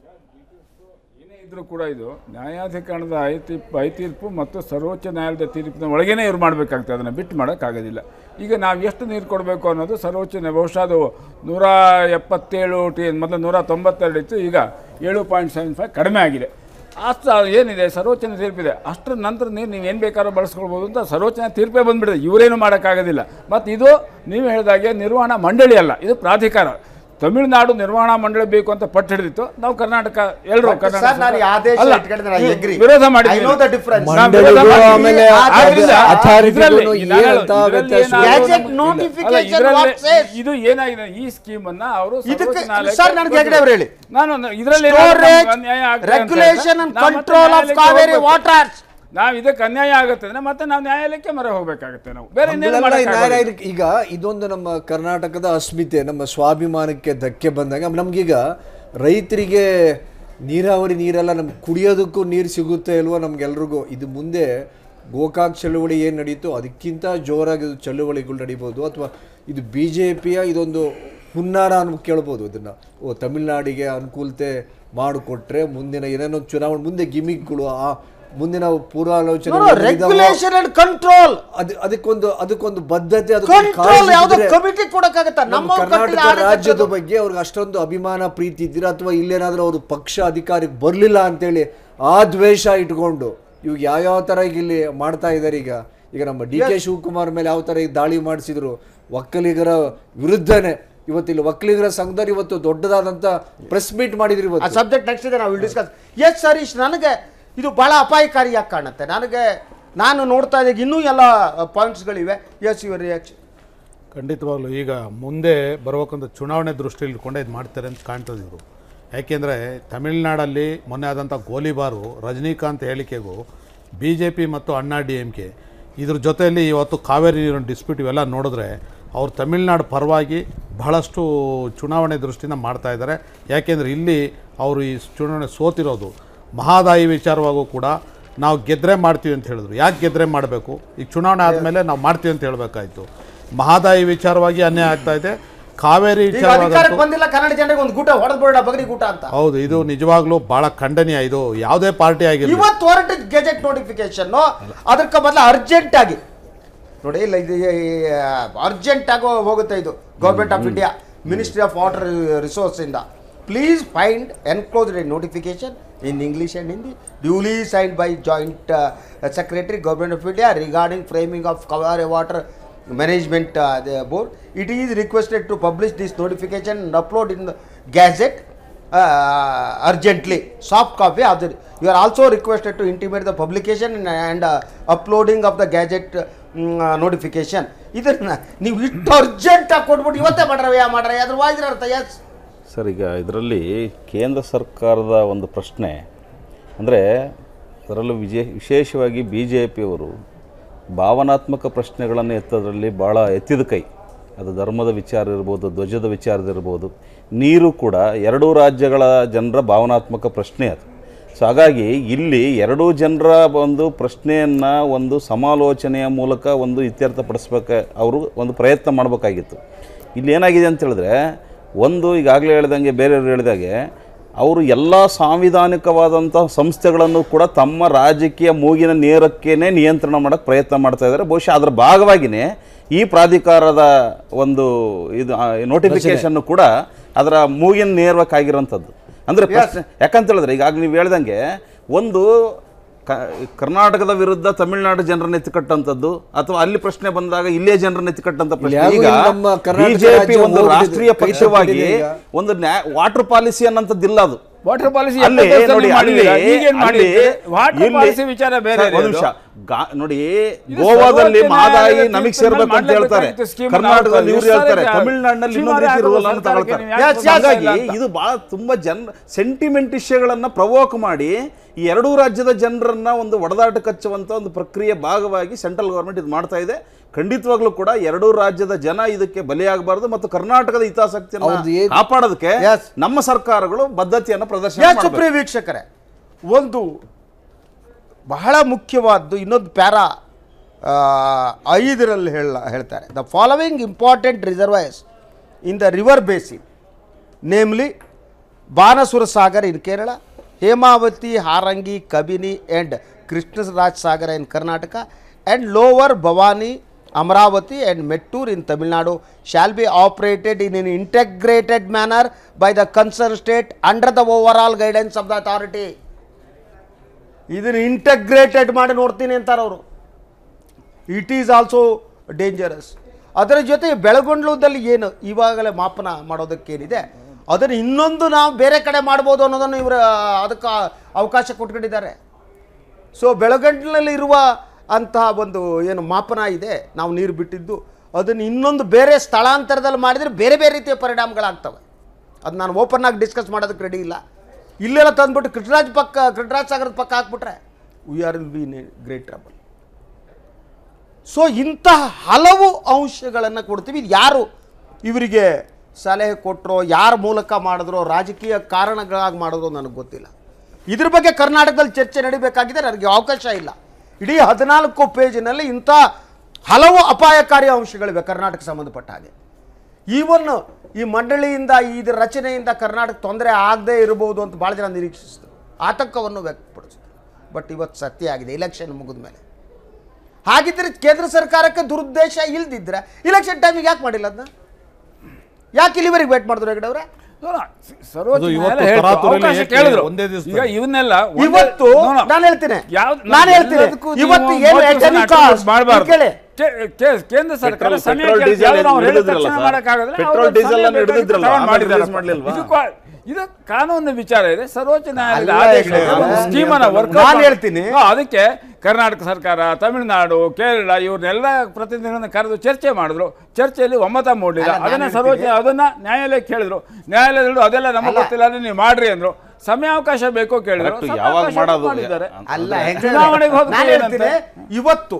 ಏನೇ ಇದ್ರೂ ಕೂಡ ಇದು ನ್ಯಾಯಾಧಿಕರಣದ ಐ ತೀರ್ಪು ಐ ತೀರ್ಪು ಮತ್ತು ಸರ್ವೋಚ್ಚ ನ್ಯಾಯಾಲಯದ ತೀರ್ಪಿನ ಒಳಗೇನೆ ಇವ್ರು ಮಾಡಬೇಕಾಗ್ತದೆ ಅದನ್ನು ಬಿಟ್ಟು ಮಾಡೋಕ್ಕಾಗೋದಿಲ್ಲ ಈಗ ನಾವು ಎಷ್ಟು ನೀರು ಕೊಡಬೇಕು ಅನ್ನೋದು ಸರ್ವೋಚ್ಚ ನ್ಯಾಯ- ಬಹುಶಃ ಅದು ನೂರ ಎಪ್ಪತ್ತೇಳು ಟಿ ಮೊದಲು ನೂರ ತೊಂಬತ್ತೆರಡು ಇತ್ತು ಈಗ ಏಳು ಪಾಯಿಂಟ್ ಸೆವೆನ್ ಫೈವ್ ಕಡಿಮೆ ಆಗಿದೆ ಅಷ್ಟು ಏನಿದೆ ಸರ್ವೋಚ್ಚ ನ್ಯಾಯ ತೀರ್ಪಿದೆ ಅಷ್ಟರ ನಂತರ ನೀರು ನೀವು ಏನು ಬೇಕಾದ್ರೂ ಬಳಸ್ಕೊಳ್ಬೋದು ಅಂತ ಸರ್ವೋಚ್ಚ ನ್ಯಾಯ ತೀರ್ಪೇ ಬಂದುಬಿಡಿದೆ ಇವರೇನು ಮಾಡೋಕ್ಕಾಗೋದಿಲ್ಲ ಮತ್ತು ಇದು ನೀವು ಹೇಳಿದಾಗೆ ನಿರ್ವಹಣಾ ಮಂಡಳಿ ಅಲ್ಲ ಇದು ಪ್ರಾಧಿಕಾರ ತಮಿಳುನಾಡು ನಿರ್ವಹಣಾ ಮಂಡಳಿ ಬೇಕು ಅಂತ ಪಟ್ಟು ಹಿಡಿದಿತ್ತು ನಾವು ಕರ್ನಾಟಕ ಎಲ್ಲರೂ But ಕರ್ನಾಟಕ sir, ನಾನು ಈ ಆದೇಶ ಅಲ್ಲ, ಇಟ್ಕೊಂಡಿದ್ದೇನೆ, I ನೀವು agree. ವಿರೋಧ I ಮಾಡಿದ್ದೀರಿ. know the difference. ನಾವು ವಿರೋಧ ಮಂಡಳಿಗೂ ಮಾಡಿದ್ದೀವಿ. ಆಮೇಲೆ ಆದ್ರಿಂದ authority ಇದ್ರಲ್ಲಿ ಗೂ ಈ ನಾನು ಏನಂತ ಇದ್ರಲ್ಲಿ ವ್ಯತ್ಯಾಸ? ಏನಾದ್ರು Gadget ನಮ್ಗೆ- notification ಅಲ್ಲ, ಇದ್ರಲ್ಲಿ what says? ಇದು ಏನಾಗಿದೆ ಈ ಸ್ಕೀಮ್ ಅನ್ನ ಅವರು ಇದಕ್ಕೆ- ಸರ್, ನನಗೆ ಹೆಗ್ಡೆ ಅವ್ರು ಹೇಳಿ. ನಾನು ಇದರಲ್ಲಿ Storage, ಅನ್ಯಾಯ ಆಗ್ತದೆ ಅಂತ regulation and ನಾವು ಮತ್ತೆ control of ನ್ಯಾಯಾಲಯಕ್ಕೆ Kaveri ಹೋಗ್ಬೇಕು. waters. ನಾವು ಇದಕ್ಕೆ ಅನ್ಯಾಯ ಆಗುತ್ತೆ ಅಂದ್ರೆ ಮತ್ತೆ ನಾವು ನ್ಯಾಯಾಲಯಕ್ಕೆ ಮೊರೆ ಹೋಗ್ಬೇಕಾಗುತ್ತೆ ನಾವು ಬೇರೆ ಇನ್ನೇನು ನಮ್ಗೆಲ್ಲ ಈ ಮಾಡೋಕ್ಕಾಗೋದಿಲ್ಲ. ನ್ಯಾಯಾಲಯಕ್ಕೆ ಈಗ ಇದೊಂದು ನಮ್ಮ ಕರ್ನಾಟಕದ ಅಸ್ಮಿತೆ ನಮ್ಮ ಸ್ವಾಭಿಮಾನಕ್ಕೆ ಧಕ್ಕೆ ಬಂದಾಗ ನಮ್ಗೀಗ ರೈತರಿಗೆ ನೀರಾವರಿ ನೀರೆಲ್ಲ ನಮ್ಗೆ ಕುಡಿಯೋದಕ್ಕೂ ನೀರು ಸಿಗುತ್ತೆ ಇಲ್ವೋ ನಮ್ಗೆಲ್ರಿಗೂ ಇದು ಮುಂದೆ ಗೋಕಾಕ್ ಚಳುವಳಿ ಏನು ನಡೀತು ಅದಕ್ಕಿಂತ ಜೋರಾಗಿ ಇದು ಚಳುವಳಿಗಳು ನಡೀಬೋದು ಅಥವಾ ಇದು ಬಿ ಜೆ ಪಿಯ ಇದೊಂದು ಹುನ್ನಾರ ಅನ್ನು ಕೇಳ್ಬೋದು ಇದನ್ನು ಓ ತಮಿಳ್ನಾಡಿಗೆ ಅನುಕೂಲತೆ ಮಾಡಿಕೊಟ್ರೆ ಮುಂದಿನ ಏನೇನೋ ಚುನಾವಣೆ ಮುಂದೆ ಗಿಮಿಕ್ಗಳು ಆ ಮುಂದಿನ ಪೂರ್ವಾಲೋಚನೆ ರೆಗ್ಯುಲೇಷನ್ ಅಂಡ್ ಕಂಟ್ರೋಲ್ ಅದ್ ಅದಕ್ಕೊಂದು ಅದಕ್ಕೊಂದು ಬದ್ಧತೆ ಅದಕ್ಕೊಂದು ಕಂಟ್ರೋಲ್ ಕಾಳಜಿ ಯಾವ್ದೋ ಇದ್ರೆ ಕಮಿಟಿ ಕೊಡಕ್ಕಾಗತ್ತ ನಮ್ಮ ನಮ್ಮ ಕರ್ನಾಟಕ ರಾಜ್ಯದ ಬಗ್ಗೆ ಅವ್ರಿಗೆ ಅಷ್ಟೊಂದು ಅಭಿಮಾನ ಪ್ರೀತಿ ಇದ್ದೀರಾ ಅಥವಾ ಇಲ್ಲೇನಾದ್ರೂ ಅವರು ಪಕ್ಷ ಅಧಿಕಾರಕ್ಕೆ ಬರಲಿಲ್ಲ ಅಂತೇಳಿ ಆ ದ್ವೇಷ ಇಟ್ಕೊಂಡು ಇವಾಗ ಯಾವ್ಯಾವ ಥರ ಈಗ ಇಲ್ಲಿ ಮಾಡ್ತಾ ಇದ್ದಾರೆ ಈಗ ಈಗ ನಮ್ಮ ಡಿ ಕೆ ಶಿವಕುಮಾರ್ ಮೇಲೆ ಯಾವ ಥರ ಈಗ ದಾಳಿ ಮಾಡಿಸಿದ್ರು ಒಕ್ಕಲಿಗರ ವಿರುದ್ಧನೇ ಇವತ್ತು ಇಲ್ಲಿ ಒಕ್ಕಲಿಗರ ಸಂಘದವ್ರು ಇವತ್ತು ದೊಡ್ಡದಾದಂಥ ಪ್ರೆಸ್ ಮೀಟ್ ಮಾಡಿದ್ರು ಆ ಇವತ್ತು ಸಬ್ಜೆಕ್ಟ್ ನೆಕ್ಸ್ಟ್ ಇದೆ ನಾವು ಡಿಸ್ಕಸ್ ಎಸ್ ಸರೀಶ್ ನನಗೆ ಇದು ಬಹಳ ಅಪಾಯಕಾರಿಯಾಗಿ ಕಾಣುತ್ತೆ ನನಗೆ ನಾನು ನೋಡ್ತಾ ಇದ್ದಾಗ ಇನ್ನೂ ಎಲ್ಲ ಪಾಯಿಂಟ್ಸ್ಗಳಿವೆ ಎಸ್ ಯುವರ್ ರಿಯಾಕ್ಷನ್ ಖಂಡಿತವಾಗ್ಲೂ ಈಗ ಮುಂದೆ ಬರಬೇಕಂತ ಚುನಾವಣೆ ದೃಷ್ಟಿಯಲ್ಲಿ ಇಟ್ಕೊಂಡೆ ಇದು ಮಾಡ್ತಾರೆ ಅಂತ ಕಾಣ್ತದೆ ಇವರು ಯಾಕೆಂದರೆ ತಮಿಳ್ನಾಡಲ್ಲಿ ಮೊನ್ನೆ ಆದಂಥ ಗೋಲಿಬಾರು ರಜನಿಕಾಂತ್ ಹೇಳಿಕೆಗೂ ಬಿ ಜೆ ಪಿ ಮತ್ತು ಅಣ್ಣಾ ಡಿ ಎಮ್ ಕೆ ಇದ್ರ ಜೊತೆಯಲ್ಲಿ ಇವತ್ತು ಕಾವೇರಿ ನೀರಿನ ಡಿಸ್ಪ್ಯೂಟ್ ಇವೆಲ್ಲ ನೋಡಿದ್ರೆ ಅವ್ರು ತಮಿಳ್ನಾಡು ಪರವಾಗಿ ಬಹಳಷ್ಟು ಚುನಾವಣೆ ದೃಷ್ಟಿಯಿಂದ ಮಾಡ್ತಾ ಇದ್ದಾರೆ ಯಾಕೆಂದರೆ ಇಲ್ಲಿ ಅವರು ಈ ಚುನಾವಣೆ ಸೋತಿರೋದು ಮಹಾದಾಯಿ ವಿಚಾರವಾಗೂ ಕೂಡ ನಾವು ಗೆದ್ರೆ ಮಾಡ್ತೀವಿ ಅಂತ ಹೇಳಿದ್ರು ಯಾಕೆ ಗೆದ್ರೆ ಮಾಡಬೇಕು ಈಗ ಚುನಾವಣೆ ಆದಮೇಲೆ ನಾವು ಮಾಡ್ತೀವಿ ಅಂತ ಹೇಳಬೇಕಾಯ್ತು ಮಹಾದಾಯಿ ವಿಚಾರವಾಗಿ ಅನ್ಯಾಯ ಆಗ್ತಾ ಇದೆ ಕಾವೇರಿ ಈಗ ಅಧಿಕಾರಕ್ಕೆ ವಿಚಾರವಾಗಂತೂ ಬಂದಿಲ್ಲ ಕನ್ನಡ ಜನರಿಗೆ ಒಂದು ಗೂಟ ಹೊಡೆದ್ಬಿಡ ಬಗರಿ ಗೂಟ ಅಂತ ಹೌದು ಇದು ನಿಜವಾಗ್ಲೂ ಬಹಳ ಖಂಡನೀಯ ಇದು ಯಾವುದೇ ಪಾರ್ಟಿ ಆಗಿರಲಿ ಇವತ್ತು ಹೊರಟಿದ್ದ ಗೆಜೆಟ್ ನೋಟಿಫಿಕೇಶನ್ ಅದಕ್ಕೆ ಬದಲು ಅರ್ಜೆಂಟ್ ಆಗಿ ನೋಡಿ ಇಲ್ಲ ಇದು ಅರ್ಜೆಂಟ್ ಆಗಿ ಹೋಗುತ್ತೆ ಇದು government of India ministry of water resource ಇಂದ please find enclosed a notification in English and Hindi duly signed by joint secretary government of India regarding framing of Cauvery water management uh, the board it is requested to publish this notification and upload in the gazette uh, urgently soft copy of the you are also requested to intimate the publication and, and uh, uploading of the gazette uh, mm, uh, notification ಇದನ್ನ ನೀವು ಇಷ್ಟು urgent ಆಗಿ ಕೊಟ್ಬಿಟ್ಟು ಇವತ್ತೇ ಮಾಡ್ರವ್ಯಾ ಮಾಡ್ರ ಅದ್ರ ವಾಯ್ದ್ರ ಅರ್ಥ yes sir ಈಗ ಇದರಲ್ಲಿ ಕೇಂದ್ರ ಸರ್ಕಾರದ ಒಂದು ಪ್ರಶ್ನೆ ಅಂದರೆ ಅದರಲ್ಲೂ ವಿಜಯ ವಿಶೇಷವಾಗಿ ಬಿ ಜೆ ಪಿಯವರು ಭಾವನಾತ್ಮಕ ಪ್ರಶ್ನೆಗಳನ್ನು ಎತ್ತೋದ್ರಲ್ಲಿ ಭಾಳ ಎತ್ತಿದ ಕೈ ಅದು ಧರ್ಮದ ವಿಚಾರ ಇರ್ಬೋದು ಧ್ವಜದ ವಿಚಾರದಿರ್ಬೋದು ನೀರು ಕೂಡ ಎರಡೂ ರಾಜ್ಯಗಳ ಜನರ ಭಾವನಾತ್ಮಕ ಪ್ರಶ್ನೆ ಅದು ಸೊ ಹಾಗಾಗಿ ಇಲ್ಲಿ ಎರಡೂ ಜನರ ಒಂದು ಪ್ರಶ್ನೆಯನ್ನು ಒಂದು ಸಮಾಲೋಚನೆಯ ಮೂಲಕ ಒಂದು ಇತ್ಯರ್ಥಪಡಿಸ್ಬೇಕ ಅವರು ಒಂದು ಪ್ರಯತ್ನ ಮಾಡಬೇಕಾಗಿತ್ತು ಇಲ್ಲಿ ಏನಾಗಿದೆ ಅಂತ ಹೇಳಿದ್ರೆ ಒಂದು ಈಗಾಗಲೇ ಹೇಳ್ದಂಗೆ ಬೇರೆಯವರು ಹೇಳಿದಾಗೆ ಅವರು ಎಲ್ಲ ಸಾಂವಿಧಾನಿಕವಾದಂಥ ಸಂಸ್ಥೆಗಳನ್ನು ಕೂಡ ತಮ್ಮ ರಾಜಕೀಯ ಮೂಗಿನ ನೇರಕ್ಕೇ ನಿಯಂತ್ರಣ ಮಾಡೋಕ್ಕೆ ಪ್ರಯತ್ನ ಮಾಡ್ತಾ ಇದ್ದಾರೆ ಬಹುಶಃ ಅದರ ಭಾಗವಾಗಿಯೇ ಈ ಪ್ರಾಧಿಕಾರದ ಒಂದು ಇದು ನೋಟಿಫಿಕೇಶನ್ ಕೂಡ ಅದರ ಮೂಗಿನ ನೇರವಾಗಿರೋಂಥದ್ದು ಅಂದರೆ ಪ್ರಶ್ನೆ ಯಾಕಂತ ಹೇಳಿದ್ರೆ ಈಗಾಗಲೇ ನೀವು ಹೇಳ್ದಂಗೆ ಒಂದು ಕ ಕರ್ನಾಟಕದ ವಿರುದ್ಧ ತಮಿಳುನಾಡು ಜನರನ್ನ ಎತ್ತಿಕಟ್ಟಂಥದ್ದು ಅಥವಾ ಅಲ್ಲಿ ಪ್ರಶ್ನೆ ಬಂದಾಗ ಇಲ್ಲೇ ಜನರನ್ನ ಎತ್ತಿಕಟ್ಟಂತ ಪ್ರಶ್ನೆ ಯಾರಿಗೂ ಈಗ ಇಲ್ಲಿ ನಮ್ಮ ಕರ್ನಾಟಕ ಬಿಜೆಪಿ ರಾಜ್ಯ ಒಂದು ಹೋಗ್ಬಿಟ್ಟಿದೆ, ರಾಷ್ಟ್ರೀಯ ಕೈ ಪಕ್ಷವಾಗಿ ತಪ್ಪಿದೆ ಈಗ. ಒಂದು ವಾಟರ್ ಪಾಲಿಸಿ ಅನ್ನಂಥದ್ದಿಲ್ಲ ಅದು ವಾಟರ್ ಪಾಲಿಸಿ ಅಲ್ಲಿ ನೋಡಿ, ಅಲ್ಲಿ- ಈಗೇನ್ ಅಲ್ಲಿ ಮಾಡಿದ್ರೆ ವಾಟರ್ ಇಲ್ಲಿ- ಪಾಲಿಸಿ ವಿಚಾರ ಬೇರೆ ಸರ್, ಒಂದು ನಿಮಿಷ ಗಾ- ನೋಡಿ ಇದು ಗೋವಾದಲ್ಲಿ ಸರ್ವೋಚ್ಚ ಮಹದಾಯಿ ನ್ಯಾಯಾಲಯದ ನಮಗೆ ತೀರ್ಪಿನ ಸೇರ್ಬೇಕು ಅಂತ ಹೇಳ್ತಾರೆ ಮಾಡ್ಲೇಬೇಕಾಗಿತ್ತು scheme ಅನ್ನು ಕರ್ನಾಟಕದಲ್ಲಿ ಇವ್ರು ಅವ್ರು ಹೇಳ್ತಾರೆ ಎಷ್ಟು ತಮಿಳುನಾಡಿನಲ್ಲಿ scheme ಇನ್ನೊಂದು ರೀತಿ ಹಾಕೋದು ರೂಲ್ ಅನ್ನು ಸರ್ಕಾರಕ್ಕೆ ತಗೊಳ್ತಾರೆ ನೀವು ಯಾಕೆ Yes, ಹಾಗಾಗಿ ಇಲ್ಲ ಅಂತ. ಇದು ಬಹಳ ತುಂಬಾ ಜನ ಸೆಂಟಿಮೆಂಟ್ ವಿಷಯಗಳನ್ನ ಪ್ರವೋಕ್ ಮಾಡಿ ಈ ಎರಡೂ ರಾಜ್ಯದ ಜನರನ್ನ ಒಂದು ಒಡೆದಾಟ ಕಚ್ಚುವಂತ ಒಂದು ಪ್ರಕ್ರಿಯೆ ಭಾಗವಾಗಿ ಸೆಂಟ್ರಲ್ ಗವರ್ಮೆಂಟ್ ಇದು ಮಾಡ್ತಾ ಇದೆ ಖಂಡಿತವಾಗ್ಲೂ ಕೂಡ ಎರಡೂ ರಾಜ್ಯದ ಜನ ಇದಕ್ಕೆ ಬಲಿಯಾಗಬಾರದು ಮತ್ತು ಕರ್ನಾಟಕದ ಹಿತಾಸಕ್ತಿಯನ್ನು ಅವ್ರದ್ದು ಏನ್- ಕಾಪಾಡೋದಕ್ಕೆ Yes. ನಮ್ಮ ಸರ್ಕಾರಗಳು ಬದ್ಧತೆಯನ್ನು ಪ್ರದರ್ಶನ ಎಸ್ ಮಾಡಬೇಕು. ಸುಪ್ರಿಯ ವೀಕ್ಷಕರೇ ಒಂದು ಬಹಳ ಮುಖ್ಯವಾದ್ದು ಇನ್ನೊಂದು ಪ್ಯಾರಾ ಐದರಲ್ಲಿ ಹೇಳ ಹೇಳ್ತಾರೆ the following important reservoirs in the river basin namely Banasura Sagar in Kerala Hemavathi Harangi Kabini and Krishnaraja Sagar in Karnataka and lower Bhavani Amaravathi and Mettur in Tamil Nadu shall be operated in in integrated manner by the concern state under the overall guidance of the authority ಇದನ್ನು integrated ಮಾಡಿ ನೋಡ್ತೀನಿ ಅಂತಾರೆ ಅವರು it is also dangerous ಅದರ ಜೊತೆ ಬೆಳಗೊಂಡ್ಲದಲ್ಲಿ ಏನು ಇವಾಗಲೇ ಮಾಪನ ಮಾಡೋದಕ್ಕೇನಿದೆ ಅದನ್ನು ಇನ್ನೊಂದು ನಾವು ಬೇರೆ ಕಡೆ ಮಾಡ್ಬೋದು ಅನ್ನೋದನ್ನು ಇವರು ಅದಕ್ಕೆ ಅವಕಾಶ ಕೊಟ್ಕೊಂಡಿದ್ದಾರೆ ಸೊ ಬೆಳಗಂಟ್ಲಿನಲ್ಲಿ ಇರುವ ಅಂತಹ ಒಂದು ಏನು ಮಾಪನ ಇದೆ ನಾವು ನೀರು ಬಿಟ್ಟಿದ್ದು ಅದನ್ನು ಇನ್ನೊಂದು ಬೇರೆ ಸ್ಥಳಾಂತರದಲ್ಲಿ ಮಾಡಿದರೆ ಬೇರೆ ಬೇರೆ ರೀತಿಯ ಪರಿಣಾಮಗಳಾಗ್ತವೆ ಅದು ನಾನು ಓಪನ್ ಆಗಿ ಡಿಸ್ಕಸ್ ಮಾಡೋದಕ್ಕೆ ರೆಡಿ ಇಲ್ಲ ಇಲ್ಲೆಲ್ಲ ತಂದ್ಬಿಟ್ಟು ಕೃಷ್ಣರಾಜ್ ಪಕ್ಕ ಕೃಷ್ಣರಾಜ್ ಸಾಗರದ ಪಕ್ಕ ಹಾಕ್ಬಿಟ್ರೆ we are will be in a great trouble so ಇಂತಹ ಹಲವು ಅಂಶಗಳನ್ನು ಕೊಡ್ತೀವಿ ಇದು ಯಾರು ಇವರಿಗೆ ಸಲಹೆ ಕೊಟ್ಟರೋ ಯಾರ ಮೂಲಕ ಮಾಡಿದ್ರೋ ರಾಜಕೀಯ ಕಾರಣಗಳಾಗಿ ಮಾಡಿದ್ರೋ ನನಗೆ ಗೊತ್ತಿಲ್ಲ ಇದ್ರ ಬಗ್ಗೆ ಕರ್ನಾಟಕದಲ್ಲಿ ಚರ್ಚೆ ನಡಿಬೇಕಾಗಿದೆ ನನಗೆ ಅವಕಾಶ ಇಲ್ಲ ಇಡೀ ಹದಿನಾಲ್ಕು ಪೇಜಿನಲ್ಲಿ ಇಂಥ ಹಲವು ಅಪಾಯಕಾರಿ ಅಂಶಗಳಿವೆ ಕರ್ನಾಟಕ ಸಂಬಂಧಪಟ್ಟ ಹಾಗೆ ಈವನ್ ಈ ಮಂಡಳಿಯಿಂದ ಇದರ ರಚನೆಯಿಂದ ಕರ್ನಾಟಕ ತೊಂದರೆ ಆಗದೇ ಇರಬಹುದು ಅಂತ ಭಾಳ ಜನ ನಿರೀಕ್ಷಿಸಿದ್ರು ಆತಂಕವನ್ನು ವ್ಯಕ್ತಪಡಿಸಿದ್ರು ಬಟ್ ಇವತ್ತು ಸತ್ಯ ಆಗಿದೆ ಇಲೆಕ್ಷನ್ ಮುಗಿದ ಮೇಲೆ ಹಾಗಿದ್ರೆ ಕೇಂದ್ರ ಸರ್ಕಾರಕ್ಕೆ ದುರುದ್ದೇಶ ಇಲ್ದಿದ್ರೆ ಇಲೆಕ್ಷನ್ ಟೈಮಿಗೆ ಯಾಕೆ ಮಾಡಿಲ್ಲ ಅದನ್ನ ಯಾಕೆ ಇಲ್ಲಿವರೆಗೆ ವೇಟ್ ಮಾಡಿದ್ರು ಹೆಗಡೆ ಅವರೇ ಸರ್ವೋಚ್ಚ ಅದು ಇವತ್ತು ನ್ಯಾಯಾಲಯ ಹೇಳ್ತು, ತರಾತುರಿಯಲ್ಲಿ ಅವಕಾಶ ಏಕೆ ಕೇಳಿದ್ರು ಒಂದೇ ದಿವಸದಲ್ಲಿ? ಈಗ ಇವನ್ನೆಲ್ಲ ಒಂದೇ- ಇವತ್ತು No, no. ನಾನು ಹೇಳ್ತೀನಿ ಯಾವ್ದು- ನಾನು ಹೇಳ್ತೀನಿ ಎಲ್ಲದಕ್ಕೂ ನೀವು ಇವತ್ತು ಏನು motives ಎಟನಿ ಅನ್ನ ಕಾಸ್ಟ್ attribute ಮಾಡ್ಬಾರ್ದು. ಕೇಳಿ ಕೇ- ಕೇ- ಕೇಂದ್ರ ಸರ್ಕಾರ ಪೆಟ್ರೋಲ್- ಸಮಯ ಪೆಟ್ರೋಲ್ ಕೇಳ್ತಾ ಡೀಸೆಲ್ ಅವ್ರು ಹೇಳಿದ ಹಿಡಿದಿದ್ರಲ್ಲ ತಕ್ಷಣ ಸರ್. ಮಾಡೋಕ್ಕಾಗಲ್ಲ. ಪೆಟ್ರೋಲ್ ಅವ್ರು ಡೀಸೆಲ್ ಸಮಯ ಅನ್ನು ಬೇಕಾಗಿತ್ತು, ಹಿಡಿದಿದ್ರಲ್ಲ, ತಗೊಂಡು ಆಮೇಲೆ ಮಾಡಿದ್ದಾರೆ. release ಮಾಡ್ಲಿಲ್ವಾ? ಇದು ಕಾ- ಇದು ಕಾನೂನು ವಿಚಾರ ಇದೆ ಸರ್ವೋಚ್ಚ ನ್ಯಾಯಾಲಯದ ಅಲ್ಲ ಆದೇಶ ಹೆಗ್ಡೆ ಇದೆ. ಅವರೇ, ಒಂದು ಸ್ಕೀಮ್ ಅನ್ನ ವರ್ಕ್ ನಾನು ಹೇಳ್ತೀನಿ. ಅದಕ್ಕೆ ಕರ್ನಾಟಕ ಸರ್ಕಾರ ತಮಿಳುನಾಡು ಕೇರಳ ಇವ್ರನ್ನೆಲ್ಲ ಪ್ರತಿನಿಧಿಗಳನ್ನ ಕರೆದು ಚರ್ಚೆ ಮಾಡಿದ್ರು ಚರ್ಚೆಯಲ್ಲಿ ಒಮ್ಮತ ಮೂಡಲಿಲ್ಲ ಅಲ್ಲ, ನಾನು ಅದನ್ನ ಹೇಳ್ತೀನಿ. ಸರ್ವೋಚ್ಚ ಅದನ್ನ ನ್ಯಾಯಾಲಯಕ್ಕೆ ಕೇಳಿದ್ರು ನ್ಯಾಯಾಲಯದಲ್ಲೂ ಅದೆಲ್ಲ ನಮಗೆ ಅಲ್ಲ. ಗೊತ್ತಿಲ್ಲ ಅಂದ್ರೆ ನೀವು ಮಾಡ್ರಿ ಅಂದ್ರು ಸಮಯಾವಕಾಶ ಬೇಕೋ ಕೇಳಿದ್ರು Correct, ಸಮಯಾವಕಾಶ ಯಾವಾಗ ಮಾಡೋದು? ಮಾಡಿದ್ದಾರೆ. ಅಲ್ಲ ಅಂದ್ರೆ ಹೆಗ್ಡೆ ಚುನಾವಣೆಗೆ ಹೋದ ನಾನು ಏನಂತೆ? ಹೇಳ್ತೀನಿ ಇವತ್ತು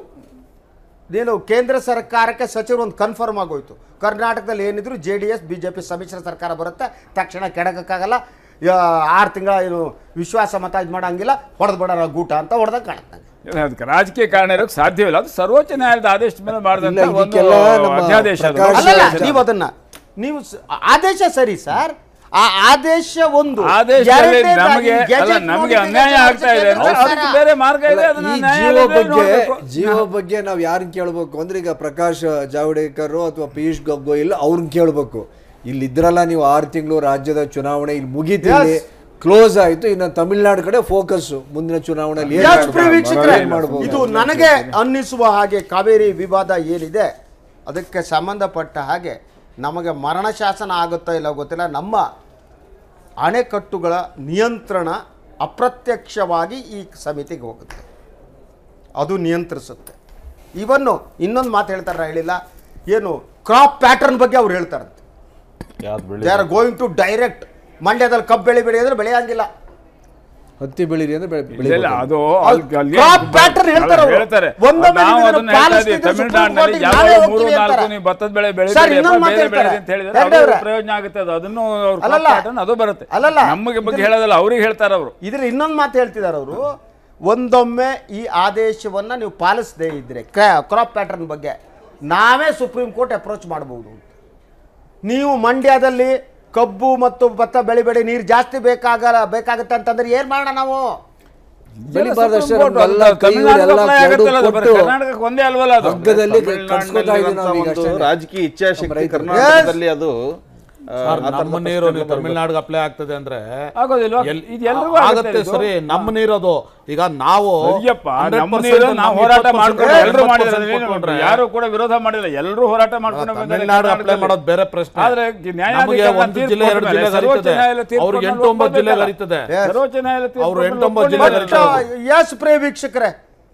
ನೀನು ಕೇಂದ್ರ ಸರ್ಕಾರಕ್ಕೆ ಸಚಿವರು ಒಂದು ಕನ್ಫರ್ಮ್ ಆಗೋಯ್ತು ಕರ್ನಾಟಕದಲ್ಲಿ ಏನಿದ್ರು J D S B J P ಸಮ್ಮಿಶ್ರ ಸರ್ಕಾರ ಬರುತ್ತೆ ತಕ್ಷಣ ಕೆಡಗಕ್ಕಾಗಲ್ಲ ಆರು ತಿಂಗಳ ಏನು ವಿಶ್ವಾಸ ಮತ ಇದು ಮಾಡೋಂಗಿಲ್ಲ ಹೊಡೆದು ಬಿಡೋಣ ಗೂಟ ಅಂತ ಹೊಡೆದಾಗ ಕಾಣುತ್ತೆ ನಂಗೆ. ಅದಕ್ಕೆ ರಾಜಕೀಯ ಕಾರಣ ಇರೋಕೆ ಸಾಧ್ಯವಿಲ್ಲ ಅದು ಸರ್ವೋಚ್ಚ ನ್ಯಾಯಾಲಯದ ಆದೇಶದ ಮೇಲೆ ಮಾಡಿದಂತ ಇಲ್ಲ, ಒಂದು ಇದಕ್ಕೆಲ್ಲ ನಮ್ಮ ಅಧ್ಯಾದೇಶ ಅದು. ಪ್ರಕಾಶ್ ಅಲ್ಲಲ್ಲ ರಾಜ್ ನೀವು ಅದನ್ನ ನೀವು ಸ- ಆದೇಶ ಸರಿ ಸರ್ ಆ ಆದೇಶ ಒಂದು ಆದೇಶದಲ್ಲಿ ಎರಡನೇದಾಗಿ ನಮಗೆ ಗೆಜೆಟ್ ಅಲ್ಲ, ನಮಗೆ ನೋಟಿಫಿಕೇಶನ್ ಅನ್ಯಾಯ ಆಗ್ತಾ ಇದೆ ಅಂದ್ರೆ ಅವಸರ. ಅದಕ್ಕೆ ಬೇರೆ ಮಾರ್ಗ ಇದೆ ಅದನ್ನ ಈ ಜಿಯೋ ನ್ಯಾಯಾಲಯದಲ್ಲಿ ಬಗ್ಗೆ ನೋಡ್ಬೇಕು. ಜಿಯೋ ಬಗ್ಗೆ ನಾವು ಯಾರನ್ನ ಕೇಳಬೇಕು ಅಂದ್ರೆ ಈಗ ಪ್ರಕಾಶ್ ಜಾವಡೇಕರ್ ಅಥವಾ ಪಿಯೂಷ್ ಗೊಗೋಯಲ್ ಅವ್ರನ್ನ ಕೇಳಬೇಕು ಇಲ್ಲಿ ಇದ್ರಲ್ಲ ನೀವು ಆರು ತಿಂಗಳು ರಾಜ್ಯದ ಚುನಾವಣೆ ಇಲ್ಲಿ ಮುಗೀತಿಲ್ಲಿ Yes. ಕ್ಲೋಸ್ ಆಯ್ತು ಇನ್ನು ತಮಿಳ್ನಾಡು ಕಡೆ ಫೋಕಸ್ ಮುಂದಿನ ಚುನಾವಣೆಯಲ್ಲಿ ಏನ್ Yes, ಮಾಡ್ಬೋದು? ಪ್ರಿಯ ವೀಕ್ಷಕರೇ, ಏನ್ ಮಾಡ್ಬೋದು? ಇದು ನನಗೆ ಅನ್ನಿಸುವ ಹಾಗೆ ಕಾವೇರಿ ವಿವಾದ ಏನಿದೆ ಅದಕ್ಕೆ ಸಂಬಂಧಪಟ್ಟ ಹಾಗೆ ನಮಗೆ ಮರಣ ಶಾಸನ ಆಗುತ್ತಾ ಇಲ್ಲ ಗೊತ್ತಿಲ್ಲ ನಮ್ಮ ಅಣೆಕಟ್ಟುಗಳ ನಿಯಂತ್ರಣ ಅಪ್ರತ್ಯಕ್ಷವಾಗಿ ಈ ಸಮಿತಿಗೆ ಹೋಗುತ್ತೆ ಅದು ನಿಯಂತ್ರಿಸುತ್ತೆ ಇವನ್ನು ಇನ್ನೊಂದು ಮಾತು ಹೇಳ್ತಾರ ಹೇಳಿಲ್ಲ ಏನು ಕ್ರಾಪ್ ಪ್ಯಾಟರ್ನ್ ಬಗ್ಗೆ ಅವ್ರು ಹೇಳ್ತಾರಂತೆ ಯಾವ್ದು ಬೆಳೆ they are going to direct ಮಂಡ್ಯದಲ್ಲಿ ಕಬ್ಬು ಬೆಳಿ ಬೆಳಿ ಅಂದ್ರೆ ಬೆಳೆಯಂಗಿಲ್ಲ ಹತ್ತಿ ಬೆಳಿರಿ ಅಂದ್ರೆ ಬೆಳೆ- ಇಲ್ಲ, ಬೆಳಿಬೇಕು. ಅದು ಅದು ಅಲ್ಲಿ- ಅಲ್ಲಿ crop ಏನು pattern ಹೇಳ್ತಾರೆ ಅವ್ರು. ಹೇಳ್ತಾರೆ ಒಂದೊಂದು ನಾವು ಇದನ್ನ ಅದನ್ನ ಹೇಳ್ತಾ ಇದ್ದೀವಿ ಪಾಲಿಸ್ತಿದ್ರೆ ತಮಿಳ್ನಾಡಿನಲ್ಲಿ ಸುಪ್ರೀಂ ಯಾವ ಕೋರ್ಟಿಗೆ ಮೂರು ನಾವೇ ನಾಲ್ಕು ಹೋಗ್ತೀವಿ ನೀವು ಭತ್ತದ ಬೆಳೆ ಬೆಳೆ ಸರ್, ಇನ್ನೊಂದು ಮಾತು ಬೇರೆ ಬೆಳೆ ಹೇಳ್ತಾರೆ. ಅಂತ ಹೇಳಿದ್ರೆ ಎರಡೇ ಅದು ಅವ್ರೆ. ಪ್ರಯೋಜನ ಆಗುತ್ತೆ ಅದು ಅದನ್ನು ಅವ್ರ crop ಅಲ್ಲಲ್ಲ. pattern ಅದು ಬರುತ್ತೆ ಅಲ್ಲಲ್ಲ. ನಮಗೆ ಬಗ್ಗೆ ಇದನ್ನ- ಹೇಳೋದಲ್ಲ ಅವ್ರಿಗೆ ಹೇಳ್ತಾರೆ ಅವರು ಇದ್ರ ಇನ್ನೊಂದು ಮಾತು ಹೇಳ್ತಿದ್ದಾರೆ ಅವರು ಒಂದೊಮ್ಮೆ ಈ ಆದೇಶವನ್ನು ನೀವು ಪಾಲಿಸದೇ ಇದ್ರೆ ಕ್ರಾಪ್ ಪ್ಯಾಟರ್ನ್ ಬಗ್ಗೆ ನಾವೇ ಸುಪ್ರೀಂ ಕೋರ್ಟ್ ಅಪ್ರೋಚ್ ಮಾಡಬಹುದು ನೀವು ಮಂಡ್ಯದಲ್ಲಿ ಕಬ್ಬು ಮತ್ತು ಭತ್ತ ಬೆಳಿಬೇಡಿ ನೀರು ಜಾಸ್ತಿ ಬೇಕಾಗಲ್ಲ ಬೇಕಾಗುತ್ತೆ ಅಂತಂದ್ರೆ ಏನು ಮಾಡೋಣ ನಾವು ಬೆಳಿಬಾರ್ದು ಅಷ್ಟೇ ಸುಪ್ರೀಂ ಕೋರ್ಟ್ ನಮ್ಗೆಲ್ಲ ಅದು ಕೈಗಳು ತಮಿಳ್ನಾಡಿಗೆ ಎಲ್ಲ apply ಆಗುತ್ತಲ್ಲ ಅದು, ಬರೀ ಕೊಟ್ಟು ಕರ್ನಾಟಕಕ್ಕೆ ಒಂದೇ ಅಲ್ವಲ್ಲ ಅದು ಹಗ್ಗದಲ್ಲಿ ತಮಿಳ್ನಾಡಿನಲ್ಲಿ ಕಟ್ಸ್ಕೊತಾ ಇದೀವಿ ನಾವು ಈಗ ಇರುವಂತಹ ಒಂದು ಅಷ್ಟೇ ರಾಜಕೀಯ ಇಚ್ಛಾಶಕ್ತಿ ರೈತರು. ಕರ್ನಾಟಕದಲ್ಲಿ ಅದು ಆ, ಸರ್, ಆ ಥರದ ನಮ್ಮ ನೀರು ನೀವು ಪ್ರಶ್ನೆಗಳು ತಮಿಳ್ನಾಡಿಗೆ ಅಪ್ಲೈ ಆಗ್ತದೆ ಅಂದ್ರೆ ಆಗೋದಿಲ್ವಾ? ಎಲ್- ಇದು ಎಲ್ರಿಗೂ ಆಗುತ್ತೆ ಆಗತ್ತೆ ಇದು. ಸರಿ ನಮ್ಮ ನೀರದು ಈಗ ನಾವು ಸರಿಯಪ್ಪ 100% ನಮ್ಮ ನೀರು ನಾವು ನಮ್ಗೆ ಹೋರಾಟ 20% ಮಾಡ್ಕೊಂಡು ಎಲ್ಲರೂ 20% ಮಾಡಿದ್ರೆ ಕೊಟ್ಕೊಂಡ್ರೆ ಯಾರು ಕೂಡ ವಿರೋಧ ಮಾಡಿಲ್ಲ ಎಲ್ಲರೂ ಹೋರಾಟ ಮಾಡ್ಕೊಂಡು ಬಂದಿದ್ದಾರೆ ತಮಿಳ್ನಾಡು ಅಪ್ಲೈ ಕರ್ನಾಟಕದಲ್ಲಿ. ಮಾಡೋದು ಬೇರೆ ಪ್ರಶ್ನೆ ಆದ್ರೆ ನಮಗೆ ನ್ಯಾಯಾಧೀಕರಣ ಒಂದು ತೀರ್ಪು ಜಿಲ್ಲೆ ಎರಡು ಕೊಟ್ಟ ಮೇಲೆ ಜಿಲ್ಲೆ ಸರ್ವೋಚ್ಚ ಹರಿತದೆ ನ್ಯಾಯಾಲಯ ತೀರ್ಪು ಅವ್ರಿಗೆ ಕೊಟ್ಟು ಎಂಟು ಒಂಬತ್ತು ಜಿಲ್ಲೆ ಒಪ್ಕೊಳ್ಬೇಕಲ್ಲ. ಹರಿತದೆ ಸರ್ವೋಚ್ಚ ನ್ಯಾಯಾಲಯ ತೀರ್ಪು ಅವ್ರು ಕೊಟ್ಟು ಎಂಟು ಒಂಬತ್ತು ಜಿಲ್ಲೆ ಒಪ್ಕೊಳ್ಬೇಕಲ್ಲ. ಹರಿತದೆ. ಎಸ್ ಪ್ರೇ ವೀಕ್ಷಕರೇ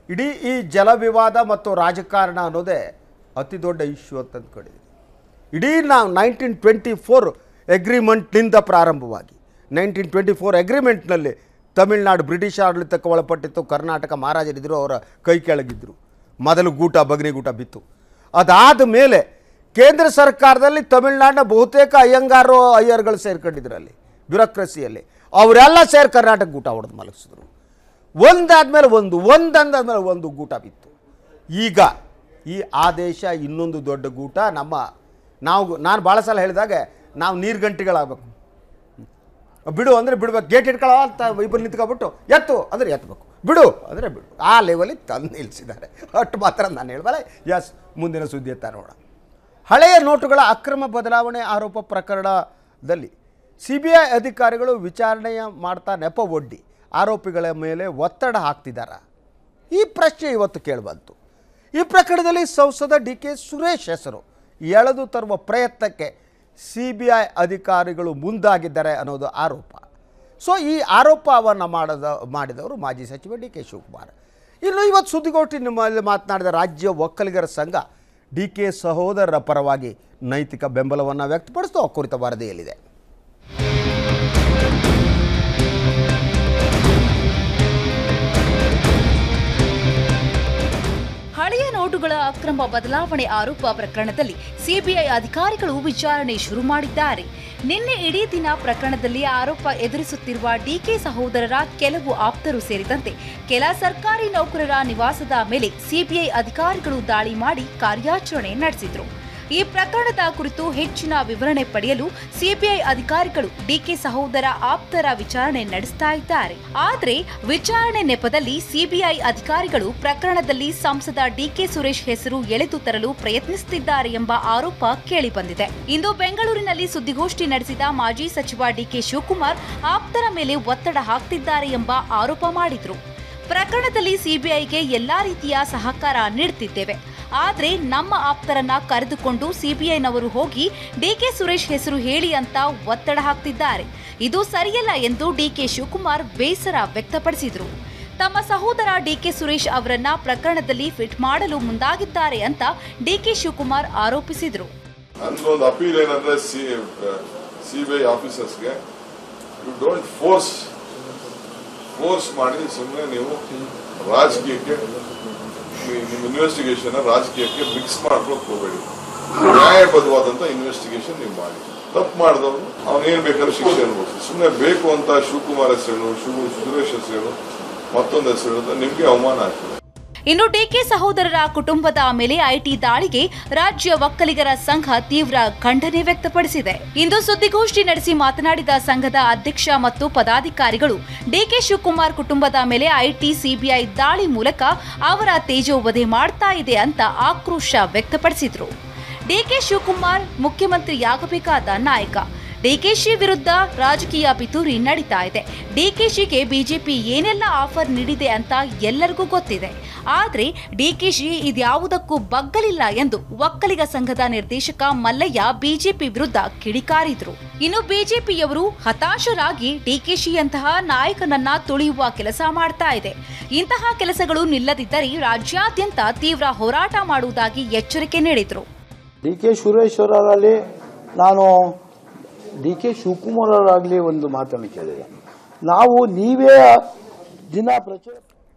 ಇಡೀ ಈ ಜಲ ವಿವಾದ ಮತ್ತು ರಾಜಕಾರಣ ಅನ್ನೋದೇ ಅತಿ ದೊಡ್ಡ ಇಶ್ಯೂ ಅಂತ ಅಂದ್ಕೊಂಡಿದ್ದೀನಿ ಇಡೀ ನಾವು ನೈನ್ಟೀನ್ ಟ್ವೆಂಟಿ ಫೋರ್ ಅಗ್ರಿಮೆಂಟ್ನಿಂದ ಪ್ರಾರಂಭವಾಗಿ ನೈನ್ಟೀನ್ ಟ್ವೆಂಟಿ ಫೋರ್ ಅಗ್ರಿಮೆಂಟ್ನಲ್ಲಿ ತಮಿಳುನಾಡು ಬ್ರಿಟಿಷ್ ಆಡಳಿತಕ್ಕೆ ಒಳಪಟ್ಟಿತ್ತು ಕರ್ನಾಟಕ ಮಹಾರಾಜರಿದ್ದರು ಅವರ ಕೈ ಕೆಳಗಿದ್ದರು ಮೊದಲು ಗೂಟ ಬಗನಿಗೂಟ ಬಿತ್ತು ಅದಾದ ಮೇಲೆ ಕೇಂದ್ರ ಸರ್ಕಾರದಲ್ಲಿ ತಮಿಳುನಾಡಿನ ಬಹುತೇಕ ಅಯ್ಯಂಗಾರು ಅಯ್ಯರ್ಗಳು ಸೇರ್ಕೊಂಡಿದ್ರು ಅಲ್ಲಿ ಬ್ಯೂರೋಕ್ರಸಿಯಲ್ಲಿ ಅವರೆಲ್ಲ ಸೇರಿ ಕರ್ನಾಟಕ ಗೂಟ ಹೊಡೆದು ಮಲಗಿಸಿದ್ರು ಒಂದಾದ್ಮೇಲೆ ಒಂದು ಒಂದಂದಾದ್ಮೇಲೆ ಒಂದು ಗೂಟ ಬಿತ್ತು ಈಗ ಈ ಆದೇಶ ಇನ್ನೊಂದು ದೊಡ್ಡ ಗೂಟ ನಮ್ಮ ನಾವು ನಾನು ಭಾಳ ಸಲ ಹೇಳಿದಾಗ ನಾವು ನೀರು ಗಂಟೆಗಳಾಗಬೇಕು ಬಿಡು ಅಂದರೆ ಬಿಡ್ಬೇಕು ಗೇಟ್ ಇಟ್ಕೊಳ್ಳೋ ಅಂತ ಇಬ್ಬರು ನಿಂತ್ಕೊಬಿಟ್ಟು ಎತ್ತು ಅಂದರೆ ಎತ್ತಬೇಕು ಬಿಡು ಅಂದರೆ ಬಿಡು ಆ ಲೆವೆಲಿಗೆ ತಂದು ನಿಲ್ಲಿಸಿದ್ದಾರೆ ಅಷ್ಟು ಮಾತ್ರ ನಾನು ಹೇಳ್ಬಲ್ಲ ಎಸ್ ಮುಂದಿನ ಸುದ್ದಿ ಎತ್ತ ನೋಡ ಹಳೆಯ ನೋಟುಗಳ ಅಕ್ರಮ ಬದಲಾವಣೆ ಆರೋಪ ಪ್ರಕರಣದಲ್ಲಿ ಸಿ ಬಿ ಐ ಅಧಿಕಾರಿಗಳು ವಿಚಾರಣೆಯ ಮಾಡ್ತಾ ನೆಪ ಒಡ್ಡಿ ಆರೋಪಿಗಳ ಮೇಲೆ ಒತ್ತಡ ಹಾಕ್ತಿದ್ದಾರ ಈ ಪ್ರಶ್ನೆ ಇವತ್ತು ಕೇಳಿಬಂತು ಈ ಪ್ರಕರಣದಲ್ಲಿ ಸಂಸದ ಡಿ ಕೆ ಸುರೇಶ್ ಹೆಸರು ಎಳೆದು ತರುವ ಪ್ರಯತ್ನಕ್ಕೆ ಸಿ ಬಿ ಐ ಅಧಿಕಾರಿಗಳು ಮುಂದಾಗಿದ್ದಾರೆ ಅನ್ನೋದು ಆರೋಪ ಸೊ ಈ ಆರೋಪವನ್ನು ಮಾಡದ ಮಾಡಿದವರು ಮಾಜಿ ಸಚಿವ ಡಿ ಕೆ ಶಿವಕುಮಾರ್ ಇನ್ನು ಇವತ್ತು ಸುದ್ದಿಗೋಷ್ಠಿ ನಿಮ್ಮಲ್ಲಿ ಮಾತನಾಡಿದ ರಾಜ್ಯ ಒಕ್ಕಲಿಗರ ಸಂಘ ಡಿ ಕೆ ಸಹೋದರರ ಪರವಾಗಿ ನೈತಿಕ ಬೆಂಬಲವನ್ನು ವ್ಯಕ್ತಪಡಿಸಿತು ಆ ಕುರಿತ ವರದಿಯಲ್ಲಿದೆ ಹಳೆಯ ನೋಟುಗಳ ಅಕ್ರಮ ಬದಲಾವಣೆ ಆರೋಪ ಪ್ರಕರಣದಲ್ಲಿ ಸಿಬಿಐ ಅಧಿಕಾರಿಗಳು ವಿಚಾರಣೆ ಶುರು ಮಾಡಿದ್ದಾರೆ ನಿನ್ನೆ ಇಡೀ ದಿನ ಪ್ರಕರಣದಲ್ಲಿ ಆರೋಪ ಎದುರಿಸುತ್ತಿರುವ ಡಿಕೆ ಸಹೋದರರ ಕೆಲವು ಆಪ್ತರು ಸೇರಿದಂತೆ ಕೆಲ ಸರ್ಕಾರಿ ನೌಕರರ ನಿವಾಸದ ಮೇಲೆ ಸಿಬಿಐ ಅಧಿಕಾರಿಗಳು ದಾಳಿ ಮಾಡಿ ಕಾರ್ಯಾಚರಣೆ ನಡೆಸಿದ್ರು ಈ ಪ್ರಕರಣದ ಕುರಿತು ಹೆಚ್ಚಿನ ವಿವರಣೆ ಪಡೆಯಲು ಸಿಬಿಐ ಅಧಿಕಾರಿಗಳು ಡಿಕೆ ಸಹೋದರ ಆಪ್ತರ ವಿಚಾರಣೆ ನಡೆಸ್ತಾ ಇದ್ದಾರೆ ಆದರೆ ವಿಚಾರಣೆ ನೆಪದಲ್ಲಿ ಸಿಬಿಐ ಅಧಿಕಾರಿಗಳು ಪ್ರಕರಣದಲ್ಲಿ ಸಂಸದ ಡಿಕೆ ಸುರೇಶ್ ಹೆಸರು ಎಳೆದು ತರಲು ಪ್ರಯತ್ನಿಸುತ್ತಿದ್ದಾರೆ ಎಂಬ ಆರೋಪ ಕೇಳಿಬಂದಿದೆ ಇಂದು ಬೆಂಗಳೂರಿನಲ್ಲಿ ಸುದ್ದಿಗೋಷ್ಠಿ ನಡೆಸಿದ ಮಾಜಿ ಸಚಿವ ಡಿಕೆ ಶಿವಕುಮಾರ್ ಆಪ್ತರ ಮೇಲೆ ಒತ್ತಡ ಹಾಕ್ತಿದ್ದಾರೆ ಎಂಬ ಆರೋಪ ಮಾಡಿದ್ರು ಪ್ರಕರಣದಲ್ಲಿ ಸಿಬಿಐಗೆ ಎಲ್ಲಾ ರೀತಿಯ ಸಹಕಾರ ನೀಡುತ್ತಿದ್ದೇವೆ ಆದ್ರೆ ನಮ್ಮ ಆಪ್ತರನ್ನ ಕರೆದುಕೊಂಡು ಸಿಬಿಐನವರು ಹೋಗಿ ಡಿಕೆ ಸುರೇಶ್ ಹೆಸರು ಹೇಳಿ ಅಂತ ಒತ್ತಡ ಹಾಕ್ತಿದ್ದಾರೆ ಇದು ಸರಿಯಲ್ಲ ಎಂದು ಡಿಕೆ ಶಿವಕುಮಾರ್ ಬೇಸರ ವ್ಯಕ್ತಪಡಿಸಿದ್ರು ತಮ್ಮ ಸಹೋದರ ಡಿಕೆ ಸುರೇಶ್ ಅವರನ್ನ ಪ್ರಕರಣದಲ್ಲಿ ಫಿಟ್ ಮಾಡಲು ಮುಂದಾಗಿದ್ದಾರೆ ಅಂತ ಡಿಕೆ ಶಿವಕುಮಾರ್ ಆರೋಪಿಸಿದ್ರು ಒಂದು ಅಪೀಲ್ ಏನಂದ್ರೆ ಸಿ ಸಿಬಿಐ ಆಫೀಸರ್ಸ್ಗೆ ಯು ಡೋಂಟ್ ಫೋರ್ಸ್ ಫೋರ್ಸ್ ಮಾಡಿ ಸುಮ್ಮನೆ ನೀವು ರಾಜಕೀಯಕ್ಕೆ ಈ ನಿಮ್ಮ ಇನ್ವೆಸ್ಟಿಗೇಷನ್ ರಾಜಕೀಯಕ್ಕೆ ಮಿಕ್ಸ್ ಮಾಡ್ಕೊಳಕ್ ಹೋಗಬೇಡಿ ನ್ಯಾಯಬದ್ಧವಾದಂತ ಇನ್ವೆಸ್ಟಿಗೇಷನ್ ನೀವು ಮಾಡಿ ತಪ್ಪು ಮಾಡಿದವರು ಅವನೇನ್ ಬೇಕಾದ್ರೂ ಶಿಕ್ಷೆ ಅನ್ಬೋದು ಸುಮ್ಮನೆ ಬೇಕು ಅಂತ ಶಿವಕುಮಾರ್ ಹೆಸರು ಶಿವ ಸುರೇಶ್ ಹೆಸರು ಮತ್ತೊಂದು ಹೆಸರು ಹೇಳಿದ್ರೆ ನಿಮ್ಗೆ ಅವಮಾನ ಆಗ್ತದೆ ಇನ್ನು ಡಿಕೆ ಸಹೋದರರ ಕುಟುಂಬದ ಮೇಲೆ ಐಟಿ ದಾಳಿಗೆ ರಾಜ್ಯ ಒಕ್ಕಲಿಗರ ಸಂಘ ತೀವ್ರ ಖಂಡನೆ ವ್ಯಕ್ತಪಡಿಸಿದೆ ಇಂದು ಸುದ್ದಿಗೋಷ್ಠಿ ನಡೆಸಿ ಮಾತನಾಡಿದ ಸಂಘದ ಅಧ್ಯಕ್ಷ ಮತ್ತು ಪದಾಧಿಕಾರಿಗಳು ಡಿಕೆ ಶಿವಕುಮಾರ್ ಕುಟುಂಬದ ಮೇಲೆ ಐಟಿ ಸಿಬಿಐ ದಾಳಿ ಮೂಲಕ ಅವರ ತೇಜೋವಧೆ ಮಾಡ್ತಾ ಇದೆ ಅಂತ ಆಕ್ರೋಶ ವ್ಯಕ್ತಪಡಿಸಿದ್ರು ಡಿಕೆ ಶಿವಕುಮಾರ್ ಮುಖ್ಯಮಂತ್ರಿಯಾಗಬೇಕಾದ ನಾಯಕ ಡಿಕೆಶಿ ವಿರುದ್ಧ ರಾಜಕೀಯ ಪಿತೂರಿ ನಡೀತಾ ಇದೆ ಡಿಕೆಶಿಗೆ ಬಿಜೆಪಿ ಏನೆಲ್ಲ ಆಫರ್ ನೀಡಿದೆ ಅಂತ ಎಲ್ಲರಿಗೂ ಗೊತ್ತಿದೆ ಆದ್ರೆ ಡಿಕೆಶಿ ಇದ್ಯಾವುದಕ್ಕೂ ಬಗ್ಗಲಿಲ್ಲ ಎಂದು ಒಕ್ಕಲಿಗ ಸಂಘದ ನಿರ್ದೇಶಕ ಮಲ್ಲಯ್ಯ ಬಿಜೆಪಿ ವಿರುದ್ಧ ಕಿಡಿಕಾರಿದ್ರು ಇನ್ನು ಬಿಜೆಪಿಯವರು ಹತಾಶರಾಗಿ ಡಿಕೆಶಿಯಂತಹ ನಾಯಕನನ್ನ ತುಳಿಯುವ ಕೆಲಸ ಮಾಡ್ತಾ ಇದೆ ಇಂತಹ ಕೆಲಸಗಳು ನಿಲ್ಲದಿದ್ದರೆ ರಾಜ್ಯಾದ್ಯಂತ ತೀವ್ರ ಹೋರಾಟ ಮಾಡುವುದಾಗಿ ಎಚ್ಚರಿಕೆ ನೀಡಿದ್ರು ಡಿ ಕೆ ಸುರೇಶ್ವರರಲ್ಲಿ ನಾನು ಡಿ ಕೆ ಶಿವಕುಮಾರ್ ಅವರಾಗಲಿ ಒಂದು ಮಾತನ್ನು ಕೇಳಿದೆ ನಾವು ನೀವೇ ದಿನ ಪ್ರಚಾರ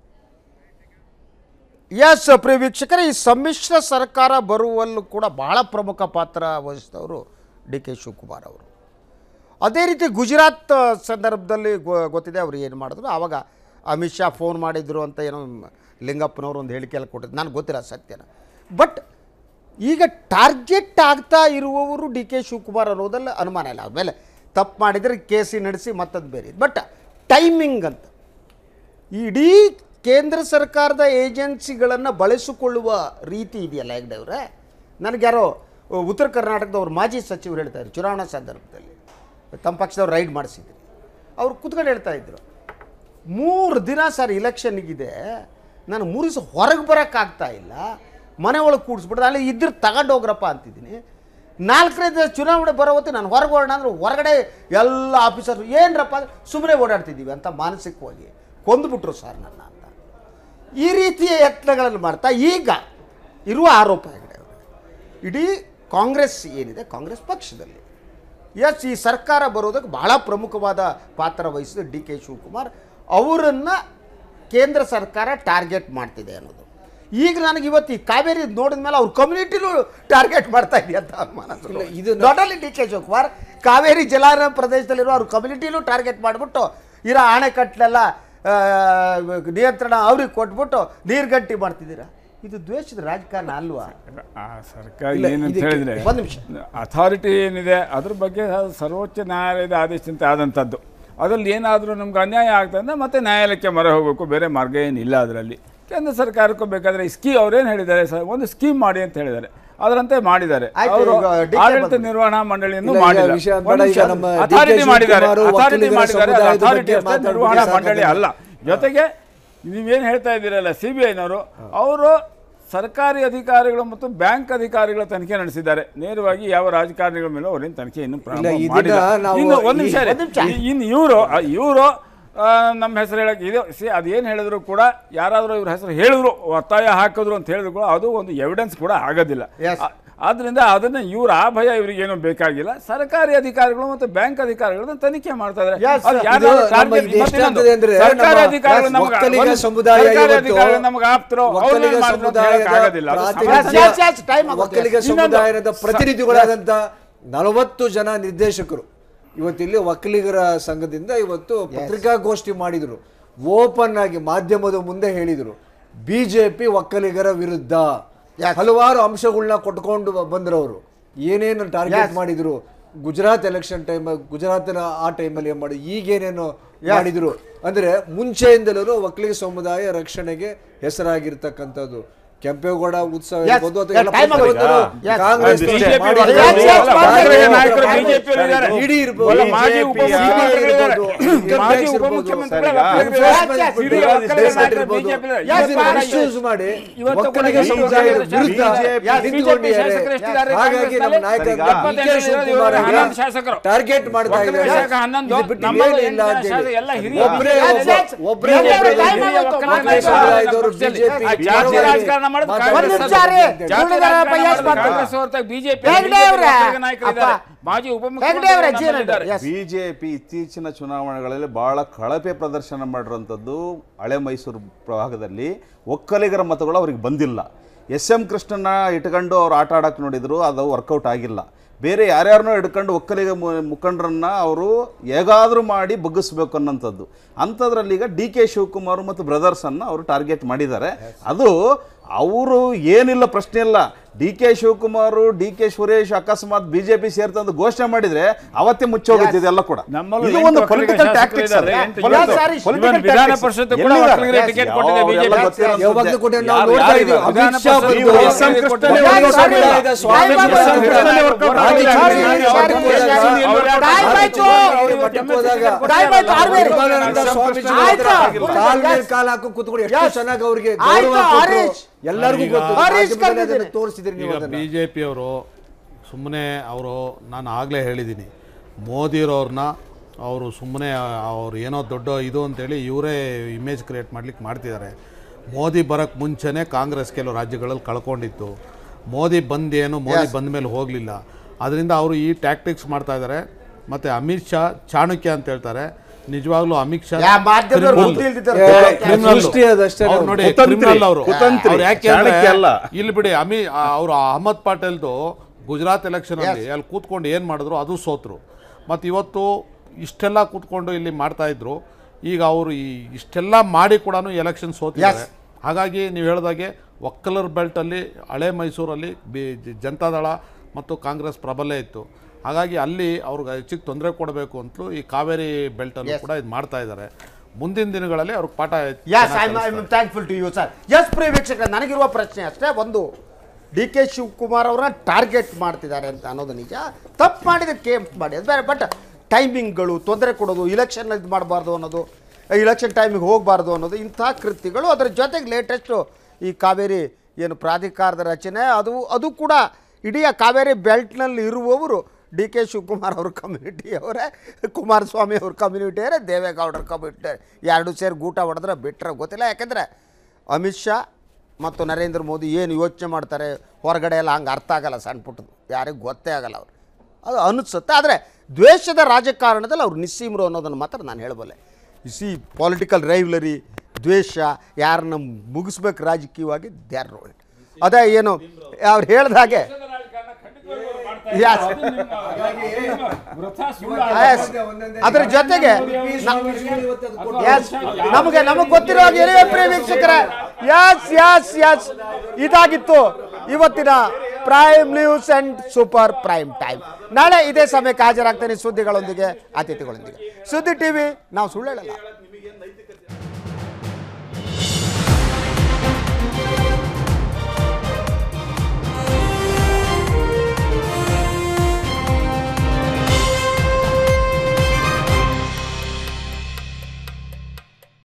ಎಸ್ ಪ್ರಿಯ ವೀಕ್ಷಕರೇ ಈ ಸಮ್ಮಿಶ್ರ ಸರ್ಕಾರ ಬರುವಲ್ಲೂ ಕೂಡ ಬಹಳ ಪ್ರಮುಖ ಪಾತ್ರ ವಹಿಸಿದವರು ಡಿ ಕೆ ಶಿವಕುಮಾರ್ ಅವರು ಅದೇ ರೀತಿ ಗುಜರಾತ್ ಸಂದರ್ಭದಲ್ಲಿ ಗೊ- ಗೊತ್ತಿದೆ ಅವರು ಏನು ಮಾಡಿದ್ರು ಆವಾಗ ಅಮಿತ್ ಶಾ ಫೋನ್ ಮಾಡಿದ್ರು ಅಂತ ಏನೋ ಲಿಂಗಪ್ಪನವರು ಒಂದು ಹೇಳಿಕೆಯಲ್ಲಿ ಕೊಟ್ಟಿದ್ದು ನನಗೆ ಗೊತ್ತಿಲ್ಲ ಸತ್ಯನ ಬಟ್ ಈಗ ಟಾರ್ಗೆಟ್ ಆಗ್ತಾ ಇರುವವರು ಡಿ ಕೆ ಶಿವಕುಮಾರ್ ಅನ್ನೋದಲ್ಲ ಅನುಮಾನ ಇಲ್ಲ ಆಮೇಲೆ ತಪ್ಪು ಮಾಡಿದರೆ ಕೇಸಿ ನಡೆಸಿ ಮತ್ತದು ಬೇರೆ ಬಟ್ ಟೈಮಿಂಗ್ ಅಂತ ಇಡೀ ಕೇಂದ್ರ ಸರ್ಕಾರದ ಏಜೆನ್ಸಿಗಳನ್ನು ಬಳಸಿಕೊಳ್ಳುವ ರೀತಿ ಇದೆಯಲ್ಲ ಹೆಗ್ಡೆವ್ರೆ ನನಗೆ ಯಾರೋ ಉತ್ತರ ಕರ್ನಾಟಕದವ್ರು ಮಾಜಿ ಸಚಿವರು ಹೇಳ್ತಾರೆ ಚುನಾವಣಾ ಸಂದರ್ಭದಲ್ಲಿ ತಮ್ಮ ಪಕ್ಷದವ್ರು ರೈಡ್ ಮಾಡಿಸಿದ್ರು ಅವ್ರು ಕುತ್ಕೊಂಡು ಹೇಳ್ತಾ ಇದ್ರು ಮೂರು ದಿನ ಸರ್ ಇಲೆಕ್ಷನ್ಗಿದೆ ನಾನು ಮೂರು ದಿವಸ ಹೊರಗೆ ಬರೋಕ್ಕಾಗ್ತಾ ಇಲ್ಲ ಮನೆ ಒಳಗೆ ಕೂಡಿಸ್ಬಿಡ್ದು ಅಲ್ಲಿ ಇದ್ರ ತಗೊಂಡು ಹೋಗ್ರಪ್ಪ ಅಂತಿದ್ದೀನಿ ನಾಲ್ಕನೇ ದಿವಸ ಚುನಾವಣೆ ಬರೋ ಹೊತ್ತಿಗೆ ನಾನು ಹೊರಗೆ ಹೊರಣ ಅಂದ್ರೆ ಹೊರಗಡೆ ಎಲ್ಲ ಆಫೀಸರ್ಸ್ ಏನರಪ್ಪ ಅಂದ್ರೆ ಸುಮ್ಮನೆ ಓಡಾಡ್ತಿದ್ದೀವಿ ಅಂತ ಮಾನಸಿಕವಾಗಿ ಕೊಂದುಬಿಟ್ರು ಸರ್ ನನ್ನ ಅಂತ ಈ ರೀತಿಯ ಯತ್ನಗಳನ್ನು ಮಾಡ್ತಾ ಈಗ ಇರುವ ಆರೋಪ ಹೆಗಡೆ ಅವರೇ, ಇಡೀ ಕಾಂಗ್ರೆಸ್ ಏನಿದೆ ಕಾಂಗ್ರೆಸ್ ಪಕ್ಷದಲ್ಲಿ ಎಸ್ ಈ ಸರ್ಕಾರ ಬರೋದಕ್ಕೆ ಬಹಳ ಪ್ರಮುಖವಾದ ಪಾತ್ರ ವಹಿಸಿದ ಡಿ ಕೆ ಶಿವಕುಮಾರ್ ಅವರನ್ನು ಕೇಂದ್ರ ಸರ್ಕಾರ ಟಾರ್ಗೆಟ್ ಮಾಡ್ತಿದೆ ಅನ್ನೋದು ಈಗ ನನಗೆ ಇವತ್ತು ಈ ಕಾವೇರಿ ನೋಡಿದ ಮೇಲೆ ಅವ್ರ ಕಮ್ಯುನಿಟಿನೂ ಟಾರ್ಗೆಟ್ ಮಾಡ್ತಾ ಇದೆ ಅಂತ ಅನುಮಾನ ಇದು not only D K Shivakumar Cauvery ಜಲಾನಯನ ಪ್ರದೇಶದಲ್ಲಿರೋ ಅವ್ರ ಕಮ್ಯುನಿಟಿನೂ ಟಾರ್ಗೆಟ್ ಮಾಡಿಬಿಟ್ಟು ಇರೋ ಅಣೆಕಟ್ಟಲೆಲ್ಲ ಆ, ನಿಯಂತ್ರಣ ಅವ್ರಿಗೆ ಕೊಟ್ಬಿಟ್ಟು ನೀರ್ಗಟ್ಟಿ ಮಾಡ್ತಿದ್ದೀರಾ ಇದು ದ್ವೇಷದ ರಾಜಕಾರಣ ಅಲ್ವಾ ಆ ಸರ್ಕಾರ ಇಲ್ಲ, ಏನಂತ ಇದಕ್ಕೆ- ಹೇಳಿದ್ರೆ ಒಂದ್ ನಿಮಿಷ. ಅಥಾರಿಟಿ ಏನಿದೆ ಅದ್ರ ಬಗ್ಗೆ ಅದು ಸರ್ವೋಚ್ಚ ನ್ಯಾಯಾಲಯದ ಆದೇಶದಂತೆ ಆದಂಥದ್ದು ಅದರಲ್ಲಿ ಏನಾದರೂ ನಮ್ಗೆ ಅನ್ಯಾಯ ಆಗ್ತದೆ ಮತ್ತೆ ನ್ಯಾಯಾಲಯಕ್ಕೆ ಮೊರೆ ಹೋಗಬೇಕು ಬೇರೆ ಮಾರ್ಗ ಏನಿಲ್ಲ ಅದರಲ್ಲಿ ಕೇಂದ್ರ ಸರ್ಕಾರಕ್ಕೂ ಬೇಕಾದ್ರೆ ಈ ಸ್ಕೀಮ್ ಅವ್ರೇನು ಹೇಳಿದ್ದಾರೆ ಸರ್ ಒಂದು ಸ್ಕೀಮ್ ಮಾಡಿ ಅಂತ ಹೇಳಿದ್ದಾರೆ ಅದರಂತೆ ಮಾಡಿದ್ದಾರೆ ಆಯ್ತು, ಅವರು ಈಗ DK ಆಡಳಿತ ಬಂದ್ರು. ನಿರ್ವಹಣಾ ಮಂಡಳಿಯನ್ನು ಇಲ್ಲ, ಈಗ ಮಾಡಿಲ್ಲ ವಿಷಯ ಬೇಡ, ಈಗ ನಮ್ಮ ಡಿ ಕೆ ಅಥಾರಿಟಿ ಮಾಡಿದ್ದಾರೆ ಶಿವಕುಮಾರ್ ಅಥಾರಿಟಿ ಒಕ್ಕಲಿಗರ ಮಾಡಿದ್ದಾರೆ ಸಮುದಾಯದ ಅಥಾರಿಟಿ ಬಗ್ಗೆ ಅಷ್ಟೇ ಮಾತಾಡ್ಬಿಟ್ಟು ನಿರ್ವಹಣಾ ಸಾಕಾಗಿದೆ. ಮಂಡಳಿ ಅಲ್ಲ ಜೊತೆಗೆ ನೀವೇನು ಹೇಳ್ತಾ ಇದ್ದೀರಲ್ಲ ಸಿ ಬಿ ಐನವರು ಅವರು ಸರ್ಕಾರಿ ಅಧಿಕಾರಿಗಳು ಮತ್ತು ಬ್ಯಾಂಕ್ ಅಧಿಕಾರಿಗಳ ತನಿಖೆ ನಡೆಸಿದ್ದಾರೆ ನೇರವಾಗಿ ಯಾವ ರಾಜಕಾರಣಿಗಳ ಮೇಲೆ ಅವರೇನು ತನಿಖೆ ಇನ್ನು ಪ್ರಾರಂಭ ಇಲ್ಲ, ಇದನ್ನ ಮಾಡಿಲ್ಲ ನಾವು ಇನ್ನು ಒಂದು ಈ- ನಿಮಿಷ ರೀ. ಒಂದ್ ನಿಮಿಷ. ಈ- ಇನ್ನು ಇವರು ಇವರು ನಮ್ಮ ಹೆಸರು ಹೇಳಕ್ಕೆ ಇದು ಸಿ ಅದೇನು ಹೇಳಿದ್ರು ಕೂಡ ಯಾರಾದರೂ ಇವ್ರ ಹೆಸರು ಹೇಳಿದ್ರು ಒತ್ತಾಯ ಹಾಕಿದ್ರು ಅಂತ ಹೇಳಿದ್ರು ಕೂಡ ಅದು ಒಂದು ಎವಿಡೆನ್ಸ್ ಕೂಡ ಆಗೋದಿಲ್ಲ ಆ- ಆದ್ರಿಂದ ಅದನ್ನ ಇವ್ರ ಆ ಭಯ ಇವರಿಗೇನು ಬೇಕಾಗಿಲ್ಲ ಸರ್ಕಾರಿ ಅಧಿಕಾರಿಗಳು ಮತ್ತು ಬ್ಯಾಂಕ್ ಅಧಿಕಾರಿಗಳನ್ನ ತನಿಖೆ ಮಾಡ್ತಾ ಇದ್ದಾರೆ Yes, ಅದು sir. ಯಾರು ಇದು ನಮ್ಮ target- ಇದು ಮತ್ತಿನ್ನೊಂದು, ಎಷ್ಟಾಗ್ತದೆ ಅಂದ್ರೆ ಸರ್ಕಾರಿ ನಮ್ಮ ಅಧಿಕಾರಿಗಳು yes, ನಮ್ಗೆ ಒಕ್ಕಲಿಗ ಒಂದು ಸಮುದಾಯ ಸರ್ಕಾರಿ ಇವತ್ತು ಅಧಿಕಾರಿಗಳು ನಮ್ಗೆ ಆಪ್ತರು ಅವ್ರನ್ನ ಒಕ್ಕಲಿಗ ಮಾಡಿದ್ರು ಅಂತ ಸಮುದಾಯದ ಹೇಳಕ್ಕಾಗೋದಿಲ್ಲ. ಅದು ಪ್ರಾತಿನಿಧ್ಯ- ಸಮಸ್ಯೆ. ಒಕ್ಕಲಿಗ ಇನ್ನೊಂದು, ಸಮುದಾಯದ ಪ್ರತಿನಿಧಿಗಳಾದಂಥ ನಲವತ್ತು ಜನ ನಿರ್ದೇಶಕರು ಇವತ್ತಿಲ್ಲಿ ಒಕ್ಕಲಿಗರ ಸಂಘದಿಂದ ಇವತ್ತು ಪತ್ರಿಕಾಗೋಷ್ಠಿ ಮಾಡಿದರು ಓಪನ್ ಆಗಿ ಮಾಧ್ಯಮದ ಮುಂದೆ ಹೇಳಿದರು ಬಿಜೆಪಿ ಒಕ್ಕಲಿಗರ ವಿರುದ್ಧ ಹಲವಾರು ಅಂಶಗಳನ್ನ ಕೊಟ್ಕೊಂಡು ಬಂದ್ರವರು ಏನೇನು ಟಾರ್ಗೆಟ್ Yes. ಮಾಡಿದ್ರು ಗುಜರಾತ್ ಎಲೆಕ್ಷನ್ ಟೈಮ್ ಗುಜರಾತಿನ ಆ ಟೈಮಲ್ಲಿ ಏನ್ ಮಾಡಿ ಈಗೇನೇನು ಮಾಡಿದ್ರು ಅಂದ್ರೆ ಮುಂಚೆಯಿಂದಲೂ ಒಕ್ಕಲಿಗ ಸಮುದಾಯ ರಕ್ಷಣೆಗೆ ಹೆಸರಾಗಿರ್ತಕ್ಕಂಥದ್ದು ಕೆಂಪೇಗೌಡ ಉತ್ಸವ Yes. ಇರ್ಬೋದು ಅಥವಾ Yeah, ಎಲ್ಲ time ಆಗೋಯ್ತು. ಪಕ್ಷದವರು Yes. ಕಾಂಗ್ರೆಸ್ ಅದು ಪಕ್ಷ BJP ಮಾಡಿದ್ರು. Yes, yes, yes, ಕಾಂಗ್ರೆಸ್ ನಾಯಕರು ಕಾಂಗ್ರೆಸ್ BJP ಯಲ್ಲಿ ಇದ್ದಾರೆ. ಇಡಿ ಇರ್ಬೋದು, ಒಳ್ಳೆ ಮಾಜಿ BJP, ಉಪಮುಖ್ಯಮಂತ್ರಿಗಳು ಇದ್ದಾರೆ. income ಮಾಜಿ tax ಇರ್ಬೋದು, ಉಪಮುಖ್ಯಮಂತ್ರಿಗಳು ಸರಿ, ಒಕ್ಕಲಿಗರು yes, ಇದ್ದಾರೆ. yes, ಹಿರಿಯ yes, ಒಕ್ಕಲಿಗರ yes, ನಾಯಕರು ಇರ್ಬೋದು. BJP ಯಲ್ಲಿ Yes, ಇದ್ದಾರೆ. issues ಮಾಡಿ ಇವತ್ತು ಕೂಡ ಒಕ್ಕಲಿಗ ಈ ಸಮುದಾಯದ ಒಕ್ಕಲಿಗರ ವಿರುದ್ಧ ಶಾಸಕರು ನಿಂತ್ಕೊಂಡಿದ್ದಾರೆ. ಶಾಸಕರು ಎಷ್ಟಿದ್ದಾರೆ ಹಾಗಾಗಿ ನಮ್ಮ ಕಾಂಗ್ರೆಸ್ನಲ್ಲಿ? ನಾಯಕ ಸರಿ, ಡಿ ಕೆ ಇಪ್ಪತ್ತೆಂಟು ಶಿವಕುಮಾರ್ ಇದ್ದಾರೆ, ಅವರ ಹನ್ನೊಂದು ಶಾಸಕರು. ಟಾರ್ಗೆಟ್ ಮಾಡ್ತಾ ಒಕ್ಕಲಿಗರ ಇದ್ದಾರೆ ಶಾಸಕ ಹನ್ನೊಂದು, ಇದು ಬಿಟ್ಟು ನಮ್ಮಲ್ಲಿ ಏನಿಲ್ಲ ಎಂಟು ಅಂತ ಹೇಳಿ. ಎಲ್ಲ ಹಿರಿಯ ಒಬ್ರೇ BJP ಒಬ್ಬ- ಒಬ್ರೇ BJP ಒಬ್ಬರೇ ಹಿರಿಯ ಒಕ್ಕಲಿಗರ ಒಕ್ಕಲಿಗ ನಾಯಕರು ಸಮುದಾಯದವರು ಪಕ್ಷದಲ್ಲಿ. BJP ಆ ಜಾತಿ ರಾಜಕಾರಣ ಮಾಡೋದು ಮಾತಾಡ್ತಾರೆ. ಕಾಂಗ್ರೆಸ್ ಒಂದು ಸಾರಿ ಜಾತಿ ಉಳಿದವರ ರಾಜಕಾರಣ ಪೈಯಾಸ್ ಮಾಡೋದು ಮಾತು. ಕಾಂಗ್ರೆಸ್ ಹೊರತಾಗಿ ಬಿಜೆಪಿ ಹೆಗ್ಡೆ ಅವರೇ, ನಾಯಕರಿದ್ದಾರೆ ಮಾಜಿ ಉಪಮುಖ್ಯಮಂತ್ರಿ ಬಿಜೆಪಿ ಇತ್ತೀಚಿನ ಚುನಾವಣೆಗಳಲ್ಲಿ ಬಹಳ ಕಳಪೆ ಪ್ರದರ್ಶನ ಮಾಡಿರುವಂಥದ್ದು ಹಳೆ ಮೈಸೂರು ಭಾಗದಲ್ಲಿ ಒಕ್ಕಲಿಗರ ಮತಗಳು ಅವ್ರಿಗೆ ಬಂದಿಲ್ಲ ಎಸ್ ಎಂ ಕೃಷ್ಣನ ಇಟ್ಕೊಂಡು ಅವ್ರು ಆಟ ಆಡಕ್ಕೆ ನೋಡಿದ್ರು ಅದು ವರ್ಕೌಟ್ ಆಗಿಲ್ಲ ಬೇರೆ ಯಾರ್ಯಾರನ್ನೋ ಹಿಡ್ಕೊಂಡು ಒಕ್ಕಲಿಗ ಮು- ಮುಖಂಡರನ್ನ ಅವರು ಹೇಗಾದರೂ ಮಾಡಿ ಬಗ್ಗಿಸ್ಬೇಕು ಅನ್ನೋಂಥದ್ದು ಅಂಥದ್ರಲ್ಲಿ ಈಗ ಡಿ ಕೆ ಶಿವಕುಮಾರ್ ಮತ್ತು ಬ್ರದರ್ಸನ್ನು ಅವರು ಟಾರ್ಗೆಟ್ ಮಾಡಿದ್ದಾರೆ ಅದು ಅವರು ಏನಿಲ್ಲ ಪ್ರಶ್ನೆ ಇಲ್ಲ D K Shivakumar D K Suresh ಅಕಸ್ಮಾತ್ ಬಿಜೆಪಿ ಸೇರ್ತಂದು ಘೋಷಣೆ ಮಾಡಿದ್ರೆ ಅವತ್ತೇ ಮುಚ್ಚೋಗುತ್ತೆ ಇದೆಲ್ಲ ಕೂಡ ನಮ್ಮಲ್ಲೂ ಇದು ಎಂಟು ಒಂದು ಒಕ್ಕಲಿಗ ಪೊಲಿಟಿಕಲ್ ಶಾಸಕರು ಟ್ಯಾಕ್ಟಿಕ್ಸ್ ಇದ್ದಾರೆ, ಎಂಟು ಜನ. ಇವನ್ ವಿಧಾನ ಪರಿಷತ್ ಕೂಡ ಒಕ್ಕಲಿಗರಿಗೆ ಟಿಕೆಟ್ ಕೊಟ್ಟಿದೆ ಬಿಜೆಪಿ ಯಾವಾಗ್ಲೂ ಕೂಡ ನಾವು ನೋಡ್ತಾ ಇದ್ದೀವಿ ವಿಧಾನ ಅಮಿತ್ ಶಾ ಪರಿಷತ್ ಬಂದು ಎಸ್ ಎಂ ಕೃಷ್ಣನೇ ಒಕ್ಕಲಿಗ workout ಸಮುದಾಯದ ಆಗಿಲ್ಲ. ಸ್ವಾಮಿ ಎಸ್ ಎಂ ಕೃಷ್ಣನೇ workout ಆಗಿಲ್ಲ. ರಾಜಕೀಯ ಸಾರಿ, ಹೋದಾಗ ಸಾರಿ, ಅವ್ರ ಆಯ್ತು. ಅವ್ರ ಮಠಕ್ಕೆ ಹೋದಾಗ Time ಆಯ್ತು, ಆರ್ವೇರ್. ವಿವೇಕಾನಂದ ಸ್ವಾಮೀಜಿ ಆಯ್ತು. ಕಾಲ್ ಮೇಲೆ ಕಾಲ್ ಹಾಕಿ ಕೂತ್ಕೊಂಡು ಎಷ್ಟು Yes. ಚೆನ್ನಾಗಿ ಅವರಿಗೆ ಆಯ್ತು, ಗೌರವ ಕೊಟ್ರು. ಹರೀಶ್. ಎಲ್ಲರಿಗೂ ಈಗ- ಗೊತ್ತು ಹರೀಶ್ ಮಾಧ್ಯಮದಲ್ಲಿ ಕರೆದಿದ್ದೀರಿ. ಅದನ್ನ ತೋರಿಸಿದ್ರಿ ನೀವು ಈಗ ಅದನ್ನ ಬಿ ಜೆ ಪಿಯವರು ಸುಮ್ಮನೆ ಅವರು ನಾನು ಆಗಲೇ ಹೇಳಿದ್ದೀನಿ ಮೋದಿರವ್ರನ್ನ ಅವರು ಸುಮ್ಮನೆ ಅವ್ರು ಏನೋ ದೊಡ್ಡ ಇದು ಅಂತೇಳಿ ಇವರೇ ಇಮೇಜ್ ಕ್ರಿಯೇಟ್ ಮಾಡ್ಲಿಕ್ಕೆ ಮಾಡ್ತಿದ್ದಾರೆ ಮೋದಿ ಬರೋಕ್ಕೆ ಮುಂಚೆನೇ ಕಾಂಗ್ರೆಸ್ ಕೆಲವು ರಾಜ್ಯಗಳಲ್ಲಿ ಕಳ್ಕೊಂಡಿತ್ತು ಮೋದಿ ಬಂದೇನು ಮೋದಿ ಬಂದ ಮೇಲೆ ಹೋಗಲಿಲ್ಲ ಅದರಿಂದ ಅವರು ಈ ಟ್ಯಾಕ್ಟಿಕ್ಸ್ ಮಾಡ್ತಾ ಇದ್ದಾರೆ ಮತ್ತು ಅಮಿತ್ ಶಾ ಚಾಣಕ್ಯ ಅಂತ ಹೇಳ್ತಾರೆ ನಿಜವಾಗ್ಲೂ ಅಮಿತ್ ಶಾ ಯಾ, ಮಾಧ್ಯಮದವ್ರು criminal. ಗೊತ್ತೇ ಇಲ್ದಿದ್ದಾರೆ. ಏ, ಏ, criminal. ಸೃಷ್ಟಿ ಅದಷ್ಟೇ ಅವ್ರು ನಾವು. ನೋಡಿ ಕುತಂತ್ರಿ, criminal ಅವರು ಕುತಂತ್ರಿ, ಅವ್ರು ಯಾಕೆ ಚಾಣಕ್ಯ ಅಲ್ಲ. ಅಂದ್ರೆ ಇಲ್ಲಿ ಬಿಡಿ ಅಮಿ ಅವರು ಅಹಮದ್ ಪಟೇಲ್ದು ಗುಜರಾತ್ ಎಲೆಕ್ಷನ್ ಅಲ್ಲಿ ಅಲ್ಲಿ ಕೂತ್ಕೊಂಡು ಏನು ಮಾಡಿದ್ರು ಅದು ಸೋತ್ರು ಮತ್ತು ಇವತ್ತು ಇಷ್ಟೆಲ್ಲ ಕೂತ್ಕೊಂಡು ಇಲ್ಲಿ ಮಾಡ್ತಾ ಇದ್ರು ಈಗ ಅವರು ಈ ಇಷ್ಟೆಲ್ಲ ಮಾಡಿ ಕೂಡ ಎಲೆಕ್ಷನ್ ಸೋತಿದ್ದಾರೆ ಹಾಗಾಗಿ ನೀವು ಹೇಳಿದಾಗೆ ಒಕ್ಕಲರ್ ಬೆಲ್ಟಲ್ಲಿ ಹಳೆ ಮೈಸೂರಲ್ಲಿ ಬಿ ಜ- ಜನತಾದಳ ಮತ್ತು ಕಾಂಗ್ರೆಸ್ ಪ್ರಬಲ ಇತ್ತು ಹಾಗಾಗಿ ಅಲ್ಲಿ ಅವ್ರಿಗೆ ಹೆಚ್ಚಿಗೆ ತೊಂದರೆ ಕೊಡಬೇಕು ಅಂತಲೂ ಈ ಕಾವೇರಿ ಬೆಲ್ಟಲ್ಲೂ ಕೂಡ ಇದು ಮಾಡ್ತಾ ಇದ್ದಾರೆ ಮುಂದಿನ ದಿನಗಳಲ್ಲಿ ಅವ್ರಿಗೆ ಪಾಠ ಯಸ್ ಚೆನ್ನಾಗ್ ಐ ಕಲಿಸ್ತಾರೆ. Am thankful to you sir yes ಪ್ರಿಯ ವೀಕ್ಷಕರೇ ನನಗಿರುವ ಪ್ರಶ್ನೆ ಅಷ್ಟೇ ಒಂದು ಡಿ ಕೆ ಶಿವಕುಮಾರ್ ಅವರನ್ನ ಟಾರ್ಗೆಟ್ ಮಾಡ್ತಿದ್ದಾರೆ ಅಂತ ಅನ್ನೋದು ನಿಜ ತಪ್ಪು ಮಾಡಿದ ಕೇಮ್ ಮಾಡಿ ಅದು ಬೇರೆ ಬಟ್ ಟೈಮಿಂಗ್ಗಳು ತೊಂದರೆ ಕೊಡೋದು ಇಲೆಕ್ಷನ್ ಇದು ಮಾಡಬಾರ್ದು ಅನ್ನೋದು ಇಲೆಕ್ಷನ್ ಟೈಮಿಗೆ ಹೋಗಬಾರ್ದು ಅನ್ನೋದು ಇಂಥ ಕೃತ್ಯಗಳು ಅದರ ಜೊತೆಗೆ ಲೇಟೆಸ್ಟು ಈ ಕಾವೇರಿ ಏನು ಪ್ರಾಧಿಕಾರದ ರಚನೆ ಅದು ಅದು ಕೂಡ ಇಡೀ ಆ ಕಾವೇರಿ ಬೆಲ್ಟ್ನಲ್ಲಿ ಇರುವವರು ಡಿ ಕೆ ಶಿವಕುಮಾರ್ ಅವ್ರ ಕಮ್ಯುನಿಟಿಯವರೇ ಕುಮಾರಸ್ವಾಮಿ ಅವ್ರ ಕಮ್ಯುನಿಟಿಯವರೇ ದೇವೇಗೌಡರ ಕಮ್ಯುನಿಟಿ ಎರಡು ಸೇರಿ ಗೂಟ ಹೊಡೆದ್ರೆ ಬಿಟ್ಟರೆ ಗೊತ್ತಿಲ್ಲ ಯಾಕೆಂದರೆ ಅಮಿತ್ ಶಾ ಮತ್ತು ನರೇಂದ್ರ ಮೋದಿ ಏನು ಯೋಚನೆ ಮಾಡ್ತಾರೆ ಹೊರಗಡೆ ಎಲ್ಲ ಹಂಗೆ ಅರ್ಥ ಆಗಲ್ಲ ಸಣ್ಣ ಪುಟ್ಟದು ಯಾರಿಗೂ ಗೊತ್ತೇ ಆಗಲ್ಲ ಅವ್ರು ಅದು ಅನಿಸುತ್ತೆ ಆದರೆ ದ್ವೇಷದ ರಾಜಕಾರಣದಲ್ಲಿ ಅವ್ರು ನಿಸ್ಸೀಮರು ಅನ್ನೋದನ್ನು ಮಾತ್ರ ನಾನು ಹೇಳಬಲ್ಲೆ ಸಿ ಪೊಲಿಟಿಕಲ್ ರೈವ್ಲರಿ ದ್ವೇಷ ಯಾರನ್ನ ಮುಗಿಸ್ಬೇಕು ರಾಜಕೀಯವಾಗಿ ದ್ಯಾರ್ ರೋಲ್ ಅದೇ ಏನು ಅವ್ರು ಹೇಳ್ದ ಹಾಗೆ Yes. Yes. ಅದ್ರ ಜೊತೆಗೆ Yes. ನಮಗೆ ನಮಗೆ ಗೊತ್ತಿರೋ ಹಾಗೆ ಹಿರಿಯ ಪ್ರಿಯ ವೀಕ್ಷಕರೇ ಯಸ್ ಯಸ್ ಯಸ್ ಇದಾಗಿತ್ತು ಇವತ್ತಿನ prime news and super prime time ನಾಳೆ ಇದೇ ಸಮಯಕ್ಕೆ ಹಾಜರಾಗ್ತೇನೆ ಸುದ್ದಿಗಳೊಂದಿಗೆ ಅತಿಥಿಗಳೊಂದಿಗೆ ಸುದ್ದಿ ಟಿವಿ ನಾವು ಸುಳ್ಳು ಹೇಳಲ್ಲ